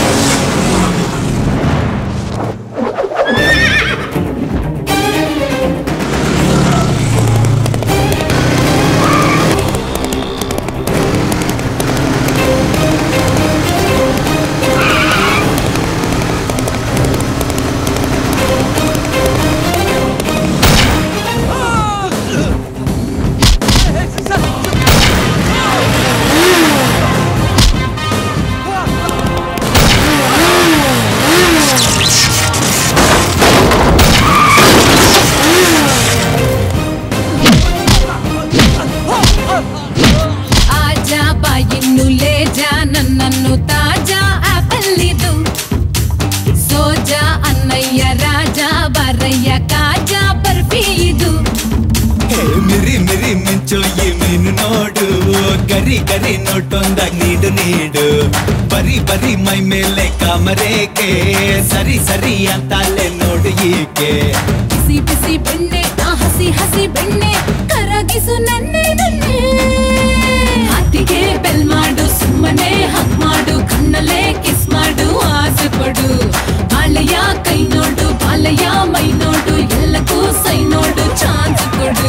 ಆಜಾ ಬಾಯಿನ್ನು ಲೇಜಾ ನನ್ನನ್ನು ತಾಜಾ ಆಪಲ್ ಇದು ಸೋಜಾ ಅನ್ನಯ್ಯ ರಾಜ ಬರಯ್ಯ ಕಾಜಾ ಬರ್ಫಿ ಇದು ಹೇ ಮಿರಿ ಮಿರಿ ಮಿಂಚೋ ಈ ಮೀನು ನೋಡು ಗರಿ ಗರಿ ನೋಟೊಂದಾಗ ನೀಡು ನೀಡು ಬರಿ ಬರಿ ಮೈ ಮೇಲೆ ಕಾಮರೇಕೆ ಸರಿ ಸರಿ ಅಂತಾಲೆ ನೋಡು ಈಕೆ ಬಿಸಿ ಬಿಸಿ ಬೆಣ್ಣೆ ಆ ಹಸಿ ಹಸಿ ಬೆಣ್ಣೆ ಕರಗಿಸು ನನ್ನೆ ನನ್ನೆ ಹಾತಿಗೆ ಬೆಲ್ ಮಾಡು ಸುಮ್ಮನೆ ಹಕ್ ಮಾಡು ಕಣ್ಣಲ್ಲೇ ಕಿಸ್ ಮಾಡು ಆಸೆ ಪಡು ಬಾಳೆಯ ಕೈ ನೋಡು ಬಾಲೆಯ ಮೈ ನೋಡು ಎಲ್ಲಕ್ಕೂ ಸೈ ನೋಡು ಚಾನ್ಸ್ ಕೊಡು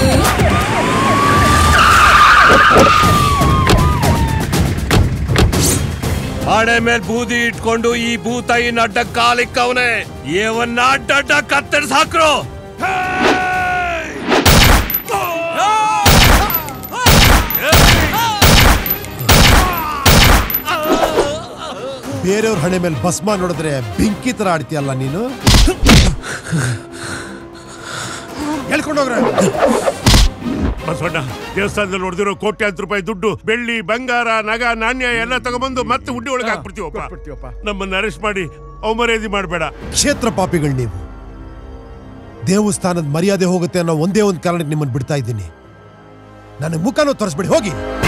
ಹಣೆ ಮೇಲ್ ಬೂದಿ ಇಟ್ಕೊಂಡು ಈ ಭೂತಾಯಿನ ಅಡ್ಡ ಕಾಲಿಕ್ಕವನೆ ಏವನ್ನ ಅಡ್ಡ ಅಡ್ಡ ಕತ್ತರಿಸ್ ಹಾಕ್ರು ಬೇರೆಯವ್ರ ಹಣೆ ಮೇಲೆ ಭಸ್ಮ ನೋಡಿದ್ರೆ ಬೆಂಕಿ ತರ ಆಡ್ತೀಯಲ್ಲ ನೀನು ಹೇಳ್ಕೊಂಡೋಗ್ರೆ ಬಸವಣ್ಣ ದೇವಸ್ಥಾನದಲ್ಲಿ ನೋಡಿದಿರೋ ಕೋಟ್ಯಾಂತರ ರೂಪಾಯಿ ದುಡ್ಡು ಬೆಳ್ಳಿ ಬಂಗಾರ ನಗ ನಾಣ್ಯ ಎಲ್ಲ ತಗೊಂಬಂದು ಮತ್ತೆ ಉಡ್ಡಿ ಒಳಗೆ ಹಾಕ್ಬಿಡ್ತೀವಪ್ಪ ನಮ್ಮನ್ನ ಅರೆಸ್ಟ್ ಮಾಡಿ ಅವಮರ್ಯಾದೆ ಮಾಡಬೇಡ ಕ್ಷೇತ್ರ ಪಾಪಿಗಳು ನೀವು ದೇವಸ್ಥಾನದ ಮರ್ಯಾದೆ ಹೋಗುತ್ತೆ ಅನ್ನೋ ಒಂದೇ ಒಂದು ಕಾರಣಕ್ಕೆ ನಿಮ್ಮನ್ನು ಬಿಡ್ತಾ ಇದ್ದೀನಿ ನನ್ನ ಮುಖನೂ ತೋರಿಸ್ಬಿಡಿ ಹೋಗಿ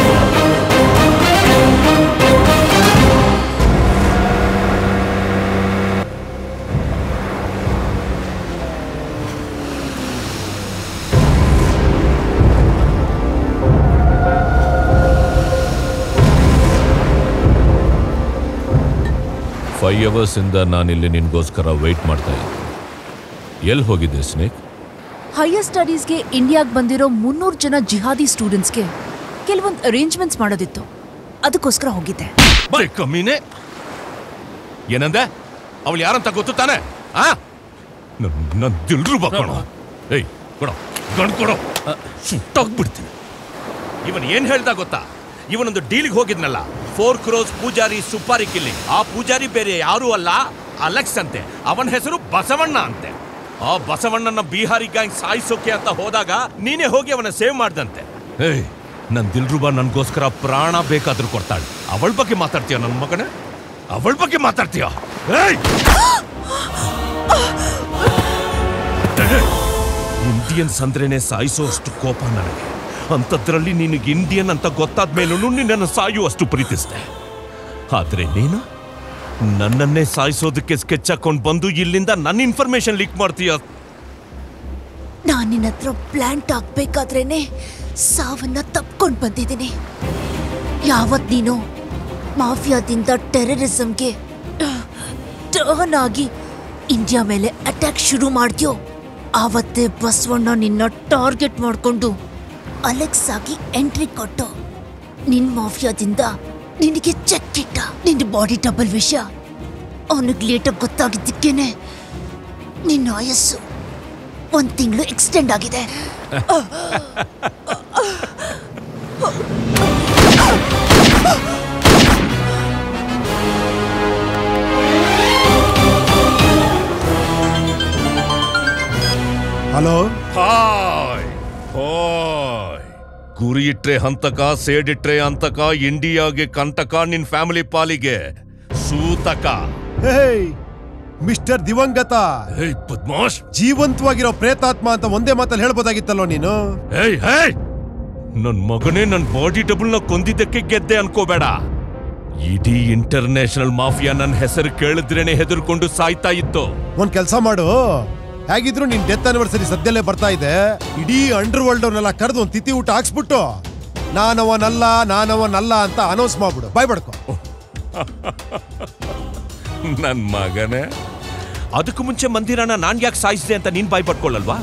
ಫೈವ್ ಅವರ್ಸ್ ಇಂದ ನಾನಿಲ್ಲಿ ನಿನ್ಗೋಸ್ಕರ ವೆಯ್ಟ್ ಮಾಡ್ತಾ ಇದ್ದೆ ಎಲ್ಲಿ ಹೋಗಿದ್ದೆ ಸ್ನೇಕ್ ಹೈಯರ್ ಸ್ಟಡೀಸ್ಗೆ ಇಂಡಿಯಾಗ್ ಬಂದಿರೋ ಮುನ್ನೂರು ಜನ ಜಿಹಾದಿ ಸ್ಟೂಡೆಂಟ್ಸ್ಗೆ ಕೆಲವೊಂದು ಅರೇಂಜ್ಮೆಂಟ್ಸ್ ಮಾಡೋದಿತ್ತು ಅದಕ್ಕೋಸ್ಕರ ಹೋಗಿದ್ದೆ ಕಮ್ಮಿನೇ ಏನಂದೆ ಅವಳು ಯಾರಂತ ಗೊತ್ತು ತಾನೆ ಆ ನನ್ನ ದಿಲ್ರು ಬಾಕೋಣ ಏಯ್ ಕೊಡೋ ಗಂಡ್ ಕೊಡೋ ಸುಟ್ಟಾಗ್ಬಿಡ್ತೀನಿ ಇವನ್ ಏನ್ ಹೇಳ್ದ ಗೊತ್ತಾ ಇವನೊಂದು ಡೀಲಿಗೆ ಹೋಗಿದ್ನಲ್ಲ ಫೋರ್ ಕ್ರೋಸ್ ಪೂಜಾರಿ ಸುಪಾರಿ ಕಿಲ್ಲಿ ಆ ಪೂಜಾರಿ ಬೇರೆ ಯಾರೂ ಅಲ್ಲ ಅಲೆಕ್ಸ್ ಅಂತೆ ಅವನ ಹೆಸರು ಬಸವಣ್ಣ ಅಂತೆ ಆ ಬಸವಣ್ಣನ ಬಿಹಾರಿ ಗ್ಯಾಂಗ್ ಸಾಯಿಸೋಕೆ ಅಂತ ಹೋದಾಗ ನೀನೇ ಹೋಗಿ ಅವನ ಸೇವ್ ಮಾಡ್ದಂತೆ ಏಯ್ ನನ್ ದಿಲ್ರುಬಾ ನನ್ಗೋಸ್ಕರ ಪ್ರಾಣ ಬೇಕಾದ್ರೂ ಕೊಡ್ತಾಳೆ ಅವಳ ಬಗ್ಗೆ ಮಾತಾಡ್ತೀಯ ನನ್ನ ಮಗನೇ ಅವಳ ಬಗ್ಗೆ ಮಾತಾಡ್ತೀಯ ಏಯ್ ಇಂಡಿಯನ್ಸ್ ಅಂದ್ರೇನೆ ಸಾಯಿಸೋಷ್ಟು ಕೋಪ ನನಗೆ ಅಂಥದ್ರಲ್ಲಿ ನಿನಗೆ ಇಂಡಿಯನ್ ಅಂತ ಗೊತ್ತಾದ ಮೇಲೂ ನಿನ್ನನ್ನು ಸಾಯುವಷ್ಟು ಪ್ರೀತಿಸಿದೆ ಆದ್ರೆ ನೀನು ನನ್ನನ್ನೇ ಸಾಯಿಸೋದಕ್ಕೆ ಸ್ಕೆಚ್ ಹಾಕೊಂಡು ಬಂದು ಇಲ್ಲಿಂದ ನನ್ನ ಇನ್ಫಾರ್ಮೇಶನ್ ಲೀಕ್ ಮಾಡ್ತೀಯ ನಾನು ನಿನ್ನ ಹತ್ರ ಪ್ಲಾಂಟ್ ಆಗ್ಬೇಕಾದ್ರೇನೆ ಸಾವನ್ನ ತಪ್ಕೊಂಡು ಬಂದಿದ್ದೀನಿ ಯಾವತ್ ನೀನು ಮಾಫಿಯಾದಿಂದ ಟೆರರಿಸಂಗೆ ಟರ್ನ್ ಆಗಿ ಇಂಡಿಯಾ ಮೇಲೆ ಅಟ್ಯಾಕ್ ಶುರು ಮಾಡ್ದ್ಯೋ ಆವತ್ತೇ ಬಸವಣ್ಣ ನಿನ್ನ ಟಾರ್ಗೆಟ್ ಮಾಡ್ಕೊಂಡು ಅಲೆಕ್ಸ್ ಆಗಿ ಎಂಟ್ರಿ ಕೊಟ್ಟು ನಿನ್ ಮಾಫಿಯಾದಿಂದ ನಿನಗೆ ಚೆಕ್ ಇಟ್ಟ ನಿನ್ನ ಬಾಡಿ ಡಬಲ್ ವಿಷಯ ಅವನಿಗೆ ಲೇಟಾಗಿ ಗೊತ್ತಾಗಿದ್ದಕ್ಕೇನೆ ನಿನ್ನ ಆಯಸ್ಸು ಒಂದ್ ತಿಂಗಳು ಎಕ್ಸ್ಟೆಂಡ್ ಆಗಿದೆ ಹಲೋ ಹಾಯ್ ಹಾಯ್ ಗುರಿ ಇಟ್ರೆ ಹಂತಕ ಸೇಡಿಟ್ರೆ ಅಂತಕ ಇಂಡಿಯಾಗೆ ಕಂಟಕ ನಿನ್ ಫ್ಯಾಮಿಲಿ ಪಾಲಿಗೆ ಸೂತಕ ಹೇಯ್ ಮಿಸ್ಟರ್ ದಿವಂಗತ ಪದ್ಮಾಶ್ ಜೀವಂತವಾಗಿರೋ ಪ್ರೇತಾತ್ಮ ಅಂತ ಒಂದೇ ಮಾತಲ್ಲಿ ಹೇಳ್ಬೋದಾಗಿತ್ತಲ್ಲೋ ನೀನು ಏಯ್ ಹೇಯ್ ನನ್ ಮಗನೇ ನನ್ ಬಾಡಿ ಡಬಲ್ ನ ಕೊಂದಿದ್ದಕ್ಕೆ ಗೆದ್ದೆ ಅನ್ಕೋಬೇಡ ಇಡೀ ಇಂಟರ್ನ್ಯಾಷನಲ್ ಮಾಫಿಯಾ ನನ್ನ ಹೆಸರು ಕೇಳಿದ್ರೇನೆ ಹೆದರ್ಕೊಂಡು ಸಾಯ್ತಾ ಇತ್ತು ಒಂದ್ ಕೆಲಸ ಮಾಡು ಹೇಗಿದ್ರು ನಿನ್ ಡೆತ್ ಆನಿವರ್ಸರಿ ಸದ್ಯಲ್ಲೇ ಬರ್ತಾ ಇದೆ ಇಡೀ ಅಂಡರ್ ವರ್ಲ್ಡ್ ಅವ್ರನ್ನೆಲ್ಲ ಕರೆದು ಒಂದ್ ತಿಥಿ ಊಟ ಹಾಕ್ಸ್ಬಿಟ್ಟು ನಾನವನಲ್ಲ ನಾನವನಲ್ಲ ಅಂತ ಅನೌನ್ಸ್ ಮಾಡ್ಬಿಡು ಬಾಯ್ ಬಡ್ಕೊ ನನ್ ಮಗನೇ ಅದಕ್ಕೂ ಮುಂಚೆ ಮಂದಿರನ ನಾನ್ ಯಾಕೆ ಸಾಯಿಸಿದೆ ಅಂತ ನೀನ್ ಬಾಯ್ ಪಟ್ಕೊಳ್ಳಲ್ವಾ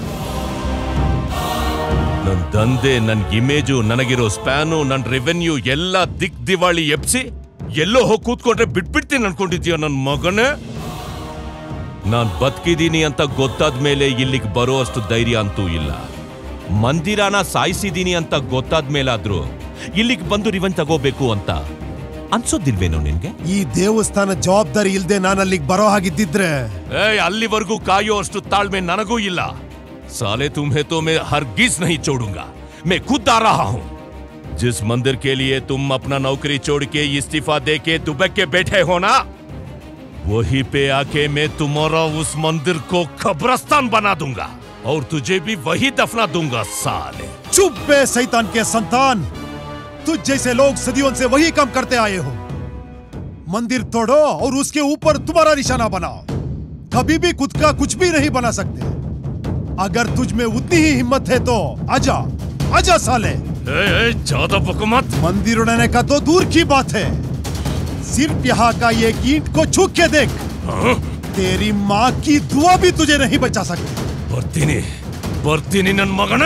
ನನ್ ದಂಧೆ ನನ್ ಇಮೇಜು ನನಗಿರೋ ಸ್ಪ್ಯಾನು ನನ್ ರೆವೆನ್ಯೂ ಎಲ್ಲ ದಿಕ್ ದಿವಾಳಿ ಎಪ್ಸಿ ಎಲ್ಲೋ ಹೋಗಿ ಕೂತ್ಕೊಂಡ್ರೆ ಬಿಟ್ಬಿಡ್ತೀನಿ ಅನ್ಕೊಂಡಿದ್ಯೋ ನನ್ ಮಗನೇ ನಾನ್ ಬದುಕಿದೀನಿ ಅಂತ ಗೊತ್ತಾದ ಮೇಲೆ ಇಲ್ಲಿಗೆ ಬರೋ ಅಷ್ಟು ಧೈರ್ಯ ಅಂತೂ ಇಲ್ಲ ಮಂದಿರಾನ ಸಾಯಿಸಿದೀನಿ ಅಂತ ಗೊತ್ತಾದ ಮೇಲಾದ್ರೂ ಇಲ್ಲಿಗೆ ಬಂದು ರಿವನ್ ತಗೋಬೇಕು ಅಂತ ಅನ್ಸೋದಿಲ್ವೇನೋ ನಿನ್ಗೆ ಈ ದೇವಸ್ಥಾನ ಜವಾಬ್ದಾರಿ ಇಲ್ದೆ ನಾನು ಅಲ್ಲಿಗೆ ಬರೋ ಹಾಗಿದ್ದಿದ್ರೆ ಏಯ್ ಅಲ್ಲಿವರೆಗೂ ಕಾಯೋ ಅಷ್ಟು ತಾಳ್ಮೆ ನನಗೂ ಇಲ್ಲ साले तुम्हें तो मैं हरगिज नहीं छोड़ूंगा मैं खुद आ रहा हूं जिस मंदिर के लिए तुम अपना नौकरी छोड़ के इस्तीफा दे के दुबक के बैठे हो ना वहीं पे आके मैं तुम्हारा उस मंदिर को कब्रस्तान बना दूंगा और तुझे भी वही दफना दूंगा साले चुप बे सैतान के संतान तुझ जैसे लोग सदियों से वही काम करते आए हो मंदिर तोड़ो और उसके ऊपर तुम्हारा निशाना बनाओ कभी भी खुद का कुछ भी नहीं बना सकते अगर तुझ में उतनी ही हिम्मत है तो आजा आजा साले ज्यादा बको मत मंदिर उड़ाने का तो दूर की बात है सिर्फ यहाँ का ये ईंट को छू के देख तेरी माँ की दुआ भी तुझे नहीं बचा सकती ಬರ್ತೀನಿ ಬರ್ತೀನಿ ನನ್ ಮಗನೇ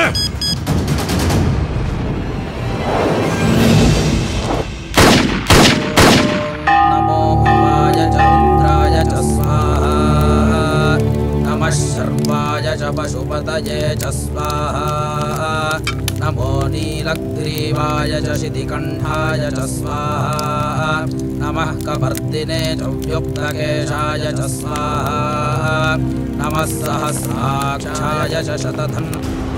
नमो भवाय च रुद्राय च स्वाहा नमः शर्वाय च पशुपतये च स्वाहा नमो नीलग्रीवाय च शितिकण्ठाय च स्वाहा नमः कपर्दिने च व्युक्तकेशाय च स्वाहा नमः सहस्राक्षाय च शतधन्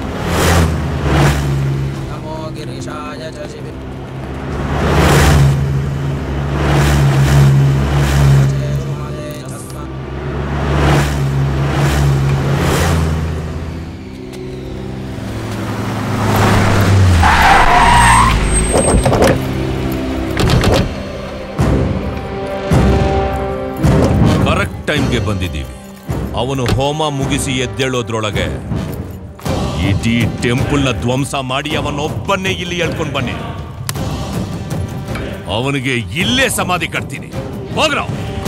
नमो गिरिशाय च शिवि ಕರೆಕ್ಟ್ ಟೈಮ್ಗೆ ಬಂದಿದ್ದೀವಿ ಅವನು ಹೋಮ ಮುಗಿಸಿ ಎದ್ದೇಳೋದ್ರೊಳಗೆ ಇಡೀ ಟೆಂಪಲ್ನ ಧ್ವಂಸ ಮಾಡಿ ಅವನೊಬ್ಬನ್ನೇ ಇಲ್ಲಿ ಎಳ್ಕೊಂಡು ಬನ್ನಿ ಅವನಿಗೆ ಇಲ್ಲೇ ಸಮಾಧಿ ಕಟ್ತೀನಿ ಹೋಗ್ರ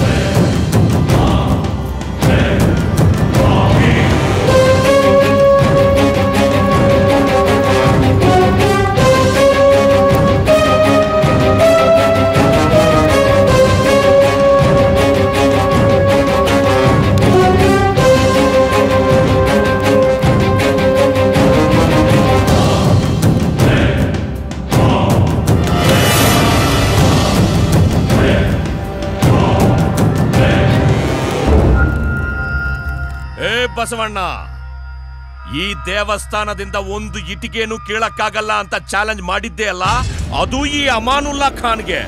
ಏ ಬಸವಣ್ಣ ಈ ದೇವಸ್ಥಾನದಿಂದ ಒಂದು ಇಟಿಗೆನು ಕೀಳಕ್ಕಾಗಲ್ಲ ಅಂತ ಚಾಲೆಂಜ್ ಮಾಡಿದ್ದೆ ಅಲ್ಲ ಅದು ಈ ಅಮಾನುಲ್ಲಾ ಖಾನ್ಗೆ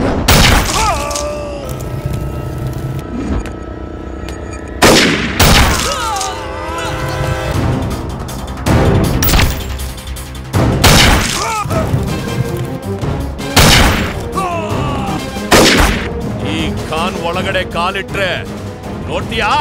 ಈ ಖಾನ್ ಒಳಗಡೆ ಕಾಲಿಟ್ರೆ ನೋಡ್ತೀಯಾ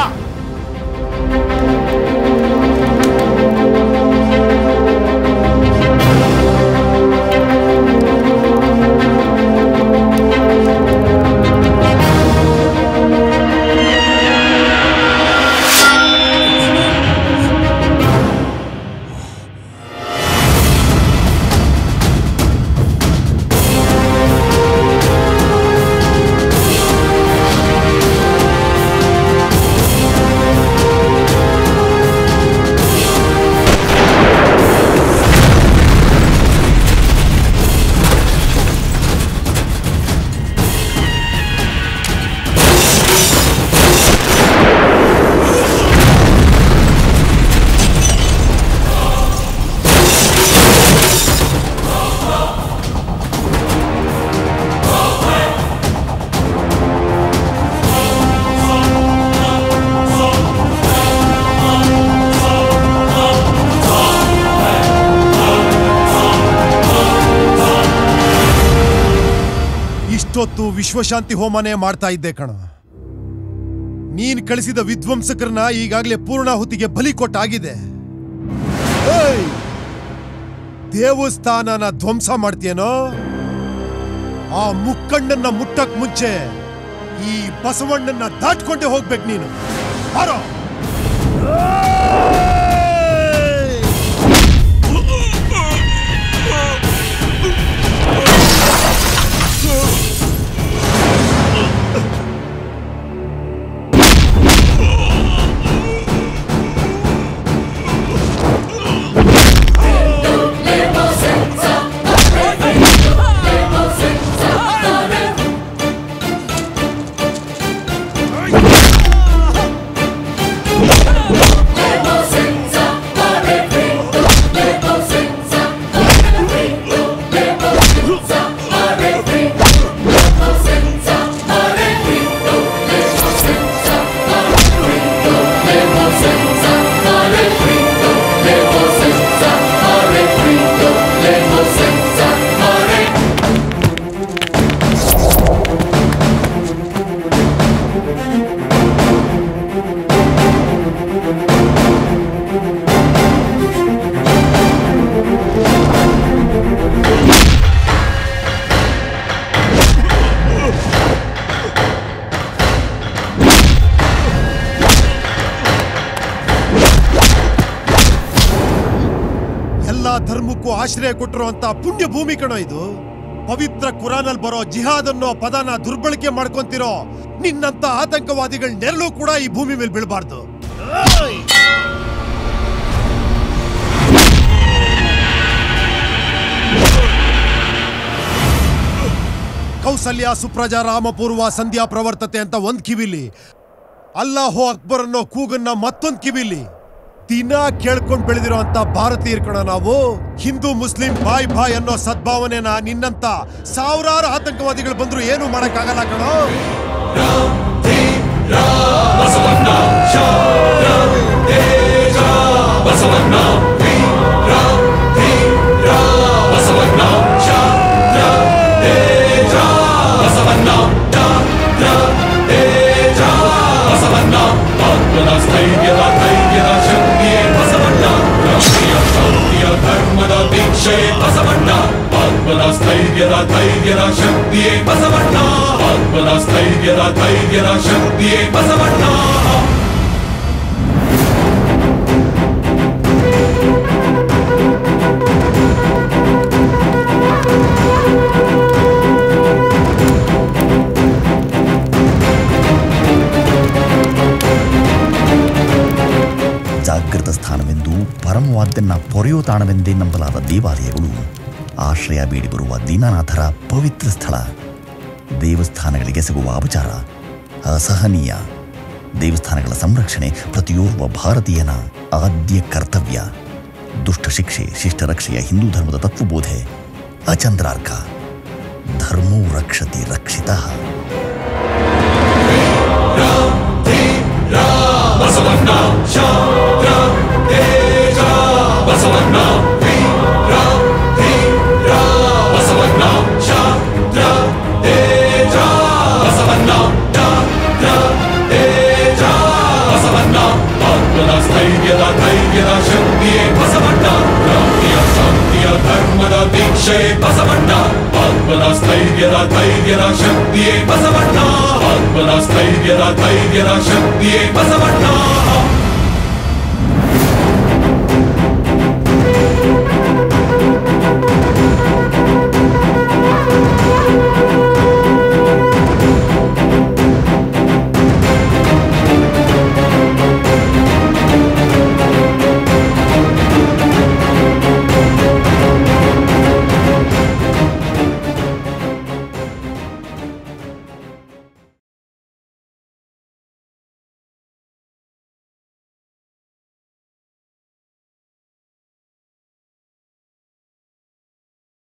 ಇಷ್ಟೊತ್ತು ವಿಶ್ವಶಾಂತಿ ಹೋಮನೇ ಮಾಡ್ತಾ ಇದ್ದೆ ಕಣ ನೀನ್ ಕಳಿಸಿದ ವಿಧ್ವಂಸಕರನ್ನ ಈಗಾಗಲೇ ಪೂರ್ಣಾಹುತಿಗೆ ಬಲಿ ಕೊಟ್ಟಾಗಿದೆ ಏಯ್! ದೇವಸ್ಥಾನನ ಧ್ವಂಸ ಮಾಡ್ತೀಯನೋ ಆ ಮುಕ್ಕಣ್ಣನ್ನ ಮುಟ್ಟಕ್ ಮುಂಚೆ ಈ ಬಸವಣ್ಣನ ದಾಟ್ಕೊಂಡೆ ಹೋಗ್ಬೇಕು ನೀನು ಬಾರೋ ಎಲ್ಲಾ ಧರ್ಮಕ್ಕೂ ಆಶ್ರಯ ಕೊಟ್ಟಿರುವಂತ ಪುಣ್ಯ ಭೂಮಿ ಕಣೋ ಇದು ಪವಿತ್ರ ಕುರಾನಲ್ಲಿ ಬರೋ ಜಿಹಾದ್ ಅನ್ನೋ ಪದನ ದುರ್ಬಳಕೆ ಮಾಡ್ಕೊಂತಿರೋ ನಿನ್ನಂತ ಆತಂಕವಾದಿಗಳ ನೆರಳು ಕೂಡ ಈ ಭೂಮಿ ಮೇಲೆ ಬೀಳಬಾರ್ದು ಕೌಸಲ್ಯ ಸುಪ್ರಜಾ ರಾಮಪೂರ್ವ ಸಂಧ್ಯಾ ಪ್ರವರ್ತತೆ ಅಂತ ಒಂದ್ ಕಿವಿಲಿ ಅಲ್ಲಾಹೋ ಅಕ್ಬರ್ ಅನ್ನೋ ಕೂಗನ್ನ ಮತ್ತೊಂದ್ ಕಿವಿಲಿ ದಿನ ಕೇಳ್ಕೊಂಡ್ ಬೆಳೆದಿರೋ ಅಂತ ಭಾರತೀಯರ್ ಕಣ ನಾವು ಹಿಂದೂ ಮುಸ್ಲಿಂ ಬಾಯ್ ಬಾಯ್ ಅನ್ನೋ ಸದ್ಭಾವನೆನ ನಿನ್ನಂತ ಸಾವಿರಾರು ಆತಂಕವಾದಿಗಳು ಬಂದ್ರು ಏನು ಮಾಡಕ್ಕಾಗಲ್ಲ ಕಣೋ ಬಸವಣ್ಣ ಶಾಂತ ತೇಜ ಬಸವಣ್ಣ ವೀರ ಧೀರ ಬಸವಣ್ಣ ಶಾಂತ ತೇಜ ಬಸವಣ್ಣ ಶಾಂತ ತೇಜ ಬಸವಣ್ಣ ಆತ್ಮನ ಸ್ಥೈರ್ಯದ ಧೈರ್ಯದ ಶಕ್ತಿಯೇ ಬಸವಣ್ಣ ರಾಷ್ಟ್ರೀಯ ಶಾಂತಿಯ ಧರ್ಮದ ದೀಕ್ಷೆ ಬಸವಣ್ಣ ಆತ್ಮನ ಸ್ಥೈರ್ಯದ ಧೈರ್ಯದ ಶಕ್ತಿಯೇ ಬಸವಣ್ಣ ಆತ್ಮನ ಸ್ಥೈರ್ಯದ ಧೈರ್ಯದ ಶಕ್ತಿಯೇ ಬಸವಣ್ಣ ಜಾಗೃತ ಸ್ಥಾನವೆಂದು ಪರಮವಾದ್ದನ್ನ ಪೊರೆಯೋ ತಾಣವೆಂದೇ ನಂಬಲಾದ ದೇವಾಲಯಗಳು ಆಶ್ರಯ ಬೇಡಿ ಬರುವ ದೀನನಾಥರ ಪವಿತ್ರ ಸ್ಥಳ ದೇವಸ್ಥಾನಗಳಿಗೆ ಸಿಗುವ ಅಪಚಾರ ಅಸಹನೀಯ ದೇವಸ್ಥಾನಗಳ ಸಂರಕ್ಷಣೆ ಪ್ರತಿಯೋರ್ವ ಭಾರತೀಯನ ಆದ್ಯ ಕರ್ತವ್ಯ ದುಷ್ಟ ಶಿಕ್ಷೆ ಶಿಷ್ಟ ರಕ್ಷೆಯ ಹಿಂದೂ ಧರ್ಮದ ತತ್ವಬೋಧೆ ಅಚಂದ್ರಾರ್ಕ ಧರ್ಮೋ ರಕ್ಷತಿ ರಕ್ಷಿತ ಬಸವಣ್ಣ ಶಾಂತ ತೇಜ ಬಸವಣ್ಣ ವೀರ ಧೀರ ಬಸವಣ್ಣ ಶಾಂತ ತೇಜ ಬಸವಣ್ಣ ಶಾಂತ ತೇಜ ಬಸವಣ್ಣ ಆತ್ಮನ ಸ್ಥೈರ್ಯದ ಧೈರ್ಯದ ಶಕ್ತಿಯೇ ಬಸವಣ್ಣ ರಾಷ್ಟ್ರೀಯ ಶಾಂತಿಯ ಧರ್ಮದ ದೀಕ್ಷೆ ಬಸವಣ್ಣ ಆತ್ಮನ ಸ್ಥೈರ್ಯದ ಧೈರ್ಯದ ಶಕ್ತಿಯೇ ಬಸವಣ್ಣ ಆತ್ಮನ ಸ್ಥೈರ್ಯದ ಧೈರ್ಯದ ಶಕ್ತಿಯೇ ಬಸವಣ್ಣ